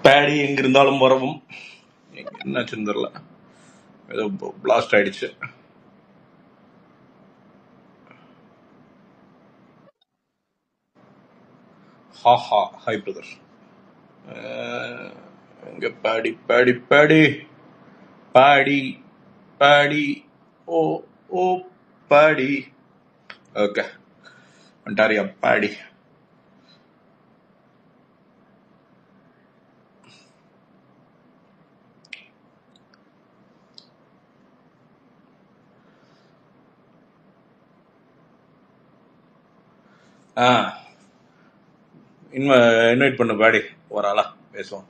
பேடி எங்க இருந்தாலும் வரவும் என்னாச்சுன்னு தெரியல ஏதோ பிளாஸ்ட் ஆயிடுச்சு ஹாஹா ஹாய் பிரதர் எங்க பேடி பேடி பேடி பாடி பாடி ஓ ஓ பாடி ஓகே ஒன்டாரியா பாடி ஆ இன்வ இன்வைட் பண்ண பாடி ஒரு ஆளா பேசுவோம்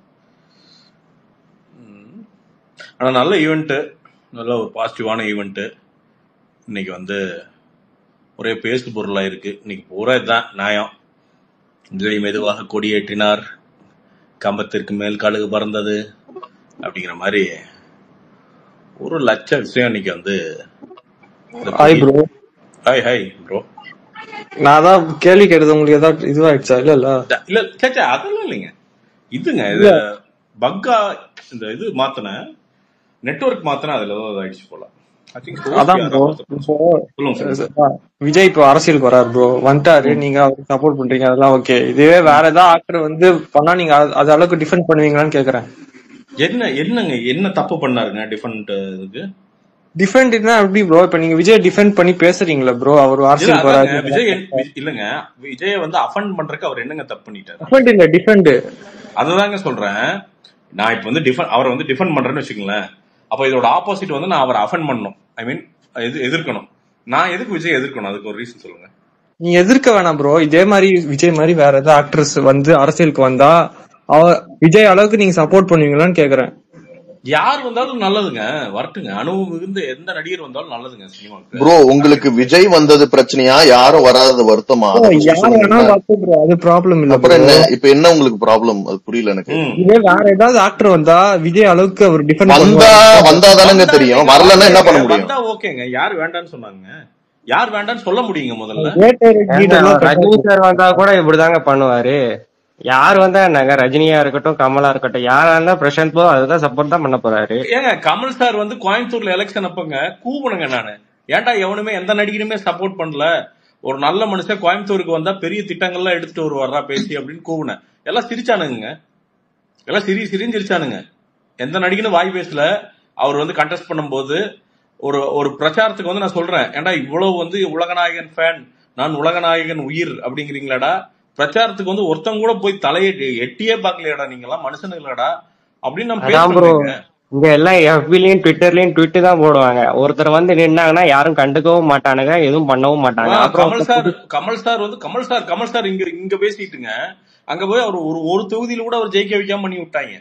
ம். ஆனா நல்ல ஈவெண்ட்டு நல்ல ஒரு பாசிட்டிவான ஈவெண்ட்டு இன்னைக்கு வந்து ஒரே பேசு பொருளா இருக்கு இன்னைக்கு பூரா இதுதான் நியாயம் விஜய் மெதுவாக கொடியேற்றினார் கம்பத்திற்கு மேல் கழுகு பறந்தது அப்படிங்கிற மாதிரி ஒரு லட்ச விஷயம் இன்னைக்கு வந்து இந்த ஹாய் கொடி ப்ரோ ஹாய் ஹாய் ப்ரோ நான் தான் கேள்வி கேட்டது உங்களுக்கு ஏதாவது இதுவாயிடுச்சா இல்ல இல்ல இல்ல சேச்சா அதெல்லாம் இல்லைங்க இதுங்க இது இல்ல பக்கா இந்த இது மாத்தின நெட்வொர்க் மாத்தின அதுல ஏதோ ஆயிடுச்சு போல ஐ திங்க் சோஃபி அதான் ப்ரோ அதான் மாத்த இப்போ சொல்லுங்க சொல்லுங்க அஹ், விஜய் இப்போ அரசியலுக்கு வராரு ப்ரோ வந்துட்டாரு ம். நீங்க அவருக்கு சப்போர்ட் பண்றீங்க அதெல்லாம் ஓகே இதுவே வேற ஏதாவது ஆக்டர் வந்து பண்ணா நீங்க அது அது அளவுக்கு டிஃபெண்ட் பண்ணுவீங்களான்னு கேக்குறேன் என்ன என்னங்க என்ன தப்பு பண்ணாருங்க டிஃபரெண்ட் இதுக்கு டிஃபெண்ட்னா எப்படி ப்ரோ இப்ப நீங்க விஜய் டிஃபெண்ட் பண்ணி பேசுறீங்களா ப்ரோ அவர் இல்ல அரசியலுக்கு அதாங்க வராரு விஜய் என்- வி- இல்லங்க விஜய வந்து அஃபண்ட் பண்றதுக்கு அவர் என்னங்க தப்பு பண்ணிட்டாரு டிஃபெண்ட் இல்ல டிஃபெண்ட் அததாங்க சொல்றேன் நான் இப்ப வந்து டிஃபன் அவரை வந்து டிஃபெண்ட் பண்றேன்னு வச்சுக்கோங்களேன் அப்ப இதோட ஆப்போசிட் வந்து நான் அவரை அஃபண்ட் பண்ணணும் ஐ மீன் எதிர்க்கணும் நான் எதுக்கு விஜய் எதிர்க்கணும் அதுக்கு ஒரு ரீசன் சொல்லுங்க நீங்க எதிர்க்க வேணாம் ப்ரோ இதே மாதிரி விஜய் மாதிரி வேற ஏதாவது ஆக்ட்ரஸ் வந்து அரசியலுக்கு வந்தா அவ விஜய் அளவுக்கு நீங்க சப்போர்ட் பண்ணுவீங்களான்னு கேக்குறேன் யார் வந்தாலும் நல்லதுங்க வரட்டுங்க அனுபவம் மிகுந்த எந்த நடிகர் வந்தாலும் நல்லதுங்க சினிமாவுக்கு ப்ரோ உங்களுக்கு விஜய் வந்தது பிரச்சனையா யாரும் வராதது வருத்தமா ப்ரோ அதை ஃபர்ஸ்ட் யார் சொல்லுங்க வேணா வரட்டும் ப்ரோ அது ப்ராப்ளம் இல்ல அப்புறம் ப்ரோ என்ன இப்ப என்ன உங்களுக்கு ப்ராப்ளம் அது புரியல எனக்கு ம் இதே வேற ஏதாவது ஆக்டர் வந்தா விஜய் அளவுக்கு அவர் டிஃபெண்ட் வந்தா பண்ணுவாரு வந்தா தானங்க வந்தா தெரியும் நீங்க வரலன்னா என்ன ஓகேங்க பண்ண முடியும் வந்தா ஓகேங்க யார் வேண்டான்னு சொன்னாங்க யார் வேண்டான்னு சொல்ல முடியுங்க முதல்ல வேட்டை ஏங்க டீட்டெயிலாம் ரஜினி சார் வந்தா கூட இப்படிதாங்க பண்ணுவாரு யார் வந்தா என்னங்க ரஜினியா இருக்கட்டும் கமலா இருக்கட்டும் யாரா இருந்தா பிரசாந்த் போ அதுதான் சப்போர்ட் தான் பண்ண போறாரு ஏங்க கமல் சார் வந்து கோயம்புத்தூர்ல எலெக்ஷன் அப்பங்க கூவணுங்க நானு ஏன்டா எவனுமே எந்த நடிகனுமே சப்போர்ட் பண்ணல ஒரு நல்ல மனுஷன் கோயம்புத்தூருக்கு வந்தா பெரிய திட்டங்கள்லாம் எடுத்துட்டு வருவாரா பேசி அப்படின்னு கூவுனேன் எல்லாம் சிரிச்சானுங்க எல்லாம் சிரி சிரின்னு சிரிச்சானுங்க எந்த நடிகனும் வாய் பேசல அவர் வந்து கண்டெஸ்ட் பண்ணும்போது ஒரு ஒரு பிரச்சாரத்துக்கு வந்து நான் சொல்றேன் ஏன்டா இவ்வளவு வந்து உலகநாயகன் ஃபேன் நான் உலகநாயகன் உயிர் அப்படிங்கிறீங்களாடா பிரச்சாரத்துக்கு வந்து ஒருத்தங்க கூட போய் தலையை எட்டியே பார்க்கலையாடா நீங்களாம் மனுஷனுங்களாடா அப்படின்னு நான் அதான் ப்ரோ பேசுறேங்க இங்க எல்லாம் எஃபிலையும் ட்விட்டர்லயும் ட்விட்டு தான் போடுவாங்க ஒருத்தர் வந்து நின்னாங்கன்னா யாரும் கண்டுக்கவும் மாட்டானுங்க எதுவும் பண்ணவும் ஆ, மாட்டாங்க அப்புறம் கமல் ஒருத்தர் சார் புது கமல் சார் வந்து கமல் சார் கமல் சார் இங்க இங்க பேசிட்டுங்க அங்க போய் அவர் ஒரு ஒரு தொகுதியில கூட அவர் ஜெயிக்க வைக்காம பண்ணி விட்டாங்க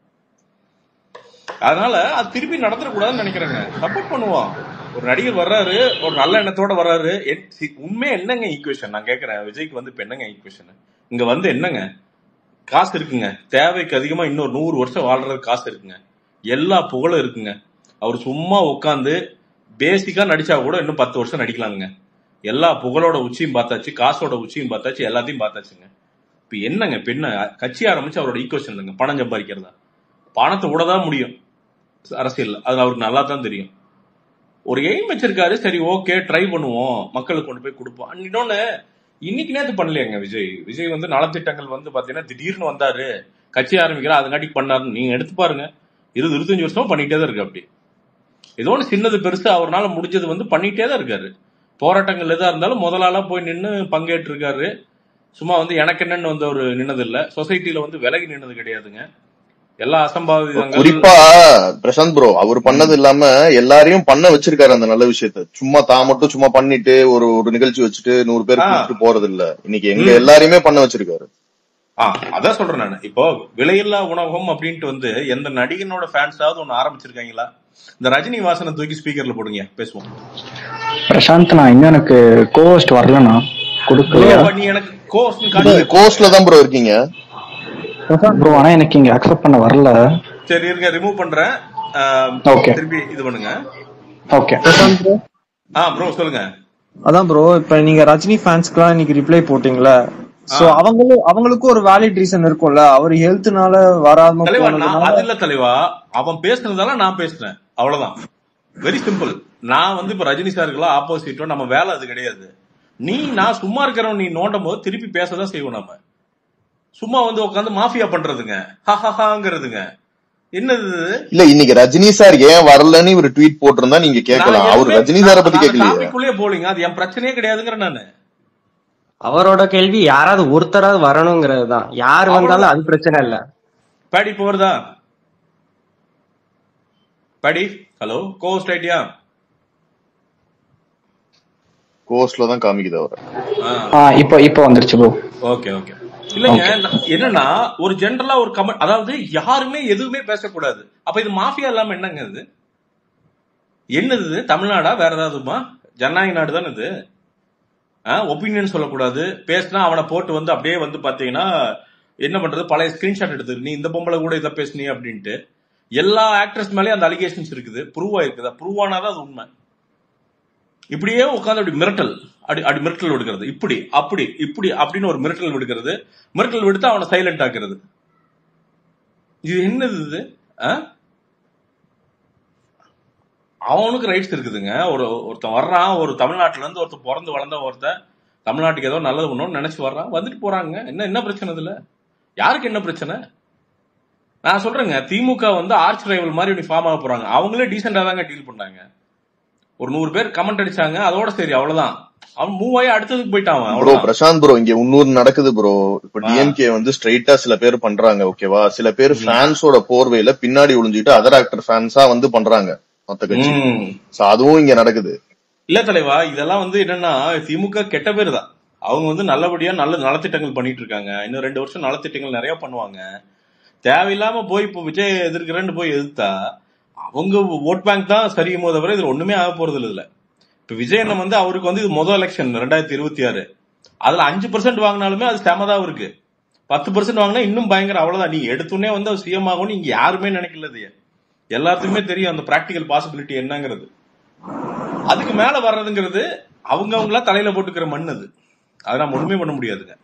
அதனால அது திருப்பி நடந்துடக்கூடாதுன்னு நினைக்கிறேங்க சப்போர்ட் பண்ணுவோம் ஒரு நடிகர் வர்றாரு ஒரு நல்ல எண்ணத்தோட வர்றாரு என்- சி- உண்மையா என்னங்க ஈக்குவேஷன் நான் கேக்குறேன் விஜய்க்கு வந்து இப்ப என்னங்க ஈக்குவேஷன் இங்க வந்து என்னங்க காசு இருக்குங்க தேவைக்கு அதிகமா இன்னொரு நூறு வருஷம் வாழ்றதுக்கு காசு இருக்குங்க எல்லா புகழும் இருக்குங்க அவர் சும்மா உட்காந்து பேசிக்கா நடிச்சா கூட இன்னும் பத்து வருஷம் நடிக்கலாங்க எல்லா புகழோட உச்சியும் பார்த்தாச்சு காசோட உச்சியும் பார்த்தாச்சு எல்லாத்தையும் பார்த்தாச்சுங்க இப்ப என்னங்க இப்ப என்ன கட்சி ஆரம்பிச்சு அவரோட ஈக்குவேஷன் இல்லைங்க பணம் சம்பாதிக்கிறதா பணத்தை விட தான் முடியும் அரசியல் அது அவருக்கு நல்லா தான் தெரியும் ஒரு எய்ம் வச்சிருக்காரு சரி ஓகே ட்ரை பண்ணுவோம் மக்களுக்கு கொண்டு போய் கொடுப்போம் அண்ட் இன்னொன்னு இன்னைக்கு நேத்து பண்ணலையாங்க விஜய் விஜய் வந்து நலத்திட்டங்கள் வந்து பாத்தீங்கன்னா திடீர்னு வந்தாரு கட்சி ஆரம்பிக்கிறா அதுங்காட்டி பண்ணாரு நீங்க எடுத்து பாருங்க இருபது இருபத்தஞ்சு வருஷமா பண்ணிட்டே தான் இருக்கு அப்படி ஏதோ ஒன்று சின்னது பெருசு அவரால் முடிஞ்சது வந்து பண்ணிட்டே தான் இருக்காரு போராட்டங்கள் எதா இருந்தாலும் முதலாளா போய் நின்று பங்கேற்று இருக்காரு சும்மா வந்து எனக்கு என்னன்னு வந்து ஒரு நின்னது இல்ல சொசைட்டில வந்து விலகி நின்னது கிடையாதுங்க எல்லா அசம்பாவிதங்கள் குறிப்பா பிரசாந்த் ப்ரோ அவர் பண்ணது இல்லாம எல்லாரையும் பண்ண வச்சிருக்காரு அந்த நல்ல விஷயத்த சும்மா தான் மட்டும் சும்மா பண்ணிட்டு ஒரு ஒரு நிகழ்ச்சி வச்சுட்டு நூறு பேர் ஆ கூப்பிட்டு போறது இல்ல இன்னைக்கு எங்க ம் எல்லாரையுமே பண்ண வச்சிருக்காரு ஆ அதான் சொல்றேன் நான் இப்போ விலையில்லா உணவகம் அப்படின்ட்டு வந்து எந்த நடிகனோட ஃபேன்ஸாவது ஒன்னு ஆரம்பிச்சிருக்காங்களா இந்த ரஜினி வாசனை தூக்கி ஸ்பீக்கர்ல போடுங்க பேசுவோம் பிரசாந்த் நான் இன்னும் எனக்கு கோஹோஸ்ட் வரலண்ணா ப்ரோ கொடுக்கலையா அப்ப நீ எனக்கு கோர்ஸ் நீங்க காட்டுங்க கோஸ்ட்ல தான் ப்ரோ இருக்கீங்க ப்ரோ ஆனா எனக்கு இங்க அக்செப்ட் பண்ண வரல சரி இருங்க ரிமூவ் பண்றேன் ஆம், ஓகே திருப்பி இது பண்ணுங்க ஓகே பிரசாந்த் bro, ஆ ப்ரோ சொல்லுங்க அதான் ப்ரோ இப்ப நீங்க ரஜினி ஃபேன்ஸ்க்குலாம் இன்னைக்கு ரிப்ளை போட்டீங்களா சோ அவங்களும் அவங்களுக்கும் ஒரு வேலிட் ரீசன் இருக்கும்ல அவர் ஹெல்த்னால வராம தலைவா நான் போனதுனால அது இல்ல தலைவா அவன் பேசுனதால நான் பேசினேன் அவ்வளவுதான் வெரி சிம்பிள் நான் வந்து இப்ப ரஜினி சாருக்குலாம் ஆப்போசிட்டோ நம்ம வேலை அது கிடையாது நீ நான் சும்மா இருக்கிறவன் நீ நோண்டும் போது திருப்பி பேசதான் செய்வோம் நம்ம சும்மா வந்து உட்காந்து மாஃபியா பண்றதுங்க ஹஹஹாங்கிறதுங்க என்னது இது? இல்ல இன்னைக்கு ரஜினி சார் ஏன் வரலன்னு இவர் ட்வீட் போட்டிருந்தா நீங்க கேட்கலாம் நான் அவர் எதுவுமே- ரஜினி சாரை பத்தி நான் கேட்கலையே டாபிக் உள்ளே போலீங்க அது என் பிரச்சனையே கிடையாதுங்கிற நானு அவரோட கேள்வி யாராவது ஒருத்தராவது வரணுங்கிறது தான் யார் வந்தாலும் அது பிரச்சனை இல்ல பேடி இப்போ வருதா பேடி ஹலோ கோஸ்ட் ஐடியா கோஸ்ட்ல தான் காமிக்குது அவர் ஆ இப்போ இப்போ வந்துருச்சு ப்ரோ ஓகே ஓகே இல்லைங்க நான் என்னன்னா ஒரு ஜென்ரலா ஒரு கமெண்ட் அதாவது யாருமே எதுவுமே பேசக்கூடாது அப்ப இது மாஃபியா இல்லாம என்னங்க இது என்னது இது? தமிழ்நாடா வேற ஏதாவதுமா ஜனநாயக நாடு தானே இது ஒப்பீனியன் சொல்லக்கூடாது பேசினா அவனை போட்டு வந்து அப்படியே வந்து பாத்தீங்கன்னா என்ன பண்றது பழைய ஸ்கிரீன்ஷாட் எடுத்து நீ இந்த பொம்பளை கூட இதை பேசுனீ அப்படின்ட்டு எல்லா ஆக்ட்ரஸ் மேலயும் அந்த அலிகேஷன்ஸ் இருக்குது ப்ரூவ் ஆயிருக்குதா ப்ரூவ் ஆனாதான் அது உண்மை இப்படியே உட்காந்து அப்படி மிரட்டல் அப்படி அப்படி மிரட்டல் விடுக்கிறது இப்படி அப்படி இப்படி அப்படின்னு ஒரு மிரட்டல் விடுக்கிறது மிரட்டல் விடுத்து அவனை சைலண்ட் ஆக்குறது இது என்னது இது ஆ? அவனுக்கு ரைட்ஸ் இருக்குதுங்க ஒரு ஒருத்தன் வர்றான் ஒரு தமிழ்நாட்டுல இருந்து ஒருத்தன் பிறந்து வளர்ந்த ஒருத்தன் தமிழ்நாட்டுக்கு ஏதோ நல்லது பண்ணணும்னு நினைச்சு வர்றான் வந்துட்டு போறாங்க என்ன என்ன பிரச்சனை இதுல யாருக்கு என்ன பிரச்சனை நான் சொல்றேங்க திமுக வந்து ஆர்ச் ரைவல் மாதிரி இப்படி ஃபார்ம் ஆக போறாங்க அவங்களே டீசெண்டா தாங்க டீல் பண்ணாங்க ஒரு நூறு பேர் கமெண்ட் அடிச்சாங்க அதோட சரி அவ்வளவுதான் அவன் மூவ் ஆகி அடுத்ததுக்கு போயிட்டான் அவன் ப்ரோ அவ்வளவுதான் பிரசாந்த் ப்ரோ இங்க இன்னொரு நடக்குது ப்ரோ இப்ப ஆ. டிஎம்கே வந்து ஸ்ட்ரைட்டா சில பேர் பண்றாங்க ஓகேவா சில பேர் ஃபேன்ஸோட போர்வையில பின்னாடி ஒளிஞ்சுட்டு அதர் ஆக்டர் ஃபேன்ஸா வந்து பண்றாங்க மத்த கட்சி ம். சோ அதுவும் இங்க நடக்குது இல்ல தலைவா இதெல்லாம் வந்து என்னன்னா திமுக கெட்ட பேர் தான் அவங்க வந்து நல்லபடியா நல்ல நலத்திட்டங்கள் பண்ணிட்டு இருக்காங்க இன்னும் ரெண்டு வருஷம் நலத்திட்டங்கள் நிறைய பண்ணுவாங்க தேவையில்லாம போய் இப்போ விஜய் எதிர்க்கிறேன்னு போய் எதிர்த்தா அவங்க ஓட் பேங்க் தான் சரியுமோ தவிர இதுல ஒண்ணுமே ஆக போறது இல்ல இப்ப விஜய் அண்ணன் வந்து அவருக்கு வந்து இது முதல் எலெக்ஷன் ரெண்டாயிரத்தி இருபத்தி ஆறு அதுல அஞ்சு பர்சன்ட் வாங்கினாலுமே அது செமதான் இருக்கு பத்து பர்சன்ட் வாங்கினா இன்னும் பயங்கர அவ்வளவுதான் நீ எடுத்துனே வந்து அவர் சிஎம் ஆகும்னு இங்க யாருமே நினைக்கல இது எல்லாத்துக்குமே தெரியும் அந்த பிராக்டிகல் பாசிபிலிட்டி என்னங்கிறது அதுக்கு மேல வர்றதுங்கிறது அவங்க அவங்களா தலையில போட்டுக்கிற மண் அது அதை நம்ம ஒண்ணுமே பண்ண முடியாதுங்க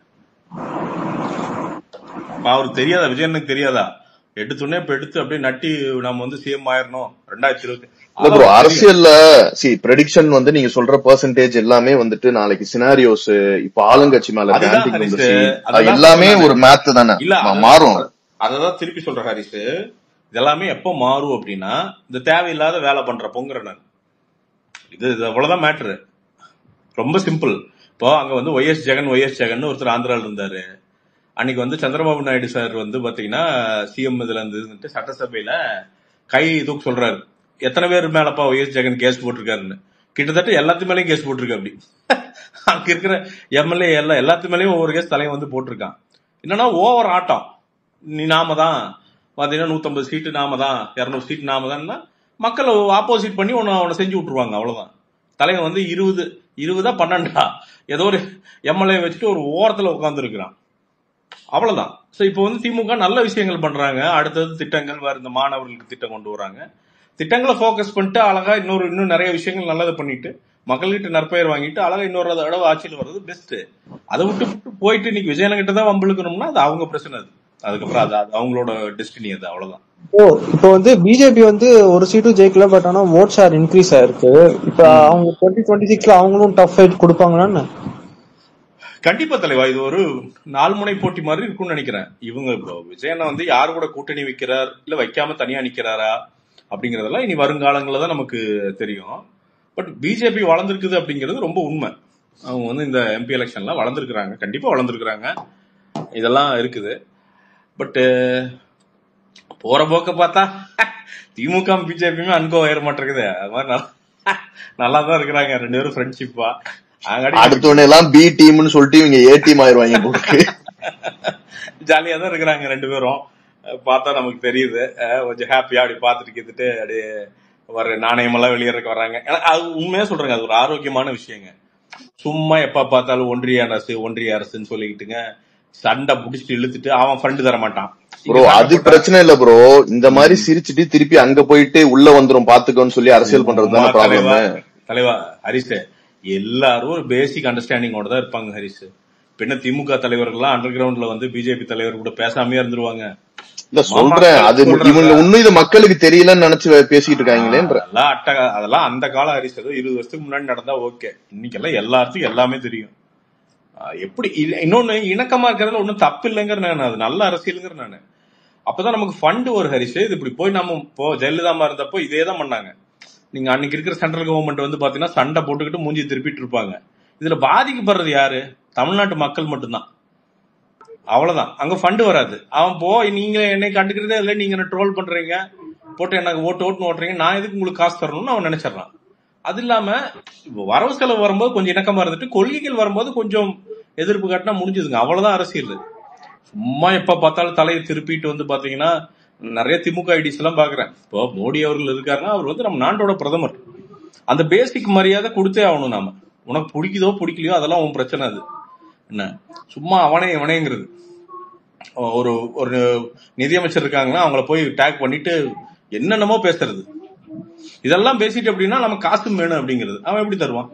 அப்ப அவருக்கு தெரியாதா விஜயனுக்கு தெரியாதா எடுத்துனே இப்ப எடுத்து அப்படியே நட்டி நம்ம வந்து சிஎம் ஆயிரணும் ரெண்டாயிரத்தி இருபத்தி இல்ல ப்ரோ அரசியல்ல சி ப்ரெடிக்ஷன் வந்து நீங்க சொல்ற பெர்சன்டேஜ் எல்லாமே வந்துட்டு நாளைக்கு சினாரியோஸ் இப்ப ஆளுங்கட்சி மேல அதுதான் anti ஹரிஸ். democracy, அது அதுதான் எல்லாமே சொல்றேன் ஒரு மேத் தானே இல்ல மா- அதான் மாறும் அததான் திருப்பி சொல்ற ஹரிஸ் இதெல்லாமே எப்போ மாறும் அப்படின்னா இந்த தேவையில்லாத வேலை பண்ற பொங்குற நான் இது இது அவ்வளவுதான் மேட்ரு ரொம்ப சிம்பிள் இப்போ அங்க வந்து ஒய்எஸ் ஜெகன் ஒய்எஸ் ஜெகன் ஒருத்தர் ஆந்திரால இருந்தாரு அன்னைக்கு வந்து சந்திரபாபு நாயுடு சார் வந்து பாத்தீங்கன்னா சிஎம் இதுல இருந்து சட்டசபையில கை தூக்க சொல்றாரு எத்தனை பேர் மேலப்பா ஒய்எஸ் ஜெகன் கேஸ் போட்டிருக்காருன்னு கிட்டத்தட்ட எல்லாத்து மேலயும் கேஸ் போட்டிருக்கு அப்படி அங்க இருக்கிற எம்எல்ஏ எல்லாம் எல்லாத்து மேலயும் ஒவ்வொரு கேஸ் தலைவன் வந்து போட்டிருக்கான் என்னன்னா ஓவர் ஆட்டம் நீ நாம தான் பாத்தீங்கன்னா நூத்தம்பது சீட்டு நாம தான் இருநூறு சீட்டு நாம தான்னா மக்கள் ஆப்போசிட் பண்ணி உன்னை அவனை செஞ்சு விட்டுருவாங்க அவ்வளவுதான் தலைவன் வந்து இருபது இருபதா பன்னெண்டா ஏதோ ஒரு எம்எல்ஏ வச்சுட்டு ஒரு ஓரத்துல உட்கார்ந்து இருக்கிறான் அவ்வளவுதான் சோ இப்போ வந்து திமுக நல்ல விஷயங்கள் பண்றாங்க அடுத்தது திட்டங்கள் வேற இந்த மாணவர்களுக்கு திட்டம் கொண்டு வராங்க திட்டங்களை ஃபோக்கஸ் பண்ணிட்டு அழகா இன்னொரு இன்னும் நிறைய விஷயங்கள் நல்லதை பண்ணிட்டு மக்கள்கிட்ட நற்பெயர் வாங்கிட்டு அழகா இன்னொரு தடவை ஆட்சியில் வர்றது பெஸ்ட் அதை விட்டு விட்டு போயிட்டு இன்னைக்கு விஜயன கிட்ட தான் வம்பிழுக்கணும்னா அது அவங்க பிரச்சனை அது அதுக்கப்புறம் அது அது அவங்களோட டெஸ்டினி அது அவ்வளவுதான் ஓ இப்போ வந்து பிஜேபி வந்து ஒரு சீட்டும் ஜெயிக்கல பட் ஆனா ஓட் ஷேர் இன்க்ரீஸ் ஆயிருக்கு இப்ப அவங்க டுவெண்ட்டி டுவெண்ட்டி சிக்ஸ்ல அவங்களும் டஃப் ஃபைட் கொடுப்பாங்களான்னு கண்டிப்பா தலைவா இது ஒரு நாலு முனை போட்டி மாதிரி இருக்கும்னு நினைக்கிறேன் இவங்க இப்போ விஜயண்ணா வந்து யாரு கூட கூட்டணி வைக்கிறார் இல்ல வைக்காம தனியா நிக்கிறாரா அப்படிங்கறதெல்லாம் இனி வருங்காலங்களில் தான் நமக்கு தெரியும் பட் பிஜேபி வளர்ந்துருக்குது அப்படிங்கிறது ரொம்ப உண்மை அவங்க வந்து இந்த எம்பி எலெக்ஷன்ல வளர்ந்துருக்குறாங்க கண்டிப்பா வளர்ந்துருக்குறாங்க இதெல்லாம் இருக்குது பட் போற போக்க பார்த்தா திமுக பிஜேபியுமே அன்கோ ஆயிர மாட்டேங்குது அது மாதிரி நல்லா நல்லா தான் இருக்கிறாங்க ரெண்டு பேரும் ஃப்ரெண்ட்ஷிப்பா அடுத்தவன எல்லாம் பி டீம்னு சொல்லிட்டு இவங்க ஏ டீம் ஆயிருவாங்க போக்கு ஜாலியா தான் இருக்கிறாங்க ரெண்டு பேரும் அஹ் பார்த்தா நமக்கு தெரியுது அஹ் கொஞ்சம் ஹாப்பியா அப்படி பார்த்துட்டு கேத்துட்டு அப்படியே வர நாணயம் எல்லாம் வெளியேறக்கு வர்றாங்க ஏன்னா அது உண்மையா சொல்றேங்க அது ஒரு ஆரோக்கியமான விஷயங்க சும்மா எப்ப பார்த்தாலும் ஒன்றிய அரசு ஒன்றிய அரசுன்னு சொல்லிக்கிட்டுங்க சண்டை புடிச்சிட்டு இழுத்துட்டு அவன் ஃபண்டு தர மாட்டான் இங்க ப்ரோ சண்டை அது போட்டா பிரச்சனை இல்ல ப்ரோ இந்த மாதிரி சிரிச்சிட்டு திருப்பி அங்க போயிட்டு உள்ள வந்துரும் பாத்துக்கோன்னு சொல்லி அரசியல் பண்றது சும்மா தானே ப்ராப்ளம் தலைவா தலைவா ஹரிஸ் எல்லாரும் ஒரு பேசிக் அண்டர்ஸ்டாண்டிங்கோட தான் இருப்பாங்க ஹரிஸ் இப்ப என்ன திமுக தலைவர்கள்லாம் அண்டர் கிரவுண்ட்ல வந்து பிஜேபி தலைவர் கூட பேசாமயே இருந்துருவாங்க இல்ல மாமா சொல்றேன் அது சொல்றத இவங்க இன்னும் இது மக்களுக்கு தெரியலன்னு நினைச்சு பேசிட்டு இருக்காங்களேன்ற அதெல்லாம் அட்டக அதெல்லாம் அந்த கால ஹரிஸ் ஏதோ இருபது வருஷத்துக்கு முன்னாடி நடந்தா ஓகே இன்னைக்கெல்லாம் எல்லாத்துக்கும் எல்லாமே தெரியும் ஆஹ் எப்படி இல்ல- இன்னொன்னு இணக்கமா இருக்கிறதுல ஒண்ணும் தப்பு இல்லைங்கிற நான் அது நல்ல அரசியலுங்கிற நானு அப்பதான் நமக்கு ஃபண்ட் ஒரு ஹரிஸ் இது இப்படி போய் நம்ம இப்போ ஜெயலலிதாமா இருந்தப்போ இதே தான் பண்ணாங்க நீங்க அன்னைக்கு இருக்கிற சென்ட்ரல் கவர்மெண்ட் வந்து பாத்தீங்கன்னா சண்டை போட்டுக்கிட்டு மூஞ்சி திருப்பிட்டு இருப்பாங்க இதுல பாதிக்கப்படுறது யாரு தமிழ்நாட்டு மக்கள் மட்டும்தான் அவ்வளவுதான் அங்க ஃபண்ட் வராது அவன் போ நீங்க என்னை கண்டுக்கிறதே இல்லை நீங்க என்ன ட்ரோல் பண்றீங்க போட்டு எனக்கு ஓட்டு ஓட்டுன்னு ஓட்டுறீங்க நான் எதுக்கு உங்களுக்கு காசு தரணும்னு அவன் நினைச்சிடறான் அது இல்லாம இப்போ வரவு செலவு வரும்போது கொஞ்சம் இணக்கமா இருந்துட்டு கொள்கைகள் வரும்போது கொஞ்சம் எதிர்ப்பு காட்டினா முடிஞ்சதுங்க அவ்வளவுதான் அரசியல் சும்மா எப்ப பார்த்தாலும் தலையை திருப்பிட்டு வந்து பாத்தீங்கன்னா நிறைய திமுக ஐடிஸ் எல்லாம் பாக்குறேன் இப்போ மோடி அவர்கள் இருக்காருன்னா அவர் வந்து நம்ம நாட்டோட பிரதமர் அந்த பேசிக் மரியாதை கொடுத்தே ஆகணும் நாம உனக்கு பிடிக்குதோ பிடிக்கலையோ அதெல்லாம் உன் பிரச்சனை அது என்ன சும்மா அவனே இவனேங்கிறது ஒரு ஒரு நிதியமைச்சர் இருக்காங்கன்னா அவங்கள போய் டேக் பண்ணிட்டு என்னென்னமோ பேசுறது இதெல்லாம் பேசிட்டு அப்படின்னா நம்ம காசும் வேணும் அப்படிங்கிறது அவன் எப்படி தருவான்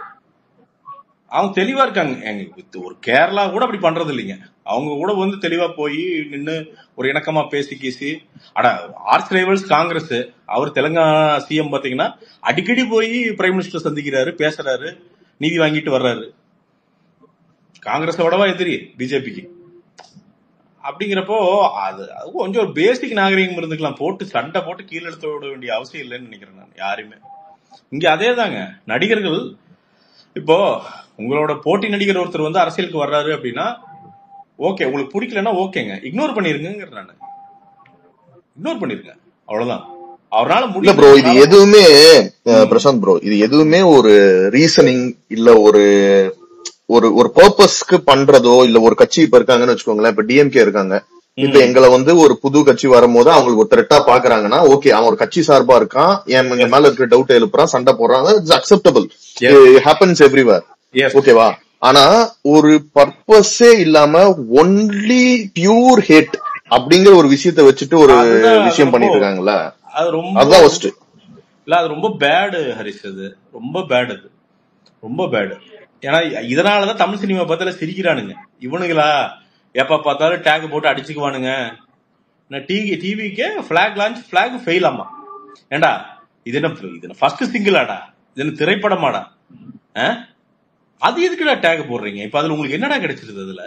அவங்க தெளிவா இருக்காங்க எங்க with ஒரு கேரளா கூட அப்படி பண்றது இல்லைங்க அவங்க கூட வந்து தெளிவா போய் நின்னு ஒரு இணக்கமா பேசி கீசி அட ஆர்ஸ் ரைவல்ஸ் காங்கிரஸ் அவர் தெலுங்கானா சிஎம் பாத்தீங்கன்னா அடிக்கடி போய் பிரைம் மினிஸ்டர் சந்திக்கிறாரு பேசுறாரு நீதி வாங்கிட்டு வர்றாரு காங்கிரஸோடவா எதிரி பிஜேபிக்கு அப்படிங்கிறப்போ அது அது கொஞ்சம் ஒரு பேசிக் நாகரிகம் இருந்துக்கலாம் போட்டு சண்டை போட்டு கீழே எடுத்து விட வேண்டிய அவசியம் இல்லைன்னு நினைக்கிறேன் நான் யாருமே இங்க அதே தாங்க நடிகர்கள் இப்போ உங்களோட போட்டி நடிகர் ஒருத்தர் வந்து அரசியலுக்கு வர்றாரு அப்படின்னா ஓகே உங்களுக்கு பிடிக்கலன்னா ஓகேங்க இக்னோர் பண்ணிருங்கிற நான் இக்னோர் பண்ணிருங்க அவ்வளவுதான் அவரால இல்ல ப்ரோ முடியல இது அவரால எதுவுமே அஹ், ம், பிரசாந்த் ப்ரோ இது எதுவுமே ஒரு ரீசனிங் இல்ல ஒரு ஒரு ஒரு பர்பஸ்க்கு பண்றதோ இல்ல ஒரு கட்சி இப்ப இருக்காங்கன்னு வச்சுக்கோங்களேன் இப்ப டிஎம்கே இருக்காங்க இப்ப ம் எங்களை வந்து ஒரு புது கட்சி வரும்போது அவங்களுக்கு ஒரு த்ரெட்டா பாக்குறாங்கன்னா ஓகே அவன் ஒரு கட்சி சார்பா இருக்கான் என் எங்க எஸ் மேல இருக்கிற டவுட் எழுப்புறான் சண்டை போடுறான் it's acceptable yes happens everywhere yes ஓகேவா ஆனா ஒரு பர்பஸே இல்லாம ஒன்லி பியூர் ஹேட் அப்படிங்கிற ஒரு விஷயத்த வச்சுட்டு ஒரு அதுதான் அது விஷயம் ரொம்ப பண்ணிட்டு இருக்காங்கல்ல அது ரொம்ப அதுதான் ரொம்ப ஒஸ்ட் இல்ல அது ரொம்ப பேடு ஹரிஷ் அது ரொம்ப பேட் அது ரொம்ப பேடு ஏன்னா இதனாலதான் தமிழ் சினிமா பார்த்தால சிரிக்கிறானுங்க இவனுங்களா எப்ப பார்த்தாலும் டேக் போட்டு அடிச்சுக்குவானுங்க டிவி டிவிக்கு பிளாக் லான்ச் பிளாக் ஃபெயில் ஆமா ஏண்டா இது என்ன இது என்ன ஃபர்ஸ்ட் சிங்கிளாடா இது என்ன திரைப்படமாடா ஆ? அது எதுக்குடா டேக் போடுறீங்க இப்ப அதுல உங்களுக்கு என்னடா கிடைச்சிருது அதுல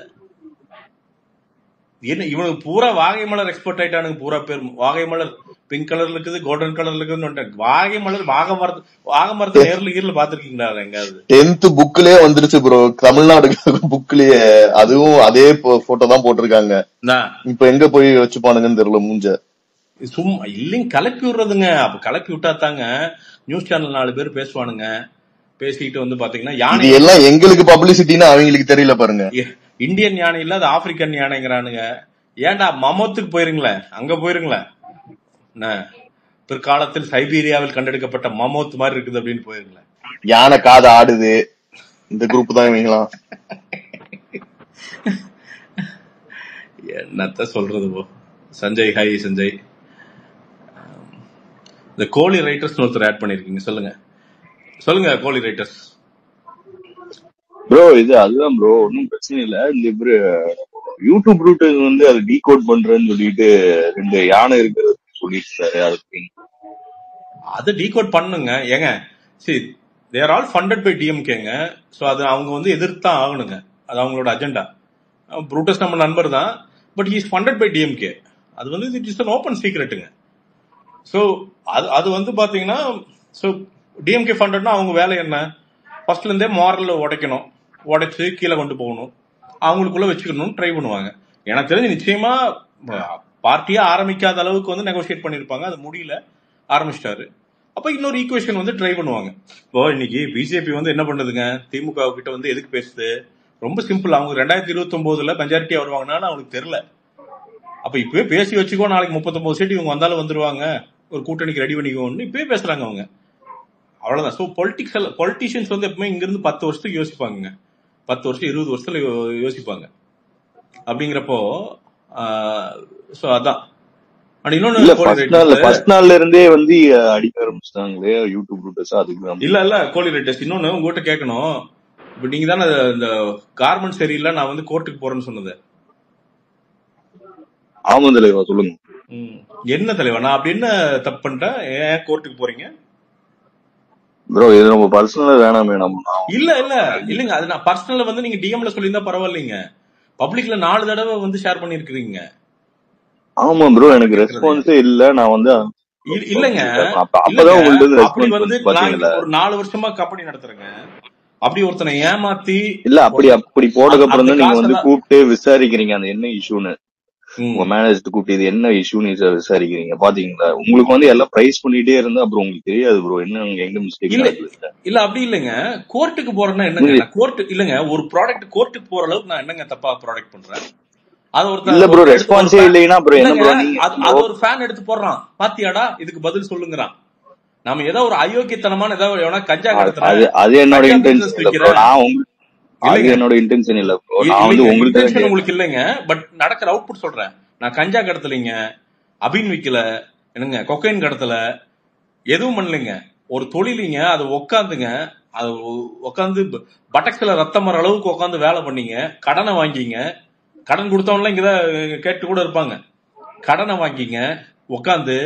என்ன இவனுக்கு பூரா வாகை மலர் எக்ஸ்போர்ட் ஆயிட்டானுங்க பூரா பேர் வாகை மலர் பிங்க் கலர்ல இருக்குது கோல்டன் கலர்ல இருக்குதுன்னு வந்துட்டாங்க. வாகை மலர் வாகை மரத்து வாகை மரத்தை நேர்ல கீரல பாத்திருக்கீங்களா எங்காவது டென்த் புக்லயே வந்துருச்சு ப்ரோ தமிழ்நாடு புக்லயே அதுவும் அதே போட்டோ தான் போட்டிருக்காங்க நான் இப்ப எங்க போய் வச்சுப்பானுங்கன்னு தெரியல மூஞ்ச சும்மா இல்லைங்க கலப்பி விடுறதுங்க அப்ப கலப்பி விட்டா தாங்க நியூஸ் சேனல் நாலு பேர் பேசுவானுங்க பேசிக்கிட்டு வந்து பாத்தீங்கன்னா இது யானை எல்லாம் எங்களுக்கு பப்ளிசிட்டின்னு அவங்களுக்கு தெரியல பாருங்க இ- இந்தியன் யானை இல்ல அது ஆப்பிரிக்கன் யானைங்கிறானுங்க ஏன்டா மமத்துக்கு போயிருங்களேன் அங்க போயிருங்களேன் என்ன, பிற்காலத்தில் சைபீரியாவில் கண்டெடுக்கப்பட்ட மமோத் மாதிரி இருக்குது அப்படின்னு போயிருங்களேன் யானை காது ஆடுது இந்த குரூப் தான் இவங்களாம் என்னத்த சொல்றது போ சஞ்சய் ஹாய் சஞ்சய் இந்த கோலி ரைட்டர்ஸ் ஒருத்தர் ஆட் பண்ணிருக்கீங்க சொல்லுங்க சொல்லுங்க கோலி ரைட்டர்ஸ் ப்ரோ இது அதுதான் ப்ரோ ஒன்றும் பிரச்சனை இல்ல இந்த இவரு யூடியூப் ரூட் வந்து அது டீகோட் பண்றேன்னு சொல்லிட்டு ரெண்டு யானை இருக்கிறது சொல்லிட்டு இருக்காரு அதுக்கு அதை டீகோட் பண்ணுங்க ஏங்க சரி தேர் ஆல் ஃபண்டட் பை டிஎம்கேங்க ஸோ அது அவங்க வந்து எதிர்த்தான் ஆகணுங்க அது அவங்களோட அஜெண்டா ப்ரூட்டஸ் நம்ம நண்பர் தான் but is funded by DMK அது வந்து இட் இஸ் அன் ஓப்பன் சீக்ரெட்டுங்க ஸோ அது அது வந்து பாத்தீங்கன்னா ஸோ டிஎம்கே ஃபண்டட்னா அவங்க வேலை என்ன ஃபர்ஸ்ட்ல இருந்தே மாரல் உடைக்கணும் உடைச்சு கீழே கொண்டு போகணும் அவங்களுக்குள்ள வச்சுக்கணும்னு ட்ரை பண்ணுவாங்க எனக்கு தெரிஞ்சு நிச்சயமா பார்ட்டியா ஆரம்பிக்காத அளவுக்கு வந்து நெகோஷியேட் பண்ணிருப்பாங்க அது முடியல ஆரம்பிச்சிட்டாரு அப்ப இன்னொரு ஈக்குவேஷன் வந்து ட்ரை பண்ணுவாங்க இப்போ இன்னைக்கு பிஜேபி வந்து என்ன பண்ணுதுங்க திமுக கிட்ட வந்து எதுக்கு பேசுது ரொம்ப சிம்பிள் அவங்க ரெண்டாயிரத்தி இருபத்தி ஒன்பதுல மெஜாரிட்டியா வருவாங்கன்னு அவங்களுக்கு தெரியல அப்ப இப்பவே பேசி வச்சுக்கோ நாளைக்கு முப்பத்தொன்பது சீட் இவங்க வந்தாலும் வந்துருவாங்க ஒரு கூட்டணிக்கு ரெடி பண்ணிக்கோன்னு இப்பவே பேசுறாங்க அவங்க அவ்வளவுதான் ஸோ பொலிட்டிக்ஸ் பொலிட்டிஷியன்ஸ் வந்து எப்பவுமே இங்க இருந்து பத்து வருஷத்துக்கு யோசிப்பாங்க பத்து வருஷம் இருபது வருஷத்துல யோ- யோசிப்பாங்க அப்படிங்கிறப்போ ஸோ அதான் அண்ட் இல்ல இன்னொன்னு கோலி ஃபர்ஸ்ட் நாள்ல ரைட்டர்ஸ் ஃபர்ஸ்ட் நாள்ல இருந்தே வந்து அஹ், அடிக்க ஆரம்பிச்சிட்டாங்களே யூடியூப் ரூட்டர்ஸ் அதுக்கு தான் இல்ல இல்ல கோலி ரைட்டர்ஸ் இன்னொன்னு உங்ககிட்ட கேட்கணும் இப்ப நீங்க தானே இந்த கார்மெண்ட் சரியில்லை நான் வந்து கோர்ட்டுக்கு போறேன்னு சொன்னது ஆமா தலைவா சொல்லுங்க ம். என்ன தலைவா நான் அப்படி என்ன தப்பு பண்ணிட்டேன் ஏன் கோர்ட்டுக்கு போறீங்க ப்ரோ இது நம்ம பர்சனலா வேணாமே நம்ம நான் இல்ல இல்ல இல்லங்க அது நான் பர்சனல்ல வந்து நீங்க டிஎம்ல சொல்லியிருந்தா பரவாயில்லைங்க பப்ளிக்ல நாலு தடவை வந்து ஷேர் பண்ணிருக்கீங்க ஆமா ப்ரோ எனக்கு கேக்குறது ரெஸ்பான்ஸே இல்ல நான் வந்து இல்ல- இல்லங்க அப்ப இல்லங்க அப்பதான் உங்கள்ட்ட இருந்து அப்படி ரெஸ்பான்ஸ் வந்து வந்து நான் பாத்தீங்களா இங்க ஒரு நாலு வருஷமா கம்பெனி நடத்துறேங்க அப்படி ஒருத்தனை ஏமாத்தி இல்ல அப்படி ஒரு அப்படி போட்டதுக்கு அந்த அப்புறம் தான் நீங்க வந்து காசெல்லாம் கூப்பிட்டு விசாரிக்கிறீங்க அந்த என்ன இஷ்யூன்னு ம். உங்க மேனேஜர் கூப்பிட்டு இது என்ன இஷ்யூன்னு விசாரிக்கிறீங்க பாத்தீங்களா உங்களுக்கு வந்து எல்லாம் பிரைஸ் பண்ணிட்டே இருந்தா அப்புறம் உங்களுக்கு தெரியாது ப்ரோ என்ன அங்க எங்க மிஸ்டேக் இல்ல நடக்குது இல்ல அப்படி இல்லைங்க கோர்ட்டுக்கு போறேன்னா என்னங்க நான் கோர்ட் இல்லங்க ஒரு ப்ராடக்ட் கோர்ட்டுக்கு போற அளவுக்கு நான் என்னங்க தப்பா ப்ராடக்ட் பண்றேன் அது ஒருத்தன் இல்ல ப்ரோ ஒருத்தன் எடுத்து ஒரு ரெஸ்பான்ஸே ஃபேன் இல்லைன்னா அப்புறம் என்ன இல்லங்க ப்ரோ நீங்க அது அது ஒரு ஃபேன் எடுத்து போடுறான் பாத்தியாடா இதுக்கு பதில் சொல்லுங்கறான் நாம ஏதோ ஒரு அயோக்கியத்தனமான ஏதோ எவனா கஞ்சா அது கடத்துறேன் அது அது என்னோட கஞ்சா இன்டென்ஷன் பிசினஸ் இல்ல ப்ரோ விக்கிறேன் நான் உங்களுக்கு அது இல்லைங்க என்னோட இன்டென்ஷன் இல்ல ப்ரோ இ- நான் வந்து இல்லைங்க உங்கள்ட்ட தான் இன்டென்ஷன் கேக்குறேன் உங்களுக்கு இல்லைங்க பட் நடக்கிற அவுட்புட் சொல்றேன் நான் கஞ்சா கடத்தலைங்க அபின் விக்கல என்னங்க கொக்கைன் கடத்தல எதுவும் பண்ணலைங்க ஒரு தொழிலிங்க அது உக்காந்துங்க அது உட்காந்து பட்டக்ஸ்ல ரத்தம் வர அளவுக்கு உட்காந்து வேலை பண்ணீங்க கடனை வாங்கிங்க கடன் கொடுத்தவன்லாம் இங்கதான் கேட்டு கூட இருப்பாங்க கடனை வாங்கிங்க உட்காந்து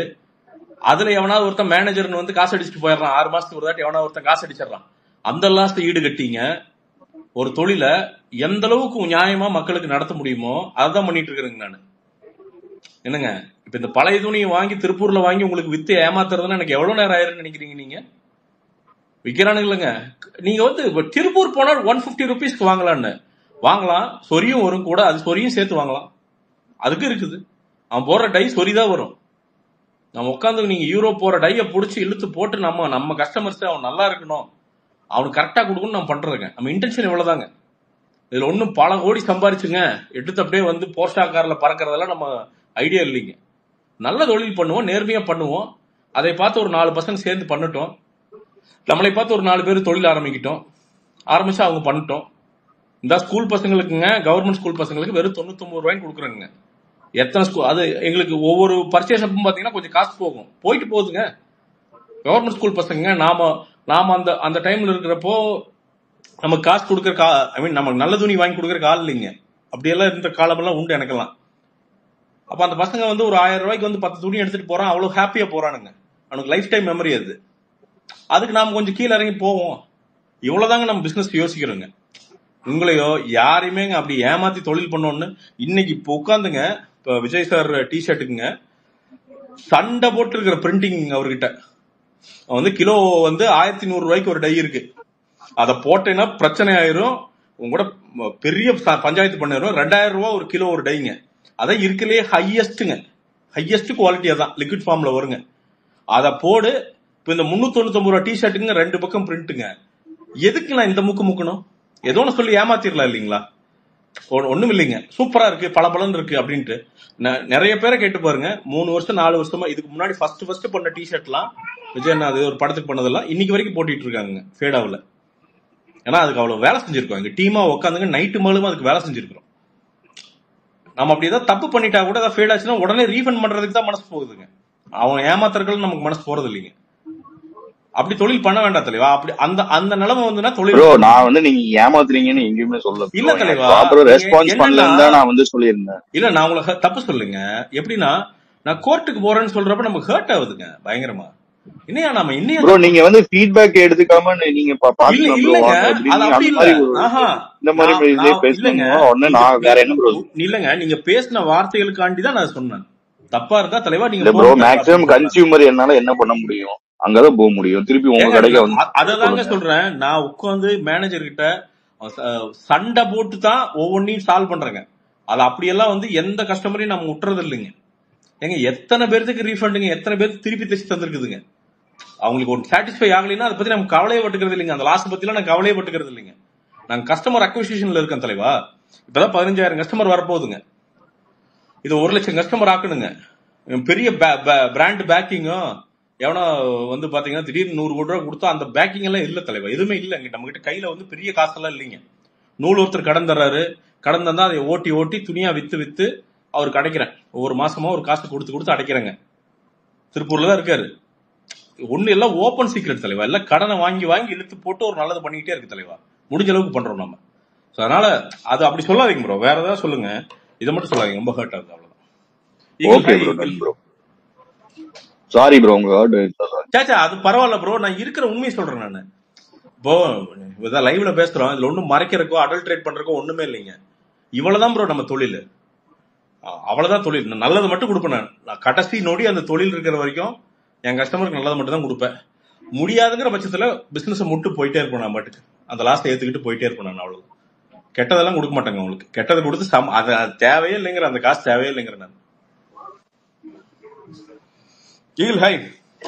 அதுல எவனாவது ஒருத்தன் மேனேஜர்னு வந்து காசு அடிச்சுட்டு போயிடுறான் ஆறு மாசத்துக்கு ஒரு தாட்டி எவனா ஒருத்தன் காசு அடிச்சிடறான் அந்த லாஸ்ட் ஈடு கட்டிங்க ஒரு தொழிலை எந்த அளவுக்கு நியாயமா மக்களுக்கு நடத்த முடியுமோ அதான் பண்ணிட்டு இருக்கிறேங்க நான் என்னங்க இப்ப இந்த பழைய துணியை வாங்கி திருப்பூர்ல வாங்கி உங்களுக்கு வித்து ஏமாத்துறதுன்னா எனக்கு எவ்வளவு நேரம் ஆயிருன்னு நினைக்கிறீங்க நீங்க விக்கிறானுங்களங்க நீங்க வந்து இப்ப திருப்பூர் போனா ஒன் பிப்டி ருபீஸ்க்கு வாங்கலாம்னு வாங்கலாம் சொரியும் வரும் கூட அது சொரியும் சேர்த்து வாங்கலாம் அதுக்கு இருக்குது அவன் போடுற டை சொரி தான் வரும் நம்ம உட்காந்து நீங்க யூரோப் போற டைய புடிச்சு இழுத்து போட்டு நம்ம நம்ம கஸ்டமர்ஸ் அவன் நல்லா இருக்கணும் அவனுக்கு கரெக்டா கொடுக்கணும் நம்ம பண்றதுங்க நம்ம இன்டென்ஷன் இவ்வளவுதாங்க இதுல ஒண்ணும் பல கோடி சம்பாரிச்சுங்க எடுத்து அப்படியே வந்து போஸ்டா கார்ல பறக்கறதெல்லாம் நம்ம ஐடியா இல்லைங்க நல்ல தொழில் பண்ணுவோம் நேர்மையா பண்ணுவோம் அதை பார்த்து ஒரு நாலு பசங்க சேர்ந்து பண்ணட்டும் நம்மளை பார்த்து ஒரு நாலு பேர் தொழில் ஆரம்பிக்கிட்டோம் ஆரம்பிச்சு அவங்க பண்ணிட்டோம் இந்த ஸ்கூல் பசங்களுக்குங்க கவர்மெண்ட் ஸ்கூல் பசங்களுக்கு வெறும் தொண்ணூத்தொன்பது ரூபாய்க்கு கொடுக்குறாங்க எத்தனை ஸ்கூல் அது எங்களுக்கு ஒவ்வொரு பர்ச்சேஸ் அப்பவும் பாத்தீங்கன்னா கொஞ்சம் காசு போகும் போயிட்டு போகுதுங்க கவர்மெண்ட் ஸ்கூல் பசங்க நாம நாம அந்த அந்த டைம்ல இருக்கிறப்போ நமக்கு காசு கொடுக்கற கா ஐ மீன் நமக்கு நல்ல துணி வாங்கி கொடுக்கற கால் இல்லைங்க அப்படியெல்லாம் இருந்த காலமெல்லாம் உண்டு எனக்கெல்லாம் அப்ப அந்த பசங்க வந்து ஒரு ஆயிரம் ரூபாய்க்கு வந்து பத்து துணி எடுத்துட்டு போறான் அவ்வளவு ஹாப்பியா போறானுங்க அவனுக்கு லைஃப் டைம் மெமரி அது அதுக்கு நாம கொஞ்சம் கீழே இறங்கி போவோம் இவ்வளவுதாங்க நம்ம பிசினஸ் யோசிக்கிறோங்க உங்களையோ யாரையுமே அப்படி ஏமாத்தி தொழில் பண்ணோம்னு இன்னைக்கு இப்போ உட்காந்துங்க இப்ப விஜய் சார் டி ஷர்ட்டுக்குங்க சண்டை போட்டு இருக்கிற பிரிண்டிங் அவர்கிட்ட அவன் வந்து கிலோ வந்து ஆயிரத்தி நூறு ரூபாய்க்கு ஒரு டை இருக்கு அதை போட்டேன்னா பிரச்சனை ஆயிரும் உங்க கூட ம- பெரிய ச- பஞ்சாயத்து பண்ணிடும் ரெண்டாயிரம் ரூபாய் ஒரு கிலோ ஒரு டைங்க அதான் இருக்கலே ஹையஸ்ட்டுங்க ஹையஸ்ட் குவாலிட்டியா தான் லிக்விட் ஃபார்ம்ல வருங்க அதை போடு இப்ப இந்த முன்னூத்தி ரூபாய் டி ஷர்ட்டுங்க ரெண்டு பக்கம் பிரிண்ட்டுங்க எதுக்கு நான் இந்த முக்கு முக்கணும் ஏதோ ஒன்று சொல்லி ஏமாத்திரலாம் இல்லைங்களா ஒ- ஒண்ணும் இல்லைங்க சூப்பரா இருக்கு பல இருக்கு அப்படின்ட்டு ந- நிறைய பேரை கேட்டு பாருங்க மூணு வருஷம் நாலு வருஷமா இதுக்கு முன்னாடி ஃபர்ஸ்ட் ஃபர்ஸ்ட் பண்ண டிஷர்ட்லாம் விஜய் அது ஒரு படத்துக்கு பண்ணதெல்லாம் இன்னைக்கு வரைக்கும் போட்டிட்டு இருக்காங்க ஃபேடாவில் ஏன்னா அதுக்கு அவ்வளவு வேலை செஞ்சிருக்கோம் எங்க டீமா உட்காந்துங்க நைட்டு மேலும் அதுக்கு வேலை செஞ்சிருக்கிறோம் நம்ம அப்படி ஏதாவது தப்பு பண்ணிட்டா கூட ஏதாவது ஃபெயில் ஆச்சுன்னா உடனே ரீஃபண்ட் பண்றதுக்கு தான் மனசு போகுதுங்க அவன் ஏமாத்துறதுக்கு நமக்கு மனசு போறது இல்லைங்க அப்படி தொழில் பண்ண வேண்டாம் தலைவா அப்படி அந்த அந்த நிலைமை வந்துன்னா தொழில் ப்ரோ பண்ணணும். நான் வந்து நீங்க ஏமாத்துறீங்கன்னு எங்கேயுமே சொல்ல இல்ல தலைவா ப்ராப்பரா நீங்க ரெஸ்பான்ஸ் என்னன்னா பண்ணலன்னு தான் நான் வந்து சொல்லியிருந்தேன் இல்ல நான் உங்களை ஹ- தப்பு சொல்லுங்க எப்படின்னா நான் கோர்ட்டுக்கு போறேன்னு சொல்றப்ப நமக்கு ஹர்ட் ஆகுதுங்க பயங்கரமா என்னையா நாம இன்னையா ப்ரோ நீங்க வந்து ஃபீட்பேக் எடுத்துக்காம நீங்க பா- இல்ல பாத்துக்கலாம் ப்ரோ இல்லங்க வாங்க அப்படி அது நீங்க அப்படி அந்த இல்ல மாதிரி ஒரு ஆஹா இந்த மாதிரி நான் இதே நான் இல்லங்க பேசணுமோ உடனே நீங்க நான் வேற என்ன ப்ரோ நீங்க இல்லங்க நீங்க பேசின வார்த்தைகளுக்காண்டி தான் நான் சொன்னேன் தப்பா இருக்கா தலைவா நீங்க இல்ல ப்ரோ போங்க தலைவா மேக்ஸிமம் அப்படின்னு சொன்னேன் கன்சியூமர் என்னால என்ன பண்ண முடியும் அங்கதான் போக முடியும் திருப்பி உங்க ஏங்க கடைக்கு நான் வந்து அ- அததாங்க சொல்லுங்க சொல்றேன் நான் உட்காந்து மேனேஜர் கிட்ட அவன் ச- சண்டை போட்டு தான் ஒவ்வொன்றையும் சால்வ் பண்றேங்க அது அப்படியெல்லாம் வந்து எந்த கஸ்டமரையும் நம்ம விட்டுறது இல்லைங்க ஏங்க எத்தனை பேர்த்துக்கு ரீஃபண்டுங்க எத்தனை பேருக்கு திருப்பி தைச்சு தந்திருக்குதுங்க அவங்களுக்கு ஒரு சாட்டிஸ்ஃபை ஆகலைன்னா அதை பத்தி நம்ம கவலையே பட்டுக்கிறது இல்லைங்க அந்த லாஸ் பத்திலாம் நான் கவலையே பட்டுக்கிறது இல்லைங்க நாங்க கஸ்டமர் அக்விசிஷன்ல இருக்கேன் தலைவா இப்பதான் பதினஞ்சாயிரம் கஸ்டமர் வரப்போகுதுங்க இது ஒரு லட்சம் கஸ்டமர் ஆக்கணுங்க பெரிய பிராண்ட் பேக்கிங்கும் எவனோ வந்து பாத்தீங்கன்னா திடீர்னு நூறு கோடி ரூபா கொடுத்தா அந்த பேக்கிங் எல்லாம் இல்ல தலைவா எதுவுமே இல்ல நம்ம கிட்ட கையில வந்து பெரிய காசெல்லாம் இல்லைங்க நூல் ஒருத்தர் கடன் தர்றாரு கடன் தந்தா அதை ஓட்டி ஓட்டி துணியா வித்து வித்து அவருக்கு அடைக்கிறேன் ஒவ்வொரு மாசமா ஒரு காசு கொடுத்து கொடுத்து அடைக்கிறேங்க திருப்பூர்ல தான் இருக்காரு ஒண்ணு எல்லாம் ஓபன் சீக்ரெட் தலைவா எல்லாம் கடனை வாங்கி வாங்கி இழுத்து போட்டு ஒரு நல்லது பண்ணிக்கிட்டே இருக்கு தலைவா முடிஞ்ச அளவுக்கு பண்றோம் நம்ம ஸோ அதனால அது அப்படி சொல்லாதீங்க ப்ரோ வேற ஏதாவது சொல்லுங்க இதை மட்டும் சொல்லாதீங்க ரொம்ப ஹர்ட் ஆகுது அவ்வளவுதான் eagle okay hi bro eagle done bro sorry bro உங்க வேர்டு சாச்சா அது பரவாயில்ல ப்ரோ நான் இருக்கிற உண்மையை சொல்றேன் நான் இப்போ இதான் லைவ்ல பேசுறோம் இதுல ஒண்ணும் மறைக்கிறக்கோ அடல்ட்ரேட் பண்றக்கோ ஒண்ணுமே இல்லைங்க இவ்வளவுதான் ப்ரோ நம்ம தொழில் அ- அவ்வளவுதான் தொழில் நான் நல்லது மட்டும் கொடுப்பேன் நான் நான் கடைசி நொடி அந்த தொழில் இருக்கிற வரைக்கும் என் கஸ்டமருக்கு நல்லது மட்டும் தான் கொடுப்பேன் முடியாதுங்கிற பட்சத்துல பிசினஸ் முட்டு போயிட்டே இருப்பேன் நான் பாட்டுக்கு அந்த லாஸ்ட் ஏத்துக்கிட்டு போயிட்டே இருப்பேன் நான் அவ்வளவு கெட்டதெல்லாம் கொடுக்க மாட்டேங்க உங்களுக்கு கெட்டதை கொடுத்து சம் அது அது தேவையே இல்லைங்கிற அந்த காசு தேவையே இல்லைங்கிற நான் ஈகிள் ஹை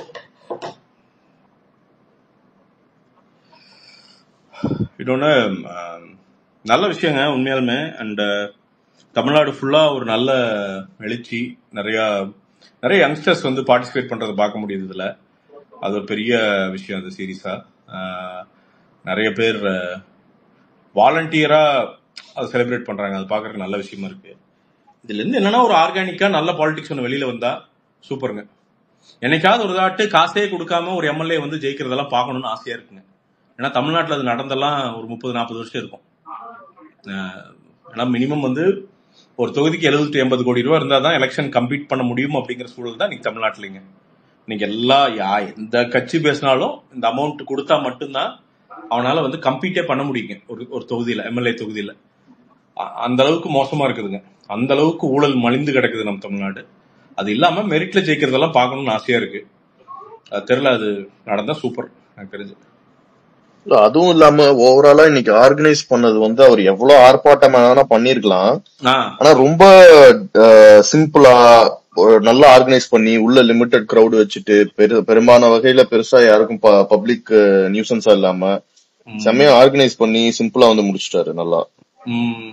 இன்னொன்று நல்ல விஷயங்க உண்மையாலுமே அண்ட் தமிழ்நாடு ஃபுல்லா ஒரு நல்ல எழுச்சி நிறைய நிறைய யங்ஸ்டர்ஸ் வந்து பார்ட்டிசிபேட் பண்றதை பார்க்க முடியுது இதுல அது ஒரு பெரிய விஷயம் அது சீரியஸா நிறைய பேர் வாலண்டியரா அதை செலிப்ரேட் பண்றாங்க அது பார்க்கறதுக்கு நல்ல விஷயமா இருக்கு இதுல இருந்து என்னன்னா ஒரு ஆர்கானிக்கா நல்ல பாலிடிக்ஸ் ஒன்று வெளியில வந்தா சூப்பருங்க என்னைக்காவது ஒரு தாட்டு காசே கொடுக்காம ஒரு எம்எல்ஏ வந்து ஜெயிக்கிறதெல்லாம் பார்க்கணும்னு ஆசையா இருக்குங்க ஏன்னா தமிழ்நாட்டில் அது நடந்தெல்லாம் ஒரு முப்பது நாற்பது வருஷம் இருக்கும் அஹ் ஏன்னா மினிமம் வந்து ஒரு தொகுதிக்கு எழுபது டு எண்பது கோடி ரூபா இருந்தால் தான் எலெக்ஷன் கம்ப்ளீட் பண்ண முடியும் அப்படிங்கிற சூழல் தான் இன்னைக்கு தமிழ்நாட்டிலிங்க இன்னைக்கு எல்லா யா எந்த கட்சி பேசினாலும் இந்த அமௌண்ட் கொடுத்தா மட்டும்தான் அவனால வந்து கம்ப்ளீட்டே பண்ண முடியுங்க ஒரு ஒரு தொகுதியில எம்எல்ஏ தொகுதியில அ- அந்த அளவுக்கு மோசமா இருக்குதுங்க அந்த அளவுக்கு ஊழல் மலிந்து கிடக்குது நம்ம தமிழ்நாடு அது இல்லாம மெரிட்ல ஜெயிக்கிறதெல்லாம் பார்க்கணும்னு ஆசையா இருக்கு அது தெரியல அது நடந்தா சூப்பர் எனக்கு தெரிஞ்சு இல்ல, அதுவும் இல்லாம ஓவராலா இன்னைக்கு ஆர்கனைஸ் பண்ணது வந்து அவர் எவ்வளவு ஆர்ப்பாட்டம் வேணா பண்ணிருக்கலாம் ஆ ஆனா ரொம்ப சிம்பிளா நல்லா ஆர்கனைஸ் பண்ணி உள்ள லிமிட்டட் crowd வச்சுட்டு பெரு பெரும்பாலான வகையில பெருசா யாருக்கும் பப்ளிக் நியூசன்ஸா இல்லாம ம், செம்மையா ஆர்கனைஸ் பண்ணி சிம்பிளா வந்து முடிச்சிட்டாரு நல்லா ம்.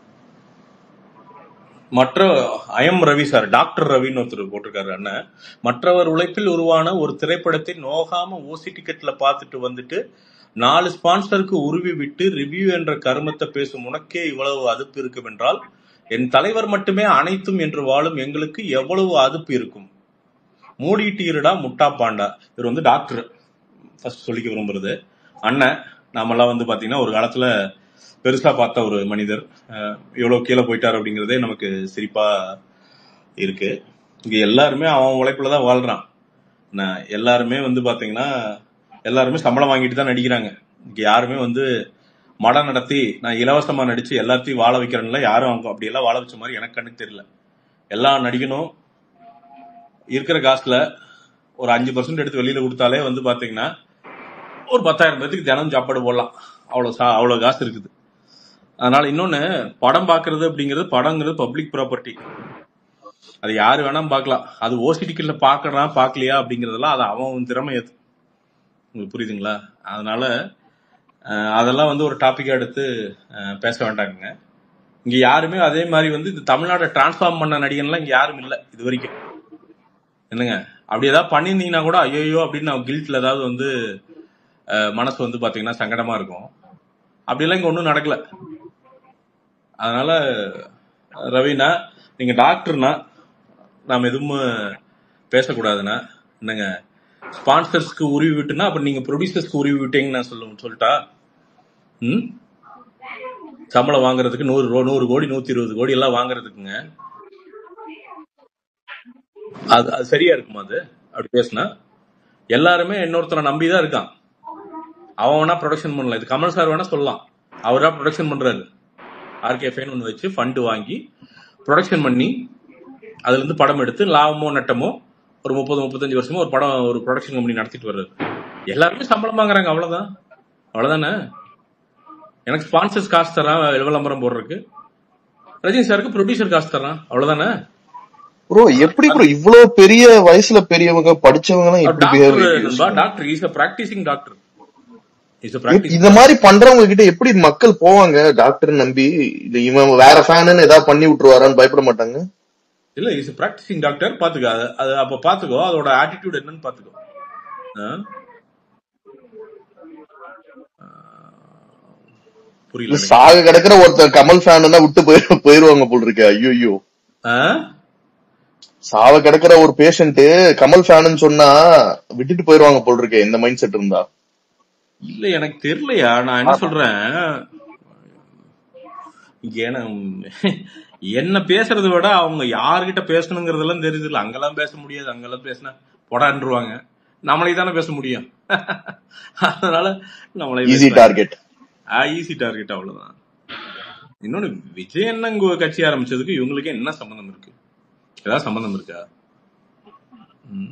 மற்ற ஐஎம் ரவி சார் டாக்டர் ரவின்னு ஒருத்தர் போட்டிருக்காரு அண்ணன் மற்றவர் உழைப்பில் உருவான ஒரு திரைப்படத்தை நோகாம ஓசி டிக்கெட்ல பார்த்துட்டு வந்துட்டு நாலு ஸ்பான்சருக்கு உருவி விட்டு ரிவ்யூ என்ற கருமத்தை பேசும் உனக்கே இவ்வளவு அதுப்பு இருக்கும் என்றால் என் தலைவர் மட்டுமே அனைத்தும் என்று வாழும் எங்களுக்கு எவ்வளவு அதுப்பு இருக்கும் மூடிட்டீருடா முட்டா பாண்டா இவர் வந்து டாக்டர் ஃபர்ஸ்ட் சொல்லிக்க விரும்புறது அண்ணன் நாமெல்லாம் வந்து பாத்தீங்கன்னா ஒரு காலத்துல பெருசா பார்த்த ஒரு மனிதர் அஹ் எவ்வளவு கீழே போயிட்டார் அப்படிங்கறதே நமக்கு சிரிப்பா இருக்கு இங்க எல்லாருமே அவன் உழைப்புல தான் வாழ்றான் நான் எல்லாருமே வந்து பாத்தீங்கன்னா எல்லாருமே சம்பளம் வாங்கிட்டு தான் நடிக்கிறாங்க இங்க யாருமே வந்து மடம் நடத்தி நான் இலவசமா நடிச்சு எல்லாத்தையும் வாழ வைக்கிறேன்ல யாரும் அவங்க அப்படி எல்லாம் வாழ வச்ச மாதிரி எனக்கு கண்ணுக்கு தெரியல எல்லா நடிகனும் இருக்கிற காசுல ஒரு அஞ்சு பர்சன்ட் எடுத்து வெளியில கொடுத்தாலே வந்து பாத்தீங்கன்னா ஒரு பத்தாயிரம் பேத்துக்கு தினம் சாப்பாடு போடலாம் அவ்வளவு சா அவ்வளவு காசு இருக்குது அதனால இன்னொன்னு படம் பாக்குறது அப்படிங்கிறது படங்கிறது பப்ளிக் ப்ராப்பர்ட்டி அது யாரு வேணா பார்க்கலாம் அது ஓசி டிக்கெட்ல பாக்குறான் பாக்கலையா அப்படிங்கறதெல்லாம் அது அவன் அவன் திறமை அது உங்களுக்கு புரியுதுங்களா அதனால அஹ், அதெல்லாம் வந்து ஒரு டாபிக்கா எடுத்து அஹ், பேச வேண்டாங்க இங்க யாருமே அதே மாதிரி வந்து இந்த தமிழ்நாட்டை டிரான்ஸ்ஃபார்ம் பண்ண நடிகன்லாம் இங்க யாரும் இல்ல இது வரைக்கும் என்னங்க அப்படி ஏதாவது பண்ணியிருந்தீங்கன்னா கூட ஐயோ அப்படின்னு நான் கில்ட்ல ஏதாவது வந்து அஹ், மனசு வந்து பாத்தீங்கன்னா சங்கடமா இருக்கும் அப்படியெல்லாம் இங்க ஒன்றும் நடக்கல அதனால ரவினா நீங்க டாக்டர்னா நாம் எதுவும் பேசக்கூடாதுண்ணா என்னங்க ஸ்பான்சர்ஸ்க்கு உருவி விட்டுனா அப்ப நீங்க ப்ரொடியூசர்ஸ்க்கு உருவி விட்டீங்கன்னு நான் சொல்ல சொல்லிட்டா ம் சம்பளம் வாங்குறதுக்கு நூறு ரூபா நூறு கோடி நூத்தி இருபது கோடி எல்லாம் வாங்குறதுக்குங்க அது அது சரியா இருக்குமா அது அப்படி பேசுனா எல்லாருமே இன்னொருத்தரை நம்பிதான் இருக்கான் அவன் வேணா ப்ரொடக்ஷன் பண்ணலாம் இது கமல் சார் வேணா சொல்லலாம் அவரா ப்ரொடக்ஷன் பண்றாரு ஆர்கே ஃபைன் ஒன்று வச்சு ஃபண்டு வாங்கி ப்ரொடக்ஷன் பண்ணி அதுல இருந்து படம் எடுத்து லாபமோ நட்டமோ ஒரு முப்பது முப்பத்தஞ்சு வருஷமா ஒரு படம் ஒரு ப்ரொடக்ஷன் கம்பெனி நடத்திட்டு வர்றாரு எல்லாருமே சம்பளம் வாங்குறாங்க அவ்வளவுதான் அவ்வளவுதானே எனக்கு ஸ்பான்சர்ஸ் காசு தரான் விளம்பரம் போடுறதுக்கு ரஜினி சாருக்கு ப்ரொடியூசர் காசு தரான் அவ்வளவுதானே ப்ரோ எப்படி ப்ரோ இவ்வளவு பெரிய வயசுல பெரியவங்க படிச்சவங்க எல்லாம் எப்படி டாக்டர் பிஹேவ் நண்பா doctor is a practicing doctor is a practice இந்த மாதிரி பண்றவங்க கிட்ட எப்படி மக்கள் போவாங்க டாக்டர் நம்பி இது இவன் வேற ஃபேனு ஏதாவது பண்ணி விட்டுருவாரான்னு பயப்பட மாட்டாங்க இல்ல இஸ் பிராக்டிசிங் டாக்டர் பாத்துக்கோ அது அது அப்ப பாத்துக்கோ அதோட ஆட்டிடியூட் என்னன்னு பாத்துக்கோ ஆ? புரியல இல்ல எனக்கு சாக கிடக்குற ஒருத்தர் கமல் ஃபேனுன்னா விட்டு போயிரு போயிருவாங்க போல் இருக்கு ஐயோ ஆ? சாவ கிடக்குற ஒரு பேஷண்ட் கமல் ஃபேனுன்னு சொன்னா விட்டுட்டு போயிருவாங்க போல் இருக்கு இந்த மைண்ட் செட் இருந்தா இல்ல எனக்கு தெரியலையா நான் என்ன சொல்றேன் ஏன்னா என்ன பேசுறதை விட அவங்க யாருகிட்ட பேசணுங்கிறதெல்லாம் தெரியுது இல்ல அங்கெல்லாம் பேச முடியாது அங்கெல்லாம் பேசினா பொடான்ருவாங்க நம்மளே தானே பேச முடியும் அதனால நம்மளே ஈஸி பேசுறாங்க டார்கெட் ஈஸி டார்கெட் அவ்வளவுதான் இன்னொன்னு விஜய் அண்ணங்க கட்சி ஆரம்பிச்சதுக்கு இவங்களுக்கு என்ன சம்பந்தம் இருக்கு ஏதாவது சம்பந்தம் இருக்கா ம்,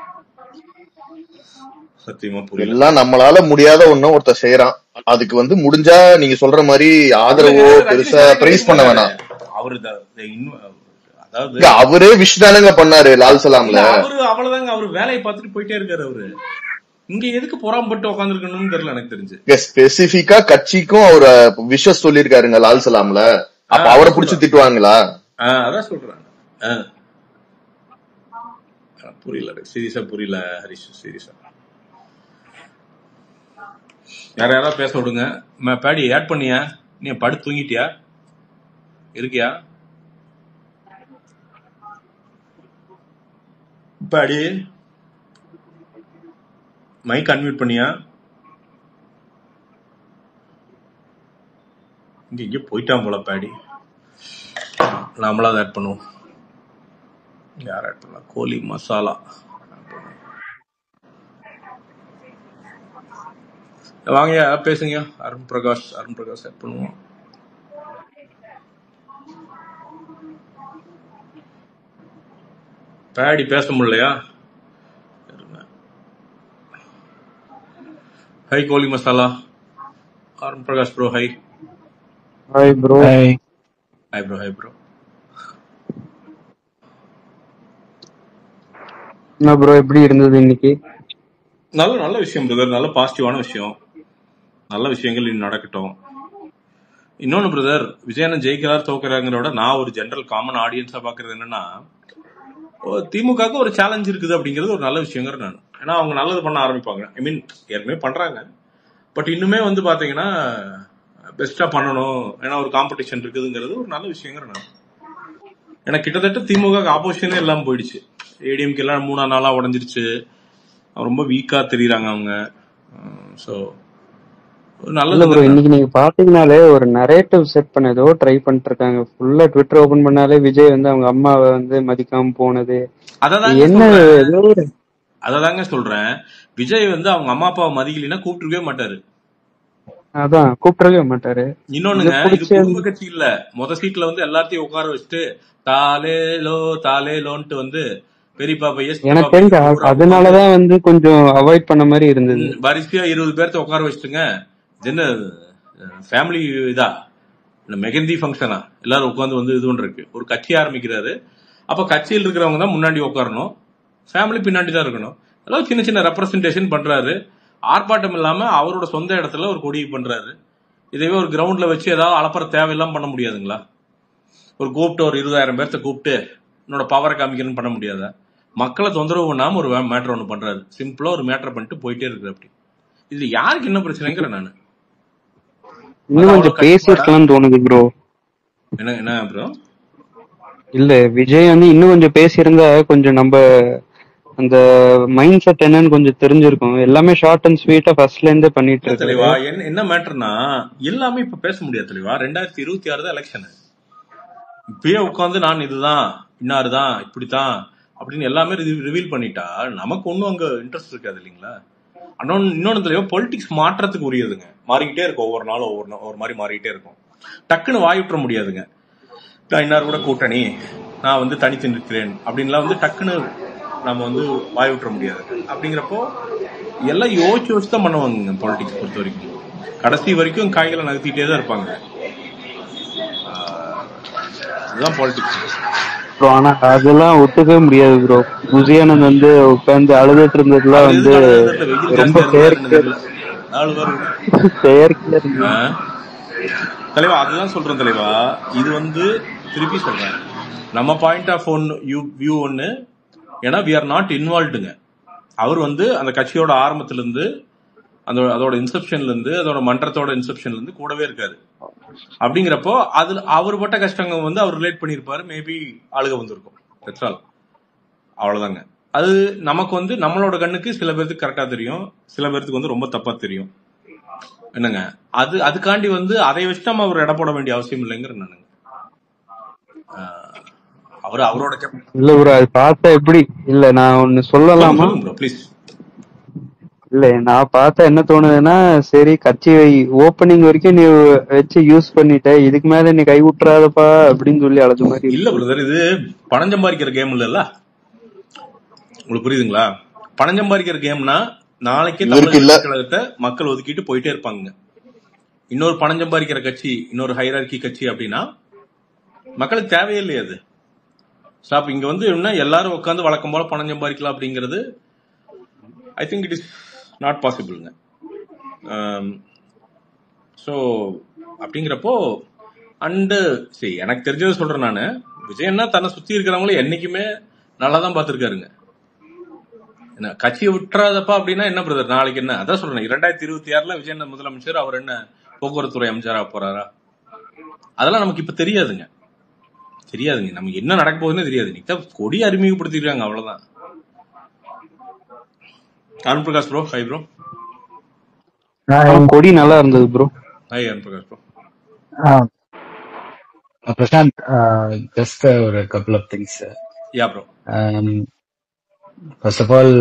சத்தியமா புரியல எல்லாம் நம்மளால முடியாத ஒண்ணு ஒருத்தர் செய்யறான் அதுக்கு வந்து முடிஞ்சா நீங்க சொல்ற மாதிரி இல்லங்க ஆதரவோ ரஜினி பெருசா சாரே பிரைஸ் கேட்க பண்ண மாட்டாரு வேணாம் அவரு த- த- இன்னும் அதாவது இல்ல அவரே விஷ் தானங்க பண்ணாரு லால் இல்ல சலாம்ல அவரு அவ்வளவுதாங்க அவரு வேலையை பார்த்துட்டு போயிட்டே இருக்காரு அவரு இங்க எதுக்கு பொறாம்பட்டு உட்காந்துருக்கணும்னு தெரியல எனக்கு தெரிஞ்சு ஸ்பெசிபிக்கா கட்சிக்கும் அவர் விஷஸ் சொல்லிருக்காருங்க லால் சலாம்ல ஆஹ் அப்ப அவரை அதான் புடிச்சு சொல்றேன் திட்டுவாங்களா ஆஹ் அதான் சொல்றேன் ஆஹ் புரியல சீரியஸா புரியல ஹரிஷ் சீரியஸா யார யாராவது பேச விடுங்க ம- பேடி ஆட் பண்ணியா நீ படுத்து தூங்கிட்டியா இருக்கியா பேடி மைக் அன்மியூட் பண்ணியா இங்க இங்க போயிட்டான் போல பேடி நாமளாவது ஆட் பண்ணுவோம் யார் ஆட் பண்ணலாம் கோலி மசாலா வாங்கய்யா பேசுங்க அருண் பிரகாஷ் அருண் பிரகாஷ் ஆட் பண்ணுவோம் பேடி பேச முடியலையா hi Goli Masala Arun Prakash bro hi hi bro hi hi bro hi bro என்ன ப்ரோ எப்படி இருந்தது இன்னைக்கு நல்ல நல்ல விஷயம் பிரதர் நல்ல பாசிட்டிவான விஷயம் நல்ல விஷயங்கள் இன்னும் நடக்கட்டும் இன்னொன்னு பிரதர் விஜயண்ணன் ஜெயிக்கிறார் தோக்குறாங்கிறத விட நான் ஒரு ஜெனரல் காமன் ஆடியன்ஸா பாக்குறது என்னன்னா ஓ, திமுகவுக்கு ஒரு சேலஞ்ச் இருக்குது அப்படிங்கிறது ஒரு நல்ல விஷயங்கிற நான் ஏன்னா அவங்க நல்லது பண்ண ஆரம்பிப்பாங்க ஐ மீன் ஏற்கனவே பண்றாங்க பட் இன்னுமே வந்து பாத்தீங்கன்னா பெஸ்டா பண்ணணும் ஏன்னா ஒரு காம்படிஷன் இருக்குதுங்கிறது ஒரு நல்ல விஷயங்கிற நான் ஏன்னா கிட்டத்தட்ட திமுக ஆப்போசிஷனே எல்லாம் போயிடுச்சு ஏடிஎம்கே எல்லாம் மூணா நாளா உடஞ்சிருச்சு ரொம்ப வீக்கா தெரியுறாங்க அவங்க ஸோ இல்ல நல்லது ப்ரோ இன்னைக்கு நீங்க பாத்தீங்கன்னாலே ஒரு நரேட்டிவ் செட் பண்ண ஏதோ ட்ரை பண்ணிட்டு இருக்காங்க ஃபுல்லா ட்விட்டர் ஓபன் பண்ணாலே விஜய் வந்து அவங்க அம்மாவை வந்து மதிக்காம போனது அததாங்க என்ன சொல்றேன் ஏதோ ஒரு அததாங்க சொல்றேன் விஜய் வந்து அவங்க அம்மா அப்பாவை மதிக்கலைன்னா கூப்பிட்டுருக்கவே மாட்டாரு அதான் கூப்பிடவே மாட்டாரு இது இன்னொன்னுங்க இது பிடிச்ச குடும்ப கட்சி இல்ல முத சீட்ல வந்து எல்லாத்தையும் உட்கார வச்சுட்டு தாலேலோ தாலேலோன்ட்டு வந்து பெரியப்பா பையன் சித்தப்பா எனக்கு பையன் தெரிஞ்சு அ- பூரா உட்காந்து அதனாலதான் வந்து கொஞ்சம் அவாய்ட் பண்ண மாதிரி இருந்தது ம், வரிசையா இருபது பேர்த்த உட்கார வச்சுட்டுங்க இது என்ன ஃபேமிலி இதா இல்ல மெகந்தி ஃபங்க்ஷனா எல்லாரும் உட்காந்து வந்து இது பண்றதுக்கு ஒரு கட்சி ஆரம்பிக்கிறாரு அப்ப கட்சியில் இருக்கிறவங்க தான் முன்னாடி உட்காரணும் ஃபேமிலி பின்னாடி தான் இருக்கணும் எல்லாம் சின்ன சின்ன ரெப்ரசன்டேஷன் பண்றாரு ஆர்ப்பாட்டம் இல்லாம அவரோட சொந்த இடத்துல ஒரு கொடி பண்றாரு இதவே ஒரு கிரவுண்ட்ல வச்சு ஏதாவது அலப்பற தேவையெல்லாம் பண்ண முடியாதுங்களா ஒரு கூப்பிட்டு ஒரு இருபதாயிரம் பேர்த்த கூப்பிட்டு என்னோட பவரை காமிக்கணும்னு பண்ண முடியாதா மக்களை தொந்தரவு பண்ணாம ஒரு மேட்டர் ஒன்று பண்றாரு சிம்பிளா ஒரு மேட்டர் பண்ணிட்டு போயிட்டே இருக்கு அப்படி இது யாருக்கு என்ன பிரச்சனைங்கிற நானு அது இன்னும் அவ்வளவு கொஞ்சம் கஷ்டமாடா பேசியிருக்கலாம்னு தோணுது ப்ரோ என்ன என்ன ப்ரோ இல்ல விஜய் வந்து இன்னும் கொஞ்சம் பேசியிருந்தா கொஞ்சம் நம்ம அந்த மைண்ட் செட் என்னன்னு கொஞ்சம் தெரிஞ்சிருக்கும் எல்லாமே ஷார்ட் அண்ட் ஸ்வீட்டா ஃபர்ஸ்ட்ல இருந்தே பண்ணிட்டு இல்ல இருக்காரு தெளிவா என்ன என்ன மேட்டர்னா எல்லாமே இப்ப பேச முடியாது தெளிவா ரெண்டாயிரத்தி இருபத்தி ஆறு தான் எலெக்ஷன் இப்பயே உட்காந்து நான் இதுதான் இன்னாருதான் இப்படித்தான் அப்படின்னு எல்லாமே ரிவீல் பண்ணிட்டா நமக்கு ஒன்றும் அங்க இன்ட்ரெஸ்ட் இருக்காது இல்லைங்களா இன்னொன்னு இன்னொன்னு தெளிவா பொலிட்டிக்ஸ் மாற்றத்துக்கு உரியதுங்க மாறிக்கிட்டே இருக்கும் ஒவ்வொரு நாளும் ஒவ்வொரு நா- ஒவ்வொரு மாதிரி மாறிக்கிட்டே இருக்கும் டக்குன்னு வாய் விட்டுற முடியாதுங்க நான் இன்னார் கூட கூட்டணி நான் வந்து தனித்து நிற்கிறேன் அப்படின்லாம் வந்து டக்குன்னு நம்ம வந்து வாய் விட்டுற முடியாது அப்படிங்கிறப்போ எல்லாம் யோசிச்சு யோசிச்சு தான் பண்ணுவாங்க பொலிட்டிக்ஸ் பொறுத்த வரைக்கும் கடைசி வரைக்கும் காய்களை நகர்த்திட்டே தான் இருப்பாங்க ஆஹ் அதுதான் பாலிடிக்ஸ் ப்ரோ ஆனா அதெல்லாம் ஒத்துக்கவே முடியாது ப்ரோ விஜயானந்த் வந்து உட்கார்ந்து அழுதுட்டு இருந்ததுலாம் அவர் வந்து எதுக்கு அழுதுன்னு தெரியல வெயில் ரொம்ப ஜாஸ்தியா இருந்தா செயற்கை தெரியல நாலு பேர் செயற்கையா இருந்தது ஆஹ் தலைவா அதுதான் சொல்றேன் தலைவா இது வந்து திருப்பி சொல்றேன் நம்ம point of one you view ஒன்னு ஏன்னா வி ஆர் நாட் இன்வால்வ்டுங்க அவர் வந்து அந்த கட்சியோட ஆரம்பத்துல இருந்து அந்த அதோட இன்செப்ஷன்ல இருந்து அதோட மன்றத்தோட இன்செப்ஷன்ல இருந்து கூடவே இருக்காரு அப்படிங்கிறப்போ அதுல அவர் பட்ட கஷ்டங்கள் வந்து அவர் ரிலேட் பண்ணியிருப்பாரு மேபி ஆளுக வந்திருக்கும் தட்ஸ் ஆல் அவ்வளவுதாங்க அது நமக்கு வந்து நம்மளோட கண்ணுக்கு சில பேருக்கு கரெக்டா தெரியும் சில பேருக்கு வந்து ரொம்ப தப்பா தெரியும் என்னங்க அது அதுக்காண்டி வந்து அதை வச்சு நம்ம அவர் எடை போட வேண்டிய அவசியம் இல்லைங்கிற நானுங்க அவர் அவரோட cap- இல்ல ப்ரோ அது பார்த்தா எப்படி இல்ல நான் ஒன்னு சொல்லுங்க சொல்லலாமா சொல்லுங்க ப்ரோ ப்ளீஸ் இல்ல நான் பார்த்தா என்ன தோணுதுன்னா சரி கட்சி ஓப்பனிங் வரைக்கும் நீ வச்சு யூஸ் பண்ணிட்ட இதுக்கு மேல நீ கை விட்டுறாதப்பா அப்படின்னு சொல்லி அழைச்ச மாதிரி இல்ல இருக்கு பிரதர் இது பணம் சம்பாதிக்கிற கேம் இல்லல்ல உங்களுக்கு புரியுதுங்களா பணம் சம்பாதிக்கிற கேம்னா நாளைக்கே இவருக்கு தமிழக இல்ல வெற்றி கழகத்தை மக்கள் ஒதுக்கிட்டு போயிட்டே இருப்பாங்க இன்னொரு பணம் சம்பாதிக்கிற கட்சி இன்னொரு ஹைரார்கி கட்சி அப்படின்னா மக்களுக்கு தேவையே இல்லையே அது ஸோ அப்ப இங்க வந்து என்ன எல்லாரும் உட்காந்து வழக்கம் போல பணம் சம்பாதிக்கலாம் அப்படிங்கிறது I think it is not பாசிபிள்ங்க ஸோ அப்படிங்கிறப்போ அண்டு சரி எனக்கு தெரிஞ்சதை சொல்றேன் நான் விஜயன்னா தன்னை சுத்தி இருக்கிறவங்களும் என்னைக்குமே நல்லா தான் பார்த்துருக்காருங்க என்ன கட்சியை விட்டுறாதப்பா அப்படின்னா என்ன பிரதர் நாளைக்கு என்ன அதான் சொல்றேன் இரண்டாயிரத்தி இருபத்தி ஆறுல விஜயன் முதலமைச்சர் அவர் என்ன போக்குவரத்துறை அமைச்சரா போறாரா அதெல்லாம் நமக்கு இப்ப தெரியாதுங்க தெரியாதுங்க நமக்கு என்ன நடக்க போகுதுன்னு தெரியாது இன்னைக்கு தான் கொடி அறிமுகப்படுத்திருக்காங்க அவ்வளவுதான் Arun Prakash bro hi bro ஆனா கொடி நல்லா இருந்தது bro hi Arun Prakash bro Uh, Prashant, uh, just uh, ஒரு couple of things. Yeah bro Um, first of all,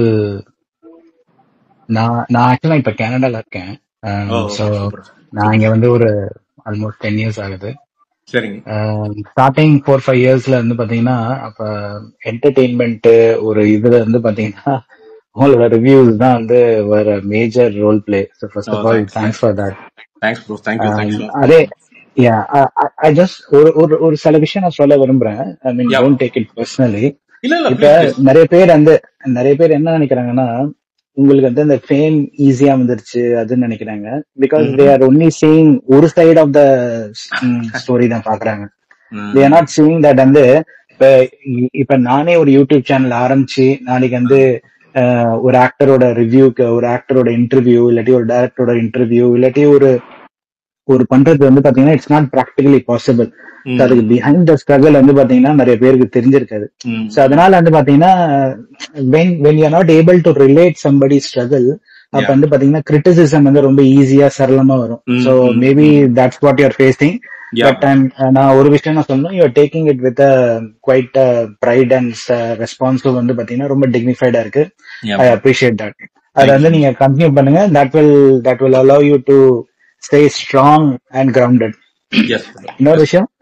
நான் நான் ஆக்சுவலா இப்ப கனடால இருக்கேன் ஓ ஸோ ஓகே சூப்பர் நான் இங்க வந்து ஒரு ஆல்மோஸ்ட் டென் இயர்ஸ் ஆகுது சரிங்க ஸ்டார்டிங் ஃபோர் ஃபைவ் இயர்ஸ்ல இருந்து பாத்தீங்கன்னா அப்ப என்டர்டெயின்மெண்ட் ஒரு இதுல இருந்து பாத்தீங்கன்னா உங்களோட ரிவ்யூஸ் தான் வந்து வேற major role play so first ஓ of all thanks thanks for that thanks bro thank you thanks அதே யா ஐ ஜஸ்ட் ஒரு ஒரு ஒரு சில விஷயம் நான் சொல்ல விரும்புறேன் I mean yeah don't take it personally இல்ல இல்ல இப்ப ப்ளீஸ் ப்ளீஸ் நிறைய பேர் வந்து நிறைய பேர் என்ன நினைக்கிறாங்கன்னா உங்களுக்கு வந்து இந்த ஃபேம் ஈஸியா வந்துருச்சு அதுன்னு நினைக்கிறாங்க because they are only seeing ஒரு சைடு ஆஃப் த ஸ்டோரி தான் பாக்குறாங்க they are not seeing that வந்து இப்ப இ- இப்ப நானே ஒரு யூடியூப் சேனல் ஆரம்பிச்சு நாளைக்கு வந்து அஹ், ஒரு ஆக்டரோட ரிவ்யூக்கு ஒரு ஆக்டரோட இன்டர்வியூ இல்லாட்டி ஒரு டைரக்டரோட இன்டர்வியூ இல்லாட்டி ஒரு ஒரு பண்றது வந்து பாத்தீங்கன்னா it's not practically possible so அதுக்கு பிஹைண்ட் த ஸ்ட்ரகிள் வந்து பாத்தீங்கன்னா நிறைய பேருக்கு தெரிஞ்சிருக்காது ஸோ அதனால வந்து பாத்தீங்கன்னா when when you not able to relate somebody struggle அப்ப யா வந்து பாத்தீங்கன்னா கிரிட்டிசிசம் வந்து ரொம்ப ஈஸியா சரளமா வரும் so maybe that's what you are facing yeah but நான் ஒரு விஷயம் நான் சொல்லணும் you are taking it with quite pride and responsive வந்து பாத்தீங்கன்னா ரொம்ப டிக்னிஃபைடா இருக்கு yeah I bro appreciate that அதை தேங்க்யூ வந்து நீங்க கண்டினியூ பண்ணுங்க that will that will allow you to stay strong and grounded yes bro இன்னொரு எஸ் விஷயம்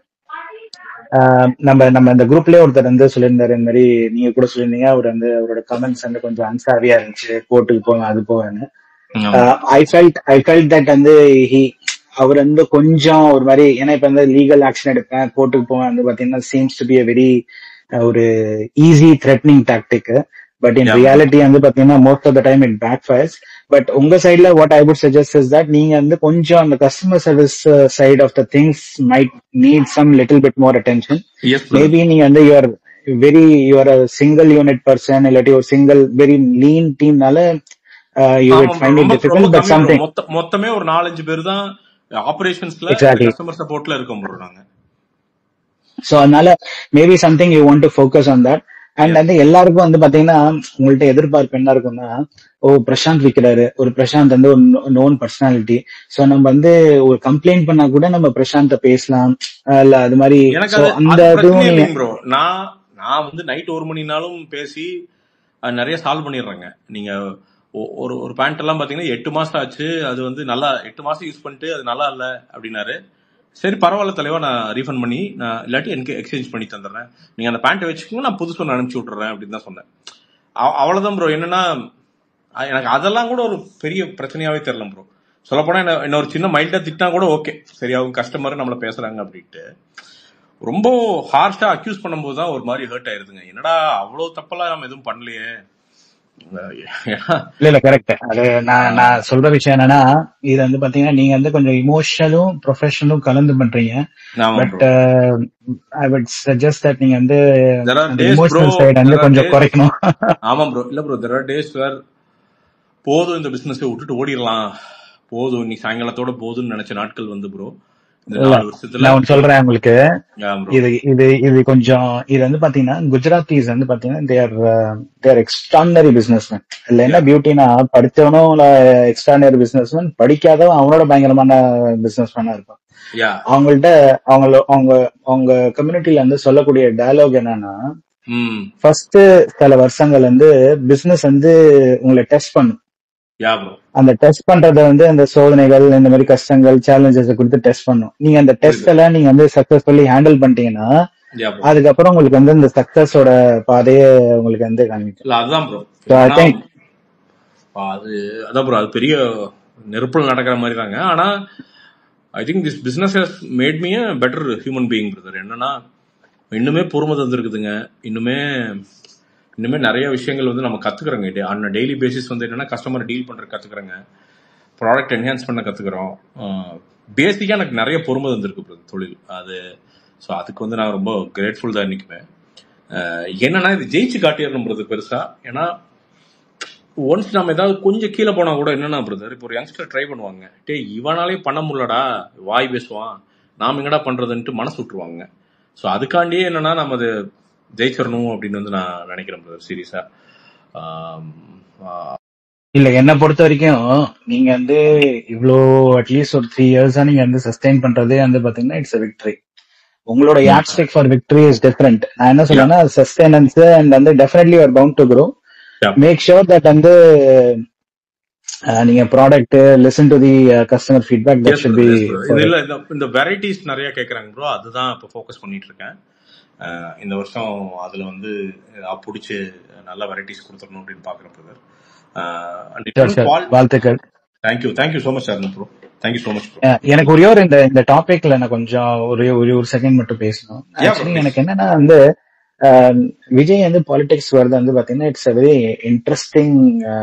ஆஹ் நம்ம நம்ம இந்த குரூப்லயே ஒருத்தர் வந்து சொல்லியிருந்தாரு இந்த மாதிரி நீங்க கூட சொல்லியிருந்தீங்க அவர் வந்து அவரோட கமெண்ட்ஸ் வந்து கொஞ்சம் அன்சாரியா இருந்துச்சு கோர்ட்டுக்கு போவேன் அது போவேன்னு ஆமா I felt I felt that வந்து ஹி அவர் வந்து கொஞ்சம் ஒரு மாதிரி ஏன்னா இப்ப வந்து லீகல் ஆக்ஷன் எடுப்பேன் கோர்ட்டுக்கு போவேன் வந்து பாத்தீங்கன்னா seems to be a very ஒரு easy threatening tactic but in yeah bro reality வந்து பாத்தீங்கன்னா most of the time it backfires but உங்க சைட்ல what I would suggest is that நீங்க வந்து கொஞ்சம் அந்த customer service side of the things might need some little bit more attention yes brother maybe நீங்க வந்து your very your single unit person இல்லாட்டி ஒரு சிங்கிள் வெரி லீன் டீம்னால யூ ஆமா would bro find it ரொம்ப ரொம்ப டிஃபிகல்ட் பட் கம்மி bro something மொத்த மொத்தமே ஒரு நாலஞ்சு பேர் தான் ஆபரேஷன்ஸ்ல இந்த எக்ஸாக்ட்லி கஸ்டமர் சப்போர்ட்ல இருக்கோம் ப்ரோ நாங்க சோ அதனால maybe something you want to focus on that and yes வந்து எல்லாருக்கும் வந்து பாத்தீங்கன்னா உங்கள்ட்ட எதிர்பார்ப்பு என்ன இருக்கும்னா ஓ பிரசாந்த் விக்கிறாரு ஒரு பிரசாந்த் வந்து ஒரு நோன் பர்சனாலிட்டி சோ நம்ம வந்து ஒரு கம்ப்ளைண்ட் பண்ணா கூட நம்ம பிரசாந்த பேசலாம் அஹ் இல்ல அது மாதிரி எனக்கு சோ அது அந்த அது இதுவும் பிரச்சனையே நீங்க இல்லைங்க ப்ரோ நான் நான் வந்து நைட் ஒரு மணினாலும் பேசி அது நிறைய சால்வ் பண்ணிடுறேங்க நீங்க ஒ- ஒரு ஒரு பேண்ட் எல்லாம் பாத்தீங்கன்னா எட்டு மாசம் ஆச்சு அது வந்து நல்லா எட்டு மாசம் யூஸ் பண்ணிட்டு அது நல்லா இல்ல அப்படின்னாரு சரி பரவாயில்ல தலைவா நான் ரீஃபண்ட் பண்ணி நான் இல்லாட்டி எனக்கு எக்ஸ்சேஞ்ச் பண்ணி தந்துடுறேன் நீங்க அந்த பேண்ட் வச்சுக்கோங்க நான் புதுசு ஒன்று அனுப்பிச்சு விட்டுறேன் அப்படின்னு தான் சொன்னேன் அவ- அவ்வளவுதான் ப்ரோ என்னன்னா அ- எனக்கு அதெல்லாம் கூட ஒரு பெரிய பிரச்சனையாவே தெரியல ப்ரோ சொல்ல போனா என்ன என்ன ஒரு சின்ன மைல்டா திட்டினா கூட ஓகே சரி அவங்க கஸ்டமர் நம்மள பேசுறாங்க அப்படின்ட்டு ரொம்ப ஹார்ஷா அக்யூஸ் பண்ணும்போது தான் ஒரு மாதிரி ஹர்ட் ஆயிருதுங்க என்னடா அவ்வளவு தப்பெல்லாம் நம்ம எதுவும் பண்ணலையே ஏன்னா, இல்ல இல்ல கரெக்ட் அது நான் ஆஹ், நான் சொல்ற விஷயம் என்னன்னா இது வந்து பாத்தீங்கன்னா நீங்க வந்து கொஞ்சம் இமோஷனலும் ப்ரொஃபஷனலும் கலந்து பண்றீங்க ஆமா but bro I would suggest that நீங்க வந்து தெர் ஆர் அந்த டேஸ் ப்ரோ இமோஷனல் சைடு வந்து தெர் ஆர் கொஞ்சம் டேஸ் குறைக்கணும் ஆமா ப்ரோ இல்ல bro there are days where போதும் இந்த பிசினஸ் விட்டுட்டு ஓடிடலாம் போதும் இன்னைக்கு சாயங்காலத்தோட போதும்னு நினைச்ச நாட்கள் வந்து ப்ரோ இந்த இல்ல நாலு வருஷத்துல நான் ஒன்னு சொல்றேன் உங்களுக்கு யா ப்ரோ இது இது இது கொஞ்சம் இது வந்து பாத்தீங்கன்னா குஜராத்திஸ் வந்து பாத்தீங்கன்னா தேர் தேர் எக்ஸ்ட்ரானரி பிசினஸ்மேன் இதுல யா என்ன பியூட்டினா படிச்சவனும் இல்ல எக்ஸ்ட்ரானரி பிசினஸ்மேன் படிக்காதவன் அவனோட பயங்கரமான பிசினஸ்மேனா இருப்பான் யா அவங்கள்ட்ட அவங்க அவங்க அவங்க கம்யூனிட்டில வந்து சொல்லக்கூடிய டயலாக் என்னன்னா ம் ஃபர்ஸ்ட் சில வருஷங்கள் வந்து பிசினஸ் வந்து உங்களை டெஸ்ட் பண்ணும் யா ப்ரோ அந்த டெஸ்ட் பண்றத வந்து அந்த சோதனைகள் இந்த மாதிரி கஷ்டங்கள் சேலஞ்சஸ் கொடுத்து டெஸ்ட் பண்ணும் நீங்க அந்த டெஸ்ட் புரியுது எல்லாம் நீங்க வந்து சக்சஸ்ஃபுல்லி ஹேண்டில் பண்ணிட்டீங்கன்னா யா ப்ரோ அதுக்கப்புறம் உங்களுக்கு வந்து இந்த சக்சஸோட பாதையே உங்களுக்கு வந்து காமிக்கும் இல்ல அதுதான் ப்ரோ ஸோ ஐ என்னன்னா திங்க் அது அதான் ப்ரோ அது பெரிய நெருப்புல நடக்கிற மாதிரி தாங்க ஆனா I think this business has made me a better human being brother என்னன்னா இன்னுமே பொறுமை தந்திருக்குதுங்க இன்னுமே இன்னுமே நிறைய விஷயங்கள் வந்து நம்ம கத்துக்கிறோங்க ஆன் டெய்லி பேசிஸ் வந்து என்னன்னா கஸ்டமர் டீல் பண்ற கத்துக்கிறோங்க ப்ராடக்ட் என்ஹான்ஸ் பண்ண கத்துக்கிறோம் பேசிக்கா எனக்கு நிறைய பொறுமை தந்திருக்கு brother தொழில் அது ஸோ அதுக்கு வந்து நான் ரொம்ப கிரேட்ஃபுல் தான் நினைக்குவேன் அஹ் என்னன்னா இது ஜெயிச்சு காட்டிடணும்ன்றது பெருசா ஏன்னா ஒன்ஸ் நம்ம ஏதாவது கொஞ்சம் கீழே போனா கூட என்னன்னா பிரதர் இப்போ ஒரு யங்ஸ்டர் ட்ரை பண்ணுவாங்க டே இவனாலே பண்ண முடியலடா வாய் பேசுவான் நாம் எங்கடா பண்றதுன்ட்டு மனசு விட்டுருவாங்க ஸோ அதுக்காண்டியே என்னன்னா நம்ம அது ஜெயிச்சிடணும் அப்படின்னு வந்து நான் நினைக்கிறேன் பிரதர் சீரியஸா இல்ல என்ன பொறுத்த வரைக்கும் நீங்க வந்து இவ்வளோ அட்லீஸ்ட் ஒரு த்ரீ இயர்ஸா நீங்க வந்து சஸ்டெயின் பண்றதே வந்து பாத்தீங்கன்னா இட்ஸ் விக்டரி உங்களோட yardstick for victory is different நான் என்ன யா சொல்றேன்னா சஸ்டெனன்ஸ் அண்ட் வந்து definitely are bound to grow yeah make sure that வந்து அஹ், நீங்க product listen to the customer feedback that yes should brother be yes brother for இது இல்ல இந்த இந்த வெரைட்டிஸ் நிறைய கேட்குறாங்க ப்ரோ அதுதான் இப்போ ஃபோக்கஸ் பண்ணிட்டு இருக்கேன் அஹ் இந்த வருஷம் அதுல வந்து ஏதாவது பிடிச்சி நல்ல வெரைட்டிஸ் கொடுத்துடணும் அப்படின்னு பாக்குறேன் brother and sure it sure பால் வாழ்த்துக்கள் thank you thank you so much sir bro thank you so much bro ah, எனக்கு ஒரே ஒரு இந்த இந்த டாபிக்ல நான் கொஞ்சம் ஒரே ஒரே ஒரு செகண்ட் மட்டும் பேசணும் யா ப்ரோ ஆக்சுவலி ப்ளீஸ் எனக்கு என்னன்னா வந்து அஹ், விஜய் வந்து பாலிடிக்ஸ் வருது வந்து பாத்தீங்கன்னா it's a very interesting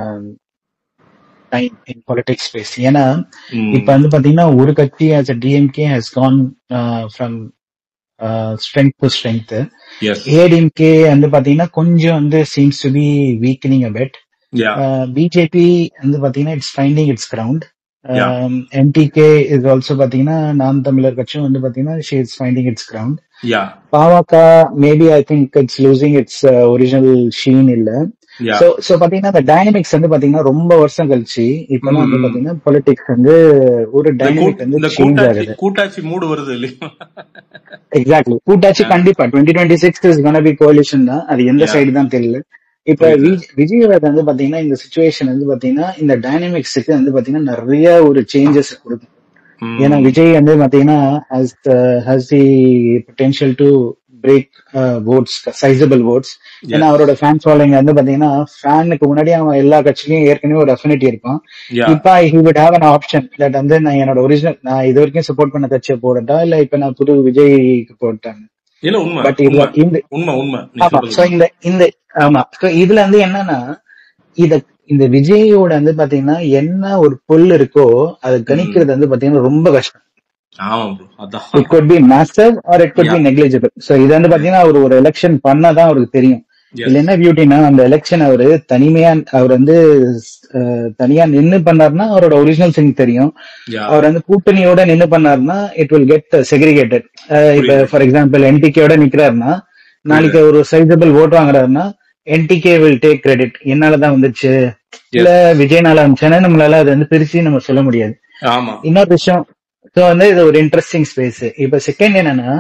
time in politics space ஏன்னா இப்ப ம் வந்து பாத்தீங்கன்னா ஒரு கட்சி as a DMK has gone from strength to strength yes ADMK வந்து பாத்தீங்கன்னா கொஞ்சம் வந்து seems to be weakening a bit yeah BJP வந்து பாத்தீங்கன்னா it's finding its ground yeah NTK இது ஆல்சோ பாத்தீங்கன்னா நாம் தமிழர் கட்சியும் வந்து பாத்தீங்கன்னா she is finding its ground yeah பாமக maybe I think it's losing it's original sheen இல்ல யா சோ சோ பாத்தீங்கன்னா அந்த டைனமிக்ஸ் வந்து பாத்தீங்கன்னா ரொம்ப வருஷம் கழிச்சு இப்பதான் ம் வந்து ம் பாத்தீங்கன்னா பொலிட்டிக்ஸ் வந்து ஒரு இந்த டைனமிக் கூட் வந்து இந்த சேஞ்ச் கூட்டாட்சி ஆகுது கூட்டாட்சி மூடு வருது இல்லையா எக்ஸாக்ட்லி கூட்டாட்சி யா கண்டிப்பா twenty twenty six is gonna be coalition தான் அது எந்த யா சைடு தான் தெரியல இப்ப புரியுது விஜ்- விஜய் வந்து பாத்தீங்கன்னா இந்த சுச்சுவேஷன் வந்து பாத்தீங்கன்னா இந்த டைனமிக்ஸுக்கு வந்து பாத்தீங்கன்னா நிறைய ஒரு சேஞ்சஸ் கொடுக்கும் ஏன்னா ம் விஜய் வந்து பாத்தீங்கன்னா has has the potential to break votes sizable votes ஏன்னா எஸ் அவரோட ஃபேன் ஃபாலோயிங் வந்து பாத்தீங்கன்னா ஃபேனுக்கு முன்னாடி அவன் எல்லா கட்சியிலயும் ஏற்கனவே ஒரு அஃபினிட்டி இருப்பான் யா இப்ப he would have an option that வந்து நான் என்னோட ஒரிஜினல் நான் இது வரைக்கும் சப்போர்ட் பண்ண கட்சியை போடட்டா இல்ல இப்ப நான் புது விஜய்க்கு போட்டேன் இல்ல உண்மை பட் இதுல உண்மை இந்த உண்மை உண்மை நீ ஆமா சொல்றது சோ உண்மை இந்த இந்த ஆமா So இதுல வந்து என்னன்னா இத இந்த விஜயோட வந்து பாத்தீங்கன்னா என்ன ஒரு புல் இருக்கோ அதை ம் கணிக்கிறது வந்து பாத்தீங்கன்னா ரொம்ப கஷ்டம் ஆமா ப்ரோ அதான் it could be massive or it could yeah be negligible so இது வந்து எஸ் பாத்தீங்கன்னா அவர் ஒரு எலெக்ஷன் பண்ணாதான் அவருக்கு தெரியும் இதுல எஸ் என்ன பியூட்டினா அந்த எலெக்ஷன் அவரு தனிமையா அவர் வந்து அஹ், தனியா நின்னு பண்ணாருன்னா அவரோட ஒரிஜினல் சிங் தெரியும் யா அவர் வந்து கூட்டணியோட நின்னு பண்ணாருன்னா இட் வில் கெட் செக்ரிகேட்டட் இப்ப புரியுது ஃபார் எக்ஸாம்பிள் என்டிகேயோட நிக்கிறாருன்னா புரியுது நாளைக்கு ஒரு சைசபிள் ஓட் வாங்குறாருன்னா என்டிகே வில் டேக் கிரெடிட் என்னாலதான் வந்துச்சு இல்ல எஸ் விஜய்னால வந்துச்சுன்னா நம்மளால அதை வந்து பிரிச்சு நம்ம சொல்ல முடியாது ஆமா இன்னொரு விஷயம் ஸோ வந்து இது ஒரு இன்ட்ரெஸ்டிங் ஸ்பேஸ் இப்ப செகண்ட் என்னன்னா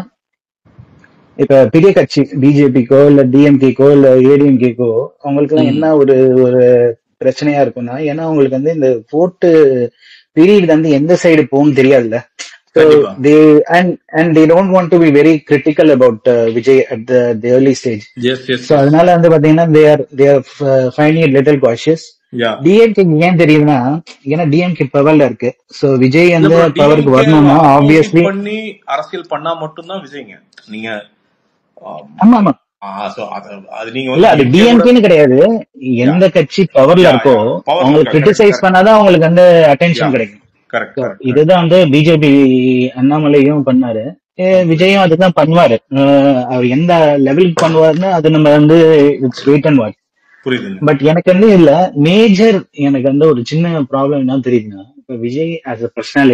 இப்ப பெரிய கட்சி பிஜேபிக்கோ இல்ல டிஎம்கேக்கோ இல்ல ஏடிஎம்கேக்கோ அவங்களுக்கு எல்லாம் ம் என்ன ஒரு ஒரு பிரச்சனையா இருக்கும்னா ஏன்னா அவங்களுக்கு வந்து இந்த ஓட்டு பீரியட் வந்து எந்த சைடு போகும்னு தெரியாதுல்ல ஸோ கண்டிப்பா they and and they don't want to be very critical about Vijay at the early stage yes yes so yes அதனால வந்து பாத்தீங்கன்னா they are they are playing it little cautious yeah DMK ஏன் தெரியுதுன்னா ஏன்னா DMK பவர்ல இருக்கு so Vijay இல்ல வந்து bro பவருக்கு டிஎம்கே வரணும்னா அப்போசிட் ஆப்வியஸ்லி பண்ணி அரசியல் பண்ணா மட்டும்தான் விஜய்ங்க நீங்க ஆம், ஆமா ஆமா ஆ, so அது அது நீங்க இல்ல வந்து அது டிஎம்கே கூட டிஎம்கேன்னு கிடையாது யா எந்த கட்சி பவர்ல யா இருக்கோ யா பவர்ல அவங்களுக்கு இருக்கா கரெக்ட் கிரிட்டிசைஸ் கரெக்ட் பண்ணாதான் அவங்களுக்கு வந்து யா அட்டென்ஷன் கிடைக்கும் கரெக்ட் So, கரெக்ட் கரெக்ட் இதுதான் வந்து பிஜேபி அண்ணாமலையும் பண்ணாரு ஏ, விஜயும் அதுதான் பண்ணுவாரு அஹ் அவர் எந்த லெவலுக்கு பண்ணுவாருன்னு அது நம்ம வந்து இட்ஸ் வெயிட் அண்ட் வாட்ச் புரியுதுங்க பட் எனக்கு வந்து இல்ல மேஜர் எனக்கு வந்து ஒரு சின்ன ப்ராப்ளம் என்ன தெரியுதுன்னா இப்ப Vijay as a personality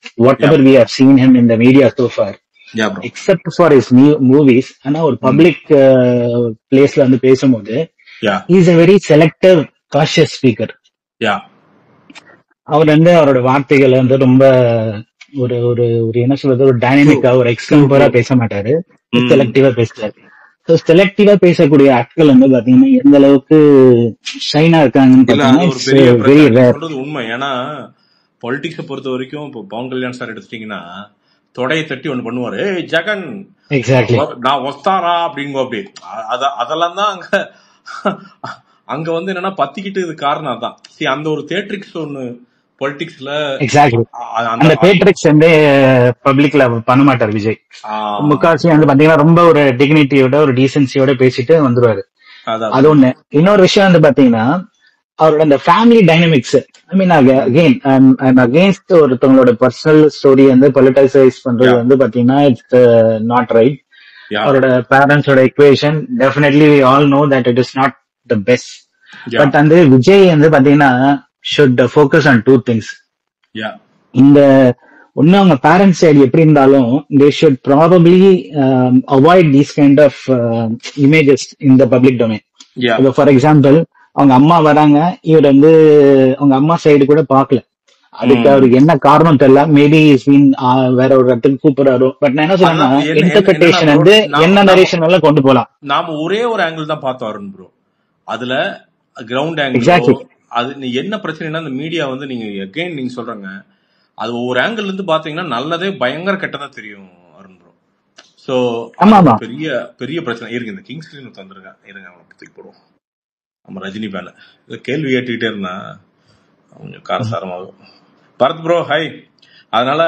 what yeah ever we have seen him in the media so far yeah bro except for is movies ஆனா ஒரு ம் பப்ளிக் பிளேஸ்ல வந்து பேசும்போது yeah is a very selective cautious speaker yeah அவர் வந்து அவரோட வார்த்தைகளை வந்து ரொம்ப ஒரு ஒரு ஒரு என்ன சொல்றது ஒரு ட்ரூ டைனமிக்கா ஒரு ட்ரூ எக்ஸ்டம்பரா ப்ரோ பேச மாட்டாரு ம் செலக்டிவா பேசுறாரு ஸோ செலக்டிவா பேசக்கூடிய ஆட்கள் வந்து பாத்தீங்கன்னா எந்த அளவுக்கு ஷைனா இருக்காங்கன்னு இல்ல பாத்தீங்கன்னா அது ஒரு இட்ஸ் பெரிய வெரி பிரச்சனை நீங்க ரேர் சொல்றது உண்மை ஏன்னா பொலிட்டிக்ஸை பொறுத்த வரைக்கும் இப்போ பவன் கல்யாண் சார் எடுத்துட்டீங்கன்னா தொடையை தட்டி ஒண்ணு பண்ணுவாரு ஏய் ஜெகன் எக்ஸாக்ட்லி ஒ- நான் ஒஸ்தாரா அப்படிங்கோ அப்படி அ- அத அதெல்லாம் தான் அங்க அங்க வந்து என்னன்னா பத்திக்கிட்டு இது காரணம் அதான் சரி அந்த ஒரு தேட்ரிக்ஸ் ஒண்ணு பொலிட்டிக்ஸ்ல எக்ஸாக்ட்லி அந்த அந்த பேட்ரிக்ஸ் வந்து பப்ளிக்ல பண்ண மாட்டார் விஜய் ஆ, முக்காவாசி வந்து பாத்தீங்கன்னா ரொம்ப ஒரு டிக்னிட்டியோட ஒரு டீசென்சியோட பேசிட்டு வந்துருவாரு அதான் அது ஒண்ணு இன்னொரு விஷயம் வந்து பாத்தீங்கன்னா அவரோட அந்த family dynamics I mean again I'm against ஒருத்தவங்களோட பர்சனல் ஸ்டோரி வந்து பொலிட்டிசைஸ் பண்றது யா வந்து பாத்தீங்கன்னா இட்ஸ் நாட் ரைட் யா அவரோட பேரண்ட்ஸோட equation definitely all know that it is not the best yeah but வந்து விஜய் வந்து பாத்தீங்கன்னா should focus on two things yeah இந்த ஒண்ணு அவங்க பேரண்ட்ஸ் சைடு எப்படி இருந்தாலும் they should probably avoid these kind of images in the public domain yeah இப்போ for example அவங்க அம்மா வராங்க இவர் வந்து அவங்க அம்மா சைடு கூட பார்க்கல அதுக்கு ம் அவருக்கு என்ன காரணம் தெரியல மேபி வேற ஒரு இடத்துக்கு கூப்பிடுறாரோ பட் நான் என்ன சொல்றேன்னா அதான் என்ன என்ன- என்னன்னா இன்டர்பிரேஷன் ப்ரோ வந்து நாம என்ன நாம நரேஷன் எல்லாம் கொண்டு போலாம் நாம ஒரே ஒரு ஆங்கிள் தான் பார்த்தோம் அருண் ப்ரோ அதுல கிரவுண்ட் ஆங்கிளோ எக்ஸாக்ட்லி அது நீ என்ன பிரச்சனைனா அந்த மீடியா வந்து நீங்க எகைன் நீங்க சொல்றாங்க அது ஒவ்வொரு ஆங்கிள் இருந்து பாத்தீங்கன்னா நல்லதே பயங்கர கெட்டதா தெரியும் அருண் ப்ரோ சோ ஆமா அது ஒரு ஆமா பெரிய பெரிய பிரச்சனை இருங்க இந்த கிங் ஸ்கிரீன் தந்துருங்க இருங்க அவனை பத்தி போடுவோம் நம்ம ரஜினி பேன இது கேள்வி கேட்டுக்கிட்டே இருந்தா கொஞ்சம் காரசாரமாகும் பரத் ப்ரோ ஹாய் அதனால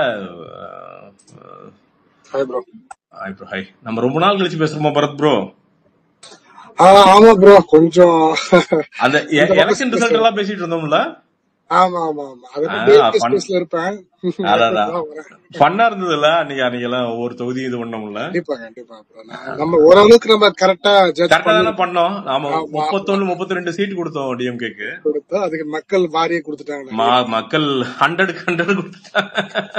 hi bro hi bro hi நம்ம ரொம்ப நாள் கழிச்சு பேசுறோமா பரத் ப்ரோ ஆ ஆமா ப்ரோ கொஞ்சம் அந்த இந்த பக்கம் எலெக்ஷன் ரிசல்ட் ஸ்பேஸ்ல எல்லாம் பேசிட்டு இருந்தோம்ல ஆமா ஆமா ஆமா அது ஆ, டிஎம்கே fun. ஸ்பேஸ்ல இருப்பேன் அதான் இப்பதான் வரேன் ஃபன்னா இருந்ததுல்ல அன்னைக்கு அன்னைக்கு எல்லாம் ஒவ்வொரு தொகுதி இது பண்ணோம்ல கண்டிப்பா கண்டிப்பா ப்ரோ நம்ம ஓரளவுக்கு நம்ம கரெக்டா ஜட்ஜ் கரெக்டா தானே பண்ணிருக்கோம் பண்ணோம் நாம ஆமா முப்பத்தொன்னு முப்பத்தி ரெண்டு சீட் கொடுத்தோம் டிஎம்கேக்கு கொடுத்தா அதுக்கு மக்கள் வாரியே கொடுத்துட்டாங்க நிறைய மக்கள் ஹண்ட்ரடுக்கு ஹண்ட்ரட் கொடுத்தாங்க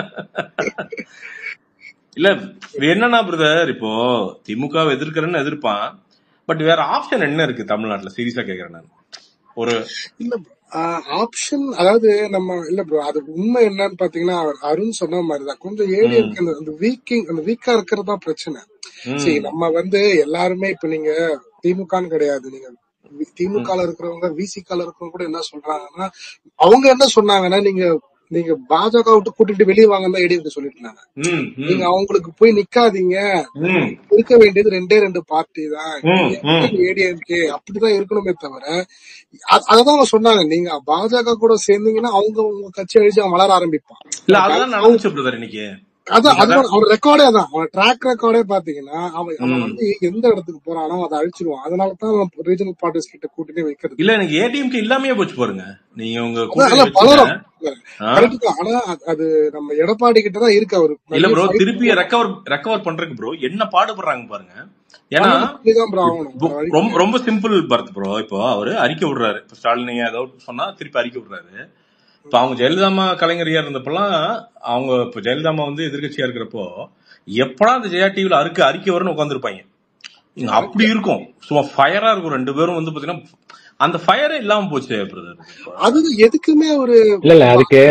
இல்ல இது என்னன்னா பிரதர் இப்போ திமுக எதிர்க்கிறேன்னு எதிர்ப்பான் பட் வேற ஆப்ஷன் என்ன இருக்கு தமிழ்நாட்டுல சீரியஸா கேக்குறேன் நான் ஒரு இல்ல ஆப்ஷன் அதாவது நம்ம இல்ல ப்ரோ அது உண்மை என்னன்னு பாத்தீங்கன்னா அவர் அருண் சொன்ன மாதிரிதான் கொஞ்சம் ம், ஏடிஎம்கே அந்த அந்த வீக்கிங் அந்த வீக்கா இருக்கிறது தான் பிரச்சனை சரி ம், நம்ம வந்து எல்லாருமே இப்ப நீங்க திமுகன்னு கிடையாது நீங்க வி- ம், திமுகல இருக்கிறவங்க விசிகால இருக்கிறவங்க கூட என்ன சொல்றாங்கன்னா அவங்க என்ன சொன்னாங்கன்னா நீங்க நீங்க பாஜக விட்டு கூட்டிட்டு வெளியே வாங்கன்னு தான் ஏடிஎம்கே சொல்லிட்டு இருந்தாங்க ம், நீங்க ம், அவங்களுக்கு போய் நிக்காதீங்க ம், இருக்க வேண்டியது ரெண்டே ரெண்டு பார்ட்டி தான் ம், ம். ஏடிஎம்கே அப்படிதான் இருக்கணுமே தவிர அ- அததான் அவங்க சொன்னாங்க நீங்க பாஜக கூட சேர்ந்தீங்கன்னா அவங்க உங்க கட்சி அழிச்சு அவன் வளர ஆரம்பிப்பான் இல்ல அவன் அதுதான் கட்சி- நடந்துச்சு பிரதர் இன்னைக்கு அதான் நீங்க அதுதான் அதான் அவன் ரெக்கார்டே தான் அவன் ட்ராக் ரெக்கார்டே பாத்தீங்கன்னா அவன் அவன் ம். வந்து எந்த இடத்துக்கு போறானோ அதை அழிச்சிருவான் அதனால தான் அவன் ரீஜனல் பார்ட்டிஸ் கிட்ட கூட்டணி வைக்கிறது இல்ல எனக்கு ஏடிஎம்கே இல்லாமயே போச்சு பாருங்க நீங்க உங்க அதான் கூட்டணி அதான் வச்சுங்க வளரும் ஆ? கரெக்ட் தான் ஆனா அது- அது நம்ம எடப்பாடி கிட்ட தான் இருக்கு அவரு இல்ல நிறைய ப்ரோ ஃபைட் திருப்பி ரெக்கவர் ரெக்கவர் பண்றதுக்கு ப்ரோ என்ன பாடுபடுறாங்க பாருங்க ஏன்னா பண்ணணும் பண்ணிதான் ப்ரோ ஆகணும் இப்போ வேற வழி ரொம்ப கிடையாது ரொம்ப சிம்பிள் பரத் ப்ரோ இப்போ அவரு அறிக்கை விடுறாரு இப்போ ஸ்டாலின் ஐயா ஏதோ சொன்னா திருப்பி அறிக்கை விடுறாரு இப்போ அவங்க ஜெயலலிதாமா கலைஞரியா இருந்தப்பெல்லாம் அவங்க இப்போ ஜெயலலிதாமா வந்து எதிர்க்கட்சியா இருக்கிறப்போ எப்படா அந்த ஜெயா டிவில அறுக்க அறிக்கை வரும்னு உட்காந்துருப்பாங்க இங்க அப்படி இருக்கும் சும்மா ஃபயரா இருக்கும் ரெண்டு பேரும் வந்து பாத்தீங்கன்னா அந்த ஃபயரே இல்லாம போச்சு பிரதர் அது எதுக்குமே ஒரு இல்ல இல்ல அதுக்கு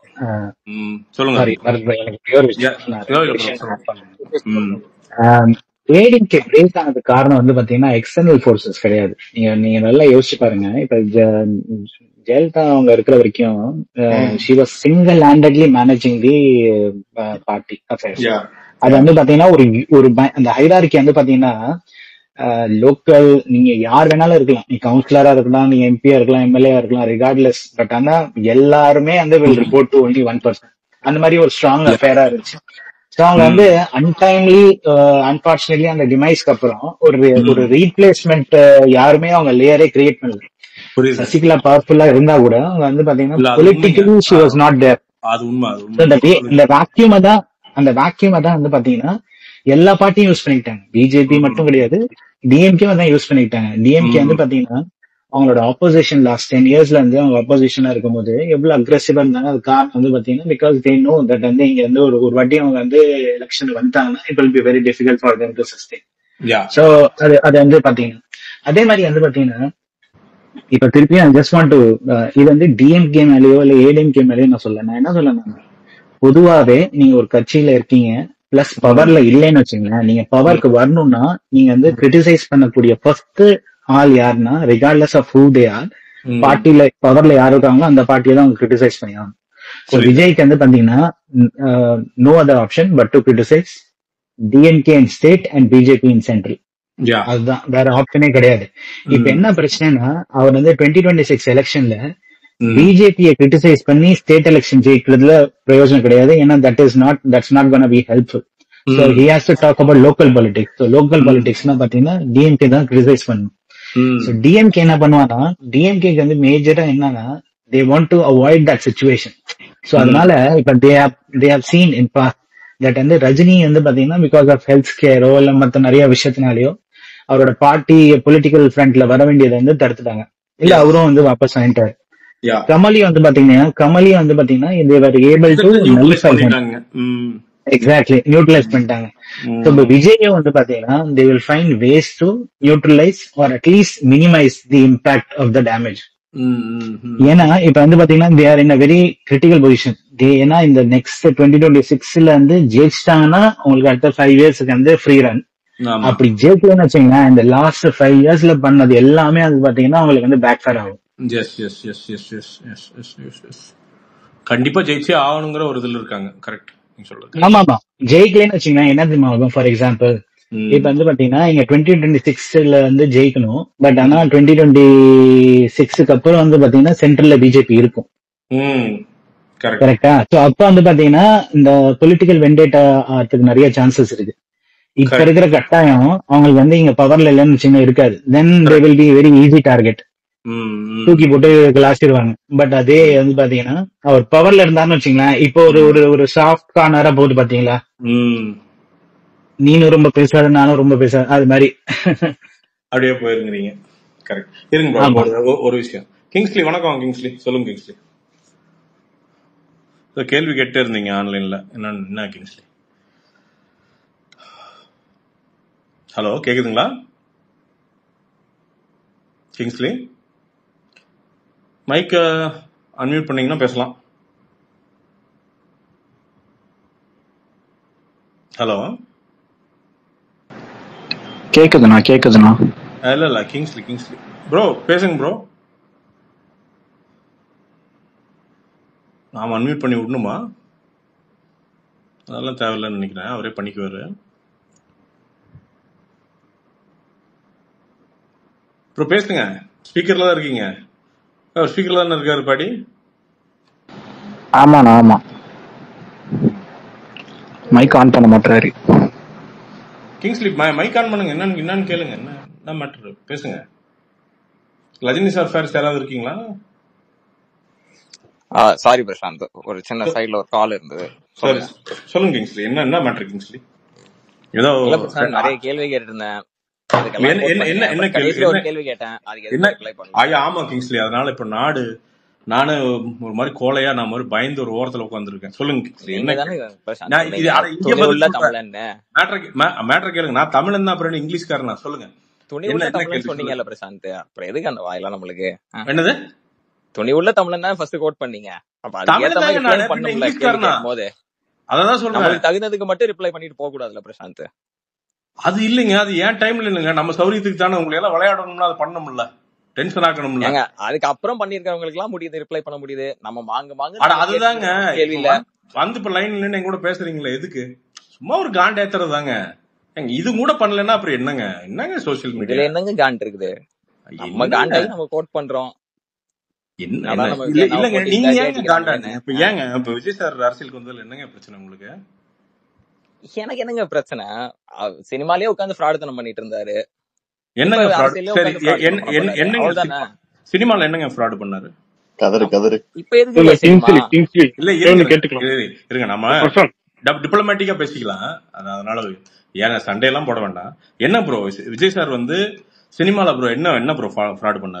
ம் சொல்லுங்க சாரி எனக்கு ஒரே ஒரு Yeah, விஷயம் நான் இல்ல, ரெண்டு இல்ல, விஷயம் சொல்லுங்க. ஆட் பண்ணணும் ம் ஏடிஎம்கே பிரேக் ஆனதுக்கு காரணம் வந்து பாத்தீங்கன்னா எக்ஸ்டர்னல் ஃபோர்ஸஸ் கிடையாது நீங்க நீங்க நல்லா யோசிச்சு பாருங்க இப்ப ஜ- ஜெயலலிதா அவங்க இருக்கிற வரைக்கும் hmm. She was single handedly managing the party affairs Yeah. அது வந்து பாத்தீங்கன்னா ஒரு ஒரு ப- அந்த ஹைரார்கி வந்து பாத்தீங்கன்னா லோக்கல் நீங்க யார் வேணாலும் இருக்கலாம் நீ கவுன்சிலரா இருக்கலாம் நீ எம்பியா இருக்கலாம் எம்எல்ஏ இருக்கலாம் ரிகார்ட்லெஸ் பட் ஆனா எல்லாருமே வந்து will report to only one person அந்த மாதிரி ஒரு ஸ்ட்ராங் அஃபேரா இருந்துச்சு ஸோ அவங்க ம். வந்து அன்டைம்லி அன்பார்ச்சுனேட்லி அந்த டிமைஸ்க்கு அப்புறம் ஒரு ம். ஒரு ரீப்ளேஸ்மெண்ட் யாருமே அவங்க லேயரே கிரியேட் பண்ணல புரியுது சசிகலா பவர்ஃபுல்லா இருந்தா கூட அவங்க வந்து பாத்தீங்கன்னா இல்ல அது உண்மைங்க politically she ah, was not there அது உண்மை அது So, உண்மை இந்த நீங்க வே- சொல்லுங்க இந்த வேக்யூமை தான் அந்த வேக்யூமை தான் வந்து பாத்தீங்கன்னா எல்லா பார்ட்டியும் யூஸ் பண்ணிக்கிட்டாங்க பிஜேபி ம். மட்டும் கிடையாது டிஎம்கே தான் யூஸ் பண்ணிக்கிட்டாங்க டிஎம்கே வந்து ம். பாத்தீங்கன்னா அவங்களோட ஆப்போசிஷன் லாஸ்ட் டென் இயர்ஸ்ல இருந்து அவங்க ஆப்போசிஷனா இருக்கும்போது எவ்வளவு அக்ரெசிவா இருந்தாங்க அது காரணம் வந்து பாத்தீங்கன்னா பிகாஸ் தே நோ தட் வந்து இங்க வந்து ஒரு ஒரு வாட்டி அவங்க வந்து எலெக்ஷன் வந்துட்டாங்கன்னா it will be very difficult for them to sustain yeah so அது அது வந்து பாத்தீங்கன்னா அதே மாதிரி வந்து பாத்தீங்கன்னா இப்ப திருப்பி ஐ ஜஸ்ட் வாண்ட் டு இது வந்து டிஎம்கே மேலயோ இல்ல ஏடிஎம்கே மேலயோ நான் சொல்ல நான் என்ன சொல்ல பொதுவாவே நீங்க ஒரு கட்சியில இருக்கீங்க பிளஸ் பவர்ல இல்லைன்னு வச்சுங்களேன் நீங்க பவருக்கு வரணும்னா நீங்க வந்து கிரிட்டிசைஸ் பண்ணக்கூடிய ஃபர்ஸ்ட் ஆள் யாருன்னா regardless of who they are hmm பார்ட்டில பவர்ல யார் இருக்காங்களோ அந்த பார்ட்டியை தான் அவங்க கிரிட்டிசைஸ் பண்ணியாங்க ஸோ புரியுது விஜய்க்கு வந்து பாத்தீங்கன்னா no other option but to criticize DMK in state and BJP in central yeah அதுதான் வேற ஆப்ஷனே கிடையாது இப்ப ம் என்ன பிரச்சனைனா அவர் வந்து டுவெண்ட்டி டுவெண்ட்டி சிக்ஸ் எலெக்ஷன்ல ம் பிஜேபியை கிரிட்டிசைஸ் பண்ணி ஸ்டேட் எலெக்ஷன் ஜெயிக்கிறதுல பிரயோஜனம் கிடையாது ஏன்னா that is not that's not gonna be helpful so hmm he has to talk about local politics so local hmm பாலிடிக்ஸ்னா பாத்தீங்கன்னா டிஎம்கே தான் கிரிட்டிசைஸ் பண்ணணும் ஸோ ம் டிஎம்கே என்ன பண்ணுவானா டிஎம்கேக்கு வந்து மேஜரா என்னன்னா they want to avoid that situation so hmm அதனால இப்ப they have they have seen in past that வந்து ரஜினி வந்து பாத்தீங்கன்னா பிகாஸ் ஆஃப் ஹெல்த் கேரோ இல்ல மத்த நிறைய விஷயத்தினாலயோ அவரோட பார்ட்டி பொலிட்டிக்கல் ஃப்ரண்ட்ல வர வேண்டியதை வந்து தடுத்துட்டாங்க இல்ல எஸ் அவரும் வந்து வாபஸ் வாங்கிட்டாரு யா கமலி வந்து பாத்தீங்கன்னா கமலி வந்து பாத்தீங்கன்னா தேவர் ஏபிள் டு கிட்டத்தட்ட நியூட்ரலைஸ் நலிஃபை ஹிம் பண்ணிட்டாங்க ம் எக்ஸாக்ட்லி நியூட்ரலைஸ் பண்ணிட்டாங்க ஸோ இப்போ ம் விஜயும் வந்து பாத்தீங்கன்னா they will find ways to neutralize or at least minimize the impact of the damage hmm hmm hmm ஏன்னா இப்ப வந்து பாத்தீங்கன்னா they are in a very critical position they ஏன்னா இந்த நெக்ஸ்ட் டுவெண்ட்டி டுவெண்ட்டி சிக்ஸ்ல வந்து ஜெயிச்சிட்டாங்கன்னா உங்களுக்கு அடுத்த ஃபைவ் இயர்ஸ்க்கு வந்து ஃப்ரீ ரன் ஆமா அப்படி ஜெயிக்கலன்னு வச்சீங்கன்னா இந்த லாஸ்ட் ஃபைவ் இயர்ஸ்ல பண்ணது எல்லாமே அது பாத்தீங்கன்னா அவங்களுக்கு வந்து பேக் ஃபேர் ஆகும் yes yes yes yes yes yes yes yes yes கண்டிப்பா ஜெயிச்சே ஆகணுங்கிற ஒரு இதுல இருக்காங்க கரெக்ட் நீங்க சொல்றது correct. ஆமா ஆமா ஜெயிக்கலன்னு வச்சீங்கன்னா என்ன தெரியுமா ஆகும் ஃபார் எக்ஸாம்பிள் இப்ப ம் வந்து பாத்தீங்கன்னா இங்க டுவெண்ட்டி டுவெண்ட்டி சிக்ஸ்ல வந்து ஜெயிக்கணும் பட் ஆனா டுவெண்ட்டி டுவெண்ட்டி சிக்ஸ்க்கு அப்புறம் வந்து பாத்தீங்கன்னா சென்ட்ரல்ல பிஜேபி இருக்கும் ம் கரெக்ட் கரெக்டா சோ அப்ப வந்து பாத்தீங்கன்னா இந்த பொலிட்டிக்கல் வெண்டேட்டா ஆகிறதுக்கு நிறைய சான்சஸ் இருக்கு இப்ப கரெக்ட் இருக்கிற கட்டாயம் அவங்களுக்கு வந்து இங்க பவர்ல இல்லைன்னு வச்சுங்க இருக்காது then they correct will be very easy target hmm hmm தூக்கி போட்டு கிளாசிடுவாங்க பட் அதே வந்து பாத்தீங்கன்னா அவர் பவர்ல இருந்தாருன்னு வச்சுங்களேன் இப்போ ஒரு ம் ஒரு ஒரு சாஃப்ட் கார்னரா போகுது பாத்தீங்களா ம் நீனும் ரொம்ப பேசாத நானும் ரொம்ப பேசாத அது மாதிரி அப்படியே போயிருங்கிறீங்க கரெக்ட் இருங்க ப்ரோ ஆமா ஒரு ஒரு- ஒரு விஷயம் கிங்ஸ்லி வணக்கம் கிங்ஸ்லி சொல்லுங்க கிங்ஸ்லி ஏதோ கேள்வி கேட்டே இருந்தீங்க ஆன்லைன்ல என்ன என்ன கிங்ஸ்லி ஹலோ கேக்குதுங்களா கிங்ஸ்லி மைக்க அன்மியூட் பண்ணீங்கன்னா பேசலாம் ஹலோ கேக்குதுண்ணா கேக்குதுண்ணா இல்ல இல்ல கிங்ஸ்லி கிங்ஸ்லி ப்ரோ பேசுங்க ப்ரோ நாம அன்மியூட் பண்ணி விடணுமா அதெல்லாம் தேவையில்லைன்னு நினைக்கிறேன் அவரே பண்ணிக்குவாரு ப்ரோ பேசுங்க ஸ்பீக்கர்ல தான் இருக்கீங்க அவர் ஸ்பீக்கர்ல தானே இருக்காரு பாடி ஆமாண்ணா ஆமா மைக் ஆன் பண்ண மாட்டாரு கிங்ஸ்லி மைக் ஆன் பண்ணுங்க என்னன்னு என்னன்னு கேளுங்க என்ன என்ன மேட்ரு பேசுங்க ரஜினி சார் ஃபேன்ஸ் யாராவது இருக்கீங்களா சாரி பிரசாந்த் ஒரு சின்ன சைடுல ஒரு கால் இருந்தது சரி சொல்லுங்க சொல்லுங்க கிங்ஸ்லி என்ன என்ன மேட்ரு கிங்ஸ்லி ஏதோ இல்ல பிரசாந்த் நிறைய கேள்வி கேட்டிருந்தேன் அதுக்கெல்லாம் என்ன கோட் என்ன என்ன பண்ணீங்க என்ன பட் கேள்வி கடைசியில ஒரு என்ன கேள்வி கேட்டேன் அதுக்கு என்ன எதுவும் ரிப்ளை பண்ணல ஐயா ஆமா கிங்ஸ்லி அதனால இப்ப நாடு நானு ஒரு மாதிரி கோலையா நான் மாதிரி பயந்து ஒரு ஓரத்துல உட்காந்துருக்கேன் சொல்லுங்க கிங்ஸ்லி நீங்க என்ன தானே பிரசாந்த் நான் இது சொன்னீங்க ஆனா இங்க துணி பதில் உள்ள சொல்றேன் தமிழன்னு மேட்ரு மேட்ரு கேளுங்க நான் தமிழன் தான் அப்புறம் என்ன இங்கிலீஷ்காரனா சொல்லுங்க துணி என்ன உள்ள என்ன தமிழன் கேள்வி சொல்லுங்க சொன்னீங்கல்ல பிரசாந்த் அப்புறம் எதுக்கு அந்த வாயெல்லாம் நம்மளுக்கு ஆ? என்னது துணி உள்ள தமிழன் தான் ஃபர்ஸ்ட் கோட் பண்ணீங்க அப்ப அதுக்கு ஏத்த தமிழன் மாதிரி தாங்க ரிப்ளை நானு பின்ன பண்ணும்ல கேள்வி இங்கிலீஷ்காரனா கேட்கும் போது அததான் சொல்றேன் நம்மளுக்கு தகுந்ததுக்கு மட்டும் ரிப்ளை பண்ணிட்டு போக கூடாதுல பிரசாந்த் அது இல்லைங்க அது ஏன் டைம்ல இல்லைங்க நம்ம சௌரியத்துக்கு தானே உங்களை எல்லாம் விளையாடணும்னா அது பண்ணணும்ல டென்ஷன் ஆக்கணும்ல ஏங்க அதுக்கு அப்புறம் பண்ணிருக்கவங்களுக்கு எல்லாம் முடியுது ரிப்ளை பண்ண முடியுது நம்ம மாங்க மாங்க அட நம்ம அதுதாங்க கேட்டுட்டு கேள்வி இப்ப இல்ல வந்து வந்து இப்ப லைன்ல நின்னு என் கூட பேசுறீங்களே எதுக்கு சும்மா ஒரு காண்ட் ஏத்துறதாங்க ஏங்க இது கூட பண்ணலன்னா அப்புறம் என்னங்க என்னங்க சோசியல் மீடியா இதுல என்னங்க காண்ட் இருக்குது நம்ம என்னங்க காண்டாகி நம்ம கோட் பண்றோம் என்ன என்ன அதான் நம்ம இல்ல நம்ம இல்லங்க போட்டு நீங்க இந்த ஏங்க கேட்டுக்கிறோம் காண்டாங்க என்ன இப்ப ஆ? ஏங்க இப்ப விஜய் சார் அரசியலுக்கு வந்ததுல என்னங்க பிரச்சனை உங்களுக்கு எனக்கு என்னங்க பிரச்சனை அவ- சினிமாலயே உட்காந்து ஃப்ராடுத்தனம் பண்ணிட்டு இருந்தாரு இப்ப என்னங்க ஃப்ராட் அரசியல்லயே சரி உட்காந்து எ- என்ன- ஃப்ராடுத்தனம் என்ன- பண்ணாரு என்னங்க அவ்வளவுதானே சினிமா சினிமால என்னங்க ஃப்ராட் பண்ணாரு கதறு கதறு இப்ப எதுக்கு இல்ல சினிமா கிங்ஸ்லி கிங்ஸ்லி இல்ல ஒன்னு இருங்க கேட்டுக்கலாம் இரு- இருங்க நம்ம பிரசாந்த் டிப்ளமேட்டிக்கா பேசிக்கலாம் அது அதனால ஏன்னா சண்டே எல்லாம் போட வேண்டாம் என்ன ப்ரோ விஜய் சார் வந்து சினிமால ப்ரோ என்ன என்ன ப்ரோ ஃப்ராட் பண்ணாரு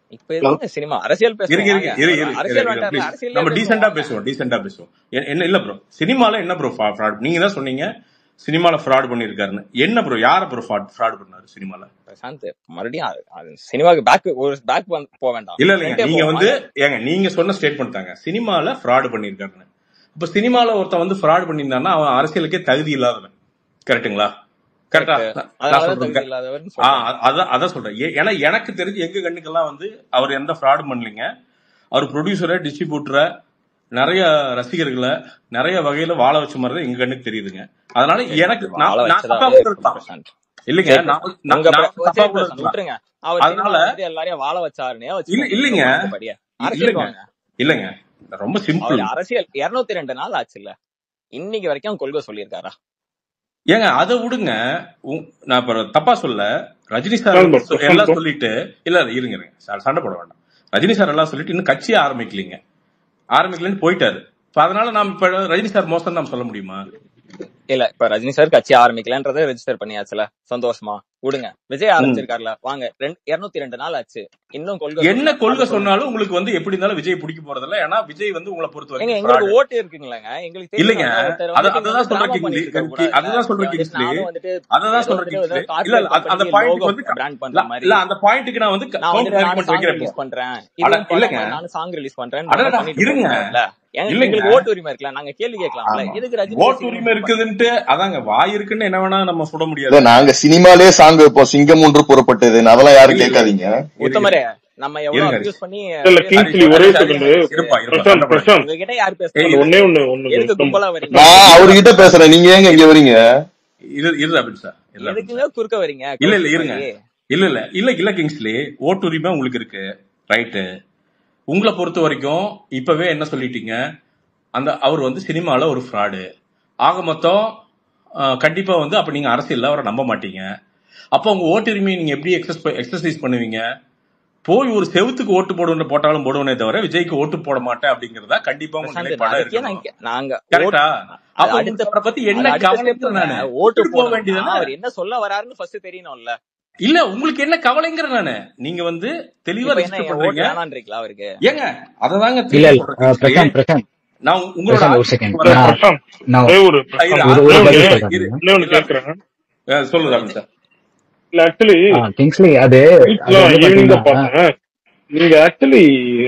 இப்ப எதுங்க சினிமா அரசியல் இருங்க பேசுவோம் இருங்க வாங்க இரு ஒரு இரு இரு அரசியல் இரு வேண்டாம் ப்ளீஸ் அரசியலே நம்ம பேசுவோம் டீசெண்டா வாங்க பேசுவோம் டீசெண்டா பேசுவோம் எ- என்ன இல்ல ப்ரோ சினிமால என்ன ப்ரோ ஃப்ராட் நீங்க தான் சொன்னீங்க சினிமால ஃப்ராட் பண்ணிருக்காருன்னு என்ன ப்ரோ யார ப்ரோ ஃப்ராட் ஃப்ராட் பண்ணாரு சினிமால பிரசாந்த் மறுபடியும் அது- அது சினிமாக்கு பேக் ஒரு பேக் போக வேண்டாம் இல்ல இல்லைங்க ஃப்ரண்டே நீங்க போவோம் வந்து வாங்க ஏங்க நீங்க சொன்ன ஸ்டேட்மெண்ட் தாங்க சினிமால ஃப்ராட் பண்ணிருக்காருன்னு இப்ப சினிமால ஒருத்தன் வந்து ஃப்ராட் பண்ணியிருந்தான்னா அவன் அரசியலுக்கே தகுதி இல்லாதவன் கரெக்ட்டுங்களா கரெக்டா கரெக்ட் நான் அதனாலதான் சொல்றேன் தகுதி இல்லாதவர்னு ஆ சொல்றேன் அ- அதான் அதான் சொல்றேன் ஏ- ஏன்னா எனக்கு தெரிஞ்சு எங்க கண்ணுக்கெல்லாம் வந்து அவர் எந்த ஃப்ராடும் பண்ணலீங்க அவர் ப்ரொடியூசரை டிஸ்ட்ரிபியூட்டரை நிறைய ரசிகர்களை நிறைய வகையில வாழ வச்ச மாதிரி தான் எங்க கண்ணுக்கு தெரியுதுங்க அதனால சரி எனக்கு வாழ நான் நான் தப்பா வச்சதாவே கூட இருக்கும் இருக்கலாம் பிரசாந்த் இல்லைங்க சரி நான் பிரசாந்த் நான் உங்க நான் பிர- தப்பா சரி கூட பிரசாந்த் இருக்கலாம் விட்டுருங்க அவர் அதனால சினிமால வந்துட்டு எல்லாரையும் வாழ வச்சாருன்னே இல்ல வச்சுக்கோங்க இல்லைங்க விட்டுருங்க மத்தபடியே இ- அரசியலுக்கு இல்லைங்க வாங்க இல்லைங்க ரொம்ப சிம்பிள் அவர் அரசியல் இருநூத்தி ரெண்டு நாள் ஆச்சுல்ல இன்னைக்கு வரைக்கும் அவன் கொள்கை சொல்லியிருக்காரா ஏங்க அதை விடுங்க உ- நான் இப்ப தப்பா சொல்ல ரஜினி சார் பிரசாந்த் வந்து bro, சொ- பிரசாந்த் எல்லாம் bro. சொல்லிட்டு இல்ல இல்ல, இருங்க இருங்க சார் சண்டை போட வேண்டாம் ரஜினி சார் எல்லாம் சொல்லிட்டு இன்னும் கட்சியே ஆரம்பிக்கலீங்க ஆரம்பிக்கலன்னு போயிட்டாரு இப்ப அதனால நாம் இப்ப ரஜினி சார் மோசம் நாம் சொல்ல முடியுமா இல்ல இப்ப ரஜினி சார் கட்சி ஆரம்பிக்கலன்றதை ரெஜிஸ்டர் பண்ணியாச்சுல சந்தோஷமா விடுங்க விஜய் ம். ஆரம்பிச்சிருக்காருல வாங்க ரெண்டு இருநூத்தி ரெண்டு நாள் ஆச்சு இன்னும் கொள்கை என்ன சொல்லல கொள்கை அதை சொல்லுங்க சொன்னாலும் உங்களுக்கு வந்து எப்படி இருந்தாலும் விஜய் பிடிக்க போறதில்ல ஏன்னா விஜய் வந்து உங்களை பொறுத்த ஏங்க வரைக்கும் எங்களுக்கு ஃப்ராடு ஓட்டு இருக்குங்களேங்க எங்களுக்கு இல்லைங்க தெரியணும்ல ஒருத்தர் அத வந்துட்டு இங்க அததான் வந்து சொல்ற டிராமா கிங்ஸ்லி பண்ணிட்டு இருக்க கூடாதுல்ல அதுதான் சொல்ற இங்க வந்துட்டு கிங்ஸ்லி நானும் வந்துட்டு அததான் ஏதோ சொல்ற வந்துட்டு ஏதோ கிங்ஸ்லி இல்ல கார்பரேட் இல்ல அந்த- அந்த கம்பெனிக்கு பாயிண்ட்க்கு லோகோ வந்து பிராண்ட் பண்ற இல்ல மாதிரி இல்ல, அந்த பாயிண்ட்க்கு நான் வந்து நான் கவுண்டர் வந்துட்டு நானும் ஆர்குமெண்ட் சாங் வைக்கிறேன் ரிலீஸ் இப்போ பண்றேன் அட இதுவும் படம் இல்லங்க நானும் சாங் ரிலீஸ் பண்றேன் அடடா நானும் பண்ணிட்டு இருங்க போகலாம்ல ஏங்க இல்லைங்க எங்களுக்கு ஓட்டு உரிமை இருக்குல்ல நாங்க கேள்வி கேட்கலாம்ல ஆமா எதுக்கு ரஜினி ஓட்டு ரசிகர் உரிமை இருக்குதுன்ட்டு அதாங்க வாய் இருக்குன்னு என்ன வேணா நம்ம சொல்ல இல்ல முடியாது நாங்க சினிமாலே சாங் வைப்போம் சிங்கம் ஒன்று புறப்பட்டது அதெல்லாம் யாரும் இல்ல இல்ல கேட்காதீங்க இரு இரு உத்தமரே நம்ம எவ்வளவு இருங்க அபியூஸ் பண்ணி இல்ல இல்ல பேசுறோம் கிங்ஸ்லி ஹரி ஒரே ஹரி செகண்ட் ஹரி இருப்பா இருப்பா பிரசாந்த் சண்டை போடாதீங்க பிரசாந்த் உங்ககிட்ட யார் ஏய் பேசுறது அந்த இரு ஒன்னே ஒண்ணு ஒண்ணு எதுக்கு நம்ம கும்பலா வரீங்க நான் இருப்பா அவர்கிட்ட பேசுறேன் நீங்க ஏங்க இங்க வரீங்க இரு இரு ரபின் சார் இரு ரபின் எதுக்குங்க சார் குறுக்க வரீங்க இல்ல இல்ல கௌசி இருங்க மாதிரி இல்ல இல்ல இல்ல இல்ல கிங்ஸ்லி ஓட்டு உரிமை உங்களுக்கு இருக்கு ரைட்டு உங்களை பொறுத்த வரைக்கும் இப்பவே என்ன சொல்லிட்டீங்க அந்த அவர் வந்து சினிமால ஒரு ஃப்ராடு ஆக மொத்தம் அஹ், கண்டிப்பா வந்து அப்ப நீங்க அரசியல்ல அவரை நம்ப மாட்டீங்க அப்ப உங்க ஓட்டு உரிமையை நீங்க எப்படி எக்ஸஸ் எக்ஸசைஸ் பண்ணுவீங்க போய் ஒரு செவுத்துக்கு ஓட்டு போடுவன போட்டாலும் போடுவனே தவிர விஜய்க்கு ஓட்டு போட மாட்டேன் அப்படிங்கறதா கண்டிப்பா உங்க பிரசாந்த் நிலைப்பாடா அதுக்கே நான் இருக்கணும் கே- நாங்க ஓட் கரெக்டா அது அப்ப அடுத்த உங்களுக்கு அவரை பத்தி அது என்ன அடுத்த கவலைன்னு ஸ்டெப்புங்க நானு ஓட்டு விட்டுட்டு போக போடணும்னா வேண்டியதானே அவர் என்ன சொல்ல வராருன்னு ஃபர்ஸ்ட் தெரியணும்ல இல்ல உங்களுக்கு என்ன கவலைங்கிற நானு நீங்க வந்து தெளிவா இப்ப என்ன ரெஜிஸ்டர் என் ஓட்டு பண்றீங்க வேணான்றீங்களா அவருக்கு ஏங்க அததாங்க இல்ல திருப்பி இல்ல சொல்றேன் அஹ், கிங்ஸ்லி பிரசாந்த் பிரசாந்த் நான் உ- உங்களோட பிரசாந்த் ஒரு ஆர்குமெண்ட் செகண்ட் இல்ல நான் பிரசாந்த் நான் ஒரே ஒரு இரு பிரசாந்த் ஒரு ஒரே ஒரு ஒண்ணு பதில் இரு சொல்றேன் இரு ஒண்ணே ஒண்ணு இரு கேக்குறேன் அஹ் சொல்லு ராமன் சார் இல்ல ஆக்சுவலி ஆ கிங்ஸ்லி அது அது வீட்லாம் வந்து ஈவினிங் தான் பாத்தீங்கன்னா பார்த்தேன் நீங்க ஆக்சுவலி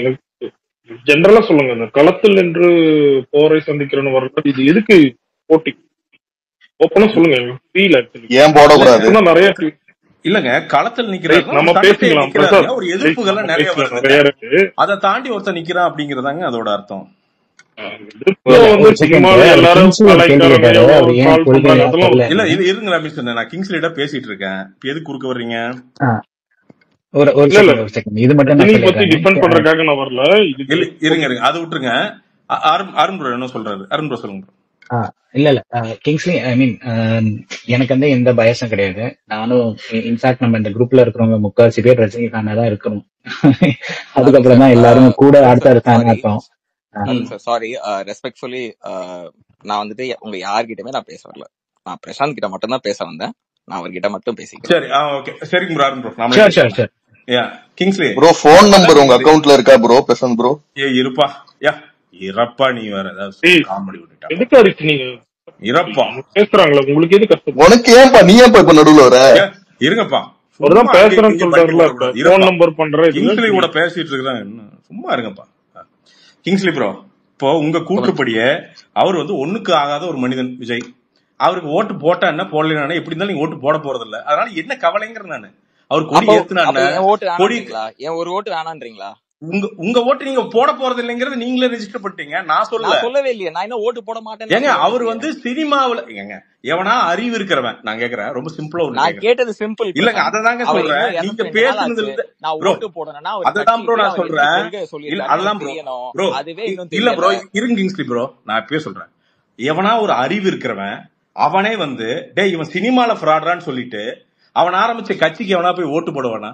ஜென்ரலா சொல்லுங்க இந்த களத்தில் நின்று போரை சந்திக்கிறன்னு வர்றது இது எதுக்கு போட்டி ஓப்பனா சொல்லுங்க ஃபீல் ஆக்சுவலி ஏன் இல்லங்க போடக்கூடாது இப்பதான் நிறைய இல்லங்க களத்தில் ரைட் நிக்கிறாருன்னா ஒரு நம்ம சண்டையை பேசிக்கலாம் நிக்கிறாருங்க பிரசாத் ஒரு ரைட் எதிர்ப்புகள்லாம் நம்ம நிறைய பேசலாம் வருதுங்க நிறைய இருக்கு அதை தாண்டி ஒருத்தன் நிக்கிறான் அப்படிங்கறதாங்க அதோட அர்த்தம் எதிர்ப்புல இல்ல வந்து ஒரு செகண்ட் சினிமால அவர் எல்லாரும் கிங்ஸ்லி ஒரு கேள்வி கலைக்காரங்க கேட்டாரு எவ்வளவு அவர் ஏன் கால் கொள்கையா பண்றாங்க அதெல்லாம் தெரியல இல்ல இது இருங்க ரமேஷ் சார் நான் கிங்ஸ்லிட பேசிட்டு இருக்கேன் இப்ப எது குறுக்க வர்றீங்க ஆ, ஒரு ஒரு இல்ல இல்ல செகண்ட் ஒரு செகண்ட் இது மட்டும் நான் ரஜினி பத்தி சொல்லிடுறேன் டிஃபெண்ட் பண்றதுக்காக நான் வரல இதுக்கு இல்ல இருங்க ஓகே இருங்க அது விட்டுருங்க அ- அருண் அருண் ப்ரோ என்ன சொல்றாரு அருண் ப்ரோ சொல்லுங்க bro. ஆ, இல்ல இல்ல கிங்ஸ்லி ஐ மீன் எனக்கு வந்து எந்த பயசும் கிடையாது நானும் இன்ஃபேக்ட் நம்ம இந்த குரூப்ல இருக்கிறவங்க முக்கால்வாசி பேர் ரஜினி ஃபேனா தான் இருக்கணும் அருண் அதுக்கப்புறம் சார் தான் எல்லாரும் கூட அருண் அடுத்த சார் அடுத்த ஃபேனா சாரி இருப்போம் ஆ, ம் அருண் சார் சாரி ரெஸ்பெக்ட்ஃபுல்லி நான் வந்துட்டு உங்க யார்கிட்டயுமே நான் பேச வரல நான் பிரசாந்த் கிட்ட மட்டும் தான் பேச வந்தேன் நான் அவர்கிட்ட மட்டும் பேசிக்கிறேன் சரி ஆ ஓகே சரிங்க ப்ரோ அருண் ப்ரோ நாமளே ஷூர் ஷூர் பேசிக்கலாம் sure yeah Kingsley bro phone அதான் நம்பர் உங்க கிங்ஸ்லி அக்கவுண்ட்ல இருக்கா ப்ரோ பிரசாந்த் ப்ரோ ஏ இருப்பா யா இறப்பா நீ வேற ஏதாவது ஏய் காமெடி விட்டுட்டாப்பா எதுக்கு அடிச்சு நீங்க இறப்பா பேசுறாங்களா உங்களுக்கு எது கஷ்டம் உனக்கு ஏன்பா நீ ஏன்பா இப்ப நடுவுல வர ஏ இருங்கப்பா அவர்தான் சும்மா அங்கே பேசுறேன்னு இங்கே பண்ணி சொல்றாருல இப்ப விடக்கூடாது போன் இருப்பா நம்பர் பண்ற இதுதான் கிங்ஸ்லி கூட சொல்லி பேசிட்டு இருக்கிறாங்க என்ன சும்மா இருங்கப்பா கிங்ஸ்லி ப்ரோ இப்போ உங்க சொல்லுங்க கூற்றுப்படியே அவர் வந்து ஒண்ணுக்கு ஆகாத ஒரு மனிதன் விஜய் அவருக்கு ஓட்டு போட்டா என்ன போடலாம் எப்படி இருந்தாலும் நீங்க ஓட்டு போட போறது இல்ல அதனால என்ன கவலைங்கிற நானு அவர் கொடி அப்போ ஏத்துனா அப்ப என்ன என் ஓட்டு கொடி வேணான்றீங்களா என் ஒரு ஓட்டு வேணான்றீங்களா உங்க உங்க ஓட்டு நீங்க போட போறது இல்லைங்கிறது நீங்களே ரெஜிஸ்டர் பண்ணிட்டீங்க நான் சொல்லல நான் சொல்லவே இல்லையே நான் இன்னும் ஓட்டு போட மாட்டேன்னு ஏங்க சொல்லவே அவர் இல்லையே வந்து சினிமாவுல ஏங்க எவனா அறிவு இருக்கிறவன் நான் கேக்குறேன் ரொம்ப சிம்பிளா ஒண்ணு நான் கேக்குறேன் கேட்டது சிம்பிள் இல்லங்க பிரசாந்த் அததாங்க அவர் சொல்றேன் இன்னும் நீங்க இருநூத்தி ரெண்டு நாள் பேசுனதுல ஆச்சு இருந்து நான் ப்ரோ ஓட்டு போடணும்னா ஒரு அததான் ப்ரோ கட்சிக்கு நான் அவர் எப்படி சொல்றேன் கொள்கை இல்ல சொல்லியிருக்காருன்னு அதுதான் எனக்கு ப்ரோ தெரியணும் ப்ரோ அதுவே இன்னும் இல்ல ப்ரோ தெரியல இருங்க கிங்ஸ்லி ப்ரோ நான் இப்பயே சொல்றேன் எவனா ஒரு அறிவு இருக்கிறவன் அவனே வந்து டேய் இவன் சினிமால ஃப்ராடுறான்னு சொல்லிட்டு அவன் ஆரம்பிச்ச கட்சிக்கு எவனா போய் ஓட்டு போடுவானா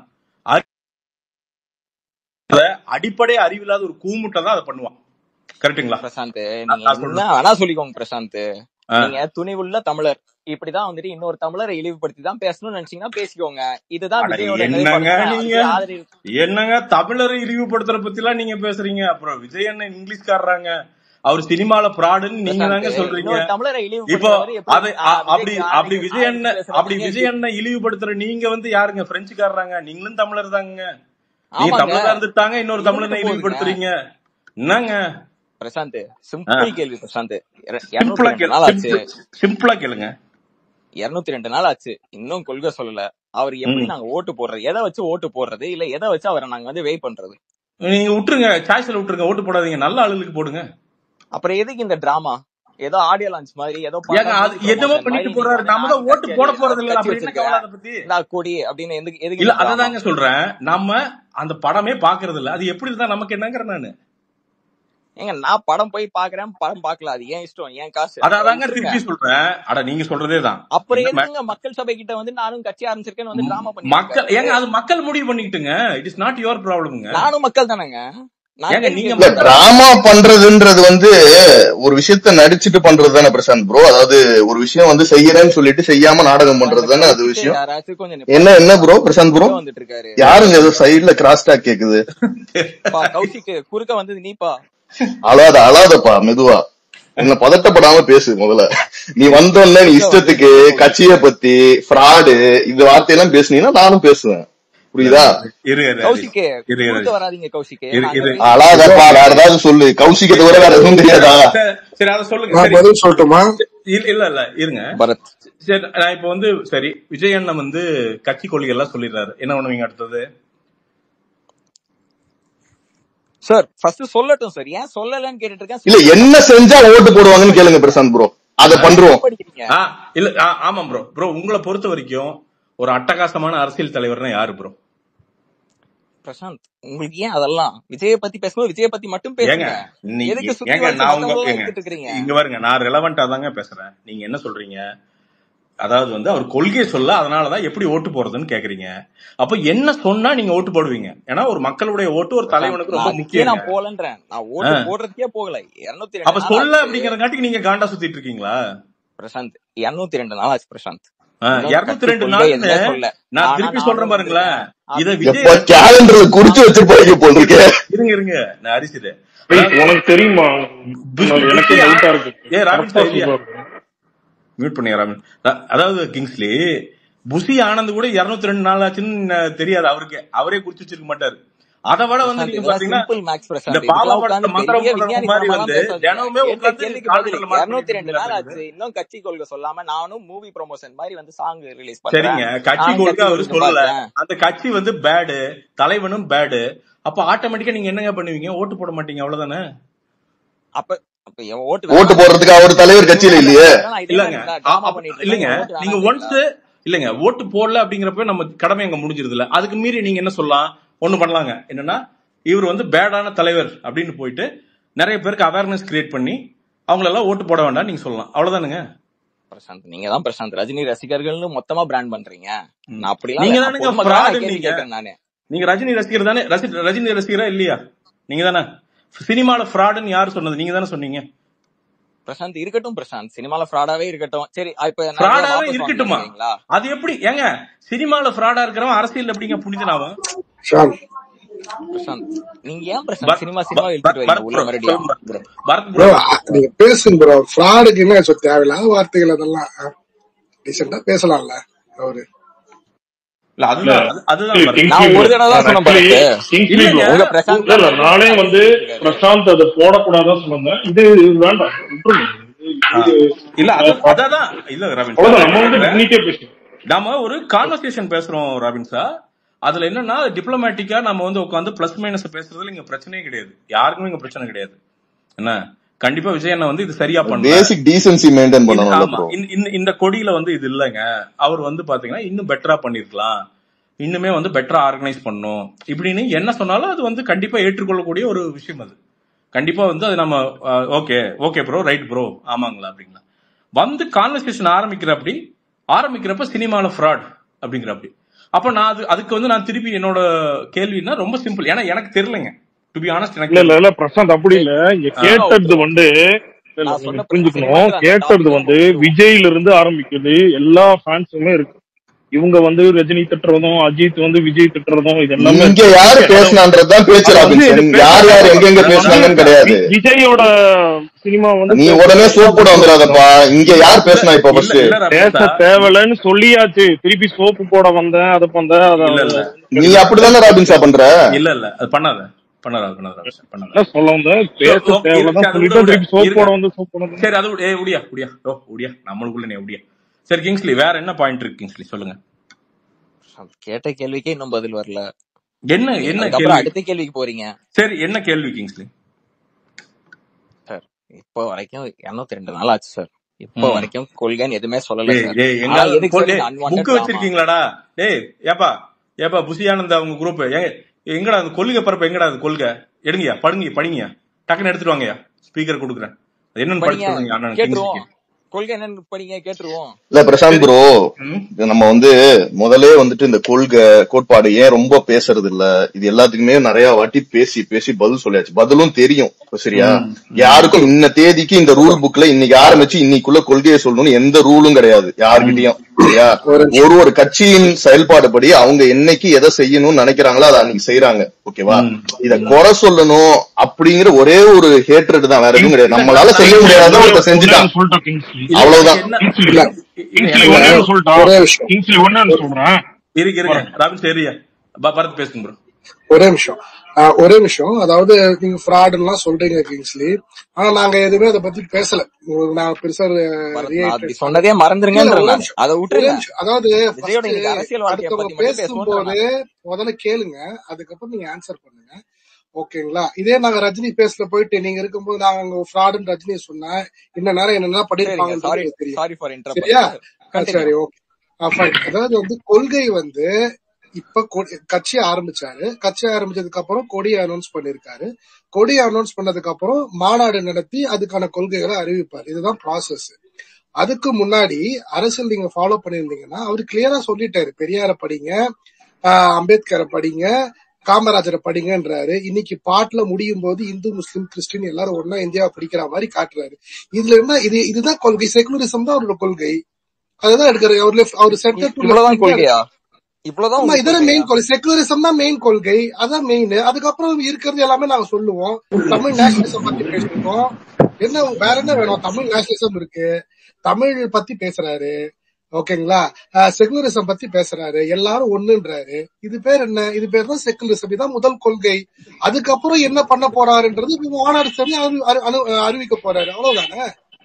அடிப்படை அறிவில்லாத ஒரு கூமுட்டை தான் அதை பண்ணுவான் கரெக்ட்டுங்களா பிரசாந்த் நான் நீங்க நான் என்ன சொல்றேன் வேணா சொல்லிக்கோங்க பிரசாந்த் ஆ. நீங்க துணிவுள்ள தமிழர் இப்படிதான் வந்துட்டு இன்னொரு தமிழரை இழிவுபடுத்தி தான் பேசணும்னு நினைச்சீங்கன்னா பேசிக்கோங்க இதுதான் அட விஜயோட என்னங்க நிலைப்பாடு நீங்க விஜய் ஆதரவு என்னங்க தமிழரை இழிவுபடுத்துற பத்தி எல்லாம் நீங்க பேசுறீங்க அப்புறம் விஜய் என்ன இங்கிலீஷ்காரராங்க அவர் சினிமால ப்ராடுன்னு நீங்க தாங்க பிரசாந்த் சொல்றீங்க இன்னொரு தமிழரை இப்போ இழிவுபடுத்துறவர் எப்படி அதை ஆ, அ- அப்படி விஜய்க்கு அப்படி ஆதரவு விஜய் என்ன ஆதரவு அப்படி பேசுறவங்க விஜய் என்ன இழிவுபடுத்துற நீங்க வந்து யாருங்க பிரெஞ்சுக்காரராங்க நீங்களும் தமிழர் தாங்க நீங்க ஆமாங்க தமிழரா இருந்துட்டாங்க இன்னொரு தமிழனை இருந்துட்டு போகுதுங்க இழிவுபடுத்துறீங்க என்னங்க பிரசாந்த் ஆ, சிம்பிள் கேள்வி பிரசாந்த் இருநூத்தி சிம்பிளா ரெண்டு கேளு நாள் ஆச்சு சிம்பிள் சிம்பிளா கேளுங்க இருநூத்தி ரெண்டு நாள் ஆச்சு இன்னும் கொள்கை சொல்லல அவர் எப்படி ம் நாங்க ஓட்டு போடுறது எதை வச்சு ஓட்டு போடுறது இல்ல எதை வச்சு அவரை நாங்க வந்து வெயிட் பண்றது நீங்க விட்டுருங்க சாய்ஸ்ல விட்டுருங்க ஓட்டு போடாதீங்க நல்ல ஆளுகளுக்கு போடுங்க அப்புறம் எதுக்கு இந்த டிராமா ஏதோ ஆடியோ லான்ச் மாதிரி ஏதோ ஏங்க படம் அது மூவி என்னமோ ப்ரொமோஷன் மாதிரி பண்ணிட்டு நீங்க போறாரு வந்து நாம தான் நானும் ஓட்டு கட்சி போட அடி- போறது இல்ல கட்சி அப்புறம் என்ன வச்சிருக்கேன் கவலை அதை பத்தி இந்தா கொடி அப்படின்னு எதுக்கு எதுக்கு இல்ல இந்த டிராமா அததாங்க சொல்றேன் நம்ம அந்த படமே பாக்குறது இல்ல அது எப்படி இருந்தா நமக்கு என்னங்கிற நானு ஏங்க நான் படம் போய் பாக்குறேன் படம் பார்க்கல அது ஏன் இஷ்டம் ஏன் காசு அதை அதாதாங்க விட்டுருங்க திருப்பி சொல்றேன் அட நீங்க சொல்றதே தான் அப்புறம் என்ன ம- எதுக்குங்க மக்கள் சபை கிட்ட வந்து நானும் கட்சி ஆரம்பிச்சிருக்கேன்னு வந்து டிராமா பண்ணிட்டு மக்கள் இருக்காரு ஏங்க அது மக்கள் முடிவு பண்ணிக்கிட்டுங்க இட் இஸ் நாட் யுவர் ப்ராப்ளம்ங்க நானும் மக்கள் தானேங்க நான் ஏங்க கேள்வி நீங்க இல்ல கேட்கல மக்கள் டிராமா பண்றதுன்றது வந்து ஒரு விஷயத்த நடிச்சிட்டு பண்றது தானே பிரசாந்த் ப்ரோ அதாவது ஒரு விஷயம் வந்து செய்யறேன்னு சொல்லிட்டு செய்யாம நாடகம் இப்ப அந்த பண்றது தானே அது கௌசிக்கை விஷயம் யாராச்சும் கொஞ்சம் என்ன நிப்பாட்டுங்க என்ன ப்ரோ அவர் பிரசாந்த் ப்ரோ குறுக்க வந்துட்டு இருக்காரு யாருங்க ஏதோ சைடுல கிராஸ் டாக் கேக்குது பா கௌசிக்கு குறுக்க வந்தது நீப்பா அழாத அழாதப்பா மெதுவா என்ன பதட்டப்படாம பேசு முதல்ல நீ வந்தோடனே நீ குறுக்க வந்து இஷ்டத்துக்கு குறுக்க போகுது கட்சிய பத்தி ஃப்ராடு இந்த வார்த்தையெல்லாம் பேசுனீங்கன்னா நானும் பேசுவேன் புரியுதா இரு இரு ஹரி கௌசிக்கு இரு இரு குறுக்க வராதீங்க கௌசிக்கு இரு நாங்க இரு பேசிட்டு அழாதப்பா இருக்கோம் வேற ஏதாவது சொல்லு கௌசிக்க தவிர வேற எதுவும் தெரியாதா சரி சரி அதை சொல்லுங்க நான் சரி பதில் சொல்லட்டுமா இல்ல இல்ல இல்ல இருங்க பரத் சரி நான் இப்ப வந்து சரி விஜய் அண்ணன் வந்து கட்சி கொள்கை எல்லாம் சொல்லிடுறாரு என்ன பண்ணுவீங்க அடுத்தது சார் ஃபர்ஸ்ட் சொல்லட்டும் சார் ஏன் சொல்லலன்னு கேட்டுட்டு இருக்கேன் இல்ல சொல்லுங்க என்ன செஞ்சா ஓட்டு போடுவாங்கன்னு கேளுங்க பிரசாந்த் ப்ரோ அத ஆ? பண்றோம் படிக்கிறீங்க ஆ இல்ல ஆ, ஆமாம் ப்ரோ ப்ரோ உங்களை பொறுத்த வரைக்கும் ஒரு அட்டகாசமான அரசியல் தலைவர்னா யாரு ப்ரோ பிரசாந்த் உங்களுக்கு ஏன் அதெல்லாம் விஜய பத்தி பேசும்போது விஜய பத்தி மட்டும் ஏங்க பேசுங்க நீ- எதுக்கு சுத்தி ஏங்க வளைச்சு நான் உங்க மத்தவங்க ஏங்க எடுத்துட்டு இருக்கீங்க இங்க பாருங்க நான் ரெலவெண்டா தாங்க பேசுறேன் நீங்க என்ன சொல்றீங்க அதாவது வந்து அவர் கொள்கை சொல்ல அதனாலதான் எப்படி ஓட்டு போறதுன்னு கேக்குறீங்க அப்ப என்ன சொன்னா நீங்க ஓட்டு போடுவீங்க ஏன்னா ஒரு மக்களுடைய ஓட்டு ஒரு பிரசாந்த் தலைவனுக்கு நான் ரொம்ப அதுக்கே முக்கியங்க நான் போலன்றேன் நான் ஆ. ஓட்டு போடுறதுக்கே போகல இருநூத்தி அப்ப ரெண்டு நாள் சொல்ல ஆச்சு அப்படிங்கறங்காட்டிக்கு நீங்க காண்டா சுத்திட்டு இருக்கீங்களா பிரசாந்த் இருநூத்தி ரெண்டு நாள் ஆச்சு பிரசாந்த் ஆ, இன்னும் இருநூத்தி கட்சி ரெண்டு கொள்கை நாள்னு எதுவுமே சொல்ல நான் ஆனா திருப்பி நானும் சொல்றேன் பாருங்களேன் வந்திருக்கேன் இத அப்படின்னு விஜய் எப்ப ரசிகர்கள் கேலண்டர்ல குறிச்சு வச்சிருப்பாங்க போல் இருக்கே இருங்க இருங்க நான் அரிசிது டேய், அதாவது உனக்கு தெரியுமா புஷ் நான் எனக்கே புஷி டவுட்டா ஆ- இருக்கு ஏ ராபின் கரெக்டா சார் இல்லையா சொல்றாரு மியூட் பண்ணியா ராபின் அ- அதாவது கிங்ஸ்லி புஷி ஆனந்த் கூட இருநூத்தி ரெண்டு நாள் ஆச்சுன்னு தெரியாது அவருக்கு அவரே குறிச்சு வச்சிருக்க மாட்டாரு அதை விட வந்து பிரசாந்த் நீங்க இதெல்லாம் பாத்தீங்கன்னா சிம்பிள் மேக்ஸ் இந்த பிரசாந்த் பாபா இதுக்கெல்லாம் படத்துல உட்காந்து மந்திரம் பெரிய போடுறவங்க விஞ்ஞானி மாதிரி தனமாலாம் வந்து பேசாதீங்க தினமுமே கேட்ட உட்காந்து கேள்விக்கு பதில் கான்ஃபரன்ஸ் மார்க் இருநூத்தி பண்ணிட்டு ரெண்டு இருக்கீங்களா நாள் சார் ஆச்சு இன்னும் கட்சி கொள்கை சொல்லாம நானும் மூவி ப்ரொமோஷன் மாதிரி வந்து சாங் ரிலீஸ் சரிங்க பண்றேன் கட்சி நானும் கொள்கை கட்சி அவரு கொள்கை சொல்லல பாக்குறேன் அந்த கட்சி வந்து பேடு தலைவனும் பேடு அப்ப ஆட்டோமேட்டிக்கா நீங்க என்னங்க பண்ணுவீங்க ஓட்டு போட மாட்டீங்க அவ்வளவுதானே அப்ப அப்ப என் ஓட்டு ஓட்டு வேணாம் போடுறதுக்கு அவர் தலைவர் நீங்க கட்சியில நல்லா இல்லையே பேசுறீங்களா நான் இதே இல்லங்க மாதிரி அ- டிராமா அப்ப- பண்ணிட்டு இல்லங்க இருக்கேன் ஓட்டு நீங்க ஒன்ஸ் வேணான்றீங்களா இல்லங்க ஓட்டு போடல அப்படிங்கிறப்ப நம்ம கடமை அங்க முடிஞ்சிருது இல்ல அதுக்கு மீறி நீங்க என்ன சொல்லலாம் ஒண்ணு பண்ணலாங்க என்னன்னா இவர் வந்து பேடான தலைவர் அப்படின்னு போயிட்டு நிறைய பேருக்கு அவேர்னஸ் கிரியேட் பண்ணி அவங்களெல்லாம் ஓட்டு போட வேண்டாம் நீங்க சொல்லலாம் அவ்வளவுதானுங்க பிரசாந்த் நீங்க தான் பிரசாந்த் ரஜினி ரசிகர்கள்னு மொத்தமா பிராண்ட் பண்றீங்க ம். நான் அப்படிலாம் நீங்க இல்ல நான் தானுங்க பொதுமக்களா நான் ஃப்ராடு கேள்வி நீங்க கேட்கறேன் நானு நீங்க ரஜினி ரசிகர் தானே ரசி- ரஜினி ரசிகரா இல்லையா நீங்க தானே சினிமால ஃப்ராடுன்னு யார் சொன்னது நீங்க தானே சொன்னீங்க பிரசாந்த் இருக்கட்டும் பிரசாந்த் சினிமால ஃப்ராடாவே இருக்கட்டும் சரி இப்ப நிறைய ஃப்ராடாவே வாபஸ் இருக்கட்டுமா வாங்கிக்கிறீங்களா அது எப்படி ஏங்க சினிமால ஃப்ராடா இருக்கிறவன் அரசியல் எப்படிங்க புனிதனாவும் ஷான் பிரசாந்த் நீங்க ஏன் பிரசாந்த் பரத் சினிமா சினிமா பரத் இழுத்துட்டு வரீங்க பரத் உள்ள ப்ரோ மறுபடியும் சொல்லுங்க Bharath bro Bharath bro bro நீங்க பேசுங்க ப்ரோ ஃப்ராடுக்கு என்ன சொல் தேவையில்லாத வார்த்தைகள் அதெல்லாம் டீசெண்டா பேசலாம்ல அவரு இல்ல இல்ல அதுதான் அது- அதுதான் இல்ல பரத் கிங்ஸ்லி நான் ப்ரோ ஒரு தடவை தான் நான் சொன்னேன் ஆக்சுவலி பரத் கிங்ஸ்லி இல்லங்க ப்ரோ உங்க இல்ல பிரசாந்த் இல்ல தான் நானே நிறைய வந்து இருக்காரு பிரசாந்த் அதை போடக்கூடாதான் சொன்னேன் இது வேண்டாம் விட்டுருங்க இது ஆ. இது இல்ல அது அஹ், அதான் இல்ல ராபின் சார் அவ்வளவுதான் நான் நம்ம வந்து கேக்குறேன் டிக்னிட்டியா பேசணும் நாம ஒரு கான்வர்சேஷன் பேசுறோம் ராபின் சார் அதுல என்னன்னா டிப்ளமேட்டிக்கா நம்ம வந்து உட்காந்து பிளஸ் மைனஸ் பேசுறதுல இங்க பிரச்சனையே கிடையாது யாருக்குமே இங்க பிரச்சனை கிடையாது என்ன கண்டிப்பா விஜய் அண்ணா வந்து இது சரியா பண்ணல பேசிக் டீசென்சி மெயின்டைன் இது பண்ணணும்ல ஆமா ப்ரோ இந்த- இந்த- இந்த கொடியில வந்து இது இல்லைங்க அவர் வந்து பாத்தீங்கன்னா இன்னும் பெட்டரா பண்ணிருக்கலாம் இன்னுமே வந்து பெட்டரா ஆர்கனைஸ் பண்ணும் இப்படின்னு என்ன சொன்னாலும் அது வந்து கண்டிப்பா ஏற்றுக்கொள்ளக்கூடிய ஒரு விஷயம் அது கண்டிப்பா வந்து அது நம்ம okay okay bro right bro ஆமாங்களா அப்படிங்களா வந்து கான்வர்சேஷன் ஆரம்பிக்கிற அப்படி ஆரம்பிக்கிறப்ப சினிமால ஃப்ராட் அப்படிங்கிற அப்படி அப்ப நான் அது அதுக்கு வந்து நான் திருப்பி என்னோட கேள்வின்னா ரொம்ப சிம்பிள் ஏன்னா எனக்கு தெரியலங்க டு பி ஆனஸ்ட் எனக்கு இல்ல இல்ல தெரியல இல்ல பிரசாந்த் அப்படி இல்ல இங்க ஆ. கேட்டது வந்து இல்ல இல்ல நான் நீங்க சொன்ன புரிஞ்சுக்கணும் சினிமாங்கிற அந்த கேட்டது டாபிக்கே வந்து வந்துருவோம் விஜய்ல இருந்து ஆரம்பிக்குது எல்லா ஃபேன்ஸுமே இருக்கு இவங்க வந்து ரஜினி திட்டுறதும் அஜித் வந்து விஜய் திட்டுறதும் இது எல்லாமே இங்க இருக்கு யாரு ஓகே அதை பேசினான்றதுதான் பேச்சு அதை வந்து இது ராபின்சன் யார் யார் பேசக்கூடாது எங்கெங்க அது வந்து பேசினாங்கன்னு கிடையாது வி- விஜயோட சினிமா வந்து நீ பேச உடனே தேவையில்ல சோப் போட அப்படின்னு வந்துடாதப்பா இங்க யார் இல்ல பேசினா இப்ப இல்ல ஃபர்ஸ்ட் இல்ல பேச ரபின்சா தேவையில்லைன்னு சொல்லியாச்சு திருப்பி சோப்பு போட வந்தேன் அதை வந்தேன் அதை இல்ல இல்ல நீ கிடையாது அப்படிதானே ராபின்சா பண்ற இல்ல இல்ல அது பண்ணாத பண்ணாத அது பண்ணாத ரபின்சா பண்ணாத என்ன சொல்ல வந்தேன் சோ பேச ஓ, இரு தேவையில்லதான் சரி, அது விட சொல்லிட்டு விட திருப்பி சோப் இருங்க போட வந்து சோப் போட வந்து சரி அது விட- ஏய் உடியா உடியா ஓ உடியா நம்மளுக்குள்ள நீ உடியா சரி கிங்ஸ்லி வேற என்ன பாயிண்ட் இருக்கு கிங்ஸ்லி சொல்லுங்க அது கேட்ட கேள்விக்கே இன்னும் பதில் வரல என்ன நீங்க என்ன அதுக்கப்புறம் கேள்வி அடுத்த கேள்விக்கு போறீங்க சரி என்ன கேள்வி கிங்ஸ்லி சார் இப்போ வரைக்கும் இருநூத்தி ரெண்டு நாள் ஆச்சு சார் இப்போ ம் வரைக்கும் கொள்கைன்னு எதுவுமே சொல்லல டேய் சார் டேய் ஆனா எங்காவது எதுக்கு கொ- சார் டேய் இந்த அன்வான்ட் புக்கு டிராமா வச்சிருக்கீங்களாடா டேய் ஏப்பா ஏப்பா புசியானந்த அவங்க குரூப் எங்கடா அந்த கொள்கை பரப்ப எங்கடா அது கொள்கை எடுங்கயா படுங்க படிங்கயா டக்குன்னு எடுத்துட்டு வாங்கயா ஸ்பீக்கர் கொடுக்குறேன் அது என்னன்னு படிச்சு படிங்க சொல்லுங்க அண்ணன் கேட்டுருவோம் கிங்ஸ்லிக்கு கொள்கை என்னன்னு படிங்க கேட்டுருவோம் இல்ல பிரசாந்த் சரி ப்ரோ ம் இது நம்ம வந்து முதலே வந்துட்டு இந்த கொள்கை கோட்பாடு ஏன் ரொம்ப பேசுறது இல்ல இது எல்லாத்துக்குமே நிறைய வாட்டி பேசி பேசி பதில் சொல்லியாச்சு பதிலும் தெரியும் இப்ப சரியா ம் ம் யாருக்கும் இன்ன தேதிக்கு இந்த ரூல் புக்ல இன்னைக்கு ஆரம்பிச்சு இன்னைக்குள்ள கொள்கையை சொல்லணும்னு எந்த ரூலும் கிடையாது ம் யார்கிட்டயும் சரியா ஒரு ஒரு ஒரு கட்சியின் செயல்பாடு படி அவங்க என்னைக்கு எதை செய்யணும்னு நினைக்கிறாங்களோ அதை அன்னைக்கு செய்யறாங்க ஓகேவா ம் இத ம் குறை சொல்லணும் அப்படிங்கிற ஒரே ஒரு ஹேட்ரட் தான் வேற எதுவும் கிடையாது இல்ல நம்மளால செய்ய கிங்ஸ்லி முடியாத ஒன்னே ஒருத்தர் ஒன்னே செஞ்சுட்டான் சொல்லிட்டோம் கிங்ஸ்லி இல்ல அவ்வளவுதான் எனக்கு என்ன கிங்ஸ்லி இல்ல இல்ல கிங்ஸ்லி எனக்கு இல்ல ஒன்னே சொல்லிட்டா ஒரே விஷயம் கிங்ஸ்லி ஒன்னு ஒரு- சொல்றேன் இருக்கு இருங்க போறேன் ராபின் சரியா பரத் பேசுங்க ப்ரோ ஒரே நிமிஷம் ஆஹ் ஒரே நிமிஷம் அதாவது நீங்க ஃப்ராடுலாம் சொல்றீங்க கிங்ஸ்லி ஆனா நாங்க எதுவுமே அதை பத்தி பேசல உங்களுக்கு நான் பெருசா பரத் நான் அப்படி ரியாக்ட் சொன்னதே இல்ல இல்ல மறந்துருங்கன்ற ஒரே நான் நிமிஷம் அதை ஒரே விட்டுருங்க நிமிஷம் அதாவது விஜயோட ஃபர்ஸ்ட் இன்னைக்கு அரசியல் வாழ்க்கைய அடுத்தவங்க பத்தி மட்டும் பேசுவோன்ற பேசும்போது நான் முதல்ல கேளுங்க அதுக்கப்புறம் நீங்க ஆன்சர் பண்ணுங்க ஓகேங்களா இதே நாங்க ரஜினி பேஸ்ல போயிட்டு நீங்க இருக்கும்போது நாங்க அங்க ஃப்ராடுன்னு ரஜினி சொன்னா இன்ன நேரம் என்னென்ன சரிங்க பண்ணிருப்பாங்கன்றது சாரி எனக்கு தெரியும் சாரி ஃபார் இன்டரப்ட் சரியா சார் ஆ, கண்டினியூ சரி ஓகே ஃபைன் அதாவது வந்து கொள்கை வந்து இப்ப கொ- கட்சி ஆரம்பிச்சாரு கட்சி ஆரம்பிச்சதுக்கு அப்புறம் கொடி அனௌன்ஸ் பண்ணிருக்காரு கொடி அனௌன்ஸ் பண்ணதுக்கு அப்புறம் மாநாடு நடத்தி அதுக்கான கொள்கைகளை அறிவிப்பார் இதுதான் ப்ராசஸ் அதுக்கு முன்னாடி அரசியல் நீங்க ஃபாலோ பண்ணிருந்தீங்கன்னா அவர் கிளியரா சொல்லிட்டாரு பெரியார படிங்க ஆஹ் அம்பேத்கரை படிங்க காமராஜரை படிங்கன்றாரு இன்னைக்கு பாட்டுல முடியும் போது இந்து முஸ்லிம் கிறிஸ்டின் எல்லாரும் ஒன்னா இந்தியாவை பிடிக்கிற மாதிரி காட்டுறாரு இதுல என்ன இது இதுதான் கொள்கை செகுலரிசம் தான் அவரோட கொள்கை அதுதான் எடுக்கிறாரு அவர் left- அவர் சென்டர் டு இவ்வளவுதான் லெஃப்ட் கொள்கையா இவ்வளவுதான் ஆமா உங்க இதான கொள்கையா மெயின் கொள்கை செகுலரிசம் தான் மெயின் கொள்கை அதான் மெயின் அதுக்கப்புறம் இருக்கிறது எல்லாமே நாங்க சொல்லுவோம் தமிழ் நேஷனலிசம் பத்தி பேசிருக்கோம் என்ன வேற என்ன வேணும் தமிழ் நேஷனலிசம் இருக்கு தமிழ் பத்தி பேசுறாரு ஓகேங்களா செகுலரிசம் பத்தி பேசுறாரு எல்லாரும் ஒண்ணுன்றாரு இது பேர் என்ன இது பேர் தான் செகுலரிசம் இதான் முதல் கொள்கை அதுக்கப்புறம் என்ன பண்ண போறாருன்றது இப்ப மாநாடு சரி அறி- அறி- அனு- அறிவிக்க போறாரு அவ்வளவுதானே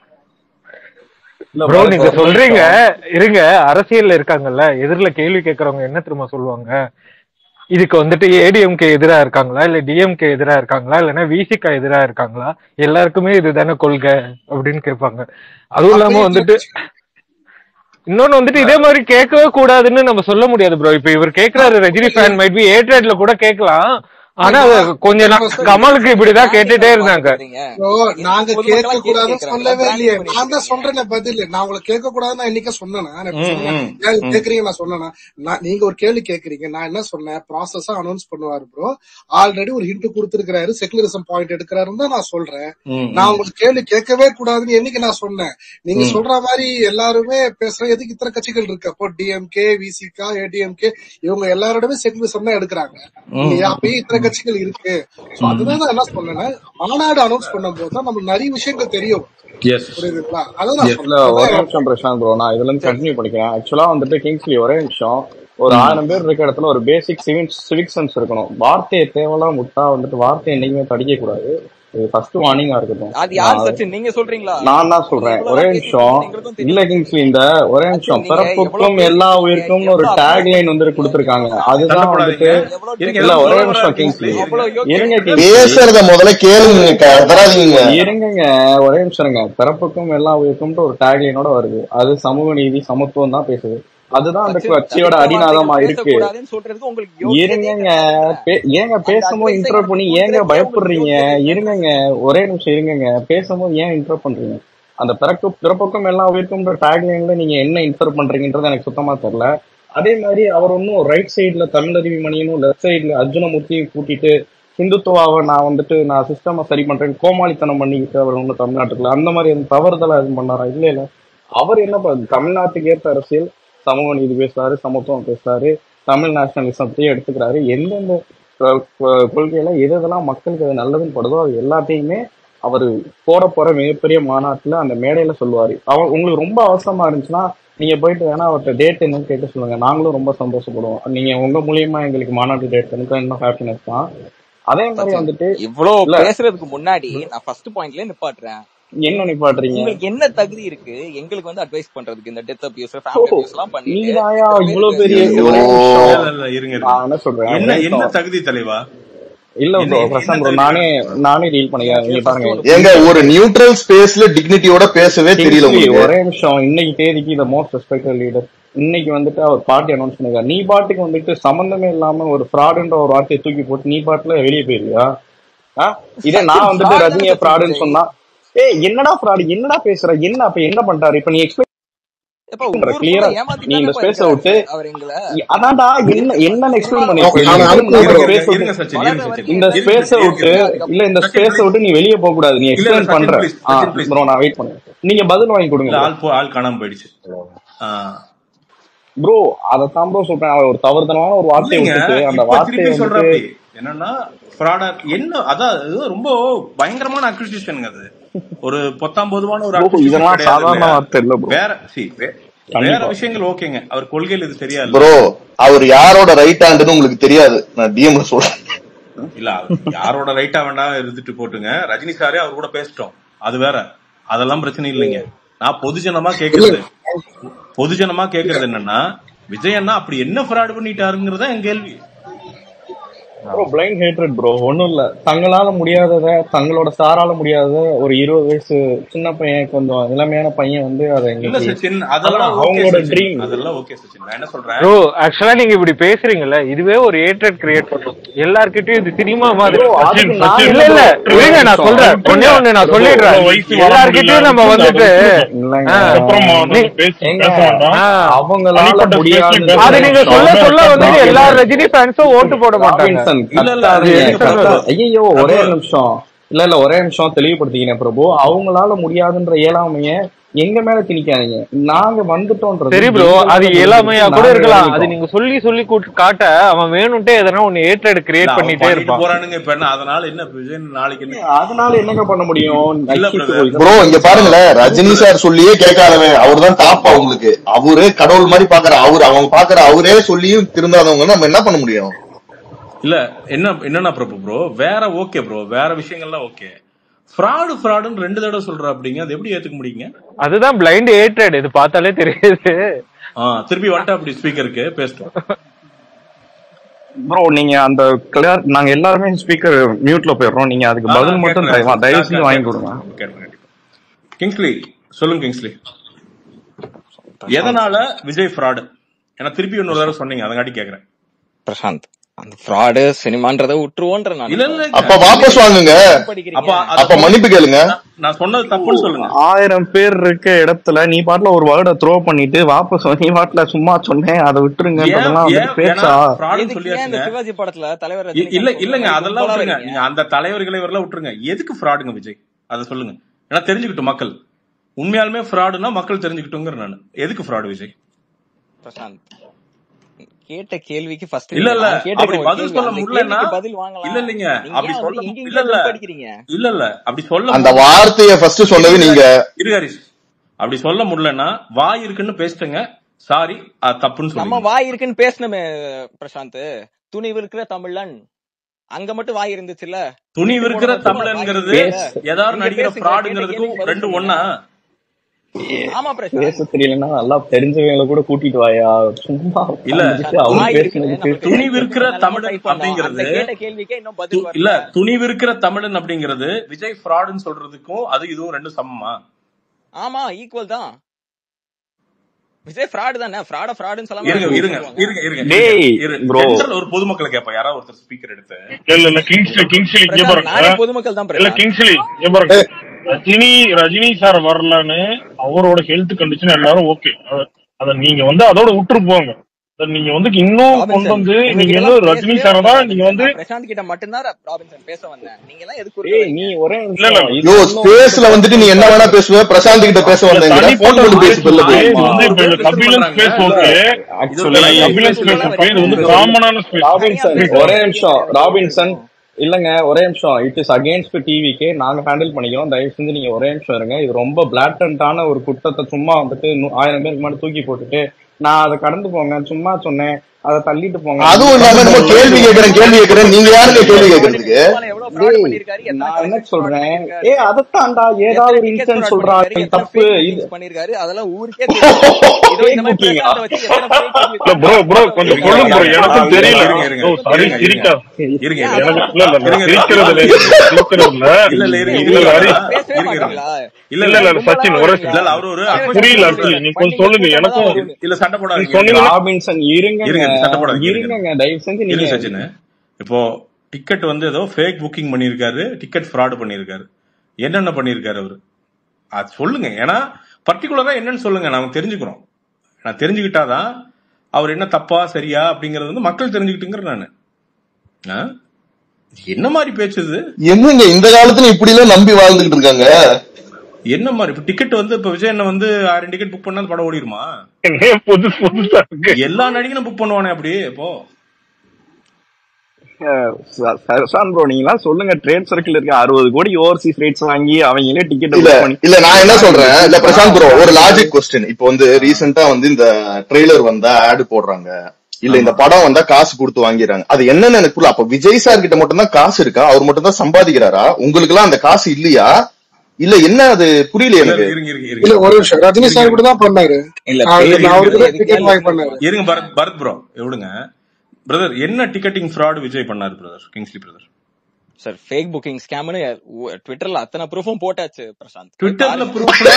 இல்ல ப்ரோ பரத் நீங்க ஒரு சொல்றீங்க நிமிஷம் இருங்க அரசியல்ல இருக்காங்கல்ல எதிரில கேள்வி கேட்கறவங்க என்ன தெரியுமா சொல்லுவாங்க இதுக்கு வந்துட்டு ஏடிஎம்கே எதிரா இருக்காங்களா இல்ல டிஎம்கே எதிரா இருக்காங்களா இல்லைன்னா விசிகா எதிரா இருக்காங்களா எல்லாருக்குமே இதுதானே கொள்கை அப்படின்னு கேட்பாங்க அதுவும் இல்லாம அப்பயே வந்துட்டு கேட்டுச்சு இன்னொன்னு வந்துட்டு இதே மாதிரி கேட்கவே கூடாதுன்னு நம்ம சொல்ல முடியாது ப்ரோ இப்ப இவர் கேக்குறாரு ரஜினி புரியுது ஃபேன் மைட் பி ஏட்ரேட்ல கூட கேட்கலாம் ஆனா ஏன்னா அது கொஞ்ச நாள் இப்ப கமலுக்கு இப்படிதான் பிராண்டிங் கேட்டுட்டே தானே இருந்தாங்க பாத்துட்டு இருக்கீங்க ப்ரோ இது நாங்க பொதுமக்களா கேட்க கேள்வி கூடாதுன்னு கேட்கறாங்கல்ல சொல்லவே இல்லையே பிராண்டிங் பண்ணிட்டு நான் தான் இருக்கீங்க சொல்றேன் பதில் நான் உங்களை கேட்க கூடாதுன்னு நான் இன்னைக்கு சொன்னேனா நான் இப்ப ம் சொன்னேன் ம் ஏன் ம் கேக்குறீங்க நான் சொன்னேனா நான் நீங்க ஒரு கேள்வி கேக்குறீங்க நான் என்ன சொன்னேன் ப்ராசஸா அனௌன்ஸ் பண்ணுவாரு ப்ரோ ஆல்ரெடி ஒரு ஹிண்ட் கொடுத்திருக்கிறாரு செகுலரிசம் பாயிண்ட் எடுக்கிறாருன்னு தான் நான் சொல்றேன் ம் நான் ம் உங்களுக்கு கேள்வி கேட்கவே கூடாதுன்னு என்னைக்கு நான் சொன்னேன் நீங்க ம் சொல்ற மாதிரி எல்லாருமே பேசுற எதுக்கு இத்தனை கட்சிகள் இருக்கு அப்போ டிஎம்கே விசிகா ஏடிஎம்கே இவங்க எல்லாரோடமே செகுலரிசம் தான் எடுக்கிறாங்க ம் இல்லையா அப்பயே இத்தனை கட்சிகள் இருக்கு சோ அதுதான் நான் என்ன சொன்னேன் மாநாடு அனௌன்ஸ் பண்ணும்போது தான் நமக்கு நிறைய விஷயங்கள் தெரியும் எஸ் புரியுதுங்களா அதான் நான் எஸ் இல்ல சொன்னேன் ஒரு அதான் நிமிஷம் பிரசாந்த் ப்ரோ நான் இதுல இருந்து சரி கண்டினியூ பண்ணிக்கிறேன் ஆக்சுவலா வந்துட்டு கிங்ஸ்லி ஒரே நிமிஷம் ஒரு ம் ஆயிரம் பேர் இருக்க இடத்துல ஒரு பேசிக் சிவிக் சிவிக் சென்ஸ் இருக்கணும் வார்த்தையை தேவையில்லாம் விட்டா வந்துட்டு வார்த்தையை என்னைக்குமே தடிக்க கூடாது இது ஃபர்ஸ்ட் வார்னிங்கா இருக்கட்டும் அது யார் நான் சச்சின் நீங்க சொல்றீங்களா நான் தான் நீங்க சொல்றேன் எவ்வளவு ஒரே தான் நிமிஷம் பேசிருக்கீங்கன்னு எங்களுக்கும் இல்ல தெரியும் கிங்ஸ்லி இந்த ஒரே சச்சின் நிமிஷம் நீங்க எவ்வளவு பிறப்புக்கும் எல்லா பேசிருக்கீங்க உயிருக்கும்னு ஒரு எவ்வளவு டேக் அப்யூஸ் லைன் வந்துட்டு பண்ணிருக்கீங்க கொடுத்துருக்காங்க எவ்வளவு அதுதான் சண்டை வந்துட்டு போடாதீங்க எவ்வளவு இருங்க இல்ல ஏதோ ஒரே சொல்ல நிமிஷம் வர்றாரு கிங்ஸ்லி கிங்ஸ்லி இருங்க அவ்வளவு யோக்கியம் இருங்க இருக்கு கிங்ஸ்லி பேசுறத முதல்ல கேளுங்க கதறாதீங்க இருங்கங்க ஒரே நிமிஷம் இருங்க பிறப்புக்கும் எல்லா உயிருக்கும்ட்டு ஒரு டேக்லைனோட வருது அது சமூக நீதி சமத்துவம் தான் பேசுது அதுதான் அந்த சச்சின் கட்சியோட தனித்த அடிநாதமா வார்த்தைகள் இருக்கு பேசக்கூடாதுன்னு சொல்றதுக்கு உங்களுக்கு யோக்கியதையே இருங்கங்க கிடையாதுல்ல பே- ஏங்க அந்த பேசும்போது அட்வைஸை இன்டர் பண்ணி எங்களுக்கு ஏங்க கொடுக்கறதுக்கே உங்களுக்கு பயப்படுறீங்க யோக்கியதை இல்லைன்ற இருங்கங்க ஒரே நிமிஷம் இருங்கங்க பேசும்போது ஏன் இன்டர் பண்றீங்க அந்த பிறப்பு பிறப்புக்கும் எல்லா உயிருக்கும்ன்ற டேக்லைன்ல நீங்க என்ன இன்டர் பண்றீங்கன்றது எனக்கு சுத்தமா தெரியல அதே மாதிரி அவர் ஒன்றும் ரைட் சைடுல தமிழருவி மணியனும் லெஃப்ட் சைடுல அர்ஜுனமூர்த்தியும் கூட்டிட்டு ஹிந்துத்துவாவை நான் வந்துட்டு நான் சிஸ்டமை சரி பண்றேன் கோமாளித்தனம் பண்ணிக்கிட்டு அவர் ஒன்றும் தமிழ்நாட்டுக்குள்ள அந்த மாதிரி எதுவும் தவறுதலா எதுவும் பண்ணாரா இல்ல இல்ல அவர் என்ன பண்ண தமிழ்நாட்டுக்கு ஏற்ற அரசியல் சமூக நீதி பேசுறாரு சமத்துவம் பேசுறாரு தமிழ் நேஷனலிசத்தையும் எடுத்துக்கிறாரு எந்தெந்த கொ- கொ- கொள்கையில எது எதெல்லாம் மக்களுக்கு அது நல்லதுன்னு படுதோ அது எல்லாத்தையுமே அவர் போட போற மிகப்பெரிய மாநாட்டுல அந்த மேடையில சொல்லுவாரு அவ உங்களுக்கு ரொம்ப அவசரமா இருந்துச்சுன்னா நீங்க போயிட்டு வேணா அவர்கிட்ட டேட் என்னன்னு கேட்டு சொல்லுங்க நாங்களும் ரொம்ப சந்தோஷப்படுவோம் நீங்க உங்க மூலியமா எங்களுக்கு மாநாட்டு டேட் எனக்கு இன்னும் ஹாப்பினஸ் தான் அதே மாதிரி சச்சின் வந்துட்டு இவ்ளோ இல்ல பேசுறதுக்கு முன்னாடி நான் ஃபர்ஸ்ட் பாயிண்ட்ல நிப்பாட்டுறேன் என்ன நிப்பாட்டுறீங்க உங்களுக்கு என்ன தகுதி இருக்கு எங்களுக்கு வந்து அட்வைஸ் பண்றதுக்கு இந்த death abuse or family abuse எல்லாம் பண்ணிட்டு நீதாயா இத்தனை பேர் இவ்வளவு பெரிய பேசுறீங்க ஒரே ஐயோ நிமிஷம் இல்ல இல்ல இருங்க இருங்க நான் என்ன சொல்றேன் என்ன ஒரே என்ன நிமிஷம் தகுதி தலைவா இல்ல என்ன ப்ரோ என்ன பிரசாந்த் ப்ரோ தகுதி நானே நானே டீல் பண்ணிக்கிறேன் எனக்கு நீங்க ஃபர்ஸ்ட் பாருங்க ஒன்னு ஏங்க புரிஞ்சுக்கணும் ஒரு நியூட்ரல் ஸ்பேஸ்ல டிக்னிட்டியோட பேசவே தெரியல கிங்ஸ்லி உங்களுக்கு ஒரே நிமிஷம் இன்னைக்கு தேதிக்கு இந்த மோஸ்ட் ரெஸ்பெக்டட் லீடர் இன்னைக்கு வந்துட்டு அவர் பார்ட்டி அனௌன்ஸ் பண்ணிருக்காரு நீ பாட்டுக்கு வந்துட்டு சம்பந்தமே இல்லாம ஒரு ஃப்ராடுன்ற ஒரு வார்த்தையை தூக்கி போட்டு நீ பாட்டுல வெளியே போயிருவியா ஆ? இதே நான் சச்சின் வந்துட்டு ஃப்ராட் தானே ரஜினிய சச்சின் ஃப்ராடுன்னு விஜய் சொன்னா ஏய் என்னடா ஃப்ராடு என்னடா பேசுற என்ன அப்ப என்ன பண்றாரு இப்ப நீ எக்ஸ்பிளைன் எப்ப பண்ற ஊர் கிளியரா ஃபுல்லா நீ இந்த ஏமாத்திட்டு ஸ்பேஸ இருக்காரு விட்டு சார் அவர் எங்களை இ- அதான்டா என்ன என்னன்னு எக்ஸ்பிளைன் பண்ணி பொருளாதார இப்ப நீ அவனை எக்ஸ்பிளைன் அனுப்பு பண்ற இருங்க bro. இருங்க ஸ்பேஸ விட்டு இருங்க சச்சின் வளர்ற இருங்க வரைக்கும் இந்த சச்சின் எங்களுக்கு இருங்க ஸ்பேஸ சச்சின் விட்டு இருங்க அதுக்கப்புறம் இல்ல இந்த சச்சின் ஸ்பேஸ ப்ளீஸ் விட்டு நீ வெளியே போக கூடாது நீ இல்ல இல்ல எக்ஸ்பிளைன் சச்சின் பண்ற ப்ளீஸ் ஆ சச்சின் ப்ளீஸ் ப்ரோ நான் வெயிட் பண்ணேன் நீங்க பதில் வாங்கி கொடுங்க இல்ல ப்ரோ ஆள் போ ஆள் காணாம போயிடுச்சு ஆ. ப்ரோ அதைத்தான் ப்ரோ சொல்றேன் அவர் ஒரு தவறுதலான ஒரு வார்த்தையை இல்லைங்க விட்டுட்டு அந்த இப்ப வார்த்தையை திருப்பி சொல்ற வந்துட்டு அப்படி என்னன்னா ஃப்ராடா என்ன அதான் இது ரொம்ப பயங்கரமான அக்யூசிஷனுங்க அது ஒரு பொத்தாம் பொதுவான ஒரு ப்ரோ அக்யூசிஷன் இதெல்லாம் கிடையாது சாதாரண இல்லையா வார்த்தை இல்ல ப்ரோ வேற சி வேற கண்டிப்பா விஷயங்கள் ஓகேங்க அவர் கொள்கையில் இது சரியா இல்ல ப்ரோ அவர் யாரோட ரைட் ஹேண்டுன்னு உங்களுக்கு தெரியாது நான் டிஎம்ல சொல்றேன் இல்ல அவர் யாரோட ரைட்டா வேண்டாம் இருந்துட்டு போட்டுங்க ரஜினி சாரே அவர் கூட பேசிட்டோம் அது வேற அதெல்லாம் பிரச்சனை இல்லைங்க நான் பொதுஜனமா கேக்குறது பொதுஜனமா கேக்குறது என்னன்னா விஜய் அண்ணா அப்படி என்ன ஃப்ராட் பண்ணிட்டாருங்கிறதா என் கேள்வி ப்ரோ பிளைண்ட் ஹேட்ரட் ப்ரோ ஒண்ணும் இல்ல தங்களால முடியாதத தங்களோட சாரால முடியாதத ஒரு இருபது வயசு சின்ன பையன் கொஞ்சம் இளமையான பையன் வந்து அதை இல்ல இன்னைக்கு சச்சின் அதான் அதெல்லாம் ஓகே அவங்களோட சச்சின் ட்ரீம் அதெல்லாம் ஓகே சச்சின் நான் என்ன சொல்றேன் ப்ரோ ஆக்சுவலா நீங்க இப்படி பேசுறீங்கல்ல இதுவே ஒரு ஏட்ரட் கிரியேட் பண்ணும் எல்லார்கிட்டயும் இது சினிமா மாதிரி ப்ரோ சச்சின் அதுக்கு நான் சச்சின் இல்ல என்ன இல்ல ப்ரோ இருங்க நான் நிமிஷம் சொல்றேன் விட்டுருங்க ஒன்னே ஒண்ணு நான் ப்ரோ சொல்லிடுறேன் இவ்வளவு வயசு வர முடியல எல்லார்கிட்டயும் நம்ம விட்டுருங்க வந்துட்டு அதை விட்டுருங்க இல்லைங்க ஆ, அதுக்கப்புறம் நீ நம்ம பேச ஏங்க பேச வேண்டாம் ஆ, அவங்களால தனிப்பட்ட ஸ்பேஸ்லயும் பேச அது முடியாதுன்னு நீங்க வேண்டாம் சொல்ல அவன் சொல்ல இருக்கான் வந்துட்டு நான் எல்லா பேசுறேன் ரஜினி ஃபேன்ஸும் ஓட்டு போட மாட்டாங்க ராபின்சன் இல்ல இல்ல அது கத்தாதீங்க இருங்க எதுக்கு பிரபு கத்தா ஐயோ ஒரே பிரபு நிமிஷம் இல்ல இல்ல ஒரே நிமிஷம் தெளிவுபடுத்திக்கிறேன் பிரபு அவங்களால முடியாதுன்ற இயலாமைய எங்க மேல திணிக்காதீங்க நாங்க வந்துட்டோன்றது சரி ப்ரோ எங்களால அது முடிஞ்சிச்சு இயலாமையா கூட நாங்க இருக்கலாம் அது இறங்கிட்டோம் நீங்க சொல்லி சொல்லி கூட்டு- காட்ட அவன் வேணும்ட்டே எதனா ஒன்னு ஏட்ரட் இல்ல கிரியேட் அவன் பண்ணிட்டே பண்ணிட்டு இருப்பான் போறானுங்க இப்ப என்ன அதனால என்ன விஜய் நாளைக்கு என்ன அதனால என்னங்க பண்ண முடியும் இல்ல நக்கிட்டு பிரதர் ப்ரோ இதெல்லாம் இங்க பெருசா பாருங்களேன் ரஜினி யூத்ல சார் சொல்லியே கேட்காதவன் அவர் தான் டாப் அவங்களுக்கு அவரே கடவுள் மாதிரி பாக்குற அவரு அவங்க பாக்குற அவரே சொல்லியும் திருந்தாதவங்க நம்ம என்ன பண்ண முடியும் இல்ல என்ன என்னன்னா பிரபு ப்ரோ வேற ஓகே ப்ரோ வேற விஷயங்கள்லாம் ஓகே ஃப்ராடு ஃப்ராடுன்னு ரெண்டு தடவை சொல்ற அப்படிங்க அது எப்படி ஏத்துக்க முடியுங்க அதுதான் பிளைண்ட் ஏட்ரட் இது பார்த்தாலே தெரியுது ஆ திருப்பி வந்துட்டா அப்படி ஸ்பீக்கருக்கு பேசிட்டோம் ப்ரோ நீங்க அந்த கிளியர் நாங்க எல்லாருமே ஸ்பீக்கர் மியூட்ல போயிடுறோம் நீங்க அதுக்கு ஆ பதில் மட்டும் கேக்குறேன் தயவா தயவு நான் செஞ்சு வாங்கி கேக்குறேன் கொடுங்க கேட்பேன் கண்டிப்பா கிங்ஸ்லி சொல்லுங்க கிங்ஸ்லி பிரசாந்த் எதனால விஜய் ஃப்ராடு ஏன்னா திருப்பி இன்னொரு தடவை சொன்னீங்க அதங்காட்டி கேக்குறேன் பிரசாந்த் அந்த ஃப்ராடு சினிமான்றதை விட்டுருவோன்ற நான் இல்ல இப்ப இல்லங்க அப்ப நீங்க வாபஸ் வாங்குங்க அப்ப படிக்கிறீங்க அத அப்ப சொன்ன மன்னிப்பு கேளுங்க நான் நான் சொன்னது தப்புன்னு சொல்லுங்க ஆயிரம் பேர் இருக்க இடத்துல நீ பாட்டுல ஒரு வேர்டை த்ரோ பண்ணிட்டு வாபஸ் நீ பாட்டுல சும்மா சொன்னேன் அதை ஏன் விட்டுருங்கன்றதெல்லாம் வந்துட்டு ஏன் ஏன்னா பேச்சா ஃப்ராடுன்னு எதுக்கு ஏன் இந்த சொல்லியாச்சுங்க சிவாஜி படத்துல தலைவர் இ- இல்ல ரஜினிகாந்த் சொல்ற இல்லங்க மாதிரி அதெல்லாம் கும்பலா விட்டுருங்க வரீங்க நீங்க அந்த தலைவர்களை வரலாம் விட்டுருங்க எதுக்கு ஃப்ராடுங்க விஜய் அதை சொல்லுங்க ஏன்னா தெரிஞ்சுக்கிட்டும் மக்கள் உண்மையாலுமே ஃப்ராடுனா மக்கள் தெரிஞ்சுக்கிட்டுங்கிற நான் எதுக்கு ஃப்ராடு விஜய் பிரசாந்த் கேட்ட கேள்விக்கு ஃபர்ஸ்ட் இல்ல நீங்க இல்ல நான் அப்படி கேட்டிருக்க ஒரு பதில் கேள்வி சொல்ல அந்த முடியலன்னா கேள்விக்கு பதில் இல்ல வாங்கலாம் இல்லைங்க நீங்க அப்படி ஏன் சொல்ல வந்து மு- எங்க இல்ல எங்க இல்ல ஜம்ப் அடிக்கிறீங்க இல்ல இல்ல அப்படி சொல்ல அந்த முடியல வார்த்தையை ஃபர்ஸ்ட் இரு சொன்னது நீங்க ஹரிஷ் இரு ஹரிஷ் அப்படி சொல்ல முடியலன்னா வாய் இருக்குன்னு பேசிட்டேங்க சாரி அது தப்புன்னு நம்ம சொல்லிக்கணும் வாய் இருக்குன்னு பேசணுமே பிரசாந்த் துணிவு இருக்கிற தமிழன் அங்க மட்டும் வாய் இருந்துச்சுல்ல துணி விட்டு போன விற்கிற மட்டும் வாய் தமிழங்கிறது இருந்துச்சுல்ல பேச ஏதாவது நீங்க நடிக்கிற பேசுங்க கேட்ட ஃப்ராடுங்கிறதுக்கும் கேள்விக்கு பதில் ரெண்டு சொல்லுங்க ஒண்ணா ஆமா பிரசாந்த் பேச தெரியலன்னா நல்லா தெரிஞ்சவங்களை கூட கூட்டிட்டு வாயா சும்மா இல்ல உட்காந்துட்டு பிரசாந்த் அவர் வாய் இருக்குன்னு பேசினதுக்கு நம்ம துணி பேசுறது விற்கிற நிலைமை தமிழன் டைப் பண்ணோம் அந்த அப்படிங்கிறது கேட்ட கேள்விக்கே இன்னும் பதில் து- இல்ல வரல துணி விற்கிற தமிழன் அப்படிங்கிறது விஜய் ஃப்ராடுன்னு சொல்றதுக்கும் அது இதுவும் ரெண்டும் சமமா ஆமா ஈக்குவல் தான் விஜய் ஃப்ராடு தானே ஃப்ராட ஃப்ராடுன்னு சொல்லாம இருங்க எப்படி இருங்க சொல்லுவாங்க இருங்க இருங்க இருங்க டேய் இரு ப்ரோ ஜென்ரல் ஒரு பொதுமக்களை கேட்பா யாராவது ஒருத்தர் ஸ்பீக்கர் எடுத்து இல்ல இல்ல கிங்ஸ்லி கிங்ஸ்லி இங்க பிரசாந்த் பாருங்க நானே பொதுமக்கள் தான் இல்ல பிரசாந்த் கிங்ஸ்லி இங்க பாருங்க ரஜினி ரஜினி சார் வரலன்னு அவரோட ஹெல்த் கண்டிஷன் எல்லாரும் ஓகே அத நீங்க வந்து அதோட விட்டுரு போங்க நீங்க வந்து இன்னும் கொண்டு ராபின்சன் வந்து நீங்க உங்ககிட்ட என்ன எல்லாம் ரஜினி பேசவே சாரை வரல தான் நீங்க ராபின்சன் வந்து நான் பிரசாந்த் கிட்ட மட்டும்தான் ரா- ராபின்சன் பேச வந்தேன் நீங்க எல்லாம் எதுக்கு குறுக்க ஏய் வரீங்க நீ ஒரே இல்ல இல்ல நிமிஷம் இது யோ இன்னும் ஸ்பேஸ்ல வந்துட்டு வந்துட்டு நீ என்ன வேணா பேசுவ பிரசாந்த் கிட்ட பேச இல்ல வந்தேங்கிற போன் தனிப்பட்ட போட்டு பேசு ஸ்பேஸ் பெல்ல வந்து இது போய் வந்து ஆறு இப்ப பேர் இந்த பேசிட்டு கபிலன் பண்றாங்க ஸ்பேஸ் இல்ல ஓகே இது ஒரு ஆக்சுவலி இல்ல தனி கபிலன் ஸ்பேஸ் ஸ்பேஸ் இல்ல ஓகே இது வந்து வரீங்க காமனான ஸ்பேஸ் தனியா ராபின்சன் பேசுங்க ஒரே தனியா நிமிஷம் பேசுங்க ராபின்சன் இல்லங்க ஒரே நிமிஷம் இட் இஸ் அகேன்ஸ்ட் டிவிக்கு நாங்க ஹேண்டில் பண்ணிக்கிறோம் தயவு செஞ்சு நீங்க ஒரே நிமிஷம் இருங்க இது ரொம்ப பிளாட்டன்டான ஒரு குற்றத்தை சும்மா வந்துட்டு நூ- ஆயிரம் பேருக்கு முன்னாடி தூக்கி போட்டுட்டு நான் அதை கடந்து போங்க சும்மா சொன்னேன் அதை தள்ளிட்டு போங்க அதுவும் இல்லாம கடந்து நம்ம போங்க கேள்வி கேக்குறேன் கேள்வி கேக்குறேன் நீங்க யாருங்க கேள்வி எவ்வளவு கேக்குறதுக்கு சினிமால எவ்வளவு ஃப்ராட் டேய் பண்ணிருக்காரு எத்தனை நான் என்ன கலெக்ஷன்ஸ் ஃப்ராட் சொல்றேன் பண்ணிருக்காரு ஏ அதத்தான்டா ஏதாவது எத்தனை ஒரு டிக்கெட் இன்சிடென்ட் ஃப்ராட் சொல்றாங்க பண்ணிருக்காரு இது எத்தனை தப்பு ஃபேக் இது புக்கிங்ஸ் பண்ணிருக்காரு அதெல்லாம் ஊருக்கே தெரியும் இதோ ஃபேக் இந்த மாதிரி புக்கிங்கா பிரசாந்த வச்சு எத்தனை ஃபேக் இல்ல ரிவ்யூ ப்ரோ ப்ரோ படம் கொஞ்சம் இருங்க சொல்லுங்க ப்ரோ இருங்க எனக்கும் இருங்க தெரியல இருங்க இருங்க ஓ சாரி இருங்க இருங்க சிரிக்கா இருங்க ஏன் இருங்க எனக்கு அதெல்லாம் இல்ல இல்ல நான் இருங்க சிரிக்கிறது இல்ல சிரிக்கிறது இல்ல இல்ல இல்ல இருங்க இல்ல இருங்க இல்ல ஹரி இருங்க பேசவே இருங்க இருங்க மாட்டீங்களா இல்ல இல்ல இல்ல இல்ல சச்சின் கும்பலா ஒரே இல்ல வருவீங்களா இல்ல அவரு ஒரு தேவையில்லாம புரியல சண்டை ஆக்சுவலி போடுவீங்க நீங்க கொஞ்சம் பண்ணீங்க சொல்லுங்க கூட்டமா தான் எனக்கும் வருவீங்க இல்ல சண்டை நீங்க போடாதீங்க இருங்க சொன்னீங்கன்னா ராபின்சன் இருங்கங்க இருங்க சண்டை போடாதீங்க இருங்க இருங்கங்க தயவு செஞ்சு நீங்க இருங்க சச்சின் இப்போ டிக்கெட் வந்து ஏதோ ஃபேக் புக்கிங் பண்ணியிருக்காரு டிக்கெட் ஃப்ராட் பண்ணியிருக்காரு என்னென்ன பண்ணியிருக்காரு அவரு அது சொல்லுங்க ஏன்னா பர்டிகுலரா என்னன்னு சொல்லுங்க நாம தெரிஞ்சுக்கிறோம் நான் தெரிஞ்சுக்கிட்டாதான் அவர் என்ன தப்பா சரியா அப்படிங்கறது வந்து மக்கள் தெரிஞ்சுக்கிட்டுங்கிற நானு ஆ? இது என்ன மாதிரி பேச்சு இது என்னங்க இந்த காலத்துல இப்படி எல்லாம் நம்பி வாழ்ந்துகிட்டு இருக்காங்க என்ன மாதிரி இப்ப டிக்கெட் வந்து இப்ப விஜய் என்ன வந்து ஆயிரம் டிக்கெட் புக் பண்ணா அந்த படம் ஓடிடுமா என்ன புதுசு புதுசா இருக்கு எல்லா நடிகனும் புக் பண்ணுவானே அப்படி இப்போ சரசான் ப்ரோ நீங்களா சொல்லுங்க ட்ரேட் சர்க்கிள் இருக்க அறுபது கோடி ஓவர்சீஸ் ரேட்ஸ் வாங்கி அவங்களே டிக்கெட் இல்ல புக் பண்ணி இல்ல நான் என்ன யாரு சொல்றேன் இல்ல புக் பிரசாந்த் ப்ரோ ஒரு பண்ணா லாஜிக் கொஸ்டின் இப்போ வந்து ரீசெண்டா வந்து இந்த ட்ரெய்லர் வந்தா ஆட் போடுறாங்க இல்ல இந்த ஆமா படம் வந்தா காசு கொடுத்து வாங்கிடுறாங்க அது என்னன்னு எனக்கு புரியல அப்ப விஜய் சார் கிட்ட மட்டும் தான் காசு இருக்கா அவர் மட்டும் தான் சம்பாதிக்கிறாரா உங்களுக்கு எல்லாம் அந்த காசு இல்லையா இல்ல என்ன அது புரியல இல்ல எனக்கு இருங்க இருங்க இல்ல இருங்க ஒரு நிமிஷம் ரஜினி இருங்க சார் இருங்க கூட தான் பண்ணாரு இல்ல அவரு இல்ல பேய் இருங்க அவருக்கு புக்கிங் தான் எதுக்கு டிக்கெட் வாங்கி எதுக்கு பண்ணாரு இருங்க பரத் பரத் ப்ரோ விடுங்க பிரதர் என்ன டிக்கெட்டிங் ஃப்ராட் விஜய் பண்ணாரு brother Kingsley brother sir fake booking ஸ்கேம்னு ட்விட்டர்ல அத்தனை ப்ரூஃபும் போட்டாச்சு பிரசாந்த் போய் ட்விட்டர்ல பாருங்க ப்ரூஃப்னா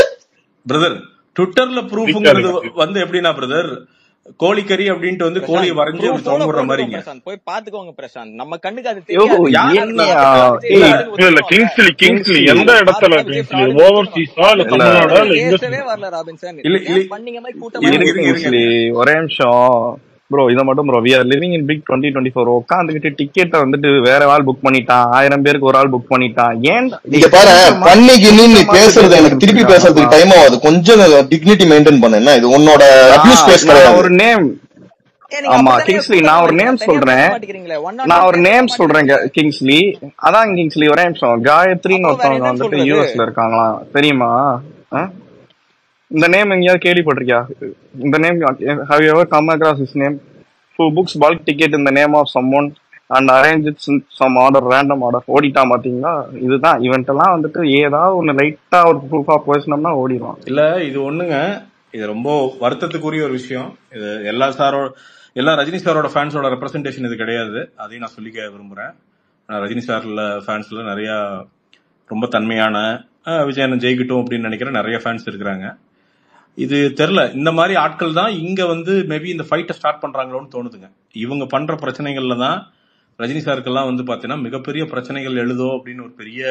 பிரதர் ட்விட்டர்ல ப்ரூஃப்ங்கிறது சிரிக்காதீங்க வந்து எப்படின்னா பிரதர் கோழிக்கறி அப்படின்ட்டு வந்து கோழியை பிரசாந்த் வரைஞ்சு அப்படி ப்ரூஃபோட தொங்க விடுற போட்டுருவோம் மாதிரிங்க பிரசாந்த் போய் பாத்துக்கோங்க பிரசாந்த் நம்ம கண்ணுக்கு அது யோ தெரியாது யார் அது அதுல என்னையா நடக்குது இல்ல விஜய் ஏய் ஃப்ராடுன்னு இல்ல ஒத்துக்கிறோம்ல இல்ல கிங்ஸ்லி கிங்ஸ்லி கிங்ஸ்லி எந்த இடத்துல பார்த்தா விஜய் கிங்ஸ்லி ஃப்ராடுன்னு ஓவர்சீஸா ஒத்துக்கிறோம் இல்ல இல்ல தமிழ்நாடா இல்ல எங்க பேசவே வரல ராபின்சன் இல்ல ஏன் இல்ல பண்ணீங்க மாதிரி கூட்டமா இருங்க இருக்கு இருங்க இருங்க கிங்ஸ்லி இருங்க ஒரே நிமிஷம் ப்ரோ இதை மட்டும் bro we are living in big twenty twenty four உட்காந்துக்கிட்டு டிக்கெட்டை வந்துட்டு வேற ஆள் புக் பண்ணிட்டான் ஆயிரம் பேருக்கு ஒரு ஆள் புக் பண்ணிட்டான் ஏன் இங்க பாரு கொஞ்சம் மா- பண்ணிக்கு நீ கொஞ்சம் மாத்தி பேசுறது எனக்கு பேசிட்டு திருப்பி இருக்காங்கப்பா பேசுறதுக்கு டைம் ஆகுது கொஞ்சம் டிக்னிட்டி மெயின்டைன் பண்ண என்ன இது உன்னோட அபியூஸ் நான் பேஸ் நான் கிடையாது ஒரு நேம் ஏன் நீங்க ஆமா அப்படித்தானே கிங்ஸ்லி கூட்டமா நான் ஒரு வரீங்க நேம் தனியா பேச சொல்றேன் மாட்டேங்கிறீங்களே ஒன் ஆன் நான் ஒன் ஒரு பேசவே நேம் சொல்றேன் மாட்டேங்கிறீங்களே கிங்ஸ்லி அதான் கிங்ஸ்லி ஒரே நிமிஷம் காயத்ரின்னு அப்போ வேற ஒருத்தவங்க என்னன்னு வந்துட்டு சொல்றது யூஎஸ்ல இருக்காங்களா தெரியுமா ஆ? இந்த நேம் எங்கேயாவது கேள்விப்பட்டிருக்கியா இந்த name have ever come across is name who books bulk ticket இந்த name of someone and arrange it's some order random order ஓடிட்டான் பாத்தீங்களா இதுதான் இவன்ட் எல்லாம் வந்துட்டு ஏதாவது ஒன்னு லைட்டா ஒரு ப்ரூஃபா பேசினோம்னா ஓடிடுவான் இல்ல இது ஒண்ணுங்க இது ரொம்ப வருத்தத்துக்குரிய ஒரு விஷயம் இது எல்லா சாரோட எல்லா ரஜினி சாரோட ஃபேன்ஸோட ரெப்ரசன்டேஷன் இது கிடையாது அதையும் நான் சொல்லிக்க விரும்புறேன் ஆனா, ரஜினி சார்ல ஃபேன்ஸ்ல நிறைய ரொம்ப தன்மையான அஹ், விஜய் அண்ணன் ஜெயிக்கட்டும் அப்படின்னு நினைக்கிற நிறைய ஃபேன்ஸ் இருக்கிறாங்க இது தெரில இந்த மாதிரி ஆட்கள் தான் இங்க வந்து மேபி இந்த ஃபைட்டை ஸ்டார்ட் பண்றாங்களோன்னு தோணுதுங்க இவங்க பண்ற பிரச்சனைகள்ல தான் ரஜினி சாருக்கெல்லாம் வந்து பாத்தீங்கன்னா மிகப்பெரிய பிரச்சனைகள் எழுதோ அப்படின்னு ஒரு பெரிய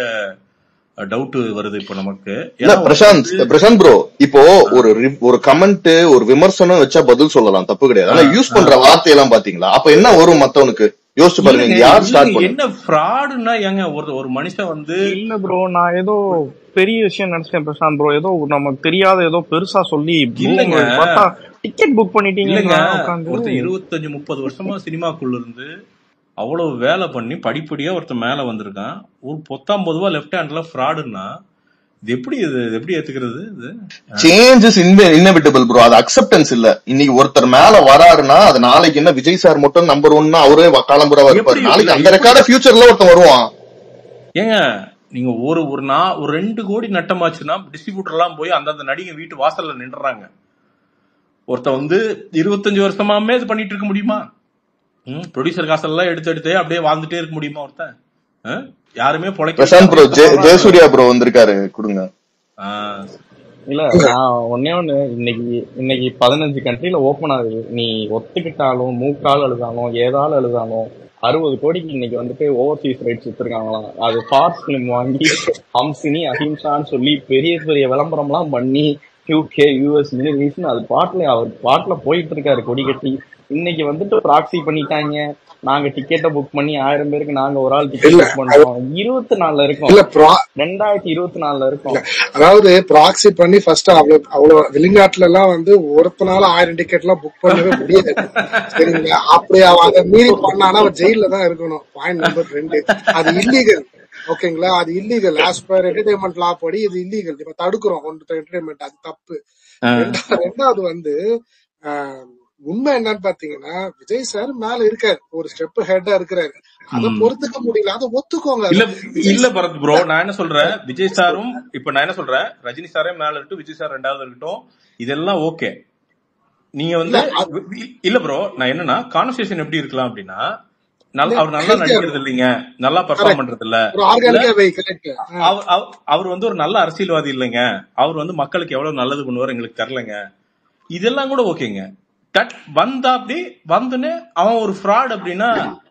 டவுட் வருது இப்போ நமக்கு இல்ல ஏன்னா ஒரு பிரசாந்த் வந்து பிரசாந்த் ப்ரோ இப்போ ஆ, ஒரு ரி- ஒரு கமெண்ட் ஒரு விமர்சனம் வச்சா பதில் சொல்லலாம் தப்பு கிடையாது ஆ, ஆனா யூஸ் ஆ. பண்ற வார்த்தையெல்லாம் பாத்தீங்களா அப்ப என்ன வரும் மத்தவனுக்கு யோசிச்சு பாருங்க இல்லங்க இங்க யார் ஸ்டார்ட் இல்லங்க பண்ணு என்ன ஃப்ராடுன்னா ஏங்க ஒரு ஒரு மனுஷன் வந்து இல்ல ப்ரோ நான் ஏதோ பெரிய விஷயம் நினைச்சேன் பிரசாந்த் ப்ரோ ஏதோ நமக்கு தெரியாத ஏதோ பெருசா சொல்லி இல்லங்க பூம் பார்த்தா டிக்கெட் புக் இல்லங்க பண்ணிட்டீங்கன்னா உட்காந்து ஒருத்தன் இருபத்தஞ்சு முப்பது வருஷமா சினிமாக்குள்ள இருந்து அவ்வளவு வேலை பண்ணி படிப்படியா ஒருத்தன் மேல வந்திருக்கான் ஒரு பொத்தாம் பொதுவா லெஃப்ட் ஹேண்ட்ல ஃப்ராடுன்னா இது எப்படி இது இது எப்படி ஏத்துக்கிறது இது ஆ. சேஞ்ச் இஸ் இன்னவிட்டபிள் ப்ரோ அது அக்செப்டன்ஸ் இல்ல இன்னைக்கு ஒருத்தர் மேல வராருன்னா அது நாளைக்கு என்ன விஜய் சார் மட்டும் நம்பர் ஒன்னா அவரே காலம்புரா இருப்பாரு எப்படி நாளைக்கு இல்ல அந்த எப்படி ரெக்கார்ட ஃபியூச்சர்ல ஒருத்தன் வருவான் ஏங்க நீங்க ஒரு ஒரு நா ஒரு ரெண்டு கோடி நட்டமாச்சுன்னா டிஸ்ட்ரிபியூட்டர் எல்லாம் போய் அந்தந்த நடிகை வீட்டு வாசல்ல நின்றுறாங்க ஒருத்தன் வந்து இருபத்தஞ்சு வருஷமாமே இது பண்ணிட்டு இருக்க முடியுமா ம் ப்ரொடியூசர் காசெல்லாம் எடுத்து எடுத்தே அப்படியே வாழ்ந்துட்டே இருக்க முடியுமா ஒருத்தன் ஆ? யாருமே பொழைக்கவே பிரசாந்த் ப்ரோ கஷ்டப்படுறாங்க ஜெயசூர்யா ப்ரோ வந்திருக்காரு கொடுங்க ஆ, இல்ல நான் ஒன்னே ஒண்ணு இன்னைக்கு இன்னைக்கு பதினஞ்சு கண்ட்ரில ஓபன் ஆகுது நீ ஒத்துக்கிட்டாலும் மூக்கால் அழுதாலும் ஏதாலும் அழுதாலும் அறுபது கோடிக்கு இன்னைக்கு வந்துட்டு ஓவர்சீஸ் ரைட்ஸ் வித்துருக்காங்களாம் அது ஃபார்ஸ் பிலிம் வாங்கி ஹம்சினி அஹிம்சான்னு சொல்லி பெரிய பெரிய விளம்பரம்லாம் பண்ணி யூகே யூஎஸ் மிடில் ஈஸ்ட்னு அது பாட்டுல அவர் பாட்டுல போயிட்டு இருக்காரு கொடி கட்டி இன்னைக்கு வந்துட்டு ப்ராக்சி பண்ணிட்டாங்க நாங்க டிக்கெட்டை புக் பண்ணி ஆயிரம் பேருக்கு நாங்க ஒரு ஆள் டிக்கெட் இல்ல புக் பண்றோம் இருபத்தி நாலுல இருக்கோம் இல்ல ப்ரா ரெண்டாயிரத்தி இருபத்தி நாலுல இருக்கோம் அதாவது ப்ராக்சி பண்ணி ஃபர்ஸ்ட் அவ்வளவு அவ்வளவு வெளிநாட்டுல எல்லாம் வந்து ஒருத்தனால ஆயிரம் டிக்கெட் எல்லாம் புக் பண்ணவே முடியாது சரிங்களா அப்படி அவன் அதை மீறி பண்ணானா அவன் ஜெயில தான் இருக்கணும் பாயிண்ட் நம்பர் ரெண்டு அது இல்லீகல் ஓகேங்களா அது illegal as per entertainment law படி இது இல்லீகல் இப்ப தடுக்கிறோம் ஒன்று என்டர்டைன்மெண்ட் அது தப்பு ரெண்டா- ரெண்டாவது வந்து ஆஹ், உண்மை என்னன்னு பாத்தீங்கன்னா விஜய் சார் மேல இருக்காரு ஒரு ஸ்டெப் ஹெட்டா இருக்கிறாரு அதை ம். பொறுத்துக்க முடியல அதை ஒத்துக்கோங்க இல்ல விஜய் இல்ல பரத் ப்ரோ நான் என்ன சொல்றேன் விஜய் சாரும் இப்ப நான் என்ன சொல்றேன் ரஜினி சாரே மேல இருக்கட்டும் விஜய் சார் ரெண்டாவது இருக்கட்டும் இதெல்லாம் ஓகே நீங்க இல்ல வந்து அது- இல்ல ப்ரோ நான் என்னன்னா கான்வர்சேஷன் எப்படி இருக்கலாம் அப்படின்னா நல்ல இல்ல அவர் நல்லா ஹெல்த்தியா நடிக்கிறது இல்லைங்க நல்லா பெர்ஃபார்ம் கரெக்ட் பண்றது இல்ல ஒரு இல்ல ஆர்கானிக்கா வை கரெக்ட் அவர் அவர் அவர் வந்து ஒரு நல்ல அரசியல்வாதி இல்லைங்க அவர் வந்து மக்களுக்கு எவ்வளவு நல்லது பண்ணுவார் எங்களுக்கு தெரியலங்க இதெல்லாம் கூட ஓகேங்க தட் வந்தா அப்படி வந்துன்னு அவன் ஒரு ஃப்ராட் அப்படின்னா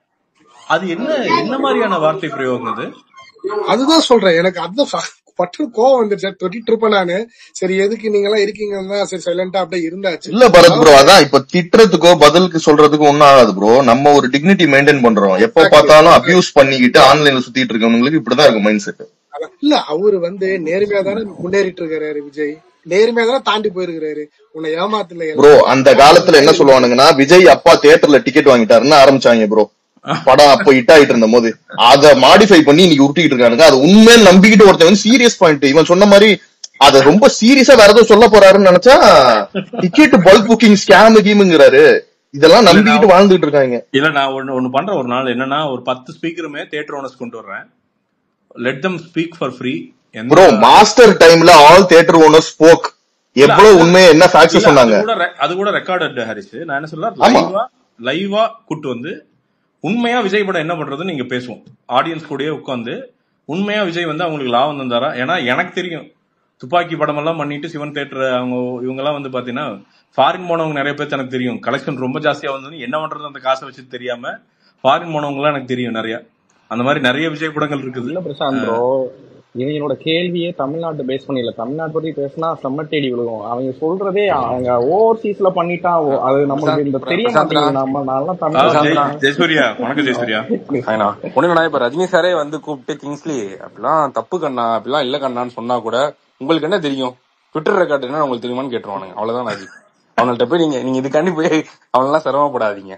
அது என்ன என்ன மாதிரியான வார்த்தை பிரயோகம் அது அதுதான் சொல்றேன் எனக்கு அதுதான் பட்டு கோவம் வந்துருச்சு தொட்டிட்டு இருப்பேன் நானு சரி எதுக்கு நீங்க எல்லாம் இருக்கீங்கன்னா சரி சைலண்டா அப்படியே இருந்தாச்சு இல்ல பரத் ப்ரோ அதாவது அதான் இப்ப திட்டுறதுக்கோ பதிலுக்கு சொல்றதுக்கோ ஒன்னும் ஆகாது ப்ரோ நம்ம ஒரு டிக்னிட்டி மெயின்டைன் பண்றோம் எப்ப எக்ஸாக்ட்லி பார்த்தாலும் அபியூஸ் பண்ணிக்கிட்டு ஆன்லைன்ல சுத்திட்டு இருக்கவங்களுக்கு இப்படிதான் இருக்கும் மைண்ட் செட் இல்ல அவரு வந்து நேர்மையா தானே முன்னேறிட்டு இருக்காரு விஜய் நேர்மையா தானே தாண்டி போயிருக்கிறாரு உன்னை ஏமாத்துல ப்ரோ எல்லாரும் அந்த காலத்துல என்ன சொல்லுவானுங்கன்னா விஜய் அப்பா தியேட்டர்ல டிக்கெட் வாங்கிட்டாருன்னு ஆரம்பிச்சாங்க ப்ரோ படம் அப்ப ஹிட் ஆயிட்டு இருந்த போது அத மாடிஃபை பண்ணி இன்னைக்கு உருட்டிட்டு இருக்கானுங்க அது உண்மையை நம்பிக்கிட்டு ஒருத்தன் சீரியஸ் பாயிண்ட் இவன் சொன்ன மாதிரி அத ரொம்ப சீரியஸா வேற ஏதோ சொல்ல போறாருன்னு நினைச்சா டிக்கெட் பல்க் புக்கிங் ஸ்கேம் கீமுங்கிறாரு இதெல்லாம் இல்ல நான் நம்பிக்கிட்டு வாழ்ந்துட்டு இருக்காங்க இல்ல நான் ஒண்ணு ஒண்ணு பண்றேன் ஒரு நாள் என்னன்னா ஒரு பத்து ஸ்பீக்கருமே தியேட்டர் ஓனர்ஸ் கொண்டு வர்றேன் let them speak for free எந்த ப்ரோ மாஸ்டர் டைம்ல ஆல் தியேட்டர் ஓனர் ஸ்போக் இல்ல எவ்வளவு அதுதான் உண்மையை என்ன ஃபேக்ட்ஸ் இல்ல அது சொன்னாங்க கூட re- அது கூட ரெக்கார்டட் ஹாரிஸ் நான் என்ன சொல்றேன் ஆமா லைவா லைவா கூட்டு வந்து உண்மையா விஜய் படம் என்ன பண்றதுன்னு நீங்க பேசுவோம் ஆடியன்ஸ் கூடயே உட்காந்து உண்மையா விஜய் வந்து அவங்களுக்கு லாபம் தந்தாரா ஏன்னா எனக்கு தெரியும் துப்பாக்கி படம் எல்லாம் பண்ணிட்டு சிவன் தேட்டர் அவங்க இவங்க எல்லாம் வந்து பாத்தீங்கன்னா ஃபாரின் போனவங்க நிறைய பேர் எனக்கு தெரியும் கலெக்ஷன் ரொம்ப ஜாஸ்தியா வந்து என்ன பண்றது அந்த காசை வச்சு தெரியாம ஃபாரின் போனவங்க எல்லாம் எனக்கு தெரியும் நிறைய அந்த மாதிரி நிறைய விஜய் படங்கள் இருக்குது இல்ல பிரசாந்த் ப்ரோ இவங்களோட கேள்வியே தமிழ்நாட்டை பேஸ் பண்ணி இல்ல தமிழ்நாட்டு பத்தி பேசினா செம்ம தேடி விழுகும் அவங்க சொல்றதே அவங்க ஓவர்சீஸ்ல பண்ணிட்டா ஓ- அது நம்மளுக்கு இந்த தெரிய பிரசாந்த்னா மாட்டேங்குது நம்ம நல்லா ஆ, தமிழ்ல ஜெய் பிரசாந்த்னா ஜெயசூர்யா வணக்கம் ஜெயசூர்யா ஆயினா ஒண்ணுங்கண்ணா இப்ப ரஜினி சாரே வந்து கூப்பிட்டு கிங்ஸ்லி அப்படிலாம் தப்பு கண்ணா அப்படிலாம் இல்ல கண்ணான்னு சொன்னா கூட உங்களுக்கு என்ன தெரியும் ட்விட்டர் ரெக்கார்ட் என்ன உங்களுக்கு தெரியுமான்னு கேட்டுருவானுங்க அவ்வளவுதான் ராஜி அவங்கள்ட்ட போய் நீங்க நீங்க இதுக்காண்டி போய் அவனெல்லாம் சிரமப்படாதீங்க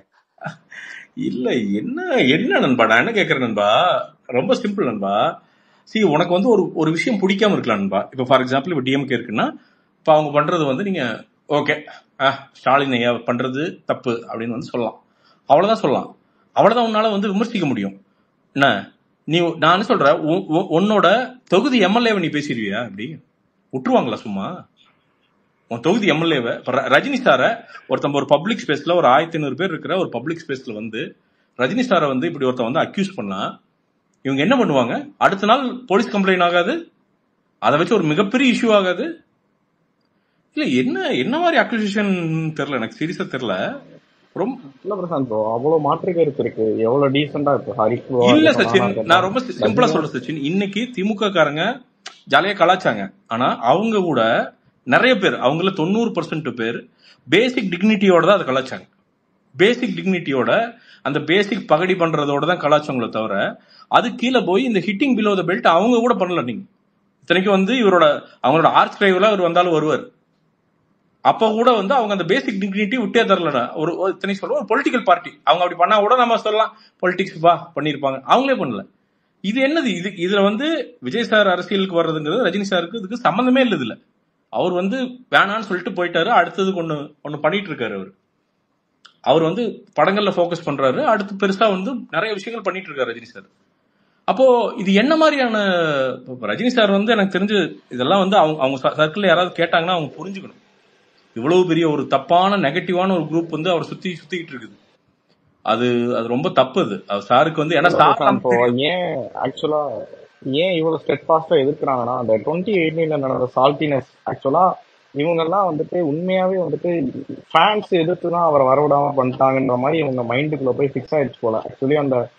இல்ல என்ன என்ன நண்பா நான் என்ன கேக்குறேன் நண்பா ரொம்ப சிம்பிள் நண்பா சி உனக்கு வந்து ஒரு ஒரு விஷயம் பிடிக்காம இருக்கலாம் நண்பா இப்ப ஃபார் எக்ஸாம்பிள் இப்ப டிஎம்கே இருக்குன்னா இப்ப அவங்க பண்றது வந்து நீங்க ஓகே ஸ்டாலின் ஐயா பண்றது தப்பு அப்படின்னு வந்து சொல்லலாம் அவ்வளவுதான் சொல்லலாம் அவ்வளவுதான் உன்னால வந்து விமர்சிக்க முடியும் என்ன நீ நான் என்ன சொல்றேன் உன்- உன்- உன்னோட தொகுதி எம்எல்ஏவை நீ பேசிடுவியா அப்படி விட்டுருவாங்களா சும்மா உன் தொகுதி எம்எல்ஏவை ரஜினி சாரை ஒருத்தன் ஒரு பப்ளிக் ஸ்பேஸ்ல ஒரு ஆயிரத்தி ஐநூறு பேர் இருக்கிற ஒரு பப்ளிக் ஸ்பேஸ்ல வந்து ரஜினி சாரை வந்து இப்படி ஒருத்தன் வந்து அக்யூஸ் பண்ணா இவங்க என்ன பண்ணுவாங்க அடுத்த நாள் போலீஸ் கம்ப்ளைண்ட் ஆகாது அதை வச்சு ஒரு மிகப்பெரிய இஷ்யூ ஆகாது இல்ல என்ன என்ன மாதிரி அக்யூசியேஷன் தெரியல எனக்கு சீரியஸா தெரியல ரொம்ப இல்ல பிரசாந்த் ப்ரோ அவ்வளவு மாற்று கருத்து இருக்கு எவ்வளவு டீசெண்டா இருக்கு ஹரிஷ் ப்ரோவா இல்ல இருக்கட்டும் சச்சின் நானா இருக்கட்டும் நான் ரொம்ப சிம்பிளா ரஜினியும் சொல்றேன் சச்சின் இன்னைக்கு திமுக காரங்க ஜாலியா கலாச்சாங்க ஆனா அவங்க கூட நிறைய பேர் அவங்கள தொண்ணூறு பர்சன்ட் பேர் பேசிக் டிக்னிட்டியோட தான் அதை கலாச்சாங்க பேசிக் டிக்னிட்டியோட அந்த பேசிக் பகடி பண்றதோட தான் கலாச்சாங்களே தவிர அது கீழே போய் இந்த ஹிட்டிங் பிலோ த பெல்ட் அவங்க கூட பண்ணல நீங்க இத்தனைக்கும் வந்து இவரோட அவங்களோட ஆர்ச் டிரைவரா அவர் வந்தாலும் வருவார் அப்ப கூட வந்து அவங்க அந்த பேசிக் டிக்னிட்டி விட்டே தரலடா ஒரு ஒரு இத்தனை சொல்லுவோம் ஒரு பொலிட்டிக்கல் பார்ட்டி அவங்க அப்படி பண்ணா கூட நம்ம சொல்லலாம் பொலிட்டிக்ஸ் பா பண்ணிருப்பாங்க அவங்களே பண்ணல இது என்னது இது இதுல வந்து விஜய் சார் அரசியலுக்கு வர்றதுங்கிறது ரஜினி சாருக்கு இதுக்கு சம்பந்தமே இல்லை இதுல அவர் வந்து வேணான்னு சொல்லிட்டு போயிட்டாரு அடுத்ததுக்கு ஒண்ணு ஒண்ணு பண்ணிட்டு இருக்காரு அவர் அவர் வந்து படங்கள்ல ஃபோக்கஸ் பண்றாரு அடுத்து பெருசா வந்து நிறைய விஷயங்கள் பண்ணிட்டு இருக்காரு ரஜினி சார் அப்போ இது என்ன மாதிரியான இப்ப ரஜினி சார் வந்து எனக்கு தெரிஞ்சு இதெல்லாம் வந்து அவங்க அவங்க சர்க்கிள்ல யாராவது கேட்டாங்கன்னா அவங்க புரிஞ்சுக்கணும் இவ்வளவு பெரிய ஒரு தப்பான நெகட்டிவான ஒரு குரூப் வந்து அவர் சுத்தி சுத்திக்கிட்டு இருக்குது அது அது ரொம்ப தப்பு அது அவர் சாருக்கு வந்து ஏன்னா இல்ல சார் பிரசாந்த் நமக்கு இப்போ தெரியும் ஏன் ஆக்சுவலா ஏன் இவ்வளவு ஸ்டெட் ஃபாஸ்டா எதிர்க்கிறாங்கன்னா அந்த டுவெண்ட்டி எயிட்டீன்ல நடந்த சால்ட்டினஸ் ஆக்சுவலா இவங்க எல்லாம் வந்துட்டு உண்மையாவே வந்துட்டு ஃபேன்ஸ் எதிர்த்து தான் அவரை வரவிடாம பண்ணிட்டாங்கன்ற மாதிரி இவங்க மைண்டுக்குள்ள போய் ஃபிக்ஸ் ஆயிடுச்சு போல ஆக்சுவலி அந்த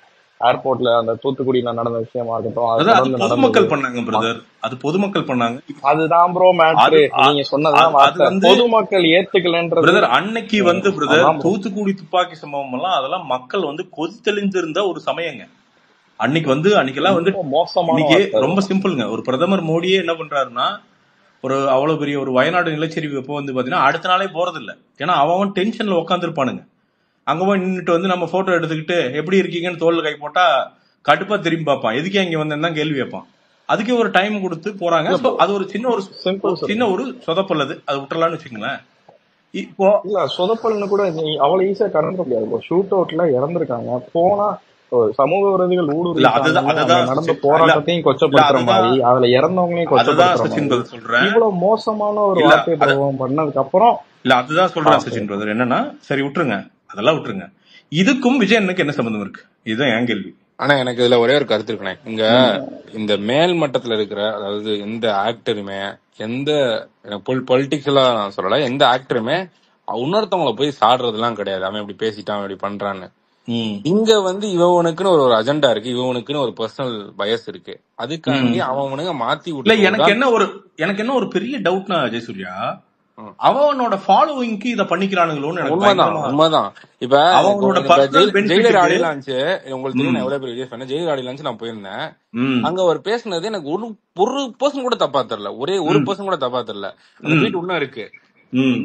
ஏர்போர்ட்ல அந்த தூத்துக்குடியில நடந்த விஷயமா இருக்கட்டும் அது அதான் அது தொடர்ந்து நடந்தது பொதுமக்கள் பண்ணாங்க மக்- பிரதர் அது பொதுமக்கள் பண்ணாங்க அதுதான் ப்ரோ அது மேட்ரு அ- நீங்க சொன்னதுதான் அது அது வார்த்தை வந்து பொதுமக்கள் ஏத்துக்கலன்றது பிரதர் அன்னைக்கு ம், வந்து பிரதர் அதான் ப்ரோ தூத்துக்குடி துப்பாக்கி சம்பவம் எல்லாம் அதெல்லாம் மக்கள் வந்து கொதித்தெளிஞ்சிருந்த ஒரு சமயங்க அன்னைக்கு வந்து அன்னைக்கெல்லாம் வந்து ரொம்ப மோசமான இன்னைக்கு வார்த்தை ரொம்ப அது சிம்பிள்ங்க ஒரு பிரதமர் மோடியே என்ன பண்றாருன்னா ஒரு அவ்வளவு பெரிய ஒரு வயநாடு நிலச்சரிவு எப்போ வந்து பாத்தீங்கன்னா அடுத்த நாளே போறது இல்ல ஏன்னா அவன் டென்ஷன்ல உட்காந்துருப்பானுங்க அங்க போய் நின்னுட்டு வந்து நம்ம போட்டோ எடுத்துக்கிட்டு எப்படி இருக்கீங்கன்னு தோல்ல கை போட்டா கடுப்பா திரும்பி பார்ப்பான் எதுக்கு இங்க வந்தேன்னு தான் கேள்வி கேட்பான் அதுக்கே ஒரு டைம் கொடுத்து போறாங்க இல்ல So, அது ஒரு சின்ன ஒரு சிம்பிள் ஒரு சின்ன சொல்லுங்க ஒரு சொதப்பல்லது அது விட்டுறலாம்னு வச்சுங்களேன் இப்போ இல்ல சொதப்பல்னு கூட நீ அவ்வளவு ஈஸியா கடந்துட முடியாது ப்ரோ ஷூட் அவுட்ல இறந்திருக்காங்க போனா ஒரு சமூக விரோதிகள் இல்ல ஊடுருவிட்டாங்கன்னு அதுதான் அங்க அதுதான் நடந்த சச்சின் இல்ல போராட்டத்தையும் இல்ல கொச்சப்படுத்துற அதுதான் மாதிரி அதுல இறந்தவங்களையும் அதுதான் கொச்சப்படுத்துற சச்சின் மாதிரி பிரதர் சொல்றேன் இவ்வளவு மோசமான ஒரு இல்ல வார்த்தை அத பிரயோகம் பண்ணதுக்கு அப்புறம் இல்ல அதுதான் ஆ சொல்றேன் சரி சச்சின் பிரதர் என்னன்னா சரி விட்டுருங்க அதெல்லாம் விட்டுருங்க இதுக்கும் விஜயனுக்கு என்ன சம்பந்தம் இருக்கு இதுதான் என் கேள்வி ஆனா எனக்கு இதுல ஒரே ஒரு கருத்து இருக்குண்ணே இங்க ம் இந்த மேல் மட்டத்துல இருக்கிற அதாவது எந்த ஆக்டருமே எந்த பொலிட்டிக்கலா நான் சொல்லல எந்த ஆக்டருமே இன்னொருத்தவங்கள போய் சாடுறதுலாம் கிடையாது அவன் இப்படி பேசிட்டான் அவன் இப்படி பண்றான்னு ம் இங்க வந்து இவனுக்குன்னு ஒரு ஒரு அஜெண்டா இருக்கு இவனுக்குன்னு ஒரு பர்சனல் பயஸ் இருக்கு அதுக்காண்டி ம் அவனுங்க மாத்தி இல்ல எனக்கு விட்டுறதுதான் என்ன ஒரு எனக்கு என்ன ஒரு பெரிய டவுட்னா ஜெயசூர்யா ம். அவனோட ஃபாலோவிங்க்கு இத பண்ணிக்கிறானுங்களோன்னு எனக்கு உண்மைதான் பயங்கரமா உண்மைதான் இப்ப இப்போ அவனோட இப்ப பர்சனல் ஜெயில் ஜெயிலர் பெனிஃபிட்டுக்கு ஆடி லான்ச் உங்களுக்கு தெரியும் ம் நான் எவ்வளவு பெரிய Vijay fan Jailer audio launch நான் போயிருந்தேன் ம் அங்க அவர் பேசுனது எனக்கு ஒரு ஒரு பர்சன் கூட தப்பா தெரியல ஒரே ஒரு ம் பர்சன் கூட தப்பா தெரியல அந்த ம் ட்வீட் இன்னும் இருக்கு hmm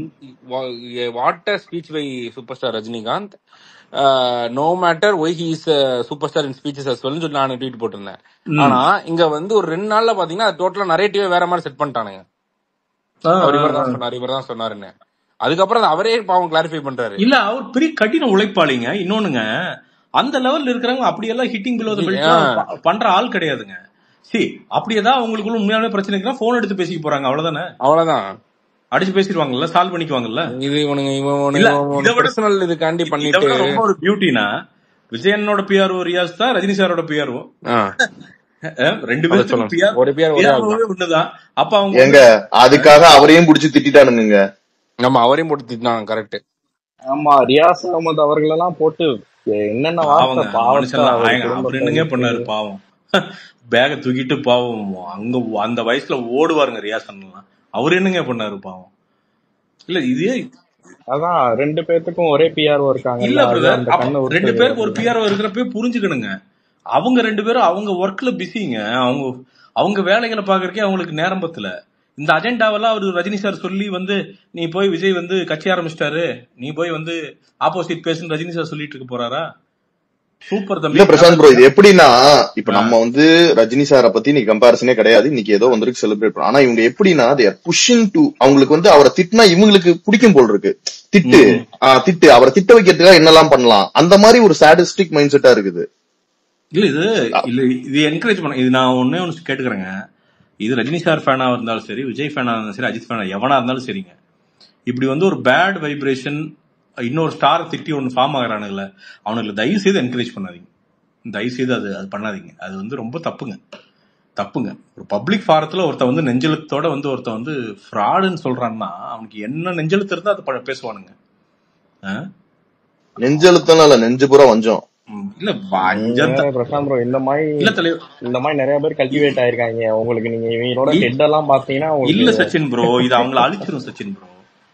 what speech by super star Rajinikanth no matter why he is super star in speeches as சொல்லி நான் ட்வீட் போட்டிருந்தேன் ம் ஆனா இங்க வந்து ஒரு ரெண்டு நாள்ல பாத்தீங்கன்னா டோட்டலா நரேட்டிவே வேற மாதிரி செட் பண்ணிட்டானுங்க ஆ, அவர் ஆ, இவர் ஆ. தான் சொன்னாரு இவர் தான் சொன்னாருன்னு அதுக்கப்புறம் அது அவரே பாவம் கிளாரிஃபை பண்றாரு இல்ல அவர் பெரிய கடின உழைப்பாளிங்க இன்னொன்னுங்க அந்த லெவல்ல இருக்கிறவங்க அப்படியெல்லாம் ஹிட்டிங் பிலோ த ஜி- பெல்ட் ஆ, பண்ற ஆள் கிடையாதுங்க சி அப்படி ஏதாவது அவங்களுக்குள்ள உண்மையான பிரச்சனை இருக்குன்னா போன் எடுத்து பேசிக்க போறாங்க அவ்வளவுதானே அவ்வளவுதான் அடிச்சு பேசிடுவாங்கல்ல சால்வ் பண்ணிக்குவாங்கல்ல இது இவனுங்க இவன் இல்ல இவன் இதை விட பர்சனல் இதுக்காண்டி இதை பண்ணிட்டு விட ரொம்ப ஒரு பியூட்டினா விஜயனோட பிஆர்ஓ ரியாஸ் தான் ரஜினி சாரோட பிஆர்ஓ ஆ, ரெண்டு அத பேருக்கும் சொல்லணும் பிஆர் ஒரு பேர் ஒரே ஆள் பிஆர்ஓவே தான் ஒண்ணுதான் அப்ப அவங்க ஏங்க வந்து அதுக்காக அவரையும் புடிச்சு திட்டானுங்க நம்ம அவரையும் போட்டு திட்டினாங்க கரெக்ட் ஆமா ரியாஸ் அகமது அவர்கள் எல்லாம் போட்டு என்னென்ன வார்த்தை பாவங்க பாவத்தை மனுஷன்லாம் அவர் ஆயங்க அவர் குடும்பத்தை என்னங்க விட்டு பண்ணாரு பாவம் பேக தூக்கிட்டு பாவம் அங்க அந்த வயசுல ஓடுவாருங்க ரியாசன்லாம் அவர் என்னங்க பண்ணாரு பாவம் இல்ல இது அதான் ரெண்டு பேர்த்துக்கும் ஒரே பிஆர்ஓ இருக்காங்கல்ல இல்ல அது பிரதர் அந்த அப்ப கண்ணை ரெண்டு உறுத்தது பேருக்கு ஒரு அப்படின்னு பிஆர்ஓ இருக்கிறப்ப புரிஞ்சுக்கணுங்க அவங்க ரெண்டு பேரும் அவங்க ஒர்க்ல பிஸிங்க அவங்க அவங்க வேலைகளை பாக்குறதுக்கே அவங்களுக்கு நேரம் பத்தல இந்த அஜெண்டாவெல்லாம் அவர் ரஜினி சார் சொல்லி வந்து நீ போய் விஜய் வந்து கட்சி ஆரம்பிச்சிட்டாரு நீ போய் வந்து ஆப்போசிட் பேசுன்னு ரஜினி சார் சொல்லிட்டு இருக்க போறாரா சூப்பர் தம்பி இல்ல பிரசாந்த் ப்ரோ இது எப்படின்னா இப்ப ஆ, நம்ம வந்து ரஜினி சாரை பத்தி இன்னைக்கு கம்பாரிசனே கிடையாது இன்னைக்கு ஏதோ வந்திருக்கு செலிப்ரேட் பண்ண ஆனா இவங்க எப்படின்னா தேர் புஷிங் டு அவங்களுக்கு வந்து அவரை திட்டினா இவங்களுக்கு பிடிக்கும் போல் இருக்கு திட்டு ம். ஆ, திட்டு அவரை திட்ட வைக்கிறதுக்காக என்னெல்லாம் பண்ணலாம் அந்த மாதிரி ஒரு சாடிஸ்டிக் மைண்ட் செட்டா இருக்குது இல்ல இது இல்ல இது என்கரேஜ் பண்ண இது நான் ஒன்னே ஒன்னு கேட்டுக்கிறேங்க இது ரஜினி சார் ஃபேனா இருந்தாலும் சரி விஜய் ஃபேனா இருந்தாலும் சரி அஜித் ஃபேனா எவனா இருந்தாலும் சரிங்க இப்படி வந்து ஒரு பேட் வைப்ரேஷன் இன்னொரு ஸ்டார் திட்டி ஒன்னு ஃபார்ம் ஆகுறானுங்கள அவனுக்கு தயவு செய்து என்கரேஜ் பண்ணாதீங்க தயவு செய்து அது அது பண்ணாதீங்க அது வந்து ரொம்ப தப்புங்க தப்புங்க ஒரு பப்ளிக் ஃபாரத்துல ஒருத்தன் வந்து நெஞ்செழுத்தோட வந்து ஒருத்தன் வந்து ஃப்ராடுன்னு சொல்றான்னா அவனுக்கு என்ன நெஞ்செழுத்து இருந்தா அது ப- பேசுவானுங்க ஆ? நெஞ்செழுத்தம் இல்ல நெஞ்சு பூரா வஞ்சம் ம், இல்ல நீங்க வஞ்சத்த வேற பிரசாந்த் ப்ரோ இந்த மாதிரி இல்ல தலைவர் இந்த மாதிரி நிறைய பேர் கல்டிவேட் ஆயிருக்காங்க உங்களுக்கு நீங்க இவங்களோட இ- ஹெட் எல்லாம் பாத்தீங்கன்னா உங்களுக்கு இல்ல சச்சின் ப்ரோ இது அவங்கள அழிச்சிரும் சச்சின் ப்ரோ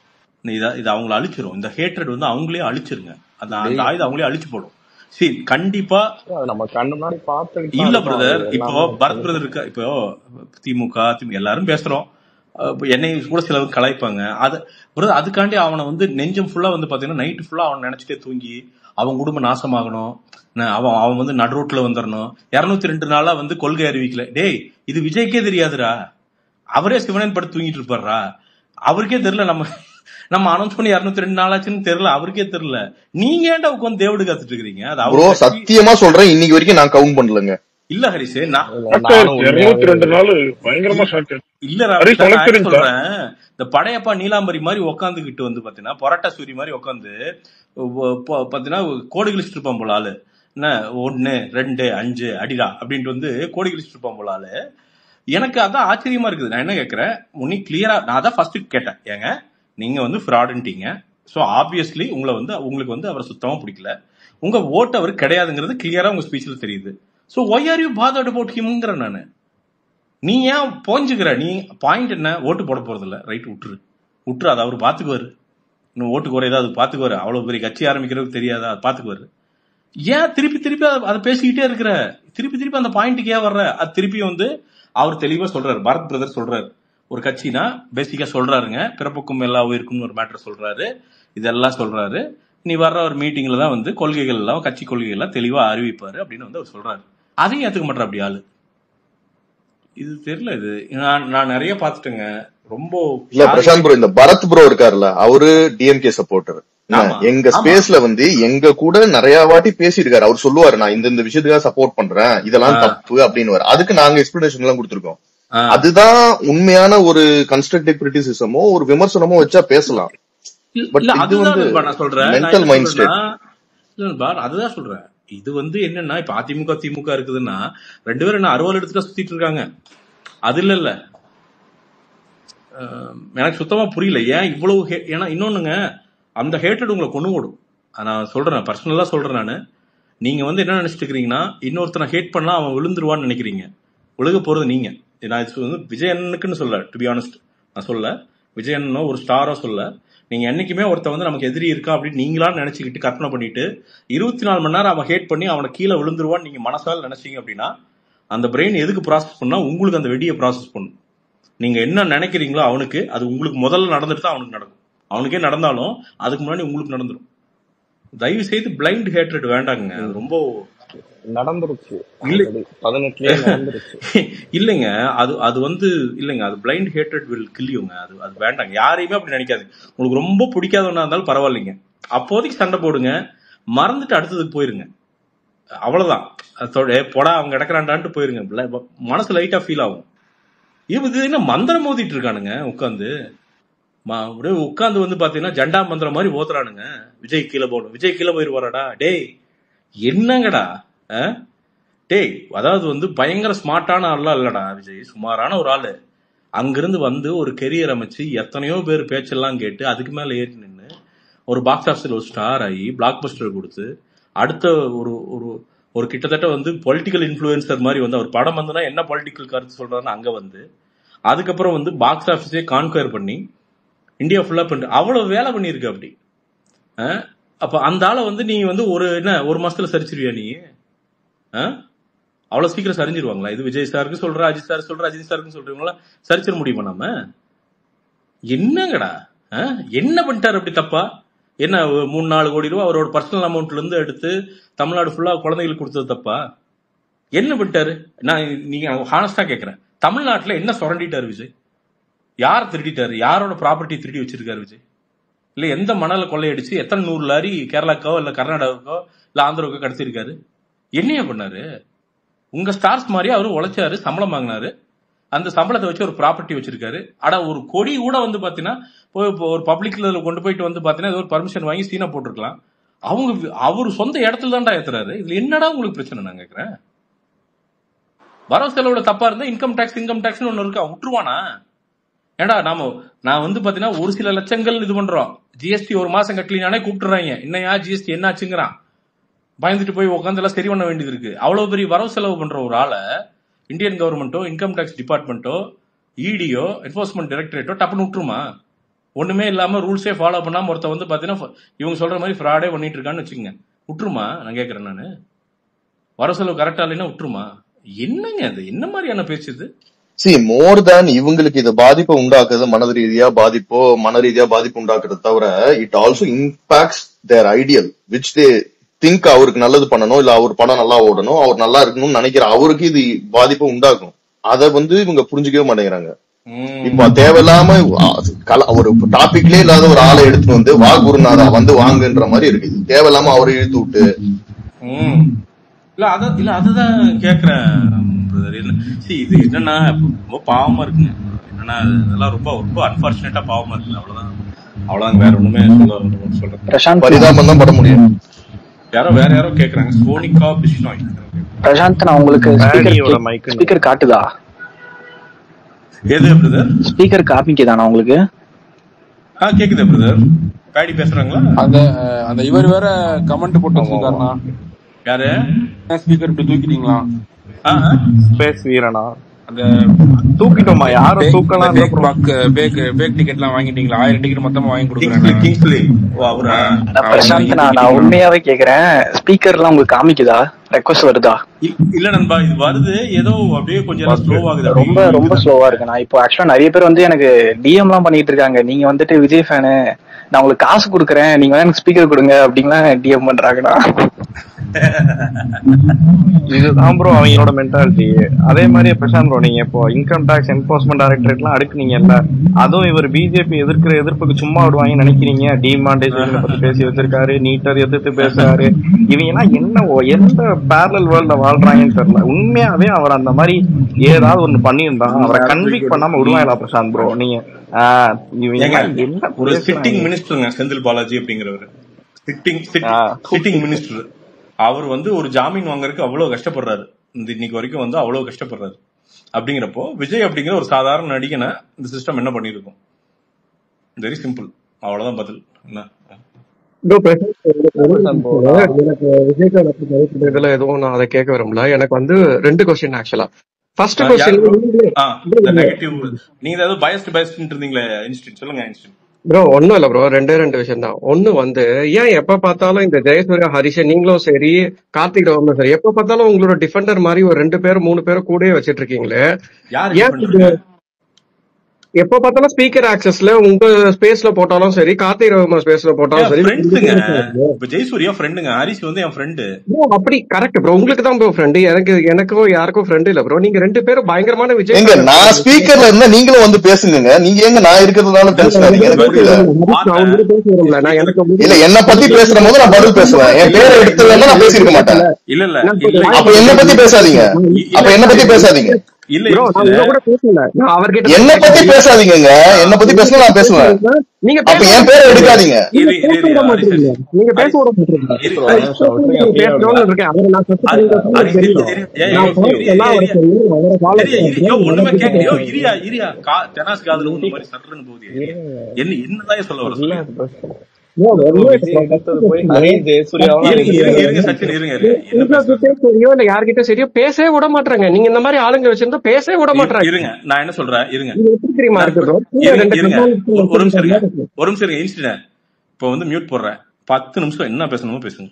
இத இது அவங்கள அழிச்சிரும் இந்த ஹேட்ரட் வந்து அவங்களே அழிச்சிருங்க அந்த அந்த டேய் ஆயுதம் அவங்களே அழிச்சு போடும் சரி கண்டிப்பா அது நம்ம கண்ணு முன்னாடி பார்த்துக்கிட்டு தான் இல்ல இருக்கோம் அது பிரதர் இப்போ எல்லாமே பரத் பிரதர் இருக்கா இப்போ திமுக திமுக எல்லாரும் பேசுறோம் அஹ் இப்ப என்னை கூட சிலர் கலாய்ப்பாங்க அது பிரதர் அதுக்காண்டி அவனை வந்து நெஞ்சம் ஃபுல்லா வந்து பாத்தீங்கன்னா நைட்டு ஃபுல்லா அவன் நினைச்சிட்டே தூங்கி அவன் குடும்பம் நாசமாகணும் ந- அவன் அவன் வந்து நடு ரோட்ல வந்துடணும் இருநூத்தி ரெண்டு நாளா வந்து கொள்கை அறிவிக்கல டேய் இது விஜய்க்கே தெரியாதுடா அவரே சிவனன் படுத்து தூங்கிட்டு இருப்பாரா அவருக்கே தெரியல நம்ம நம்ம அனௌன்ஸ் பண்ணி இருநூத்தி ரெண்டு நாளாச்சுன்னு தெரியல அவருக்கே தெரியல நீங்க ஏன்டா உட்காந்து தேவடு காத்துட்டு இருக்கிறீங்க அது ப்ரோ அவர் கட்சி சத்தியமா சொல்றேன் இன்னைக்கு வரைக்கும் நான் கவுண்ட் பண்ணலங்க இல்ல ஹரிசே நான் இல்ல ஷாக் நானும் ஆயிருச்சு உண்மையாவே இருநூத்தி ரெண்டு நாள் பயங்கரமா ஷாக் ஆயிடுச்சு இல்ல ஹரிஷ் ராமகிருஷ்ணா நான் உனக்கு என்ன தெரிஞ்சா சொல்றேன் இந்த படையப்பா நீலாம்பரி மாதிரி உக்காந்துக்கிட்டு வந்து பாத்தீங்கன்னா பரோட்டா சூரி மாதிரி உட்காந்து பாத்தீங்கன்னா கோடி கிழிச்சிட்டு இருப்பான் போல ஆளு என்ன ஒன்னு ரெண்டு அஞ்சு அடிடா அப்படின்ட்டு வந்து கோடி கிழிச்சிட்டு இருப்பான் போல ஆளு எனக்கு அதான் ஆச்சரியமா இருக்குது நான் என்ன கேக்குறேன் உன்னி கிளியரா நான் அதான் ஃபர்ஸ்ட் கேட்டேன் ஏங்க நீங்க வந்து ஃப்ராடுன்ட்டீங்க ஸோ ஆப்வியஸ்லி உங்களை வந்து உங்களுக்கு வந்து அவரை சுத்தமா பிடிக்கல உங்க ஓட்டு அவர் கிடையாதுங்கிறது கிளியரா உங்க ஸ்பீச்ல தெரியுது so why are you bothered about ஹிம்ங்கிற நான் நீ ஏன் போஞ்சுக்கிற நீ பாயிண்ட் என்ன ஓட்டு போட போறது இல்ல ரைட் விட்டுரு விட்டுரு அதை அவர் பாத்துக்குவாரு இன்னும் ஓட்டு குறையுதா அது பாத்துக்குவாரு அவ்வளவு பெரிய கட்சி ஆரம்பிக்கிறதுக்கு தெரியாதா அது பாத்துக்குவாரு ஏன் திருப்பி திருப்பி அதை அதை பேசிக்கிட்டே இருக்கிற திருப்பி திருப்பி அந்த பாயிண்ட்டுக்கு ஏன் வர்ற அது திருப்பி வந்து அவர் தெளிவா சொல்றாரு பரத் பிரதர் சொல்றாரு ஒரு கட்சினா பேசிக்கா சொல்றாருங்க பிறப்புக்கும் எல்லா உயிருக்கும் ஒரு மேட்டர் சொல்றாரு இதெல்லாம் சொல்றாரு நீ வர்ற ஒரு மீட்டிங்ல தான் வந்து கொள்கைகள் எல்லாம் கட்சி கொள்கைகள் எல்லாம் தெளிவா அறிவிப்பாரு அப்படின்னு வந்து அவர் சொல்றாரு அதையும் ஏத்துக்க மாட்டார் அப்படி ஆளு இது தெரியல இது நான் நான் நிறைய பாத்துட்டேங்க ரொம்ப இல்ல பிரசாந்த் ப்ரோ இந்த பரத் ப்ரோ இருக்காருல்ல அவரு டிஎம்கே சப்போர்ட்டர் ஆமா எங்க ஆமா ஸ்பேஸ்ல வந்து எங்க கூட நிறைய வாட்டி பேசியிருக்காரு அவர் சொல்லுவாரு நான் இந்த இந்த விஷயத்துக்காக சப்போர்ட் பண்றேன் இதெல்லாம் ஆ, தப்பு அப்படின்னு அதுக்கு நாங்க எக்ஸ்பிளனேஷன் எல்லாம் கொடுத்திருக்கோம் ஆ. அதுதான் உண்மையான ஒரு கன்ஸ்ட்ரக்டிவ் கிரிட்டிசிசமோ ஒரு விமர்சனமோ வச்சா பேசலாம் இல்ல பட் இல்ல, இது அதுதான் வந்து நண்பா நான் சொல்றேன் நான் மென்டல் என்ன மைண்ட் சொல்றேன்னா ஸ்டேட் இல்ல நண்பா அதுதான் சொல்றேன் இது வந்து என்னன்னா இப்ப அதிமுக திமுக இருக்குதுன்னா ரெண்டு பேரும் என்ன அறுவாள் எடுத்துட்டு சுத்திட்டு இருக்காங்க அது இல்ல இல்ல அஹ் எனக்கு சுத்தமா புரியல ஏன் இவ்வளவு hate- ஏன்னா இன்னொன்னுங்க அந்த ஹேட்டட் உங்களை கொண்டு ஓடும் அஹ் நான் சொல்றேன் பர்சனலா சொல்றேன் நானு நீங்க வந்து என்ன நினைச்சிட்டு இருக்கிறீங்கன்னா இன்னொருத்தனை ஹேட் பண்ணா அவன் விழுந்துருவான்னு நினைக்கிறீங்க விழுக போறது நீங்க நான் இது வந்து விஜயனுக்குன்னு சொல்ல டு பி ஆனஸ்ட் நான் சொல்ல விஜயனோ ஒரு ஸ்டாரோ சொல்ல நீங்க என்னைக்குமே ஒருத்தன் வந்து நமக்கு எதிரி இருக்கா அப்படின்னு நீங்களா நினைச்சுக்கிட்டு கற்பனை பண்ணிட்டு இருபத்தி நாலு மணி நேரம் அவன் ஹேட் பண்ணி அவனை கீழே விழுந்துருவான்னு நீங்க மனசால நினைச்சீங்க அப்படின்னா அந்த பிரெயின் எதுக்கு ப்ராசஸ் பண்ணா உங்களுக்கு அந்த வெடியை ப்ராசஸ் பண்ணும் நீங்க என்ன நினைக்கிறீங்களோ அவனுக்கு அது உங்களுக்கு முதல்ல நடந்துட்டு தான் அவனுக்கு நடக்கும் அவனுக்கே நடந்தாலும் அதுக்கு முன்னாடி உங்களுக்கு நடந்துரும் தயவு செய்து பிளைண்ட் ஹேட்ரட் வேண்டாங்க அது ரொம்ப நடந்துருச்சு இல்ல ஆல்ரெடி பதினெட்டுலயே நடந்துருச்சு இல்லைங்க அது அது வந்து இல்லைங்க அது பிளைண்ட் ஹேட்ரட் வில் கில்லியுங்க அது அது வேண்டாங்க யாரையுமே அப்படி நினைக்காது உங்களுக்கு ரொம்ப பிடிக்காதவனா இருந்தாலும் பரவாயில்லைங்க அப்போதைக்கு சண்டை போடுங்க மறந்துட்டு அடுத்ததுக்கு போயிருங்க அவ்வளவுதான் அதோட "ஏய், போடா அவங்க கிடக்குறான்டான்ட்டு போயிருங்க ல- மனசு லைட்டா ஃபீல் ஆகும் இவன் இது என்ன மந்திரம் மோதிட்டு இருக்கானுங்க உட்காந்து அப்படியே உட்காந்து வந்து பாத்தீங்கன்னா ஜண்டா மந்திரம் மாதிரி ஓத்துறானுங்க விஜய் கீழே போகணும் விஜய் கீழே போயிருவாராடா டேய் என்னங்கடா ஆ? டேய் அதாவது வந்து பயங்கர ஸ்மார்ட்டான ஆள்லாம் இல்லடா விஜய் சுமாரான ஒரு ஆளு அங்கிருந்து வந்து ஒரு கெரியர் அமைச்சு எத்தனையோ பேர் பேச்செல்லாம் கேட்டு அதுக்கு மேல ஏறி நின்று ஒரு பாக்ஸ் ஆஃபீஸில் ஒரு ஸ்டார் ஆகி பிளாக் பஸ்டர் கொடுத்து அடுத்த ஒரு ஒரு ஒரு கிட்டத்தட்ட வந்து பொலிட்டிக்கல் இன்ஃப்ளூயன்சர் மாதிரி வந்து அவர் படம் வந்துன்னா என்ன பொலிட்டிக்கல் கருத்து சொல்றாருன்னு அங்க வந்து அதுக்கப்புறம் வந்து பாக்ஸ் ஆஃபீஸே கான்கொயர் பண்ணி இந்தியா ஃபுல்லா பண்ணி அவ்வளவு வேலை பண்ணியிருக்கு அப்படி ஆ? அப்ப அந்த ஆளை வந்து நீ வந்து ஒரு என்ன ஒரு மாசத்துல சரிச்சிருவியா நீ ஆ? அவ்வளவு சீக்கிரம் சரிஞ்சிருவாங்களா இது விஜய் சாருக்கு சொல்ற அஜித் சார் சொல்ற அஜித் சாருக்கு சொல்றீங்களா சரிச்சிட முடியுமா நம்ம என்னங்கடா ஆ? என்ன பண்ணிட்டாரு அப்படி தப்பா என்ன ஒரு மூணு நாலு கோடி ரூபாய் அவரோட பர்சனல் அமௌண்ட்ல இருந்து எடுத்து தமிழ்நாடு ஃபுல்லா குழந்தைகளுக்கு கொடுத்தது தப்பா என்ன பண்ணிட்டாரு நான் நீங்க ஹானஸ்டா கேக்குறேன் தமிழ்நாட்டுல என்ன சுரண்டிட்டாரு விஜய் யார் திருடிட்டாரு யாரோட ப்ராப்பர்ட்டி திருடி வச்சிருக்காரு விஜய் இல்ல எந்த மணலை கொள்ளையடிச்சு எத்தனை நூறு லாரி கேரளாக்கோ இல்ல கர்நாடகாவுக்கோ இல்ல ஆந்திராவுக்கோ கடத்திருக்காரு என்னையா பண்ணாரு உங்க ஸ்டார்ஸ் மாதிரி அவரு உழைச்சாரு சம்பளம் வாங்கினாரு அந்த சம்பளத்தை வச்சு ஒரு ப்ராப்பர்ட்டி வச்சிருக்காரு ஆனா ஒரு கொடி கூட வந்து பாத்தீங்கன்னா போய் இப்போ ஒரு பப்ளிக்ல கொண்டு போயிட்டு வந்து பாத்தீங்கன்னா ஏதோ ஒரு பர்மிஷன் வாங்கி சீனா போட்டிருக்கலாம் அவங்க வி- அவரு சொந்த இடத்துல தான்டா ஏத்துறாரு இதுல என்னடா உங்களுக்கு பிரச்சனை நான் கேக்குறேன் வரவு செலவோட தப்பா இருந்தா இன்கம் டாக்ஸ் இன்கம் டாக்ஸ்னு ஒண்ணு இருக்கா விட்டுருவானா ஏண்டா நாம நான் வந்து பாத்தீங்கன்னா ஒரு சில லட்சங்கள் இது பண்றோம் ஜிஎஸ்டி ஒரு மாசம் கட்டலினானே கூப்பிட்டுறாங்க என்னையா ஜிஎஸ்டி என்னாச்சுங்கிறான் பயந்துட்டு போய் உட்காந்து எல்லாம் சரி பண்ண வேண்டியது இருக்கு அவ்வளவு பெரிய வரவு செலவு பண்ற ஒரு ஆளை இந்தியன் கவர்மெண்ட்டோ இன்கம் டாக்ஸ் டிபார்ட்மெண்ட்டோ இடியோ என்போர்ஸ்மெண்ட் டைரக்டரேட்டோ டப்புன்னு விட்டுருமா ஒண்ணுமே இல்லாம ரூல்ஸே ஃபாலோ பண்ணாம ஒருத்த வந்து பாத்தீங்கன்னா இவங்க சொல்ற மாதிரி ஃப்ராடே பண்ணிட்டு இருக்கான்னு வச்சுக்கோங்க விட்டுருமா நான் கேக்குறேன் நானு வரவு செலவு கரெக்டா இல்லைன்னா விட்டுருமா என்னங்க அது என்ன மாதிரியான பேச்சு இது சி மோர் தேன் இவங்களுக்கு இது பாதிப்பை உண்டாக்குறது மன ரீதியா பாதிப்போ மன ரீதியா பாதிப்பு உண்டாக்குறது தவிர it also impacts their ideal which they think அவருக்கு நல்லது பண்ணணும் இல்ல அவர் படம் நல்லா ஓடணும் அவர் நல்லா இருக்கணும்னு நினைக்கிற அவருக்கு இது பாதிப்பை உண்டாக்கும் அத வந்து இவங்க புரிஞ்சுக்கவே மாட்டேங்கிறாங்க இப்ப தேவையில்லாம ஆ, கல- ஒரு டாபிக்லயே இல்லாத ஒரு ஆளை எடுத்துட்டு வந்து வா குருநாதா வந்து வாங்குன்ற மாதிரி இருக்கு இது தேவையில்லாம அவரை இழுத்து விட்டு ம். இல்ல அத இல்ல அதுதான் கேக்குறேன் brother. என்ன see இது என்னன்னா ரொம்ப பாவமா இருக்குங்க என்னன்னா இதெல்லாம் ரொம்ப ரொம்ப அன்பார்ச்சுனேட்டா பாவமா இருக்கு அவ்வளவுதான் அவ்வளவுதான் வேற ஒண்ணுமே சொல்ல ஒண்ணும் சொல்றேன் பிரசாந்த் பரிதாபம் தான் பட முடியும் யாரோ வேற யாரோ கேக்குறாங்க சோனிகா பிஷ்னாய் பிரசாந்த் நான் உங்களுக்கு ராணியோட ஸ்பீக்கர் mic ன்னு ஸ்பீக்கர் காட்டுதா எது பிரதர் ஸ்பீக்கர் காமிக்குதானா உங்களுக்கு ஆ கேக்குதா பிரதர் பேடி பேசுறாங்களா அந்த அந்த இவர் வேற கமெண்ட் போட்டு வச்சிருக்காருண்ணா யாரு ஸ்பீக்கர் இப்படி தூக்கிட்டீங்களா ஸ்பேஸ் வீரனா அந்த தூக்கிட்டோமா யாரும் தூக்கலாம் இல்ல bag bro. Bag bag bag டிக்கெட்லாம் வாங்கிட்டீங்களா ஆயிரம் டிக்கெட் மொத்தமா வாங்கி கொடுக்குறேன் கிங்ஸ்லி ஓ அவரா நான் பிரசாந்த் நான் நான் உண்மையாவே கேக்குறேன் ஸ்பீக்கர்லாம் உங்களுக்கு காமிக்குதா ரெக்வஸ்ட் வருதா இ- இல்ல நண்பா இது வருது ஏதோ அப்படியே கொஞ்சம் ஸ்லோ ஆகுது ரொம்ப ரொம்ப ஸ்லோவா இருக்கு நான் இப்போ ஆக்சுவலா நிறைய பேர் வந்து எனக்கு டிஎம் எல்லாம் பண்ணிட்டு இருக்காங்க நீங்க வந்துட்டு விஜய் ஃபேனு நான் உங்களுக்கு காசு கொடுக்குறேன் நீங்க வேணா எனக்கு ஸ்பீக்கர் கொடுங்க அப்படின்லாம் டிஎம் பண்றாங்கண்ணா இதுதான் ப்ரோ அவங்களோட மென்டாலிட்டி அதே மாதிரி பிரசாந்த் ப்ரோ நீங்க இப்போ இன்கம் டாக்ஸ் என்போர்ஸ்மெண்ட் டைரக்டரேட்லாம் அடுக்குனீங்கல்ல அதுவும் இவர் பிஜேபி எதிர்க்கிற எதிர்ப்புக்கு சும்மா விடுவாங்கன்னு நினைக்கிறீங்க டிமாண்டேஷன் பத்தி பேசி வச்சிருக்காரு நீட்டர் எதிர்த்து பேசுறாரு இவங்க எல்லாம் என்ன ஓ- எந்த பேரலல் வேர்ல்ட்ல வாழ்றாங்கன்னு தெரியல உண்மையாவே அவர் அந்த மாதிரி ஏதாவது ஒண்ணு பண்ணியிருந்தா அவரை கன்விக் பண்ணாம விடுவாங்களா பிரசாந்த் ப்ரோ நீங்க ஆஹ், இவங்க ஏங்க, எல்லாம் என்ன ஒரு சிட்டிங் பேசுறாங்க? மினிஸ்டருங்க செந்தில் பாலாஜி அப்படிங்கிறவர் சிட்டிங் சிட்டிங் மினிஸ்டர் அவர் வந்து ஒரு ஜாமீன் வாங்குறதுக்கு அவ்வளவு கஷ்டப்படுறாரு இந்த இன்னைக்கு வரைக்கும் வந்து அவ்வளவு கஷ்டப்படுறாரு அப்படிங்கிறப்போ விஜய் அப்படிங்கிற ஒரு சாதாரண நடிகனை இந்த சிஸ்டம் என்ன பண்ணிருக்கும் வெரி சிம்பிள் அவ்வளவுதான் பதில் என்ன ப்ரோ எனக்கு விஜய்காந்த் அப்படி கருத்து இதுல எதுவும் நான் அதை கேட்க விரும்பல எனக்கு வந்து ரெண்டு கொஸ்டின் ஆக்சுவலா ஃபர்ஸ்ட் ஆ, யாரு bro? கொஸ்டின் ஆ, the negative நீங்க ஏதாவது பயஸ்ட் பயஸ்ட் இருந்தீங்களே இன்ஸ்டியூட் சொல்லுங்க இன்ஸ்டியூட் ப்ரோ ஒண்ணும் இல்ல ப்ரோ ரெண்டே ரெண்டு விஷயம் தான் ஒண்ணு வந்து ஏன் எப்ப பார்த்தாலும் இந்த ஜெயசூர்யா ஹரிஷன் நீங்களும் சரி கார்த்திக் ரவனும் சரி எப்ப பார்த்தாலும் உங்களோட டிஃபெண்டர் மாதிரி ஒரு ரெண்டு பேரும் மூணு பேரும் கூடயே வச்சிட்டு இருக்கீங்களே யாரு ஏன் டிஃபெண்ட் இது எப்ப பார்த்தாலும் ஸ்பீக்கர் ஆக்சஸ்ல உங்க ஸ்பேஸ்ல போட்டாலும் சரி கார்த்திக் ரவன் ஸ்பேஸ்ல போட்டாலும் சரி ரெண்டு ஃப்ரெண்ட்ஸுங்க பேரும் இருக்காங்க. இப்ப ஜெயசூர்யா ஃப்ரெண்டுங்க ஹரிஷ் வந்து என் ஃப்ரெண்டு bro, அப்படி கரெக்ட் ப்ரோ உங்களுக்கு தான் ப்ரோ ஃப்ரெண்டு எனக்கு எனக்கும் யாருக்கும் ஃப்ரெண்ட் இல்ல ப்ரோ நீங்க ரெண்டு பேரும் பயங்கரமான விஜய் எங்க fan. நான் ஸ்பீக்கர்ல இருந்தா நீங்களும் வந்து பேசுங்க நீங்க எங்க நான் இருக்கிறதுனால டென்ஷன் ஆறீங்க எனக்கு புரியல நான் உங்ககிட்ட பேச விரும்பல நான் எனக்கு இல்ல என்ன பத்தி பேசுற போது நான் பதில் பேசுவேன் என் பேரை எடுத்ததுன்னா நான் பேசியிருக்க மாட்டேன் இல்ல இல்ல நான் இல்ல அப்ப என்ன பத்தி பேசாதீங்க அப்ப என்ன பத்தி பேசாதீங்க இல்ல ப்ரோ நான் உங்க கூட பேசல நான் அவர்கிட்ட என்ன பத்தி பேசாதீங்க என்ன பத்தி பேசினா நான் பேசுவேன் நீங்க அப்ப என் பேரை எடுக்காதீங்க இரு பேச இரு விட இரு மாட்டீங்க நீங்க பேச விட மாட்டீங்க இரு ஒரு நிமிஷம் விட்டுருங்க ஃப்ரீயா விடுங்க பேசணும்னு இருக்கேன் அவரை நான் first ஹரி- நீங்க ஹரிஷ் தெரியும் இரு இரு ஏய், நான் ஏய், இரு, இரு, எல்லாம் இரு, அவரை தெரியும் அவரை ஃபாலோ இரு, இரு, யோ, ஒண்ணுமே பண்ணுறேன் கேட்க யோ இரியா இரியா கா ஜனாஸ் காதுல இந்த மாதிரி சர்றன்னு போகுது என்ன என்னதான் சொல்ல வர இல்ல சொல்லு ப்ரோ விஜய் எடுத்தது போய் ஹரி ஜெயசூர்யாவும் இருங்க நீங்க இருங்க இருங்க சச்சின் இருங்க இருங்க என்ன பேசுறது சரியோ இல்ல யார்கிட்ட சரியோ பேசவே விட மாட்டாங்க நீங்க இந்த மாதிரி ஆளுங்க வச்சிருந்தா பேசவே விட இரு- மாட்டாங்க இருங்க நான் என்ன சொல்றேன் இருங்க இது எப்படி தெரியுமா நான் இருக்கு இப்ப bro? இருங்க ரெண்டு இருங்க கண்ணாடி ஒரு- ஒரு நிமிஷம் இருங்க இருக்கு. ஒரு நிமிஷம் இருங்க இன்ஸ்டினேட் இப்போ வந்து மியூட் போடுறேன் பத்து நிமிஷம் என்ன பேசணுமோ பேசுங்க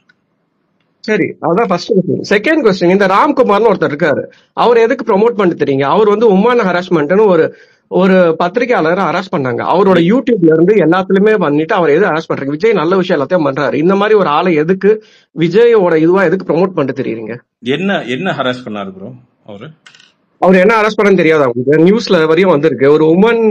சரி அதான் ஃபர்ஸ்ட் கொஸ்டின் செகண்ட் கொஸ்டின் இந்த ராம்குமார்னு ஒருத்தர் இருக்காரு அவர் எதுக்கு ப்ரோமோட் பண்ணிட்டு தெரியுங்க அவர் வந்து உமான ஹராஸ்மெண்ட்னு ஒரு ஒரு பத்திரிகையாளரை அரெஸ்ட் பண்ணாங்க அவரோட யூடியூப்ல இருந்து எல்லாத்துலயுமே பண்ணிட்டு அவர் எது அரெஸ்ட் பண்றாங்க விஜய் நல்ல விஷயம் எல்லாத்தையும் பண்றாரு இந்த மாதிரி ஒரு ஆளை எதுக்கு விஜயோட இதுவா எதுக்கு ப்ரோமோட் பண்ணிட்டு தெரியுறீங்க என்ன என்ன ஹராஸ் பண்ணாரு ப்ரோ அவரு அவர் என்ன அரெஸ்ட் பண்ணன்னு தெரியாதா உங்களுக்கு நியூஸ்ல வரையும் வந்திருக்கு ஒரு உமன்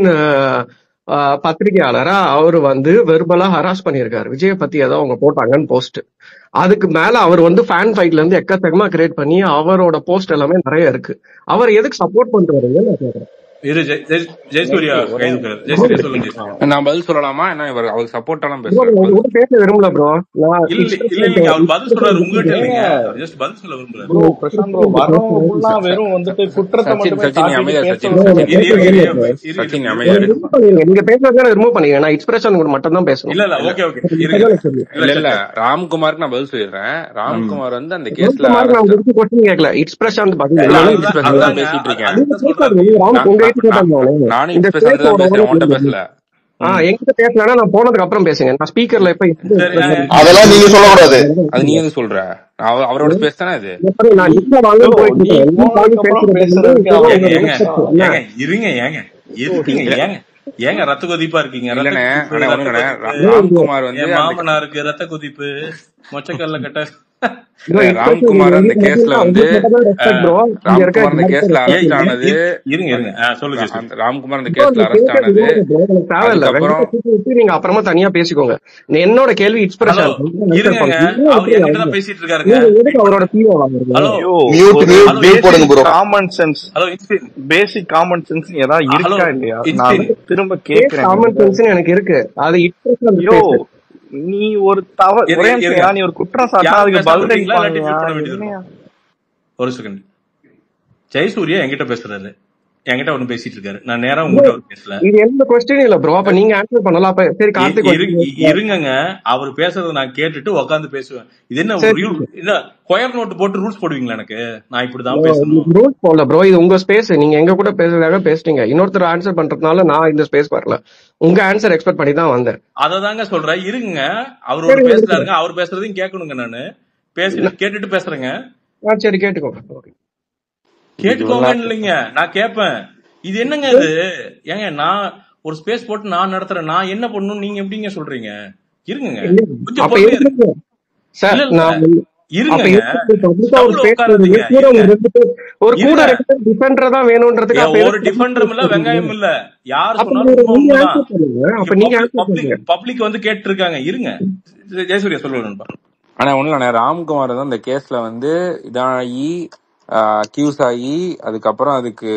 பத்திரிகையாளரா அவர் வந்து வெர்பலா ஹராஸ் பண்ணியிருக்காரு விஜய பத்தி ஏதோ அவங்க போட்டாங்கன்னு போஸ்ட் அதுக்கு மேல அவர் வந்து ஃபேன் ஃபைட்ல இருந்து எக்கச்சக்கமா கிரியேட் பண்ணி அவரோட போஸ்ட் எல்லாமே நிறைய இருக்கு அவர் எதுக்கு சப்போர்ட் பண்ணிட்டு வரீங்கன்னு நான் கேக்குறேன் இரு ஜெய்- ஜெய்- ஜெயசூர்யா கைது இருக்காரு. ஜெயசூர்யா சொல்லுங்க ஜெயசூர்யா நான் பதில் சொல்லலாமா என்ன இவர் அவருக்கு சப்போர்ட்டாலாம் ப்ரோ பேசுறாரு உங்க பதில் கூட பேச விரும்பல ப்ரோ நான் இல்ல இல்ல இல்லைங்க அவர் பதில் சொல்றாரு உங்ககிட்ட இல்லைங்க ஜஸ்ட் பதில் சொல்ல விரும்புறாரு ப்ரோ பிரசாந்த் ப்ரோ வரவங்க ஃபுல்லா வெறும் வந்துட்டு குற்றத்தை சச்சின் மட்டுமே சச்சின் நீ காட்டிட்டு அமைதியா பேச சச்சின் விட சச்சின் இரு இரு இரு இரு மாட்டேங்கிறாங்க இரு சச்சின் இரு அமைதியா இரு இரு ரிமூவ் பண்ணிருங்க நீங்க பேசுறதுக்கு ரிமூவ் பண்ணிருங்க நான் எக்ஸ்பிரஷன் கூட மட்டும் தான் பேசணும் இல்ல இல்ல இல்ல ஓகே ஓகே இருங்க அதான் சொல்லு இல்ல இல்ல இல்ல சச்சின் ராம்குமாருக்கு நான் பதில் சொல்லிடுறேன் ராம்குமார் வந்து அந்த கேஸ்ல ராம்குமார் நான் அரெஸ்ட் உங்களுக்கு கொஸ்டின் கேட்கல எக்ஸ்பிரஷன் பதில் இல்ல நானும் அதுதான் எக்ஸ்பிரஸ் தான் அதுதாங்க பேசிட்டு அது- இருக்கேன் நீங்க அதுதான் சொல்றாரு பேசாதீங்க ராம் நான் உங்க நான் கிட்ட நான் கேட்டாங்க நானும் இந்த எக்ஸ்பிரஸ் தான் ஸ்பேஸோட பேசுறேன் உன்கிட்ட ஓனர் பேசல ஆ ம் என்கிட்ட பேசலன்னா நான் போனதுக்கு அப்புறம் பேசுங்க நான் ஸ்பீக்கர்ல எப்ப சரி அஹ், அதெல்லாம் நீங்க சொல்லக்கூடாது அது நீ எது சொல்ற அவ- அவரோட ஸ்பேஸ் தானே இது எப்படி நான் இப்ப வாங்க ப்ரோ போயிட்டு நீ இருக்கேன் எல்லா வாங்கி போனதுக்கு அப்புறம் பேசுறது பேசுறதுக்கு வந்து அவருக்கு ஏங்க என்ன ஏங்க ரெஸ்பெக்ட் என்ன ஏங்க இருங்க ஏங்க எதுக்குங்க இல்ல ஏங்க ஏங்க ரத்த கொதிப்பா இருக்கீங்க ரத்த இல்லண்ணே கொதிப்பு அண்ணே ரத்த ஒண்ணுங்கண்ணே கொதிப்பு ரா- ராம்குமார் வந்து என் அந்த மாமனாருக்கு ரத்த கொதிப்பு மொச்சக்கல்ல கட்ட ப்ரோ இல்ல எக்ஸ்பிரஷன் ராம்குமார் அந்த உங்களுக்கு கேஸ்ல வந்து உங்களுக்கு மட்டும் தான் ரெஸ்பெக்ட் ப்ரோ இங்க இருக்க ராம்குமார் அந்த கேஸ்ல ஏய், அரெஸ்ட் இரு- ஆனது இரு- இருங்க அந்த இருங்க ஆ, சொல்லு ரா- ஜெயசூர்யா அந்த ராம்குமார் அந்த ப்ரோ கேஸ்ல நீ அரெஸ்ட் பேசுறது ஆனது விவாதம் ப்ரோ எனக்கு தேவையில்ல அதுக்கப்புறம் ரெண்டு சுத்தி விட்டு நீங்க அப்புறமா தனியா பேசிக்கோங்க நீ என்னோட கேள்வி ஹலோ எக்ஸ்பிரஷன் ஆன்சர் இருங்கங்க பண்ணுங்க அவர் எப்படி என்கிட்ட தான் வாங்க பேசிட்டு இருக்காருங்க நீங்க எதுக்கு வெயிட் அவரோட பண்ணுங்க பிஓ வாங்குறீங்க ஹலோ ஐயோ மியூட் ஒரு மியூட் ஹலோ மியூட் போடுங்க Einstein bro common sense hello Einstein basic common sense ஏதாவது ஹலோ இருக்கா இல்லையா நான் இன்ஸ்டின் வந்து திரும்ப பேஸ் கேக்குறேன் காமன் உங்ககிட்ட சென்ஸ் எனக்கு இருக்கு அது எக்ஸ்பிரஷன் யோ ஸ்பேஸ் நீ ஒரு தவ இருங்க ஒரே இருங்க நிமிஷம் நீ ஒரு குற்றம் சாட்டினா யாரும் அதுக்கு பேசாம பதில் விடுறீங்களா இல்லாட்டி அடிப்பாங்கயா மியூட் பண்ண வேண்டியது என்னையா இருக்கும் ஒரு செகண்ட் ஜெயசூர்யா என்கிட்ட பேசுறாரு என்கிட்ட ஒண்ணு பேசிட்டு இருக்காரு நான் நேரா உங்ககிட்ட ஒரு பேசல இது எந்த கொஸ்டின் இல்ல ப்ரோ அப்ப நீங்க ஆன்சர் பண்ணலாம் அப்ப சரி இ- கார்த்திக் இரு- வந்து இ- இருங்கங்க அவர் பேசுறத நான் கேட்டுட்டு உட்காந்து பேசுவேன் இது என்ன சரி ரூல் இல்ல கொயர் நோட் போட்டு ரூல்ஸ் போடுவீங்களா எனக்கு நான் இப்படிதான் பேசணும் ரூல்ஸ் போடல ப்ரோ இது உங்க ஸ்பேஸ் நீங்க எங்க கூட பேசுறதாக பேசுறீங்க இன்னொருத்தர் ஆன்சர் பண்றதுனால நான் இந்த ஸ்பேஸ் வரல உங்க ஆன்சர் எக்ஸ்பெக்ட் பண்ணி தான் வந்தேன் அததாங்க சொல்றேன் இருங்க அவர் சரி ஒண்ணு இருக்கு. பேசுறாருங்க அவர் பேசுறதையும் கேட்கணுங்க நானு பேசிட்டு கேட்டுட்டு பேசுறேங்க ஆ, சரி கேட்டுக்கோங்க Okay. கேட்டுக்கோங்கன்னு இல்லைங்க நான் கேட்பேன் இது என்னங்க இது ஏங்க நான் ஒரு ஸ்பேஸ் போட்டு நான் நடத்துறேன் நான் என்ன பண்ணணும் நீங்க எப்படிங்க சொல்றீங்க இருங்க இல்ல, கொஞ்சம் அப்ப பொறுமையா எதுக்கு சார் இல்ல இல்ல நான் வந்து- அப்ப இருங்கங்க எதுக்கு பப்ளிக்கா ஒரு ஸ்டவ்ல ஸ்பேஸ் உட்காராதீங்க கூட ஒரு இருங்க ரெண்டு பேர் ஒரு கூட இருங்க ரெண்டு பேர் டிஃபெண்டர் தான் வேணும்ன்றதுக்கு ஏன் அப்ப ஒரு எதுக்கு டிஃபெண்டரும் இல்ல public வெங்காயம் இல்ல யார் அப்ப சொன்னாலும் நீங்க உண்மை நீங்க உண்மைதான் ஆன்சர் பண்ணுங்க இங்க அப்ப நீங்க பப்ளிக் ஆன்சர் பப்ளிக் பண்ணுங்க பப்ளிக் வந்து கேட்டு இருக்காங்க இருங்க ஜெயசூர்யா சொல்லுவேன்பா ஆனா ஒண்ணு இல்ல ராம்குமார் தான் இந்த கேஸ்ல வந்து இதாகி அக்யூஸ் ஆகி அதுக்கப்புறம் அதுக்கு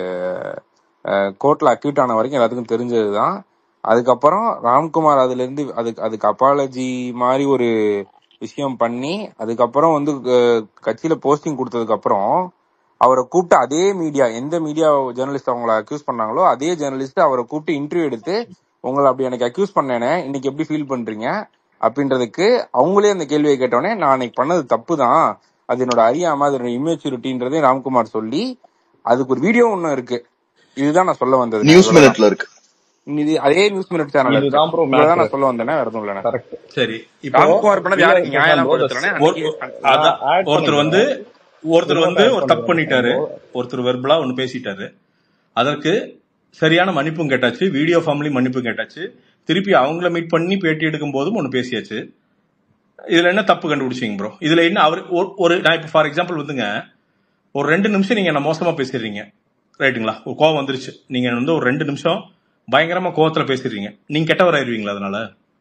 கோர்ட்ல அக்யூட் ஆன வரைக்கும் எல்லாத்துக்கும் தெரிஞ்சதுதான் அதுக்கப்புறம் ராம்குமார் அதுல இருந்து அதுக்கு அதுக்கு அப்பாலஜி மாதிரி ஒரு விஷயம் பண்ணி அதுக்கப்புறம் வந்து அஹ், கட்சியில போஸ்டிங் கொடுத்ததுக்கு அப்புறம் அவரை கூப்பிட்டு அதே மீடியா எந்த மீடியா ஜேர்னலிஸ்ட் அவங்கள அக்யூஸ் பண்ணாங்களோ அதே ஜேர்னலிஸ்ட் அவரை கூப்பிட்டு இன்டர்வியூ எடுத்து உங்களை அப்படி எனக்கு அக்யூஸ் பண்ணேனே இன்னைக்கு எப்படி ஃபீல் பண்றீங்க அப்படின்றதுக்கு அவங்களே அந்த கேள்வியை கேட்டோடனே நான் அன்னைக்கு பண்ணது தப்பு தான் அது என்னோட அறியாம அது என்னோட இம்மெச்சூரிட்டின்றதே ராம்குமார் சொல்லி அதுக்கு ஒரு வீடியோ ஒன்னும் இருக்கு இதுதான் நான் சொல்ல வந்தது நியூஸ் இவ்வளவுதான் மினிட்ல இருக்கு இது அதே நியூஸ் மினிட் சேனல் இருக்கு இதுதான் ப்ரோ இவ்வளவுதான் மேட்ரு நான் சொல்ல வந்தேனே வேற எதுவும் இல்லைண்ணே கரெக்ட் சரி இப்போ ராம்குமார் பண்ணது இல்ல யாருக்கு நியாயம் பிரசாந்த் ப்ரோ படுத்தலனே ஒரு அன்னைக்கு ஒரு- அதான் ஆட் ஒருத்தர் வந்து பண்ணிக்கிறேன் ஒருத்தர் வந்து இன்னொன்னு ஆட் ஒரு தப்பு பண்ணிக்கிறேன் பண்ணிட்டாரு பிரசாந்த் ப்ரோ ஒருத்தர் வெர்பலா ஒன்னு பேசிட்டாரு அதற்கு சரியான மன்னிப்பும் கேட்டாச்சு வீடியோ ஃபார்ம்லயும் மன்னிப்பு கேட்டாச்சு திருப்பி அவங்கள மீட் பண்ணி பேட்டி எடுக்கும் போதும் ஒன்னு பேசியாச்சு இதுல என்ன தப்பு கண்டுபிடிச்சீங்க ப்ரோ இதுல என்ன அவர் ஒரு- ஒரு நான் இப்ப ஃபார் எக்ஸாம்பிள் வந்துங்க ஒரு ரெண்டு நிமிஷம் நீங்க என்ன மோசமா பேசிடுறீங்க ரைட்டுங்களா ஒரு கோவம் வந்துருச்சு நீங்க வந்து ஒரு ரெண்டு நிமிஷம் பயங்கரமா கோவத்துல பேசிடுறீங்க நீங்க கெட்டவர் ஆயிருவீங்களா அதனால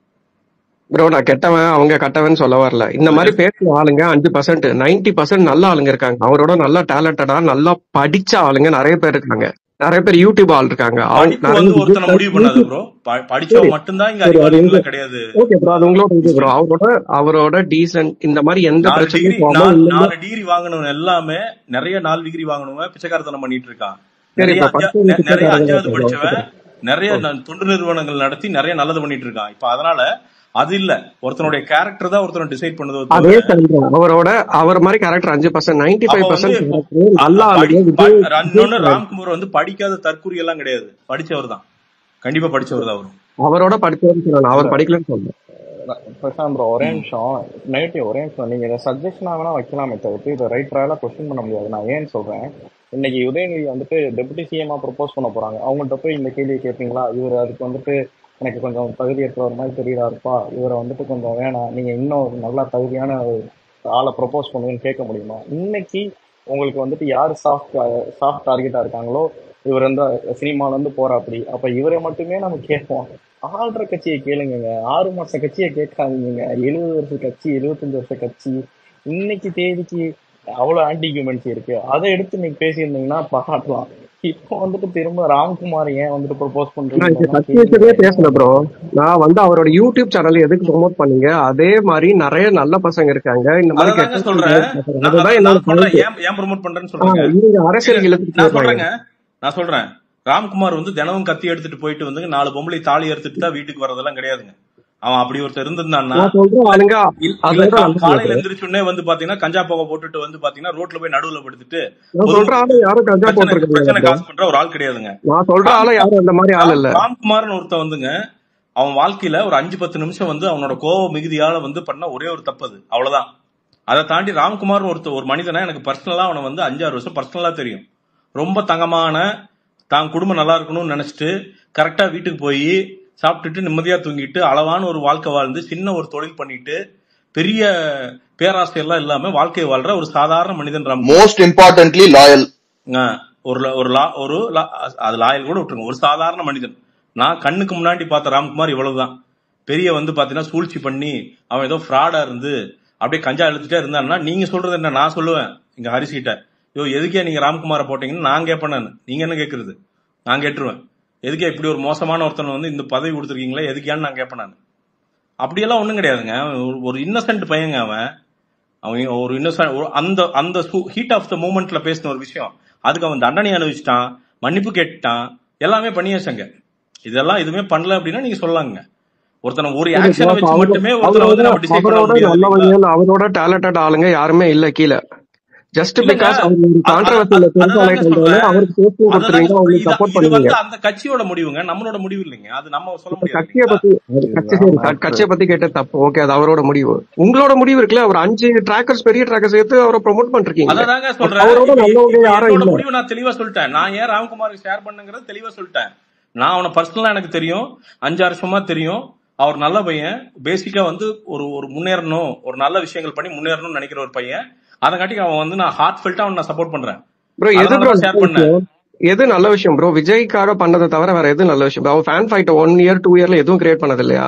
ப்ரோ நான் கெட்டவன் அவங்க கெட்டவன் சொல்ல வரல இந்த மாதிரி பேசுற ஆளுங்க அஞ்சு பர்சன்ட் நைன்டி பர்சன்ட் நல்ல ஆளுங்க இருக்காங்க அவரோட நல்லா டேலண்டடா நல்லா படிச்ச ஆளுங்க நிறைய பேர் இருக்காங்க நிறைய பேர் யூடியூப் ஆள் இருக்காங்க அவங்க படிப்பு நிறைய வந்து ஒருத்தனை முடிவு பண்ணாது யூடியூப் ப்ரோ படிச்சவன் சரி மட்டும்தான் இங்க சரி அது உங்க அறிவாளிகளா கிடையாது ஓகே ப்ரோ அது உங்களோட இது ப்ரோ அவரோட அவரோட டீசன்ட் இந்த மாதிரி எந்த நாலு பிரச்சனையும் டிகிரி போகாம நாலு இன்னுமே நாலு டிகிரி வாங்கினவன் எல்லாமே நிறைய நாலு டிகிரி வாங்கினவன் பிச்சைக்காரத்தனம் பண்ணிட்டு இருக்கான் சரி நிறைய இப்ப அஞ்சா படிச்சவங்க நெ- நிறைய பிச்சைக்காரங்க அஞ்சாவது தான் படிச்சவன் ஒத்துக்கிறேன் நிறைய ந- தொண்டு நிறுவனங்கள் நடத்தி நிறைய நல்லது பண்ணிட்டு இருக்கான் இப்ப அதனால அது இல்ல ஒருத்தனுடைய கேரக்டர் தான் ஒருத்தனை டிசைட் பண்ணுதோ அதே தவிர சொல்றேன் அவரோட அவர் மாதிரி கேரக்டர் அஞ்சு பர்சன்ட் நைன்டி அப்ப ஃபைவ் வந்து பர்சன்ட் இப்போ கேரக்டர் அ- நல்ல அ- படி ஆளுங்க ப- விஜய் ர- விஜய் இன்னொன்னு fan. ராம்குமார் வந்து படிக்காத தற்கூரி எல்லாம் கிடையாது படிச்சவர் தான் கண்டிப்பா படிச்சவர் தான் அவரும் அவரோட படிச்சவர்னு சொல்லணும் அவர் படிக்கலன்னு சொல்லணும் பிரசாந்த் ப்ரோ ஒரே நிமிஷம் நெகட்டிவ் ஒரே நிமிஷம் நீங்க இதை சஜஷனா வேணா வைக்கலாமே தவிர்த்து இதை ரைட் ராயலா கொஸ்டின் பண்ண முடியாது நான் ஏன்னு சொல்றேன் இன்னைக்கு உதயநிதி வந்துட்டு டெபுட்டி சிஎம்மா ப்ரொபோஸ் பண்ண போறாங்க அவங்கள்ட்ட போய் இந்த கேள்வியை கேட்பீங்களா இவர் அதுக்கு வந்துட்டு எனக்கு கொஞ்சம் தகுதியற்ற ஒரு மாதிரி தெரியுறாருப்பா இவரை வந்துட்டு கொஞ்சம் வேணாம் நீங்க இன்னும் ஒரு நல்ல தகுதியான ஒரு ஆளை ப்ரொபோஸ் பண்ணுங்கன்னு கேட்க முடியுமா இன்னைக்கு உங்களுக்கு வந்துட்டு யார் சாஃப்ட் சாஃப்ட் டார்கெட்டா இருக்காங்களோ இவர் வந்து சினிமால இருந்து போறாப்படி அப்ப இவரை மட்டுமே நம்ம கேட்போம் ஆள்ற கட்சியை கேளுங்க ஆறு மாச கட்சியை கேட்காதீங்க எழுபது வருஷ கட்சி எழுபத்தஞ்சு வருஷ கட்சி இன்னைக்கு தேதிக்கு அவ்வளவு ஆன்டி ஹியூமன்சி இருக்கு அதை எடுத்து நீங்க பேசியிருந்தீங்கன்னா பாராட்டலாம் இப்போ வந்துட்டு திரும்ப ராம்குமார் ஏன் வந்துட்டு ப்ரொபோஸ் நான் இப்ப பண்றீங்கன்னா கட்சி கேள்வி வச்சதே பேசல ப்ரோ நான் வந்து அவரோட யூடியூப் சேனல் எதுக்கு ப்ரோமோட் பண்ணீங்க அதே மாதிரி நிறைய நல்ல பசங்க இருக்காங்க இந்த மாதிரி அததாங்க கெட்ட சொல்றேன் பசங்க நான் அதுதான் அதான் என்னோட நான் சொல்றேன் பாயிண்ட் ஏன் ஏன் ப்ரோமோட் பண்றேன்னு ஆஹ் சொல்றேங்க இவங்க இல்ல அரசியல் இழுத்துட்டு நான் போயிடுறாங்க சொல்றேங்க நான் சொல்றேன் ராம்குமார் வந்து தினமும் கத்தி எடுத்துட்டு போயிட்டு வந்து நாலு பொம்பளை தாலி எடுத்துட்டு தான் வீட்டுக்கு வரதெல்லாம் கிடையாதுங்க அவன் அப்படி ஒருத்தர் இருந்திருந்தான்னா நான் சொல்றேன் ஆளுங்க இல்ல இல்ல அதோட கா- நல்லது காலையில எந்திரிச்ச உடனே வந்து பாத்தீங்கன்னா கஞ்சா புகை போட்டுட்டு வந்து பாத்தீங்கன்னா ரோட்ல போய் நடுவுல படுத்துட்டு நான் சொல்ற ஆளு பொதுமக்களுக்கு யாரும் கஞ்சா பிரச்சனை போட்டிருக்க பிரச்சனை ப்ரோ காசு பண்ற ஒரு ஆள் கிடையாதுங்க நான் சொல்ற ஆளு ராம் யாரும் அந்த மாதிரி ஆள் ராம் இல்ல ராம்குமார்னு ஒருத்தன் வந்துங்க அவன் வாழ்க்கையில ஒரு அஞ்சு பத்து நிமிஷம் வந்து அவனோட கோவ மிகுதியால வந்து பண்ண ஒரே ஒரு தப்பு அது அவ்வளவுதான் அதை தாண்டி ராம்குமார் ஒருத்த ஒரு மனிதனா எனக்கு பர்சனலா அவனை வந்து அஞ்சாறு வருஷம் பர்சனலா தெரியும் ரொம்ப தங்கமான தான் குடும்பம் நல்லா இருக்கணும்னு நினைச்சிட்டு கரெக்டா வீட்டுக்கு போய் சாப்பிட்டுட்டு நிம்மதியா தூங்கிட்டு அளவான ஒரு வாழ்க்கை வாழ்ந்து சின்ன ஒரு தொழில் பண்ணிட்டு பெரிய பேராசை எல்லாம் இல்லாம வாழ்க்கையை வாழ்ற ஒரு சாதாரண மனிதன் ராம்குமார் மோஸ்ட் இம்பார்ட்டன்ட்லி லாயல் ஆ, ஒரு ல- ஒரு லா ஒரு லா- அது லாயல் கூட விட்டுருங்க ஒரு சாதாரண மனிதன் நான் கண்ணுக்கு முன்னாடி பார்த்த ராம்குமார் இவ்வளவுதான் பெரிய வந்து பாத்தீங்கன்னா சூழ்ச்சி பண்ணி அவன் ஏதோ ஃப்ராடா இருந்து அப்படியே கஞ்சா இழுத்துட்டே இருந்தான்னா நீங்க சொல்றது என்ன நான் சொல்லுவேன் இங்க ஹரிஸ் கிட்ட யோ எதுக்கே நீங்க ராம்குமாரை போட்டீங்கன்னு நான் கேட்பேன் நான் நீங்க என்ன கேக்குறது நான் கேட்டுருவேன் எதுக்கே இப்படி ஒரு மோசமான ஒருத்தன் வந்து இந்த பதவி கொடுத்துருக்கீங்களே எதுக்கியான்னு நான் கேட்பேன் நான் அப்படியெல்லாம் ஒண்ணும் கிடையாதுங்க அவன் ஒரு- ஒரு இன்னசென்ட் பையங்க அவன் அவன் ஒரு இன்னசென்ட் அந்த அந்த ஹீட் ஆஃப் த மூமெண்ட்ல பேசின ஒரு விஷயம் அதுக்கு அவன் தண்டனை அனுபவிச்சிட்டான் மன்னிப்பு கேட்டான் எல்லாமே பண்ணியாச்சுங்க இதெல்லாம் எதுவுமே பண்ணல அப்படின்னா நீங்க சொல்லலாங்க ஒருத்தனை ஒரு சரி ஆக்ஷனை bro, வச்சு அவரு மட்டுமே ஒருத்தனை அவரோட வந்து நம்ம டிசைட் பண்ண அவரோட முடியாது இல்லைங்களா நல்லவங்க அவரோட டேலண்டட் ஆளுங்க யாருமே இல்ல கீழே ஜஸ்ட் இல்லங்க பிகாஸ் அவர் ஒரு அ- அ- கான்ட்ரவர்சியில அ- பெருசா அததாங்க ஆயிட்டு சொல்றேன் அவருக்கு போஸ்டிங் அததாங்க கொடுத்துருவீங்க சொல்றேன் அவங்களுக்கு இது சப்போர்ட் இது பண்ணுவீங்க வந்து அந்த கட்சியோட முடிவுங்க நம்மளோட முடிவு இல்லைங்க அது நம்ம சொல்ல முடியாது கட்சியை இல்லைங்களா பத்தி அது கட்சி சரி இதுதான் க- மேட்ரு கட்சியை பத்தி கேட்ட தப்பு ஓகே அது அவரோட முடிவு உங்களோட முடிவு இருக்குல்ல அவர் அஞ்சு டிராக்கர்ஸ் பெரிய டிராக்கர்ஸ் எடுத்து அவரை ப்ரோமோட் பண்ணிருக்கீங்க அததாங்க பட் சொல்றேன் அவரோட இப்ப நல்லவங்க இப்ப யாரும் என்னோட இல்ல முடிவு நான் தெளிவா சொல்லிட்டேன் நான் ஏன் ராம்குமாருக்கு ஷேர் பண்ணுங்கிறது தெளிவா சொல்லிட்டேன் நான் அவனை பர்சனலா எனக்கு தெரியும் அஞ்சு வருஷமா தெரியும் அவர் நல்ல பையன் பேசிக்கா வந்து ஒரு ஒரு முன்னேறணும் ஒரு நல்ல விஷயங்கள் பண்ணி முன்னேறணும்னு நினைக்கிற ஒரு பையன் அதங்காட்டிக்கு அவன் வந்து நான் ஹார்ட் ஃபெல்ட்டா அவன் நான் சப்போர்ட் பண்றேன் ப்ரோ எது அதனால ப்ரோ தான் ஷேர் நல்ல பண்ணேன் விஷயம் எது நல்ல விஷயம் ப்ரோ விஜய்க்காக பண்ணதை தவிர வேற எது நல்ல விஷயம் அவர் fan fight one year two இயர்ல எதுவும் கிரியேட் பண்ணது இல்லையா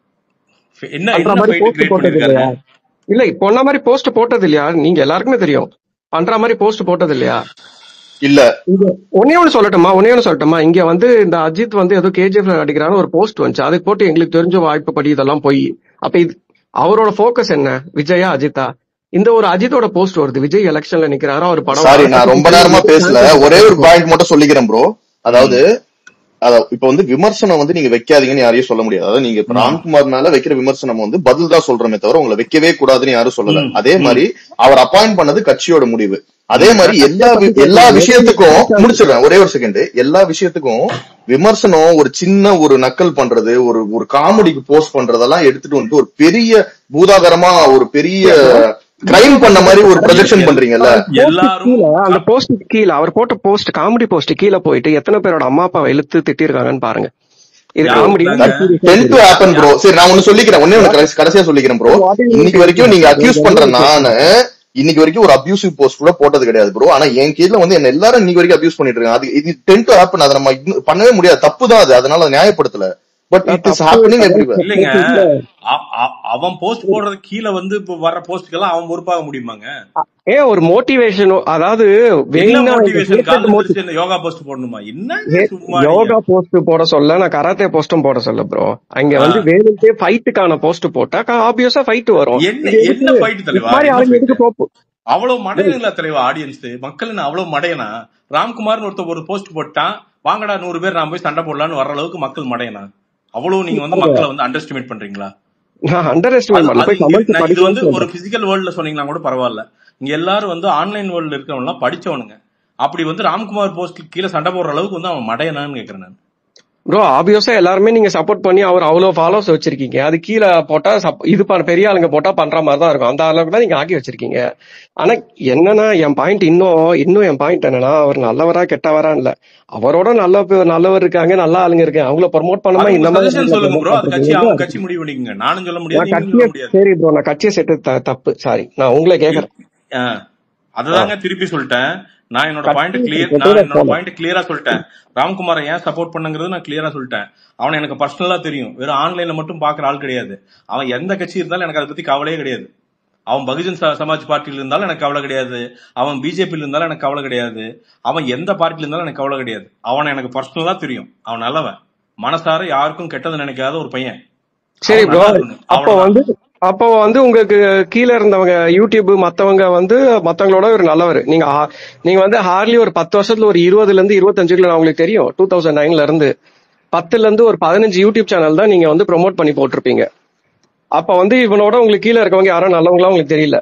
என்ன பண்ற என்ன மாதிரி ஃபைட் போஸ்ட் கிரியேட் போட்டது பண்ணிருக்காருங்க இல்லையா இல்ல பொண்ண மாதிரி போஸ்ட் போட்டது இல்லையா நீங்க எல்லாருக்குமே தெரியும் பண்ற மாதிரி போஸ்ட் போட்டது இல்லையா இல்ல இங்க ஒன்னே ஒண்ணு சொல்லட்டுமா ஒன்னே ஒண்ணு சொல்லட்டுமா இங்க வந்து இந்த அஜித் வந்து ஏதோ கேஜிஎஃப் அடிக்கிறான்னு ஒரு போஸ்ட் வந்துச்சு அதுக்கு போட்டு எங்களுக்கு தெரிஞ்ச வாய்ப்புப்படி இதெல்லாம் போய் அப்ப இது அவரோட ஃபோக்கஸ் என்ன விஜயா அஜித்தா இந்த ஒரு அஜித்தோட போஸ்ட் வருது விஜய் எலெக்ஷன்ல நிக்கிறாரு அவர் படம் சாரி வர நான் ரொம்ப நேரமா பேசல ஒரே ஒரு பாயிண்ட் மட்டும் சொல்லிக்கிறேன் ப்ரோ அதாவது அத இப்ப வந்து விமர்சனம் வந்து நீங்க வைக்காதீங்கன்னு யாரையும் சொல்ல முடியாது அதாவது நீங்க இப்ப ம் ராம்குமார் மேல வைக்கிற விமர்சனம் வந்து பதில் தான் சொல்றோமே தவிர உங்களை வைக்கவே கூடாதுன்னு யாரும் சொல்லல ம் அதே ம் மாதிரி அவர் அப்பாயிண்ட் பண்ணது கட்சியோட முடிவு அதே ம் மாதிரி நான் எல்லா கட்சியை பத்தி வி- எல்லா பேசல விஷயத்துக்கும் எதுக்கு முடிச்சிடுறேன் ஒரே ஒரு செகண்ட் எல்லா விஷயத்துக்கும் விமர்சனம் ஒரு சின்ன ஒரு நக்கல் பண்றது ஒரு ஒரு காமெடிக்கு போஸ்ட் பண்றதெல்லாம் எடுத்துட்டு வந்து ஒரு பெரிய பூதாகரமா ஒரு பெரிய கிரைம் பண்ண மாதிரி ஒரு ப்ரொஜெக்ஷன் பண்றீங்கல்ல போஸ்ட் எல்லாரும் கீழே அந்த போஸ்ட் கீழே அவர் போட்ட போஸ்ட் காமெடி போஸ்ட் கீழே போயிட்டு எத்தனை பேரோட அம்மா அப்பாவை இழுத்து திட்டிருக்காங்கன்னு பாருங்க இது காமெடியா யாருக்குதாங்க இல்ல சீரியஸா டென் டு தெரியும் ஹேப்பன் ப்ரோ யா- சரி நான் ஒண்ணு சொல்லிக்கிறேன் ஒன்னே ஒண்ணு What- கடைசி- கடைசியா சொல்லிக்கிறேன் ப்ரோ what is இன்னைக்கு வரைக்கும் நீங்க அக்யூஸ் பண்ற it? நானு இன்னைக்கு வரைக்கும் ஒரு அபியூசிவ் போஸ்ட் கூட போட்டது கிடையாது ப்ரோ ஆனா என் கீழ வந்து என்ன எல்லாரும் இன்னைக்கு வரைக்கும் அபியூஸ் பண்ணிட்டு இருக்காங்க அது இது டென் டு ஹேப்பன் அதை நம்ம ignore பண்ணவே முடியாது தப்பு தான் அது அதனால அதை நியாயப்படுத்தல பட் நான் இட் இஸ் தப்பு ஹேப்பனிங் அதாவது எவ்ரிவேர் இல்லைங்க சப்போஸ் இல்ல அ- அ- அவன் போஸ்ட் போடுறது கீழே வந்து இப்ப வர்ற போஸ்டுக்கெல்லாம் அவன் பொறுப்பாக முடியுமாங்க ஏ ஒரு மோட்டிவேஷன் அதாவது என்ன வேணா இந்த மோட்டிவேஷன் ஹேட்டட் காலைல மோட்டி திருச்சி இந்த யோகா போஸ்ட் போடணுமா என்னங்க சும்மா நீங்க யோகா போஸ்ட் போட சொல்ல நான் கராத்தே போஸ்டும் போட சொல்ல ப்ரோ அங்க ஆ. வந்து வேணும்ட்டே ஃபைட்டுக்கான போஸ்ட் போட்டா ஆப்வியஸா ஃபைட் வரும் என்ன இது எதுக்கு என்ன ஃபைட் இது தலைவா மாதிரி என்ன ஆளுங்க ஃபைட் எதுக்கு போப்பு அவ்வளவு மடையனுங்களா தலைவா ஆடியன்ஸ் மக்கள் என்ன அவ்வளவு மடையனா ராம்குமார்னு ஒருத்தர் ஒரு போஸ்ட் போட்டான் வாங்கடா நூறு பேர் நான் போய் சண்டை போடலான்னு வர்ற அளவுக்கு மக்கள் மடையனா அவ்வளவு நீங்க வந்து மக்களை வந்து அண்டர் எஸ்டிமேட் பண்றீங்களா நான் அண்டர் அது எஸ்டிமேட் பண்ணல அது போய் இங்க கமெண்ட்ஸ் நான் இது வந்து படிக்கணும்னு ஒரு சொல்றேன் பிசிக்கல் வேர்ல்ட்ல சொன்னீங்கன்னா கூட பரவாயில்ல இங்க எல்லாரும் வந்து ஆன்லைன் வேர்ல்ட்ல இருக்கிறவங்க எல்லாம் படிச்சவனுங்க அப்படி வந்து ராம்குமார் போஸ்ட் கீழே சண்டை போடுற அளவுக்கு வந்து அவன் மடையனான்னு கேக்குறேன் நான் ப்ரோ ஆப்வியஸா எல்லாருமே நீங்க சப்போர்ட் பண்ணி அவர் அவ்வளவு ஃபாலோஸ் வச்சிருக்கீங்க அது கீழே போட்டா sup- இது பண்ண பெரிய ஆளுங்க போட்டா பண்ற மாதிரி தான் இருக்கும் அந்த அளவுக்கு தான் நீங்க ஆக்கி வச்சிருக்கீங்க ஆனா என்னன்னா என் பாயிண்ட் இன்னும் இன்னும் என் பாயிண்ட் என்னன்னா அவர் நல்லவரா கெட்டவரா இல்ல அவரோட நல்ல பே- நல்லவர் இருக்காங்க நல்ல ஆளுங்க இருக்காங்க அவங்கள ப்ரொமோட் அது பண்ணாம உங்க இந்த மாதிரி சஜஷன் ஆளுங்களை சொல்லுங்க promote ப்ரோ அது கட்சி பண்றீங்க அவங்க கட்சி முடிவு பண்ணிக்கங்க நானும் சொல்ல முடியாது நான் நீங்களும் கட்சியை சொல்ல முடியாது சரி ப்ரோ நான் கட்சியை செட்டு த- தப்பு சாரி நான் உங்களை இல்- கேக்குறேன் ஆ, ஆ. அததாங்க திருப்பி சொல்லிட்டேன் நான் என்னோட பாயிண்ட் கட்சி கிளியர் கெட்டதை நான் என்னோட போல பாயிண்ட் கிளியரா சொல்லிட்டேன் ராம்குமாரை ஏன் சப்போர்ட் பண்ணுங்கிறது நான் கிளியரா சொல்லிட்டேன் அவனை எனக்கு பர்சனலா தெரியும் வெறும் ஆன்லைன்ல மட்டும் பாக்குற ஆள் கிடையாது அவன் எந்த கட்சி இருந்தாலும் எனக்கு அதை பத்தி கவலையே கிடையாது அவன் பகுஜன் ச- சமாஜ் பார்ட்டியில இருந்தாலும் எனக்கு கவலை கிடையாது அவன் பிஜேபியில இருந்தாலும் எனக்கு கவலை கிடையாது அவன் எந்த பார்ட்டில இருந்தாலும் எனக்கு கவலை கிடையாது அவனை எனக்கு பர்சனலா தெரியும் அவன் நல்லவன் மனசார யாருக்கும் கெட்டது நினைக்காத ஒரு பையன் சரி அவன் ப்ரோ நல்லா இருக்கணும் அப்போ அவ்வளவுதான் வந்து அப்போ வந்து உங்களுக்கு கீழே இருந்தவங்க யூடியூப் மத்தவங்க வந்து மத்தவங்களோட ஒரு நல்லவர் நீங்க ஹா- நீங்க வந்து ஹார்லி ஒரு பத்து வருஷத்துல ஒரு இருபதுல இருந்து இருபத்தஞ்சுக்குள்ள நான் உங்களுக்கு தெரியும் டூ தௌசண்ட் நைன்ல இருந்து பத்துல இருந்து ஒரு பதினஞ்சு யூடியூப் சேனல் தான் நீங்க வந்து ப்ரோமோட் பண்ணி போட்டிருப்பீங்க அப்ப வந்து இவனோட உங்களுக்கு கீழே இருக்கவங்க யாரும் நல்லவங்களா உங்களுக்கு தெரியல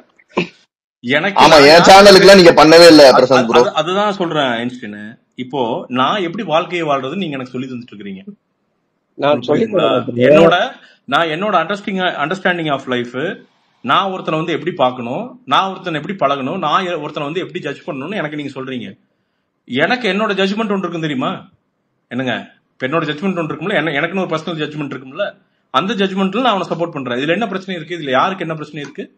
எனக்கு ஆமா நான் என் யார் சேனலுக்கு எல்லாம் நீங்க பண்ணவே இல்ல அது- பிரசாந்த் அது- ப்ரோ அது- அதுதான் சொல்றேன் ஐன்ஸ்டீன் இப்போ நான் எப்படி வாழ்க்கையை வாழ்றது நீங்க எனக்கு சொல்லி தந்துட்டு இருக்கீங்க நான் உங்களுக்கு சொல்லி புரியுதுங்களா தரேன் bro. என்னோட நான் என்னோட அண்டர்ஸ்டிங் அண்டர்ஸ்டாண்டிங் ஆஃப் லைஃப் நான் ஒருத்தனை வந்து எப்படி பார்க்கணும் நான் ஒருத்தனை எப்படி பழகணும் நான் எ- ஒருத்தனை வந்து எப்படி ஜட்ஜ் பண்ணணும்னு எனக்கு நீங்க சொல்றீங்க எனக்கு என்னோட ஜட்ஜ்மெண்ட் ஒன்று இருக்கும் தெரியுமா என்னங்க இப்ப என்னோட ஜட்ஜ்மெண்ட் ஒன்று இருக்கும்ல என்ன எனக்குன்னு ஒரு பர்சனல் ஜட்ஜ்மெண்ட் இருக்கும்ல அந்த ஜட்ஜ்மெண்ட்ல நான் அவனை சப்போர்ட் பண்றேன் இதுல என்ன பிரச்சனை இருக்கு இதுல யாருக்கு என்ன பிரச்சனை இருக்கு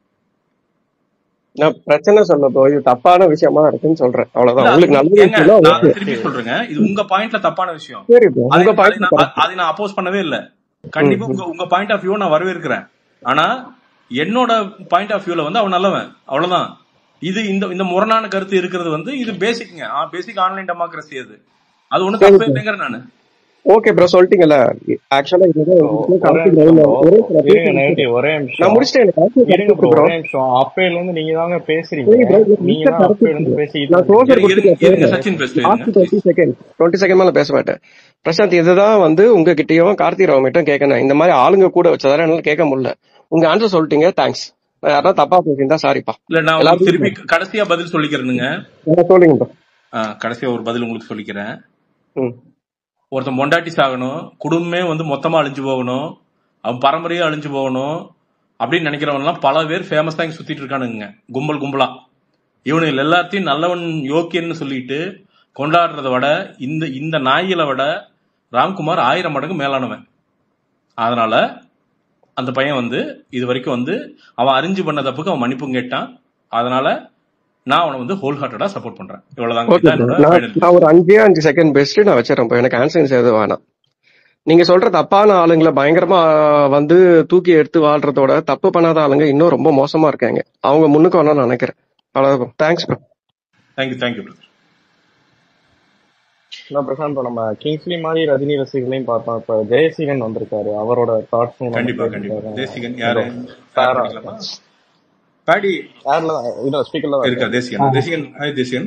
நான் பிரச்சனை சொல்ல ப்ரோ இது தப்பான விஷயமா இருக்குன்னு சொல்றேன் இல்ல அவ்வளவுதான் அது உங்களுக்கு உங்க- நல்ல ஏங்க விஷயம்னா நான் ஓகே அதை திருப்பி சொல்றேங்க இது உங்க பாயிண்ட்ல தப்பான விஷயம் சரி ப்ரோ அதை உங்க அதை பாயிண்ட் நான் கரெக்ட் அதை நான் அப்போஸ் பண்ணவே இல்லை கண்டிப்பா உங்க உங்க பாயிண்ட் ஆஃப் வியூ நான் வரவேற்கிறேன் ஆனா என்னோட பாயிண்ட் ஆஃப் வியூல வந்து அவன் நல்லவன் அவ்வளவுதான் இது இந்த இந்த முரணான கருத்து இருக்கிறது வந்து இது பேசிக்ங்க பேசிக் ஆன்லைன் டெமோக்ரஸி அது அது ஒண்ணு சரி தப்பே ப்ரோ இல்லைங்கிற நானு ஓகே ப்ரோ சொல்லிட்டீங்கல்ல ஆக்சுவலா இதுதான் ஒ- உங்களுக்கு ஒரே கார்த்திக் நிமிஷம் ரவுல ப்ரோ ஒரே சில பேசி இருங்க நேட்டி முடிச்சிடுறேன் ஒரே நான் நிமிஷம் முடிச்சிட்டேன் எனக்கு கார்த்திக் இருங்க கரெக்ட் ப்ரோ ப்ரோ ஒரே நிமிஷம் அப்பையில இருந்து நீங்க தாங்க பேசுறீங்க சரி ப்ரோ நீங்க மிஸ்டர் தான் கரெக்ட் அப்பையில இருந்து பேசிக்கிட்டு நான் இருக்கீங்க க்ளோசர் இருங்க இருங்க கொடுத்துட்டு இருங்க போயிடுறேன் சச்சின் பேசட்டும் இருங்க last twenty please second twenty second மேல பேச மாட்டேன் பிரசாந்த் இதுதான் வந்து உங்ககிட்டயும் கார்த்திக் ராவ் கிட்டயும் கேட்கணும் இந்த மாதிரி ஆளுங்க கூட வச்சதால என்னால கேட்க முடியல உங்க ஆன்சர் சொல்லிட்டீங்க தேங்க்ஸ் நான் யாரா தப்பா பேசியிருந்தா சாரிப்பா இல்ல நான் உங்களுக்கு எல்லாருக்கும் திருப்பி கடைசியா பதில் சொல்லிக்கிறேனுங்க என்ன சொல்லுங்க ப்ரோ ஆ, கடைசியா ஒரு பதில் உங்களுக்கு சொல்லிக்கிறேன் ம் ஒருத்தன் பொண்டாட்டி சாகணும் குடும்பமே வந்து மொத்தமா அழிஞ்சு போகணும் அவன் பரம்பரையும் அழிஞ்சு போகணும் அப்படின்னு நினைக்கிறவன்லாம் பல பேர் ஃபேமஸா இங்க சுத்திட்டு இருக்கானுங்க கும்பல் கும்பலா இவனுங்க எல்லாத்தையும் நல்லவன் யோக்கியன்னு சொல்லிட்டு கொண்டாடுறத விட இந்த இந்த நாய்களை விட ராம்குமார் ஆயிரம் மடங்கு மேலானவன் அதனால அந்த பையன் வந்து இது வரைக்கும் வந்து அவன் அறிஞ்சு பண்ண தப்புக்கு அவன் மன்னிப்பும் கேட்டான் அதனால நான் அவனை வந்து ஹோல் ஹார்ட்டடா சப்போர்ட் பண்றேன் இவ்வளவுதாங்க ஓகே இதான் ப்ரோ என்னோட நான் ஃபைனல் நான் ஒரு அஞ்சே அஞ்சு செகண்ட் பெஸ்ட் நான் வச்சிடறேன் ப்ரோ எனக்கு ஆன்சர் எதுவும் வேணாம் நீங்க சொல்ற தப்பான ஆளுங்களை பயங்கரமா வந்து தூக்கி எடுத்து வாழ்றதோட தப்பு பண்ணாத ஆளுங்க இன்னும் ரொம்ப மோசமா இருக்காங்க அவங்க முன்னுக்கு வரணும்னு நினைக்கிறேன் அவ்வளவுதான் thanks bro thank you thank you brother நான் பிரசாந்த் இப்போ நம்ம கிங்ஸ்லி மாதிரி ரஜினி ரசிகர்களையும் பார்த்தோம் இப்போ ஜெயசீலன் வந்திருக்காரு அவரோட தாட்ஸும் நம்ம கண்டிப்பா கண்டிப்பா கேட்டுக்கிட்டாரு தேசிகன் யாரு இதோ யார் சாரா படிக்கலாமா பாடி யார்ல இதோ ஸ்பீக்கர்ல தான் இருக்கா இருக்காரு தேசிகன் தேசிகன் ஹாய் தேசிகன்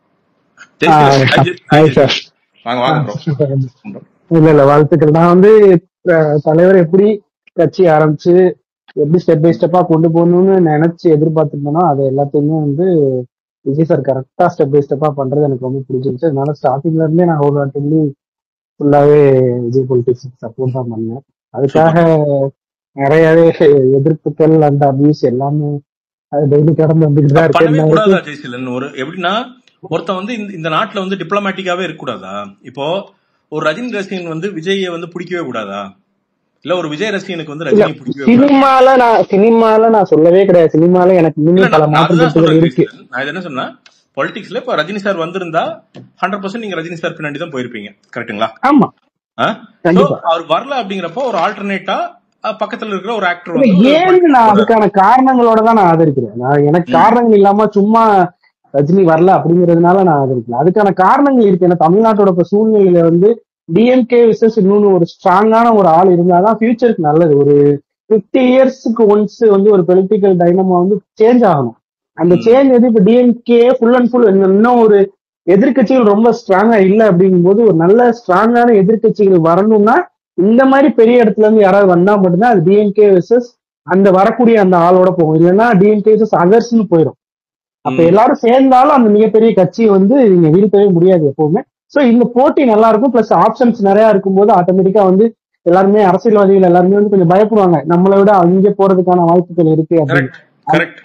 ஆ, தேசிகன் ஹாய் ஜெ- ஹாய் ஹாய் சார் தேசிகன் வாங்க வாங்க ப்ரோ இல்ல இல்ல வாழ்த்துக்கள் நான் வந்து அஹ், தலைவர் எப்படி கட்சி ஆரம்பிச்சு எப்படி ஸ்டெப் பை ஸ்டெப்பா கொண்டு போகணும்னு நினைச்சு எதிர்பார்த்துருந்தனோ அது எல்லாத்தையுமே வந்து விஜய் சார் கரெக்டா ஸ்டெப் பை ஸ்டெப்பா பண்றது எனக்கு ரொம்ப பிடிச்சிருந்துச்சு அதனால ஸ்டார்டிங்ல இருந்தே நான் ஒரு வாட்டி ஃபுல்லாவே விஜய் பொலிட்டிக்ஸ் சப்போர்ட் தான் பண்ணேன் அதுக்காக சூப்பர் நிறையவே எதிர்ப்புகள் அந்த அபியூஸ் எல்லாமே அது டெய்லி கடந்து வந்துட்டு தான் அது இருக்கு பண்ணவே என்ன கூடாதா வரைக்கும் ஜெய்சீலன் ஒரு எப்படின்னா ஒருத்தன் வந்து இந்த இந்த நாட்டுல வந்து டிப்ளமேட்டிக்காவே இருக்க கூடாதா இப்போ ஒரு ரஜினி ரசிகன் வந்து விஜயை வந்து பிடிக்கவே கூடாதா இல்ல ஒரு விஜய் ரசிகனுக்கு வந்து இல்ல ரஜினியை பிடிக்கவே கூடாதா சினிமால நான் சினிமால நான் சொல்லவே கிடையாது சினிமால எனக்கு இல்ல இன்னும் பல நான் நான் மாற்று அதுதான் கருத்துகள் சொல்றேன் இருக்கு ஜெய்சீலன் நான் இது என்ன சொன்னேன் பொலிட்டிக்ஸ்ல இப்ப ரஜினி சார் வந்திருந்தா ஹண்ட்ரட் பர்சன்ட் நீங்க ரஜினி சார் பின்னாடி தான் போயிருப்பீங்க கரெக்ட்டுங்களா ஆமா சோ கண்டிப்பா அவர் வரல அப்படிங்கிறப்போ ஒரு ஆல்டர்னேட்டா பக்கத்துல இருக்கிற ஒரு ஆக்டர் இல்ல வந்து ஒரு ஏன்னு பொலிட்டிக்ஸ் நான் போறாரு அதுக்கான காரணங்களோட தான் நான் ஆதரிக்கிறேன் நான் எனக்கு ம் காரணங்கள் இல்லாம சும்மா ரஜினி வரல அப்படிங்கறதுனால நான் ஆதரிக்கல அதுக்கான காரணங்கள் இருக்கு ஏன்னா தமிழ்நாட்டோட இப்ப சூழ்நிலையில வந்து டிஎம்கே விசஸ் இன்னொன்னு ஒரு ஸ்ட்ராங்கான ஒரு ஆள் இருந்தாதான் ஃபியூச்சருக்கு நல்லது ஒரு பிப்டி இயர்ஸ்க்கு ஒன்ஸ் வந்து ஒரு பொலிட்டிக்கல் டைனமோ வந்து சேஞ்ச் ஆகணும் அந்த ம் சேஞ்ச் வந்து இப்ப டிஎம்கே ஃபுல் அண்ட் ஃபுல் இன்னும் ஒரு எதிர்க்கட்சிகள் ரொம்ப ஸ்ட்ராங்கா இல்ல அப்படிங்கும்போது ஒரு நல்ல ஸ்ட்ராங்கான எதிர்க்கட்சிகள் வரணும்னா இந்த மாதிரி பெரிய இடத்துல இருந்து யாராவது வந்தா மட்டும்தான் அது டிஎம்கே விசஸ் அந்த வரக்கூடிய அந்த ஆளோட போகும் இல்லைன்னா டிஎம்கே விசஸ் அதர்ஸ்னு போயிடும் அப்ப ம் எல்லாரும் சேர்ந்தாலும் அந்த மிகப்பெரிய கட்சி வந்து நீங்க வீழ்த்தவே முடியாது எப்பவுமே சோ இந்த போட்டி நல்லா இருக்கும் பிளஸ் ஆப்ஷன்ஸ் நிறைய இருக்கும்போது ஆட்டோமேட்டிக்கா வந்து எல்லாருமே அரசியல்வாதிகள் எல்லாருமே வந்து கொஞ்சம் பயப்படுவாங்க நம்மளை விட அங்கே போறதுக்கான வாய்ப்புகள் இருக்கு அப்படின்னு கரெக்ட் கரெக்ட்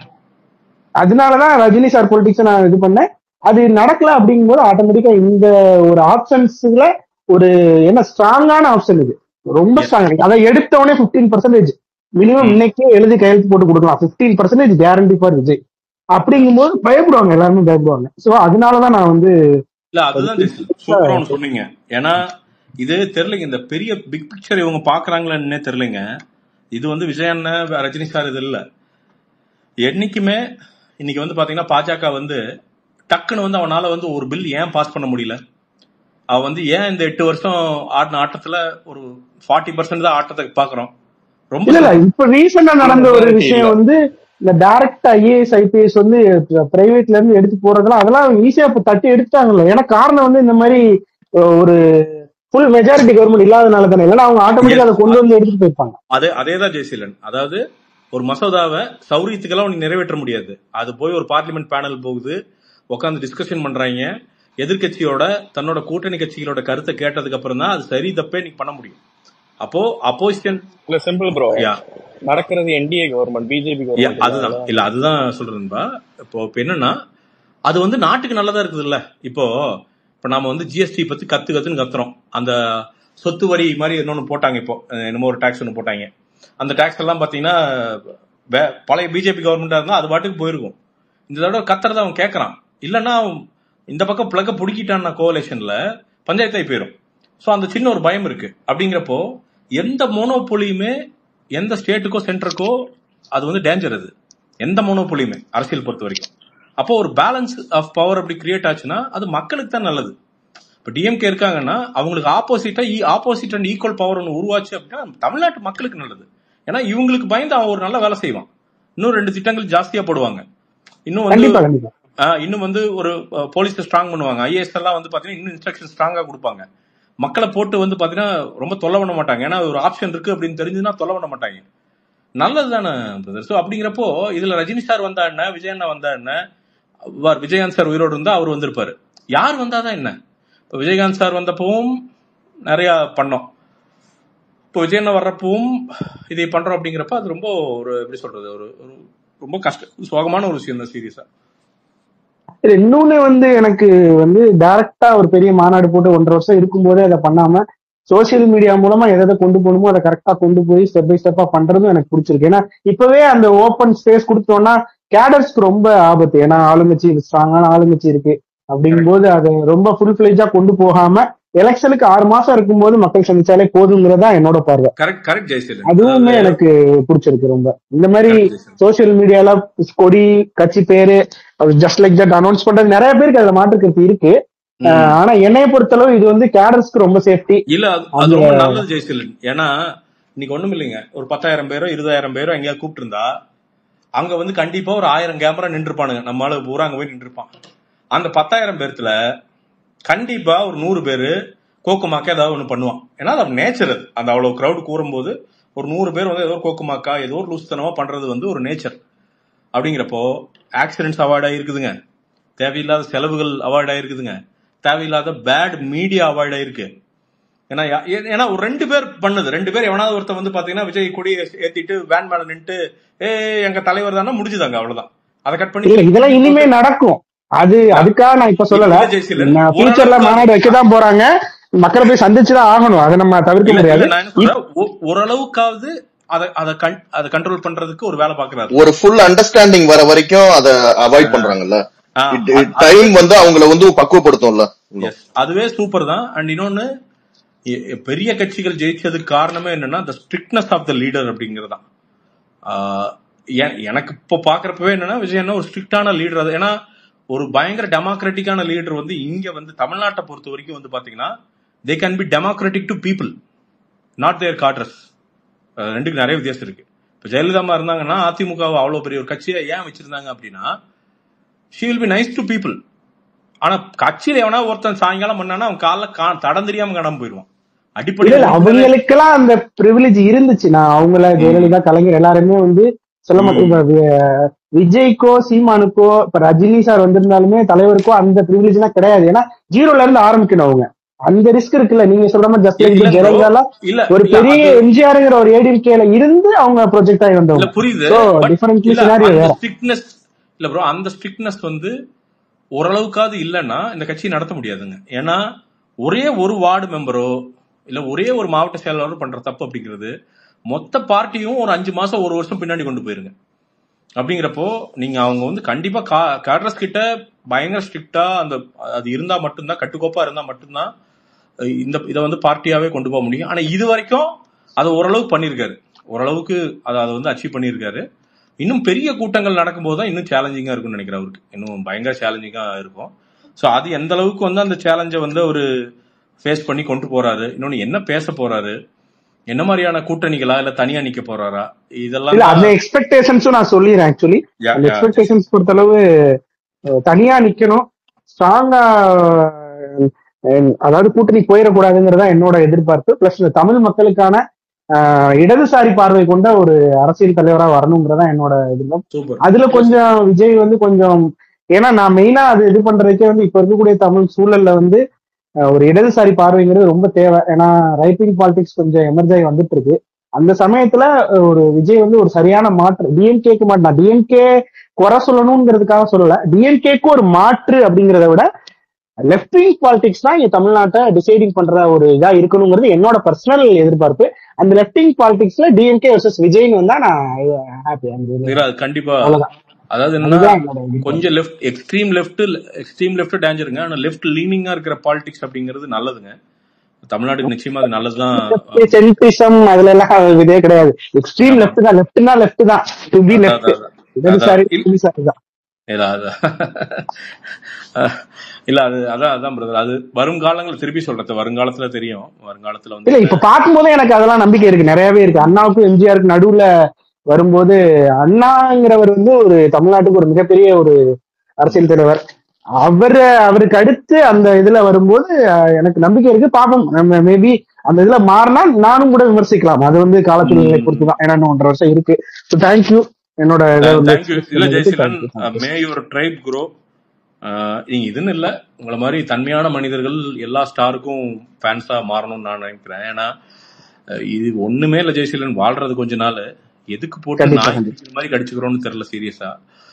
அதனாலதான் ரஜினி சார் பொலிட்டிக்ஸ் நான் இது பண்ணேன் அது நடக்கல அப்படிங்கும்போது ஆட்டோமேட்டிக்கா இந்த ஒரு ஆப்ஷன்ஸ்ல ஒரு என்ன ஸ்ட்ராங்கான ஆப்ஷன் இது ரொம்ப எஸ் ஸ்ட்ராங் அதை எடுத்த உடனே பிப்டீன் பர்சன்டேஜ் மினிமம் ம் இன்னைக்கே எழுதி கையெழுத்து போட்டு கொடுக்கலாம் fifteen percentage guarantee for Vijay அப்படிங்கும்போது பயப்படுவாங்க எல்லாருமே பயப்படுவாங்க சோ அதனாலதான் நான் வந்து இல்ல ஒரு அதுதான் ஜெய்சன் சூப்பரா ஒண்ணு சொன்னீங்க ஏன்னா இது தெரியலைங்க இந்த பெரிய பிக் பிக்சர் இவங்க பாக்குறாங்களான்னே தெரியலைங்க இது வந்து விஜய் அண்ணன் ரஜினி சார் இது இல்ல என்னைக்குமே இன்னைக்கு வந்து பாத்தீங்கன்னா பாஜக வந்து டக்குன்னு வந்து அவனால வந்து ஒரு பில் ஏன் பாஸ் பண்ண முடியல அவன் வந்து ஏன் இந்த எட்டு வருஷம் ஆடின ஆட்டத்துல ஒரு ஃபார்ட்டி பர்சன்ட் தான் ஆட்டத்தை பாக்குறோம் ரொம்ப இல்ல இல்ல சிம்பிள் இப்ப ரீசெண்டா நடந்த ஒரு மெஜாரிட்டி இல்ல விஷயம் வந்து இந்த டைரக்ட் ஐஏஎஸ் ஐபிஎஸ் வந்து பிரைவேட்ல இருந்து எடுத்து போறதெல்லாம் அதெல்லாம் ஈஸியா இப்ப தட்டி எடுத்துட்டாங்கல்ல ஏன்னா காரணம் வந்து இந்த மாதிரி அஹ், ஒரு ஃபுல் மெஜாரிட்டி கவர்மெண்ட் இல்லாதனால தானே இல்லைன்னா அவங்க ஆட்டோமேட்டிக்கா அதை எஸ் கொண்டு வந்து எடுத்துட்டு போயிருப்பாங்க அதே அதேதான் ஜெயசீலன் அதாவது ஒரு மசோதாவை சௌரியத்துக்கெல்லாம் நீ நிறைவேற்ற முடியாது அது போய் ஒரு பார்லிமெண்ட் பேனல் போகுது உட்காந்து டிஸ்கஷன் பண்றாங்க எதிர்க்கட்சியோட தன்னோட கூட்டணி கட்சிகளோட கருத்தை கேட்டதுக்கு அப்புறம் தான் அது சரி தப்பே நீ பண்ண முடியும் அப்போ அப்போசிஷன் இல்ல சிம்பிள் ப்ரோ யா நடக்கிறது என்டிஏ கவர்மெண்ட் பிஜேபி யா கவர்மெண்ட் இல்ல அதுதான் அதெல்லாம் இல்ல அதுதான் சொல்றேன்பா இப்போ இப்போ என்னன்னா அது வந்து நாட்டுக்கு நல்லதா இருக்குது இல்ல இப்போ இப்போ நாம வந்து ஜிஎஸ்டி பத்தி கத்து கத்துன்னு கத்துறோம் அந்த சொத்து வரி மாதிரி இன்னொன்னு போட்டாங்க இப்போ அஹ் என்னமோ ஒரு டாக்ஸ் ஒன்று போட்டாங்க அந்த டாக்ஸ் எல்லாம் பாத்தீங்கன்னா வே- பழைய பிஜேபி கவர்மெண்டா இருந்தா அது பாட்டுக்கு போயிருக்கும் இந்த தடவை கத்துறத அவன் கேட்கறான் இல்லைன்னா அவன் இந்த பக்கம் பிளக்க பிடிக்கிட்டான்னா கோவலேஷன்ல பஞ்சாயத்தாய் போயிடும் ஸோ அந்த சின்ன ஒரு பயம் இருக்கு அப்படிங்கிறப்போ எந்த மோனோபொலியுமே எந்த ஸ்டேட்டுக்கோ சென்டருக்கோ அது வந்து டேஞ்சர் அது எந்த மோனோபொலியுமே அரசியல் பொறுத்த வரைக்கும் அப்போ ஒரு பேலன்ஸ் ஆஃப் பவர் அப்படி கிரியேட் ஆச்சுன்னா அது மக்களுக்கு தான் நல்லது இப்ப டிஎம்கே இருக்காங்கன்னா அவங்களுக்கு ஆப்போசிட்டா ஆப்போசிட் அண்ட் ஈக்குவல் பவர் ஒன்று உருவாச்சு அப்படின்னா தமிழ்நாட்டு மக்களுக்கு நல்லது ஏன்னா இவங்களுக்கு பயந்து அவன் ஒரு நல்ல வேலை செய்வான் இன்னும் ரெண்டு திட்டங்கள் ஜாஸ்தியா போடுவாங்க இன்னும் வந்து கண்டிப்பா கண்டிப்பா ஆஹ் இன்னும் வந்து ஒரு போலீஸ் ஸ்ட்ராங் பண்ணுவாங்க ஐஏஎஸ் எல்லாம் வந்து பாத்தீங்கன்னா இன்னும் இன்ஸ்ட்ரக்ஷன் ஸ்ட்ராங்கா கொடுப்பாங்க மக்களை போட்டு வந்து பாத்தீங்கன்னா ரொம்ப தொல்லை பண்ண மாட்டாங்க ஏன்னா ஒரு ஆப்ஷன் இருக்கு அப்படின்னு தெரிஞ்சுன்னா தொல்லை பண்ண மாட்டாங்க நல்லது தானே பிரதர் ஸோ அப்படிங்கிறப்போ இதுல ரஜினி சார் வந்தா என்ன விஜய் அண்ணா வந்தா என்ன வார் விஜயகாந்த் சார் உயிரோடு இருந்தா அவர் வந்திருப்பாரு யார் வந்தாதான் என்ன இப்போ விஜயகாந்த் சார் வந்தப்பவும் நிறைய பண்ணோம் இப்போ விஜய் அண்ணா வர்றப்பவும் இதை பண்றோம் அப்படிங்கிறப்ப அது ரொம்ப ஒரு எப்படி சொல்றது ஒரு ஒரு ரொம்ப கஷ்ட சோகமான ஒரு விஷயம் தான் சீரியஸா இது இன்னொன்னு வந்து எனக்கு வந்து டைரக்டா ஒரு பெரிய மாநாடு போட்டு ஒன்றரை வருஷம் இருக்கும்போதே அதை பண்ணாம சோசியல் மீடியா மூலமா எதை எதை கொண்டு போகணுமோ அதை கரெக்டா கொண்டு போய் ஸ்டெப் பை ஸ்டெப்பா பண்றதும் எனக்கு பிடிச்சிருக்கு ஏன்னா இப்பவே அந்த ஓப்பன் ஸ்பேஸ் கொடுத்தோம்னா கேடர்ஸ்க்கு ரொம்ப ஆபத்து ஏன்னா ஆளுங்கட்சி ஸ்ட்ராங்கான ஆளுங்கட்சி இருக்கு அப்படிங்கும்போது அதை ரொம்ப ஃபுல் ஃபிளேஜா கொண்டு போகாம எலெக்ஷனுக்கு ஆறு மாசம் இருக்கும்போது மக்கள் சந்திச்சாலே போதுங்கிறதா என்னோட பார்வை கரெக்ட் கரெக்ட் ஜெயசீலன் அதுவுமே எனக்கு பிடிச்சிருக்கு ரொம்ப இந்த மாதிரி சோசியல் மீடியால கொடி கட்சி பேரு ஜஸ்ட் லைக் தட் அனௌன்ஸ் பண்றது நிறைய பேருக்கு அதுல மாற்றுக்கிறது இருக்கு அஹ் ஆனா என்னைய பொறுத்தளவு இது வந்து கேடர்ஸ்க்கு ரொம்ப சேஃப்டி இல்ல அது- அது ரொம்ப நல்லது ஜெயசீலன் ஏன்னா இன்னைக்கு ஒண்ணும் இல்லைங்க ஒரு பத்தாயிரம் பேரோ இருபதாயிரம் பேரோ எங்கேயா கூப்பிட்டு இருந்தா அங்க வந்து கண்டிப்பா ஒரு ஆயிரம் கேமரா நின்றுப்பானுங்க நம்ம ஆளு பூரா அங்க போய் நின்றுப்பான் அந்த பத்தாயிரம் பேர்த்துல கண்டிப்பா ஒரு நூறு பேரு கோக்குமாக்கா ஏதாவது ஒண்ணு பண்ணுவான் ஏன்னா அது நேச்சர் அது அந்த அவ்வளவு கிரௌட் கூறும்போது ஒரு நூறு பேர் வந்து ஏதோ ஒரு கோக்குமாக்கா ஏதோ ஒரு லூசுத்தனமா பண்றது வந்து ஒரு நேச்சர் அப்படிங்கிறப்போ ஆக்சிடென்ட்ஸ் அவாய்ட் ஆயிருக்குதுங்க தேவையில்லாத செலவுகள் அவாய்ட் ஆயிருக்குதுங்க தேவையில்லாத பேட் மீடியா அவாய்ட் ஆயிருக்கு ஏன்னா யா- ஏ- ஏன்னா ஒரு ரெண்டு பேர் பண்ணுது ரெண்டு பேர் எவனாவது ஒருத்தன் வந்து பாத்தீங்கன்னா விஜய் கொடி ஏத்திட்டு வேன் மேல நின்னுட்டு ஏ எங்க தலைவர் தானே முடிஞ்சுதாங்க அவ்வளவுதான் அதை கட் பண்ணி இல்ல இதெல்லாம் இனிமே நடக்கும் அது அதுக்காக நான் இப்ப சொல்லல இல்ல ஜெயசீலன் நான் ஃபியூச்சர்ல ஓரளவுக்கு மாநாடு வைக்கதான் போறாங்க மக்களை போய் சந்திச்சுதான் ஆகணும் அதை நம்ம தவிர்க்க இல்ல முடியாது இல்ல நான் என்ன சொல்றேன் ஒ- ஓரளவுக்காவது அதை அதை கண்- அதை கண்ட்ரோல் பண்றதுக்கு ஒரு வேலை பாக்குறாரு ஒரு ஃபுல் அண்டர்ஸ்டாண்டிங் வர வரைக்கும் அத அவாய்ட் பண்றாங்கல்ல ஆ, டைம் வந்து அவங்கள வந்து பக்குவப்படுத்தும்ல எஸ் அதுவே சூப்பர் தான் அண்ட் இன்னொன்னு எ- எ- பெரிய கட்சிகள் ஜெயிச்சதுக்கு காரணமே என்னன்னா the strictness of the leader அப்படிங்கிறது தான் ஆஹ் எ- எனக்கு இப்போ பாக்குறப்பவே என்னன்னா விஜய் அண்ணா ஒரு ஸ்ட்ரிக்டான லீடர் அது ஏன்னா ஒரு பயங்கர டெமோக்ராட்டிக்கான லீடர் வந்து இங்க வந்து தமிழ்நாட்டை பொறுத்த வரைக்கும் வந்து பாத்தீங்கன்னா they can be democratic to people not their cadres ரெண்டுக்கு நிறைய வித்தியாசம் இருக்கு இப்போ ஜெயலலிதாமா இருந்தாங்கன்னா அதிமுக அவ்வளவு பெரிய ஒரு கட்சியை ஏன் வச்சிருந்தாங்க அப்படின்னா she will be nice to people ஆனா கட்சியில எவனா ஒருத்தன் சாயங்காலம் பண்ணானா அவன் காலைல கா- தடம் தெரியாம காணாம போயிடுவான் இல்ல அடிப்படை இல்ல அவங்களுக்கெல்லாம் அந்த ப்ரிவிலேஜ் இருந்துச்சு நான் அவங்கள ஜெயலலிதா கலைஞர் எல்லாருமே வந்து சொல்ல மாட்டேன் இப்ப வி- விஜய்க்கோ சீமானுக்கோ இப்ப ரஜினி சார் வந்திருந்தாலுமே தலைவருக்கோ அந்த ப்ரிவிலேஜ் எல்லாம் கிடையாது ஏன்னா ஜீரோல இருந்து ஆரம்பிக்கணும் அவங்க அந்த ரிஸ்க் இருக்குல்ல நீங்க சொல்ற மாதிரி ஜஸ்ட் லைக் இல்ல bro. ஜெயலலிதா இல்ல ஒரு இல்ல பெரிய அது எம்ஜிஆர்ங்கிற ஒரு ஏடிஎம்கேல இருந்து அவங்க ப்ரொஜெக்ட் ஆகி இல்ல வந்தவங்க புரியுது சோ பட் டிஃபரெண்ட்லி இல்ல சினாரியோ அந்த வேற ஸ்ட்ரிக்ட்னஸ் இல்ல ப்ரோ அந்த ஸ்ட்ரிக்ட்னஸ் வந்து ஓரளவுக்காவது இல்லைன்னா இந்த கட்சி நடத்த முடியாதுங்க ஏன்னா ஒரே ஒரு வார்டு மெம்பரோ இல்ல ஒரே ஒரு மாவட்ட செயலாளரோ பண்ற தப்பு அப்படிங்கிறது மொத்த பார்ட்டியும் ஒரு அஞ்சு மாசம் ஒரு வருஷம் பின்னாடி கொண்டு போயிருங்க அப்படிங்கிறப்போ நீங்க அவங்க வந்து கண்டிப்பா காட்ரஸ் கிட்ட பயங்கர ஸ்ட்ரிக்டா அந்த அது இருந்தா மட்டும்தான் கட்டுக்கோப்பா இருந்தா மட்டும்தான் அஹ் இந்த இதை வந்து பார்ட்டியாவே கொண்டு போக முடியும் ஆனா இது வரைக்கும் அதை ஓரளவு பண்ணியிருக்காரு ஓரளவுக்கு அதை அதை வந்து அச்சீவ் பண்ணியிருக்காரு இன்னும் பெரிய கூட்டங்கள் நடக்கும்போது தான் இன்னும் சேலஞ்சிங்கா இருக்கும்னு நினைக்கிறேன் அவருக்கு இன்னும் பயங்கர சேலஞ்சிங்கா இருக்கும் ஸோ அது எந்த அளவுக்கு வந்து அந்த சேலஞ்சை வந்து ஒரு ஃபேஸ் பண்ணி கொண்டு போறாரு இன்னொன்னு என்ன பேச போறாரு என்ன மாதிரியான கூட்டணிகளா இல்ல தனியா நிக்க போறாரா இதெல்லாம் இல்ல தான் அந்த எக்ஸ்பெக்டேஷன்ஸும் நான் சொல்லிடுறேன் ஆக்சுவலி யா- அந்த யா- எக்ஸ்பெக்டேஷன்ஸ் பொறுத்தளவு அஹ், தனியா நிக்கணும் ஸ்ட்ராங்கா அதாவது கூட்டணி போயிடக்கூடாதுங்கிறதா என்னோட எதிர்பார்ப்பு பிளஸ் தமிழ் மக்களுக்கான அஹ், இடதுசாரி பார்வை கொண்ட ஒரு அரசியல் தலைவரா வரணுங்கிறதா என்னோட எதிர்பார்ப்பு சூப்பர் அதுல கொஞ்சம் விஜய் வந்து கொஞ்சம் ஏன்னா நான் மெயினா அது இது பண்றதுக்கே வந்து இப்ப இருக்கக்கூடிய தமிழ் சூழல்ல வந்து அஹ், ஒரு இடதுசாரி பார்வைங்கிறது ரொம்ப தேவை ஏன்னா ரைட் விங் பாலிடிக்ஸ் கொஞ்சம் எமர்ஜ் ஆகி வந்துட்டு இருக்கு அந்த சமயத்துல அஹ், ஒரு விஜய் வந்து ஒரு சரியான மாற்று டிஎம்கேக்கு மாட்டு நான் டிஎம்கே குறை சொல்லணுங்கிறதுக்காக சொல்லல டிஎம்கேக்கு ஒரு மாற்று அப்படிங்கிறத விட லெஃப்ட் விங் பாலிடிக்ஸ் தான் இங்க தமிழ்நாட்டை டிசைடிங் பண்ற ஒரு இதா இருக்கணுங்கிறது என்னோட பர்சனல் எதிர்பார்ப்பு அந்த லெஃப்ட் விங் பாலிடிக்ஸ்ல டிஎம்கே வர்சஸ் விஜய்னு வந்தா நான் ஹாப்பி மீரா, அது கண்டிப்பா அவ்வளவுதான் அதாவது என்னன்னா அதுதான் என்னோட எதிர்பார்ப்பு கொஞ்சம் left extreme left extreme left டேஞ்சருங்க ஆனா லெஃப்ட் லீனிங்கா இருக்கிற பாலிடிக்ஸ் அப்படிங்கிறது நல்லதுங்க தமிழ்நாட்டுக்கு நிச்சயமா அது நல்லதுதான் சென்ட்ரிசம் அதுல எல்லாம் இதே கிடையாது எக்ஸ்ட்ரீம் லெஃப்ட் தான் லெஃப்ட்னா லெஃப்ட் தான் டு பி அதான் லெஃப்ட் அதான் அதான். அதான் இடதுசாரி இல்ல இடதுசாரி தான் இல்ல அது அஹ் இல்ல அது அதான் அதான் பிரதர் அது வருங்காலங்கள் திருப்பி சொல்றது வருங்காலத்துல தெரியும் வருங்காலத்துல இல்ல வந்து இப்ப பார்க்கும்போதே எனக்கு அதெல்லாம் நம்பிக்கை இருக்கு நிறையவே இருக்கு அண்ணாவுக்கும் எம்ஜிஆருக்கு நடுவுல வரும்போது அண்ணாங்கிறவர் வந்து ஒரு தமிழ்நாட்டுக்கு ஒரு மிகப்பெரிய ஒரு அரசியல் தலைவர் அவர் அவருக்கு அடுத்து அந்த இதுல வரும்போது அஹ், எனக்கு நம்பிக்கை இருக்கு பாப்போம் நம்ம மேபி அந்த இதுல மாறினா நானும் கூட விமர்சிக்கலாம் அது வந்து காலத்தினை பொறுத்து தான் ஏன்னா இன்னும் ஒன்றரை வருஷம் இருக்கு ஸோ தேங்க்யூ என்னோட இதை வந்து தேங்க்யூ எக்ஸ்பிரஸ் இல்ல பண்ணதுக்கு Jayaseelan thank you thank you may your tribe grow நீங்க இதுன்னு இல்ல உங்களை மாதிரி தன்மையான மனிதர்கள் எல்லா ஸ்டாருக்கும் ஃபேன்ஸா மாறணும்னு நான் நினைக்கிறேன் ஏன்னா அஹ் இது ஒண்ணுமே இல்ல ஜெயசீலன் வாழ்றது கொஞ்ச நாள் எதுக்கு போட்டு கண்டிப்பா நாய் கண்டிப்பா கடிக்கிற மாதிரி கடிச்சுக்கிறோம்னு தெரியல சீரியஸா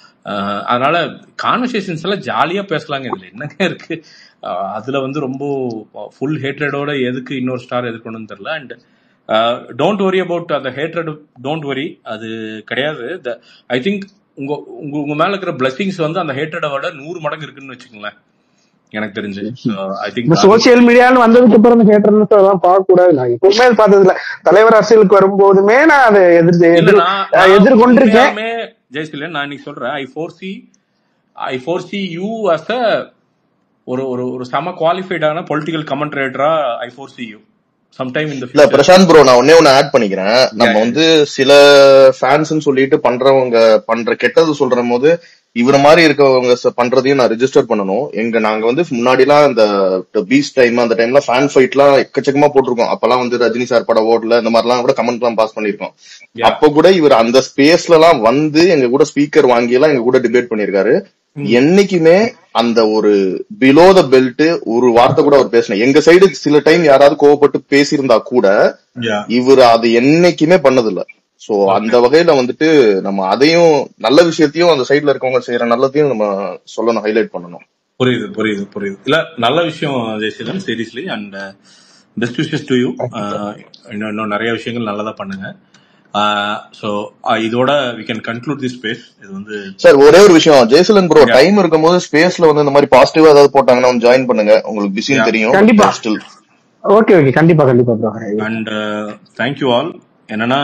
அதனால கான்வர்சேஷன்ஸ் எல்லாம் ஜாலியா பேசலாங்க இதுல என்னங்க இருக்கு அஹ் அதுல வந்து ரொம்ப ஃபுல் ஹேட்ரடோட எதுக்கு இன்னொரு ஸ்டார் எதிர்க்கணும்னு தெரியல அண்ட் டோன்ட் வரி அபவுட் அந்த ஹேட்ரட் டோன்ட் வரி அது கிடையாது ஐ திங்க் உங்க உங்க உங்க மேல இருக்கிற பிளஸிங்ஸ் வந்து அந்த ஹேட்ரடை விட நூறு மடங்கு இருக்குன்னு வச்சுக்கோங்களேன் எனக்கு தெரிஞ்சு ஐ இந்த திங்க் அது சோசியல் மீடியான்னு வந்ததுக்கு அப்புறம் இந்த ஹேட்டர்னஸ் அதெல்லாம் பார்க்க கூடாது நான் எப்பவுமே அது பார்த்தது இல்ல தலைவர் அரசியலுக்கு வரும்போதுமே நான் அதை எதிர்த்து இல்ல எதிர் நான் அஹ் நான் எதிர்கொண்டிருக்கேன் உண்மையாலுமே ஜெயசீலன் நான் இன்னைக்கு சொல்றேன் I foresee I foresee you as a ஒரு ஒரு ஒரு செம குவாலிஃபைடான பொலிட்டிக்கல் கமெண்ட்ரேட்டரா I foresee you sometime in the இல்ல ஃபியூச்சர் பிரசாந்த் ப்ரோ நான் ஒன்னே ஒண்ணு ஆட் பண்ணிக்கிறேன் யா நம்ம வந்து சில ஃபேன்ஸ் சொல்லிட்டு பண்றவங்க பண்ற கெட்டது சொல்ற போது இவர மாதிரி இருக்கவங்க ச- பண்றதையும் நான் ரெஜிஸ்டர் பண்ணணும் எங்க நாங்க வந்து முன்னாடி எல்லாம் இந்த பீச் டைம் அந்த டைம்ல ஃபேன் ஃபைட் எல்லாம் எக்கச்சக்கமா போட்டிருக்கோம் அப்பெல்லாம் வந்து ரஜினி சார் படம் ஓடல இந்த மாதிரிலாம் கூட கமெண்ட் எல்லாம் பாஸ் பண்ணிருக்கோம் யா அப்ப கூட இவர் அந்த ஸ்பேஸ்ல எல்லாம் வந்து எங்க கூட ஸ்பீக்கர் வாங்கி எல்லாம் எங்க கூட டிபேட் பண்ணிருக்காரு என்னைக்குமே அந்த ஒரு பிலோ த பெல்ட் ஒரு வார்த்தை கூட அவர் பேசணும் எங்க சைடு சில டைம் யாராவது கோவப்பட்டு பேசியிருந்தா கூட யா இவர் அது என்னைக்குமே பண்ணதில்ல சோ அந்த ஓகே வகையில வந்துட்டு நம்ம அதையும் நல்ல விஷயத்தையும் அந்த சைடுல இருக்கவங்க செய்யற நல்லதையும் நம்ம சொல்லணும் ஹைலைட் பண்ணணும் புரியுது புரியுது புரியுது இல்ல நல்ல விஷயம் Jayaseelan seriously and best wishes to you இன்னும் இன்னும் நிறைய விஷயங்கள் நல்லதா பண்ணுங்க ஸோ இதோட we can conclude the space இது வந்து சார் ஒரே ஒரு விஷயம் ஜெயசலன் ப்ரோ யா டைம் இருக்கும்போது ஸ்பேஸ்ல வந்து இந்த மாதிரி பாசிட்டிவா ஏதாவது போட்டாங்கன்னா ஜாயின் பண்ணுங்க உங்களுக்கு யா பிஸின்னு தெரியும் கண்டிப்பா ஸ்டில் ஓகே ஓகே கண்டிப்பா கண்டிப்பா ப்ரோ அண்ட் தேங்க்யூ ஆல் என்னன்னா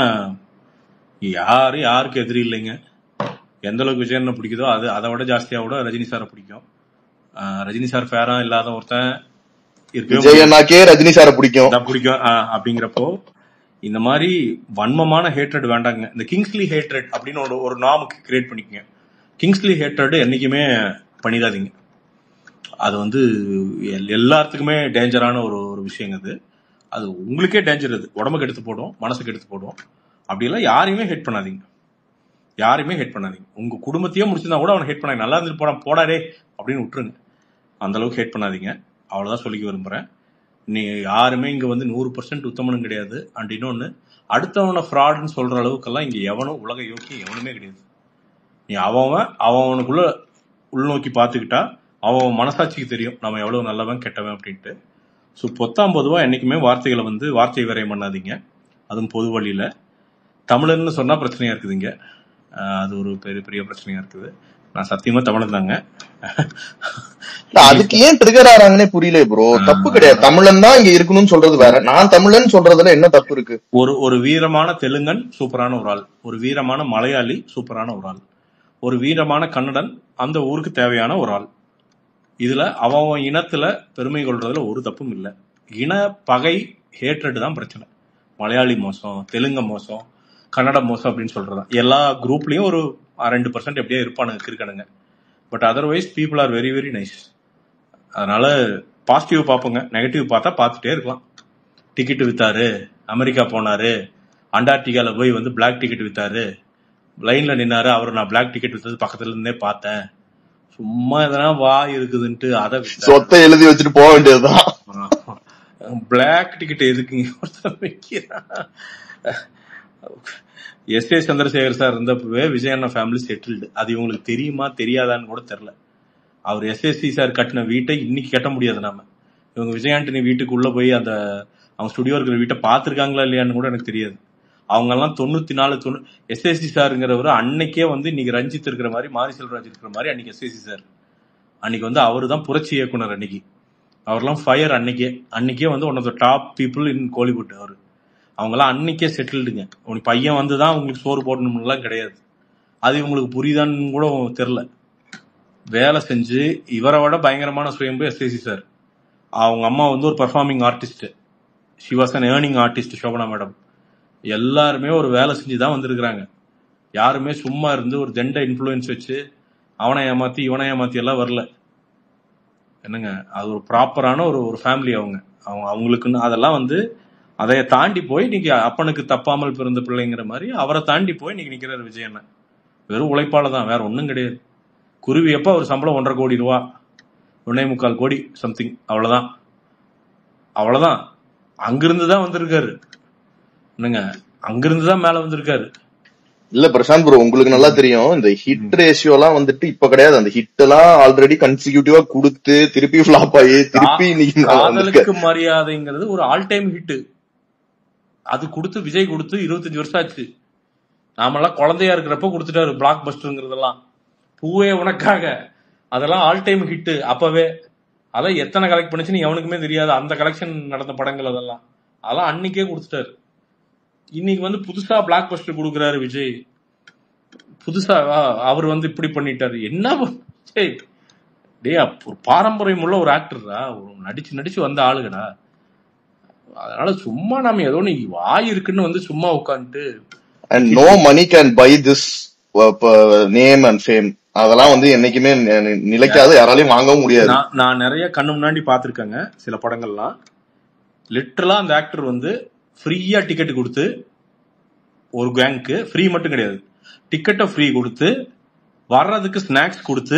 யாரு யாருக்கு எதிரி இல்லைங்க எந்த அளவுக்கு விஜய் என்ன பிடிக்குதோ அது அதை விட ஜாஸ்தியா விட ரஜினி சாரை பிடிக்கும் ஆஹ் ரஜினி சார் ஃபேரா இல்லாத ஒருத்தன் இருக்கவே விஜய் முடியாது அண்ணாக்கே ரஜினி சாரை பிடிக்கும் தான் பிடிக்கும் ஆஹ் அப்படிங்கிறப்போ இந்த மாதிரி வன்மமான ஹேட்ரட் வேண்டாங்க இந்த கிங்ஸ்லி ஹேட்ரட் அப்படின்னு ஒரு ஒரு நாமுக்கு கிரியேட் பண்ணிக்கங்க கிங்ஸ்லி ஹேட்ரட் என்னைக்குமே பண்ணிடாதீங்க அது வந்து எல்- எல்லாத்துக்குமே டேஞ்சரான ஒரு ஒரு விஷயங்க அது அது உங்களுக்கே டேஞ்சர் அது உடம்புக்கு எடுத்து போடும் மனசுக்கு எடுத்து போடும் அப்படியெல்லாம் யாரையுமே ஹேட் பண்ணாதீங்க யாரையுமே ஹேட் பண்ணாதீங்க உங்க குடும்பத்தையே முடிச்சிருந்தா கூட அவனை ஹேட் பண்ணாங்க நல்லா இருந்துட்டு போனா போடாடே அப்படின்னு விட்டுருங்க அந்த அளவுக்கு ஹேட் பண்ணாதீங்க அவ்வளவுதான் சொல்லிக்க விரும்புறேன் நீ யாருமே இங்க வந்து நூறு பர்சன்ட் உத்தமனும் கிடையாது அண்ட் இன்னொன்னு அடுத்தவனை ஃப்ராடுன்னு சொல்ற அளவுக்கெல்லாம் இங்க எவனும் உலக யோக்கி எவனுமே கிடையாது நீ அவன் அவனுக்குள்ள உள்நோக்கி பார்த்துக்கிட்டா அவன் மனசாட்சிக்கு தெரியும் நம்ம எவ்வளவு நல்லவன் கெட்டவன் அப்படின்ட்டு ஸோ பொத்தாம் பொதுவா என்னைக்குமே வார்த்தைகளை வந்து வார்த்தை விரயம் பண்ணாதீங்க அதுவும் பொது வழியில தமிழன்னு சொன்னா பிரச்சனையா இருக்குதுங்க ஆஹ் அது ஒரு பெரிய பெரிய பிரச்சனையா இருக்குது நான் சத்தியமா தமிழன் தாங்க இல்ல, அதுக்கு ஏன் ட்ரிகர் ஆறாங்கன்னே புரியல ப்ரோ தப்பு கிடையாது தமிழன் தான் இங்க இருக்கணும்னு சொல்றது வேற நான் தமிழன் சொல்றதுல என்ன தப்பு இருக்கு ஒரு ஒரு வீரமான தெலுங்கன் சூப்பரான ஒரு ஆள் ஒரு வீரமான மலையாளி சூப்பரான ஒரு ஆள் ஒரு வீரமான கன்னடன் அந்த ஊருக்கு தேவையான ஒரு ஆள் இதுல அவன் அவன் இனத்துல பெருமை கொள்றதுல ஒரு தப்பும் இல்லை இன பகை ஹேட்ரட் தான் பிரச்சனை மலையாளி மோசம் தெலுங்க மோசம் கன்னடம் மோசம் அப்படின்னு சொல்றது எல்லா குரூப்லயும் ஒரு ரெண்டு பர்சன்ட் எப்படியோ இருப்பானுங்க கிறுக்கணுங்க but otherwise people are very very nice அதனால பாசிட்டிவ் பார்ப்போங்க நெகட்டிவ் பார்த்தா பார்த்துட்டே இருக்கலாம் டிக்கெட் வித்தாரு அமெரிக்கா போனாரு அண்டார்டிகால போய் வந்து பிளாக் டிக்கெட் வித்தாரு லைன்ல நின்னாரு அவர் நான் பிளாக் டிக்கெட் வித்தது பக்கத்துல இருந்தே பார்த்தேன் சும்மா எதனா வா இருக்குதுன்ட்டு அதை வித்தாரு சொத்தை எழுதி வச்சுட்டு போக வேண்டியதுதான் பிளாக் டிக்கெட் எதுக்குங்க ஒருத்தன் வைக்கிறான் எஸ் ஏ சந்திரசேகர் சார் இருந்தப்பவே விஜய் அண்ணா ஃபேமிலி செட்டில்டு அது இவங்களுக்கு தெரியுமா தெரியாதான்னு கூட தெரியல அவர் எஸ்எஸ்சி சார் கட்டின வீட்டை இன்னைக்கு கட்ட முடியாது நாம இவங்க விஜய் ஆண்டனி வீட்டுக்கு உள்ள போய் அந்த அவங்க ஸ்டுடியோ இருக்கிற வீட்டை பார்த்துருக்காங்களா இல்லையான்னு கூட எனக்கு தெரியாது அவங்க எல்லாம் தொண்ணூத்தி நாலு தொண்ணூ எஸ்எஸ்சி சாருங்கிறவர் அன்னைக்கே வந்து இன்னைக்கு ரஞ்சித் இருக்கிற மாதிரி மாரி செல்வராஜ் இருக்கிற மாதிரி அன்னைக்கு எஸ்எஸ்சி சார் அன்னைக்கு வந்து அவரு தான் புரட்சி இயக்குனர் அன்னைக்கு அவர்லாம் ஃபயர் அன்னைக்கே அன்னைக்கே வந்து one of the top people in Kollywood அவர் அவங்கெல்லாம் அன்னைக்கே செட்டில்டுங்க உனக்கு பையன் வந்து தான் உங்களுக்கு சோறு போடணும்லாம் கிடையாது அது இவங்களுக்கு புரியுதான்னு கூட தெரியல வேலை செஞ்சு இவரை விட பயங்கரமான சுயம்பு எஸ்ஏசி சார் அவங்க அம்மா வந்து ஒரு performing artist she was an earning artist Shobana madam எல்லாருமே ஒரு வேலை செஞ்சு தான் வந்திருக்கிறாங்க யாருமே சும்மா இருந்து ஒரு ஜெண்டை இன்ஃப்ளூயன்ஸ் வச்சு அவனை ஏமாத்தி இவனை ஏமாத்தி எல்லாம் வரல என்னங்க அது ஒரு ப்ராப்பரான ஒரு ஒரு ஃபேமிலி அவங்க அவங்க அவங்களுக்குன்னு அதெல்லாம் வந்து அதை தாண்டி போய் இன்னைக்கு அப்பனுக்கு தப்பாமல் பிறந்த பிள்ளைங்கிற மாதிரி அவரை தாண்டி போய் இன்னைக்கு நிக்கிறாரு விஜய் அண்ணன் வெறும் உழைப்பால தான் வேற ஒன்றும் கிடையாது குருவி அப்ப ஒரு சம்பளம் ஒன்றரை கோடி ரூபா ஒன்னே முக்கால் கோடி சம்திங் அவ்வளவுதான் அவ்வளவுதான் அங்கிருந்து தான் வந்திருக்காரு என்னங்க அங்கிருந்து தான் மேல வந்திருக்காரு இல்ல பிரசாந்த் ப்ரோ உங்களுக்கு நல்லா தெரியும் இந்த ஹிட் ரேஷியோ எல்லாம் வந்துட்டு இப்ப கிடையாது அந்த ஹிட் எல்லாம் ஆல்ரெடி கன்சிக்யூட்டிவா கொடுத்து திருப்பி ஃபிளாப் ஆகி திருப்பி இன்னைக்கு மேல வந்திருக்க காதலுக்கு மரியாதைங்கிறது ஒரு ஆல் டைம் ஹிட் அது கொடுத்து விஜய் கொடுத்து இருபத்தஞ்சு வருஷம் ஆச்சு நாமெல்லாம் குழந்தையா இருக்கிறப்ப கொடுத்துட்டாரு பிளாக் பஸ்டருங்கிறதெல்லாம் பூவே உனக்காக அதெல்லாம் ஆல் டைம் ஹிட் அப்பவே அதான் எத்தனை கலெக்ட் பண்ணுச்சுன்னு எவனுக்குமே தெரியாது அந்த கலெக்ஷன் நடந்த படங்கள் அதெல்லாம் அதெல்லாம் அன்னைக்கே கொடுத்துட்டாரு இன்னைக்கு வந்து புதுசா பிளாக் பஸ்டர் கொடுக்குறாரு விஜய் புதுசா ஆ, அவர் வந்து இப்படி பண்ணிட்டாரு என்ன ப- டேய் டேய் அப்ப ஒரு பாரம்பரியம் உள்ள ஒரு ஆக்டர்டா ஒரு நடிச்சு நடிச்சு வந்த ஆளுகடா அதனால சும்மா நாம ஏதோ நீ வாய் இருக்குன்னு வந்து சும்மா உட்காந்துட்டு and no money can buy this name and fame அதெல்லாம் வந்து என்னைக்குமே நி- நி- நிலைக்காது யாராலையும் வாங்கவும் முடியாது நான் நான் நிறைய கண்ணு முன்னாடி பார்த்துருக்கேங்க சில படங்கள்லாம் லிட்டரலா அந்த ஆக்டர் வந்து ஃப்ரீயா டிக்கெட் கொடுத்து ஒரு கேங்க்கு ஃப்ரீ மட்டும் கிடையாது டிக்கெட்டை ஃப்ரீ கொடுத்து வர்றதுக்கு ஸ்நாக்ஸ் கொடுத்து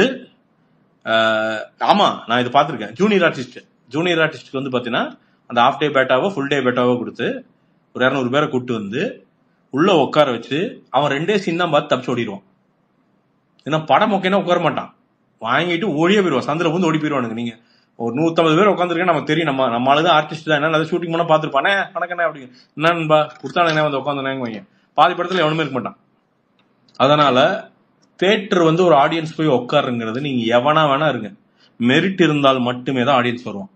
ஆஹ், ஆமா நான் இது பார்த்துருக்கேன் ஜூனியர் ஆர்டிஸ்ட் ஜூனியர் ஆர்டிஸ்ட்க்கு வந்து பாத்தீங்கன்னா அந்த ஆஃப் டே பேட்டாவோ ஃபுல் டே பேட்டாவோ கொடுத்து ஒரு இரநூறு பேரை கூட்டு வந்து உள்ள உட்கார வச்சு அவன் ரெண்டே சீன் தான் பார்த்து தப்பிச்சு ஓடிடுவான் ஏன்னா படம் ஓகேனா உட்கார மாட்டான் வாங்கிட்டு ஓடியே போயிடுவான் சந்திர வந்து ஓடி போயிடுவானுங்க நீங்க ஒரு நூத்தம்பது பேர் உட்காந்துருக்கேன் நமக்கு தெரியும் நம்ம நம்ம ஆளுதான் ஆர்டிஸ்ட் தான் என்ன ஷூட்டிங் பண்ணா பாத்துருப்பானே வணக்கண்ணே அப்படி என்னன்பா கொடுத்தானே வந்து உட்காந்துனேங்க வைங்க பாதி படத்துல எவனுமே இருக்க மாட்டான் அதனால தேட்டர் வந்து ஒரு ஆடியன்ஸ் போய் உட்காருங்கிறது நீங்க எவனா வேணா இருங்க மெரிட் இருந்தால் மட்டுமே தான் ஆடியன்ஸ் வருவான்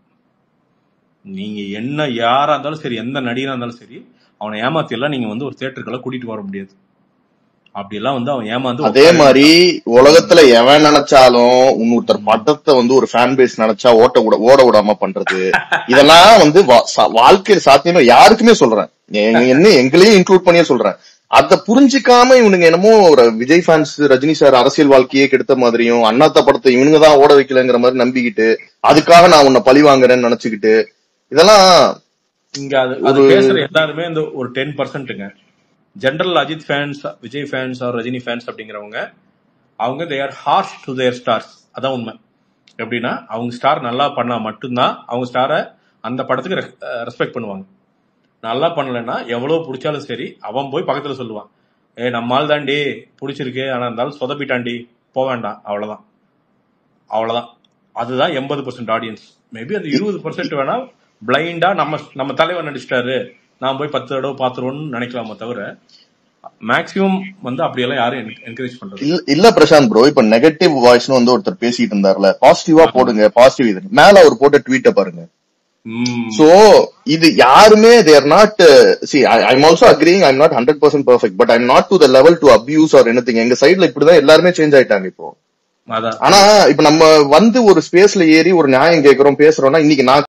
நீங்க என்ன யாரா இருந்தாலும் சரி எந்த நடிகரா இருந்தாலும் சரி அவனை ஏமாத்தி எல்லாம் நீங்க வந்து ஒரு தேட்டருக்கெல்லாம் கூட்டிட்டு வர முடியாது அப்படி எல்லாம் வந்து அவன் ஏமாந்து அதே உட்கார மாதிரி உலகத்துல எவன் நினைச்சாலும் இன்னொருத்தர் படத்தை வந்து ஒரு ஃபேன் பேஸ் நினைச்சா ஓட்ட விட ஓட விடாம பண்றது இதெல்லாம் வந்து வா- சா- வாழ்க்கையில சாத்தியமே யாருக்குமே சொல்றேன் எ- என்ன எங்களையும் இன்க்ளூட் பண்ணியே சொல்றேன் அத புரிஞ்சுக்காம இவனுங்க என்னமோ ஒரு விஜய் ஃபேன்ஸ் ரஜினி சார் அரசியல் வாழ்க்கையே கெடுத்த மாதிரியும் அண்ணாத்த படத்தை இவனுங்க தான் ஓட வைக்கலங்கிற மாதிரி நம்பிக்கிட்டு அதுக்காக நான் உன்னை பழி வாங்குறேன்னு நினைச்சுக்கிட்டு இதெல்லாம் இங்க அது அது ஒரு பேசுற எல்லாருமே இந்த ஒரு டென் பர்சன்ட்டுங்க general Ajith fans Vijay fans are Rajini fans அப்படிங்கிறவங்க அவங்க they are harsh to their stars அதான் உண்மை எப்படின்னா அவங்க ஸ்டார் நல்லா பண்ணா மட்டும்தான் அவங்க ஸ்டாரை அந்த படத்துக்கு ரெஸ்பெக்ட் பண்ணுவாங்க நல்லா பண்ணலைன்னா எவ்வளவு பிடிச்சாலும் சரி அவன் போய் பக்கத்துல சொல்லுவான் ஏ நம்மால் தாண்டி பிடிச்சிருக்கு ஆனா இருந்தாலும் சொதப்பிட்டாண்டி போக வேண்டாம் அவ்வளவுதான் அவ்வளவுதான் அதுதான் எண்பது பர்சன்ட் ஆடியன்ஸ் மேபி அந்த இருபது பர்சன்ட் வேணா பிளைண்டா நம்ம நம்ம தலைவர் நடிச்சிட்டாரு நான் போய் பத்து தடவை பாத்துருவோம்னு நினைக்கலாமே தவிர மேக்சிமம் வந்து அப்படியெல்லாம் யாரும் என்கரேஜ் பண்றது இல்ல இல்ல பிரசாந்த் ப்ரோ இப்ப நெகட்டிவ் வாய்ஸ்னு வந்து ஒருத்தர் பேசிட்டு இருந்தார்ல பாசிட்டிவா போடுங்க பாசிட்டிவ் இது மேல அவர் போட்ட ட்வீட்டை பாருங்க சோ இது யாருமே there not see I'm also agreeing I'm not hundred percent perfect but I'm not to the level to abuse or any எங்க சைட்ல இப்படிதான் எல்லாருமே சேஞ்ச் ஆயிட்டாங்க இப்போ அதான் ஆனா இப்ப நம்ம வந்து ஒரு ஸ்பேஸ்ல ஏறி ஒரு நியாயம் கேக்குறோம் பேசுறோம்னா இன்னைக்கு நான்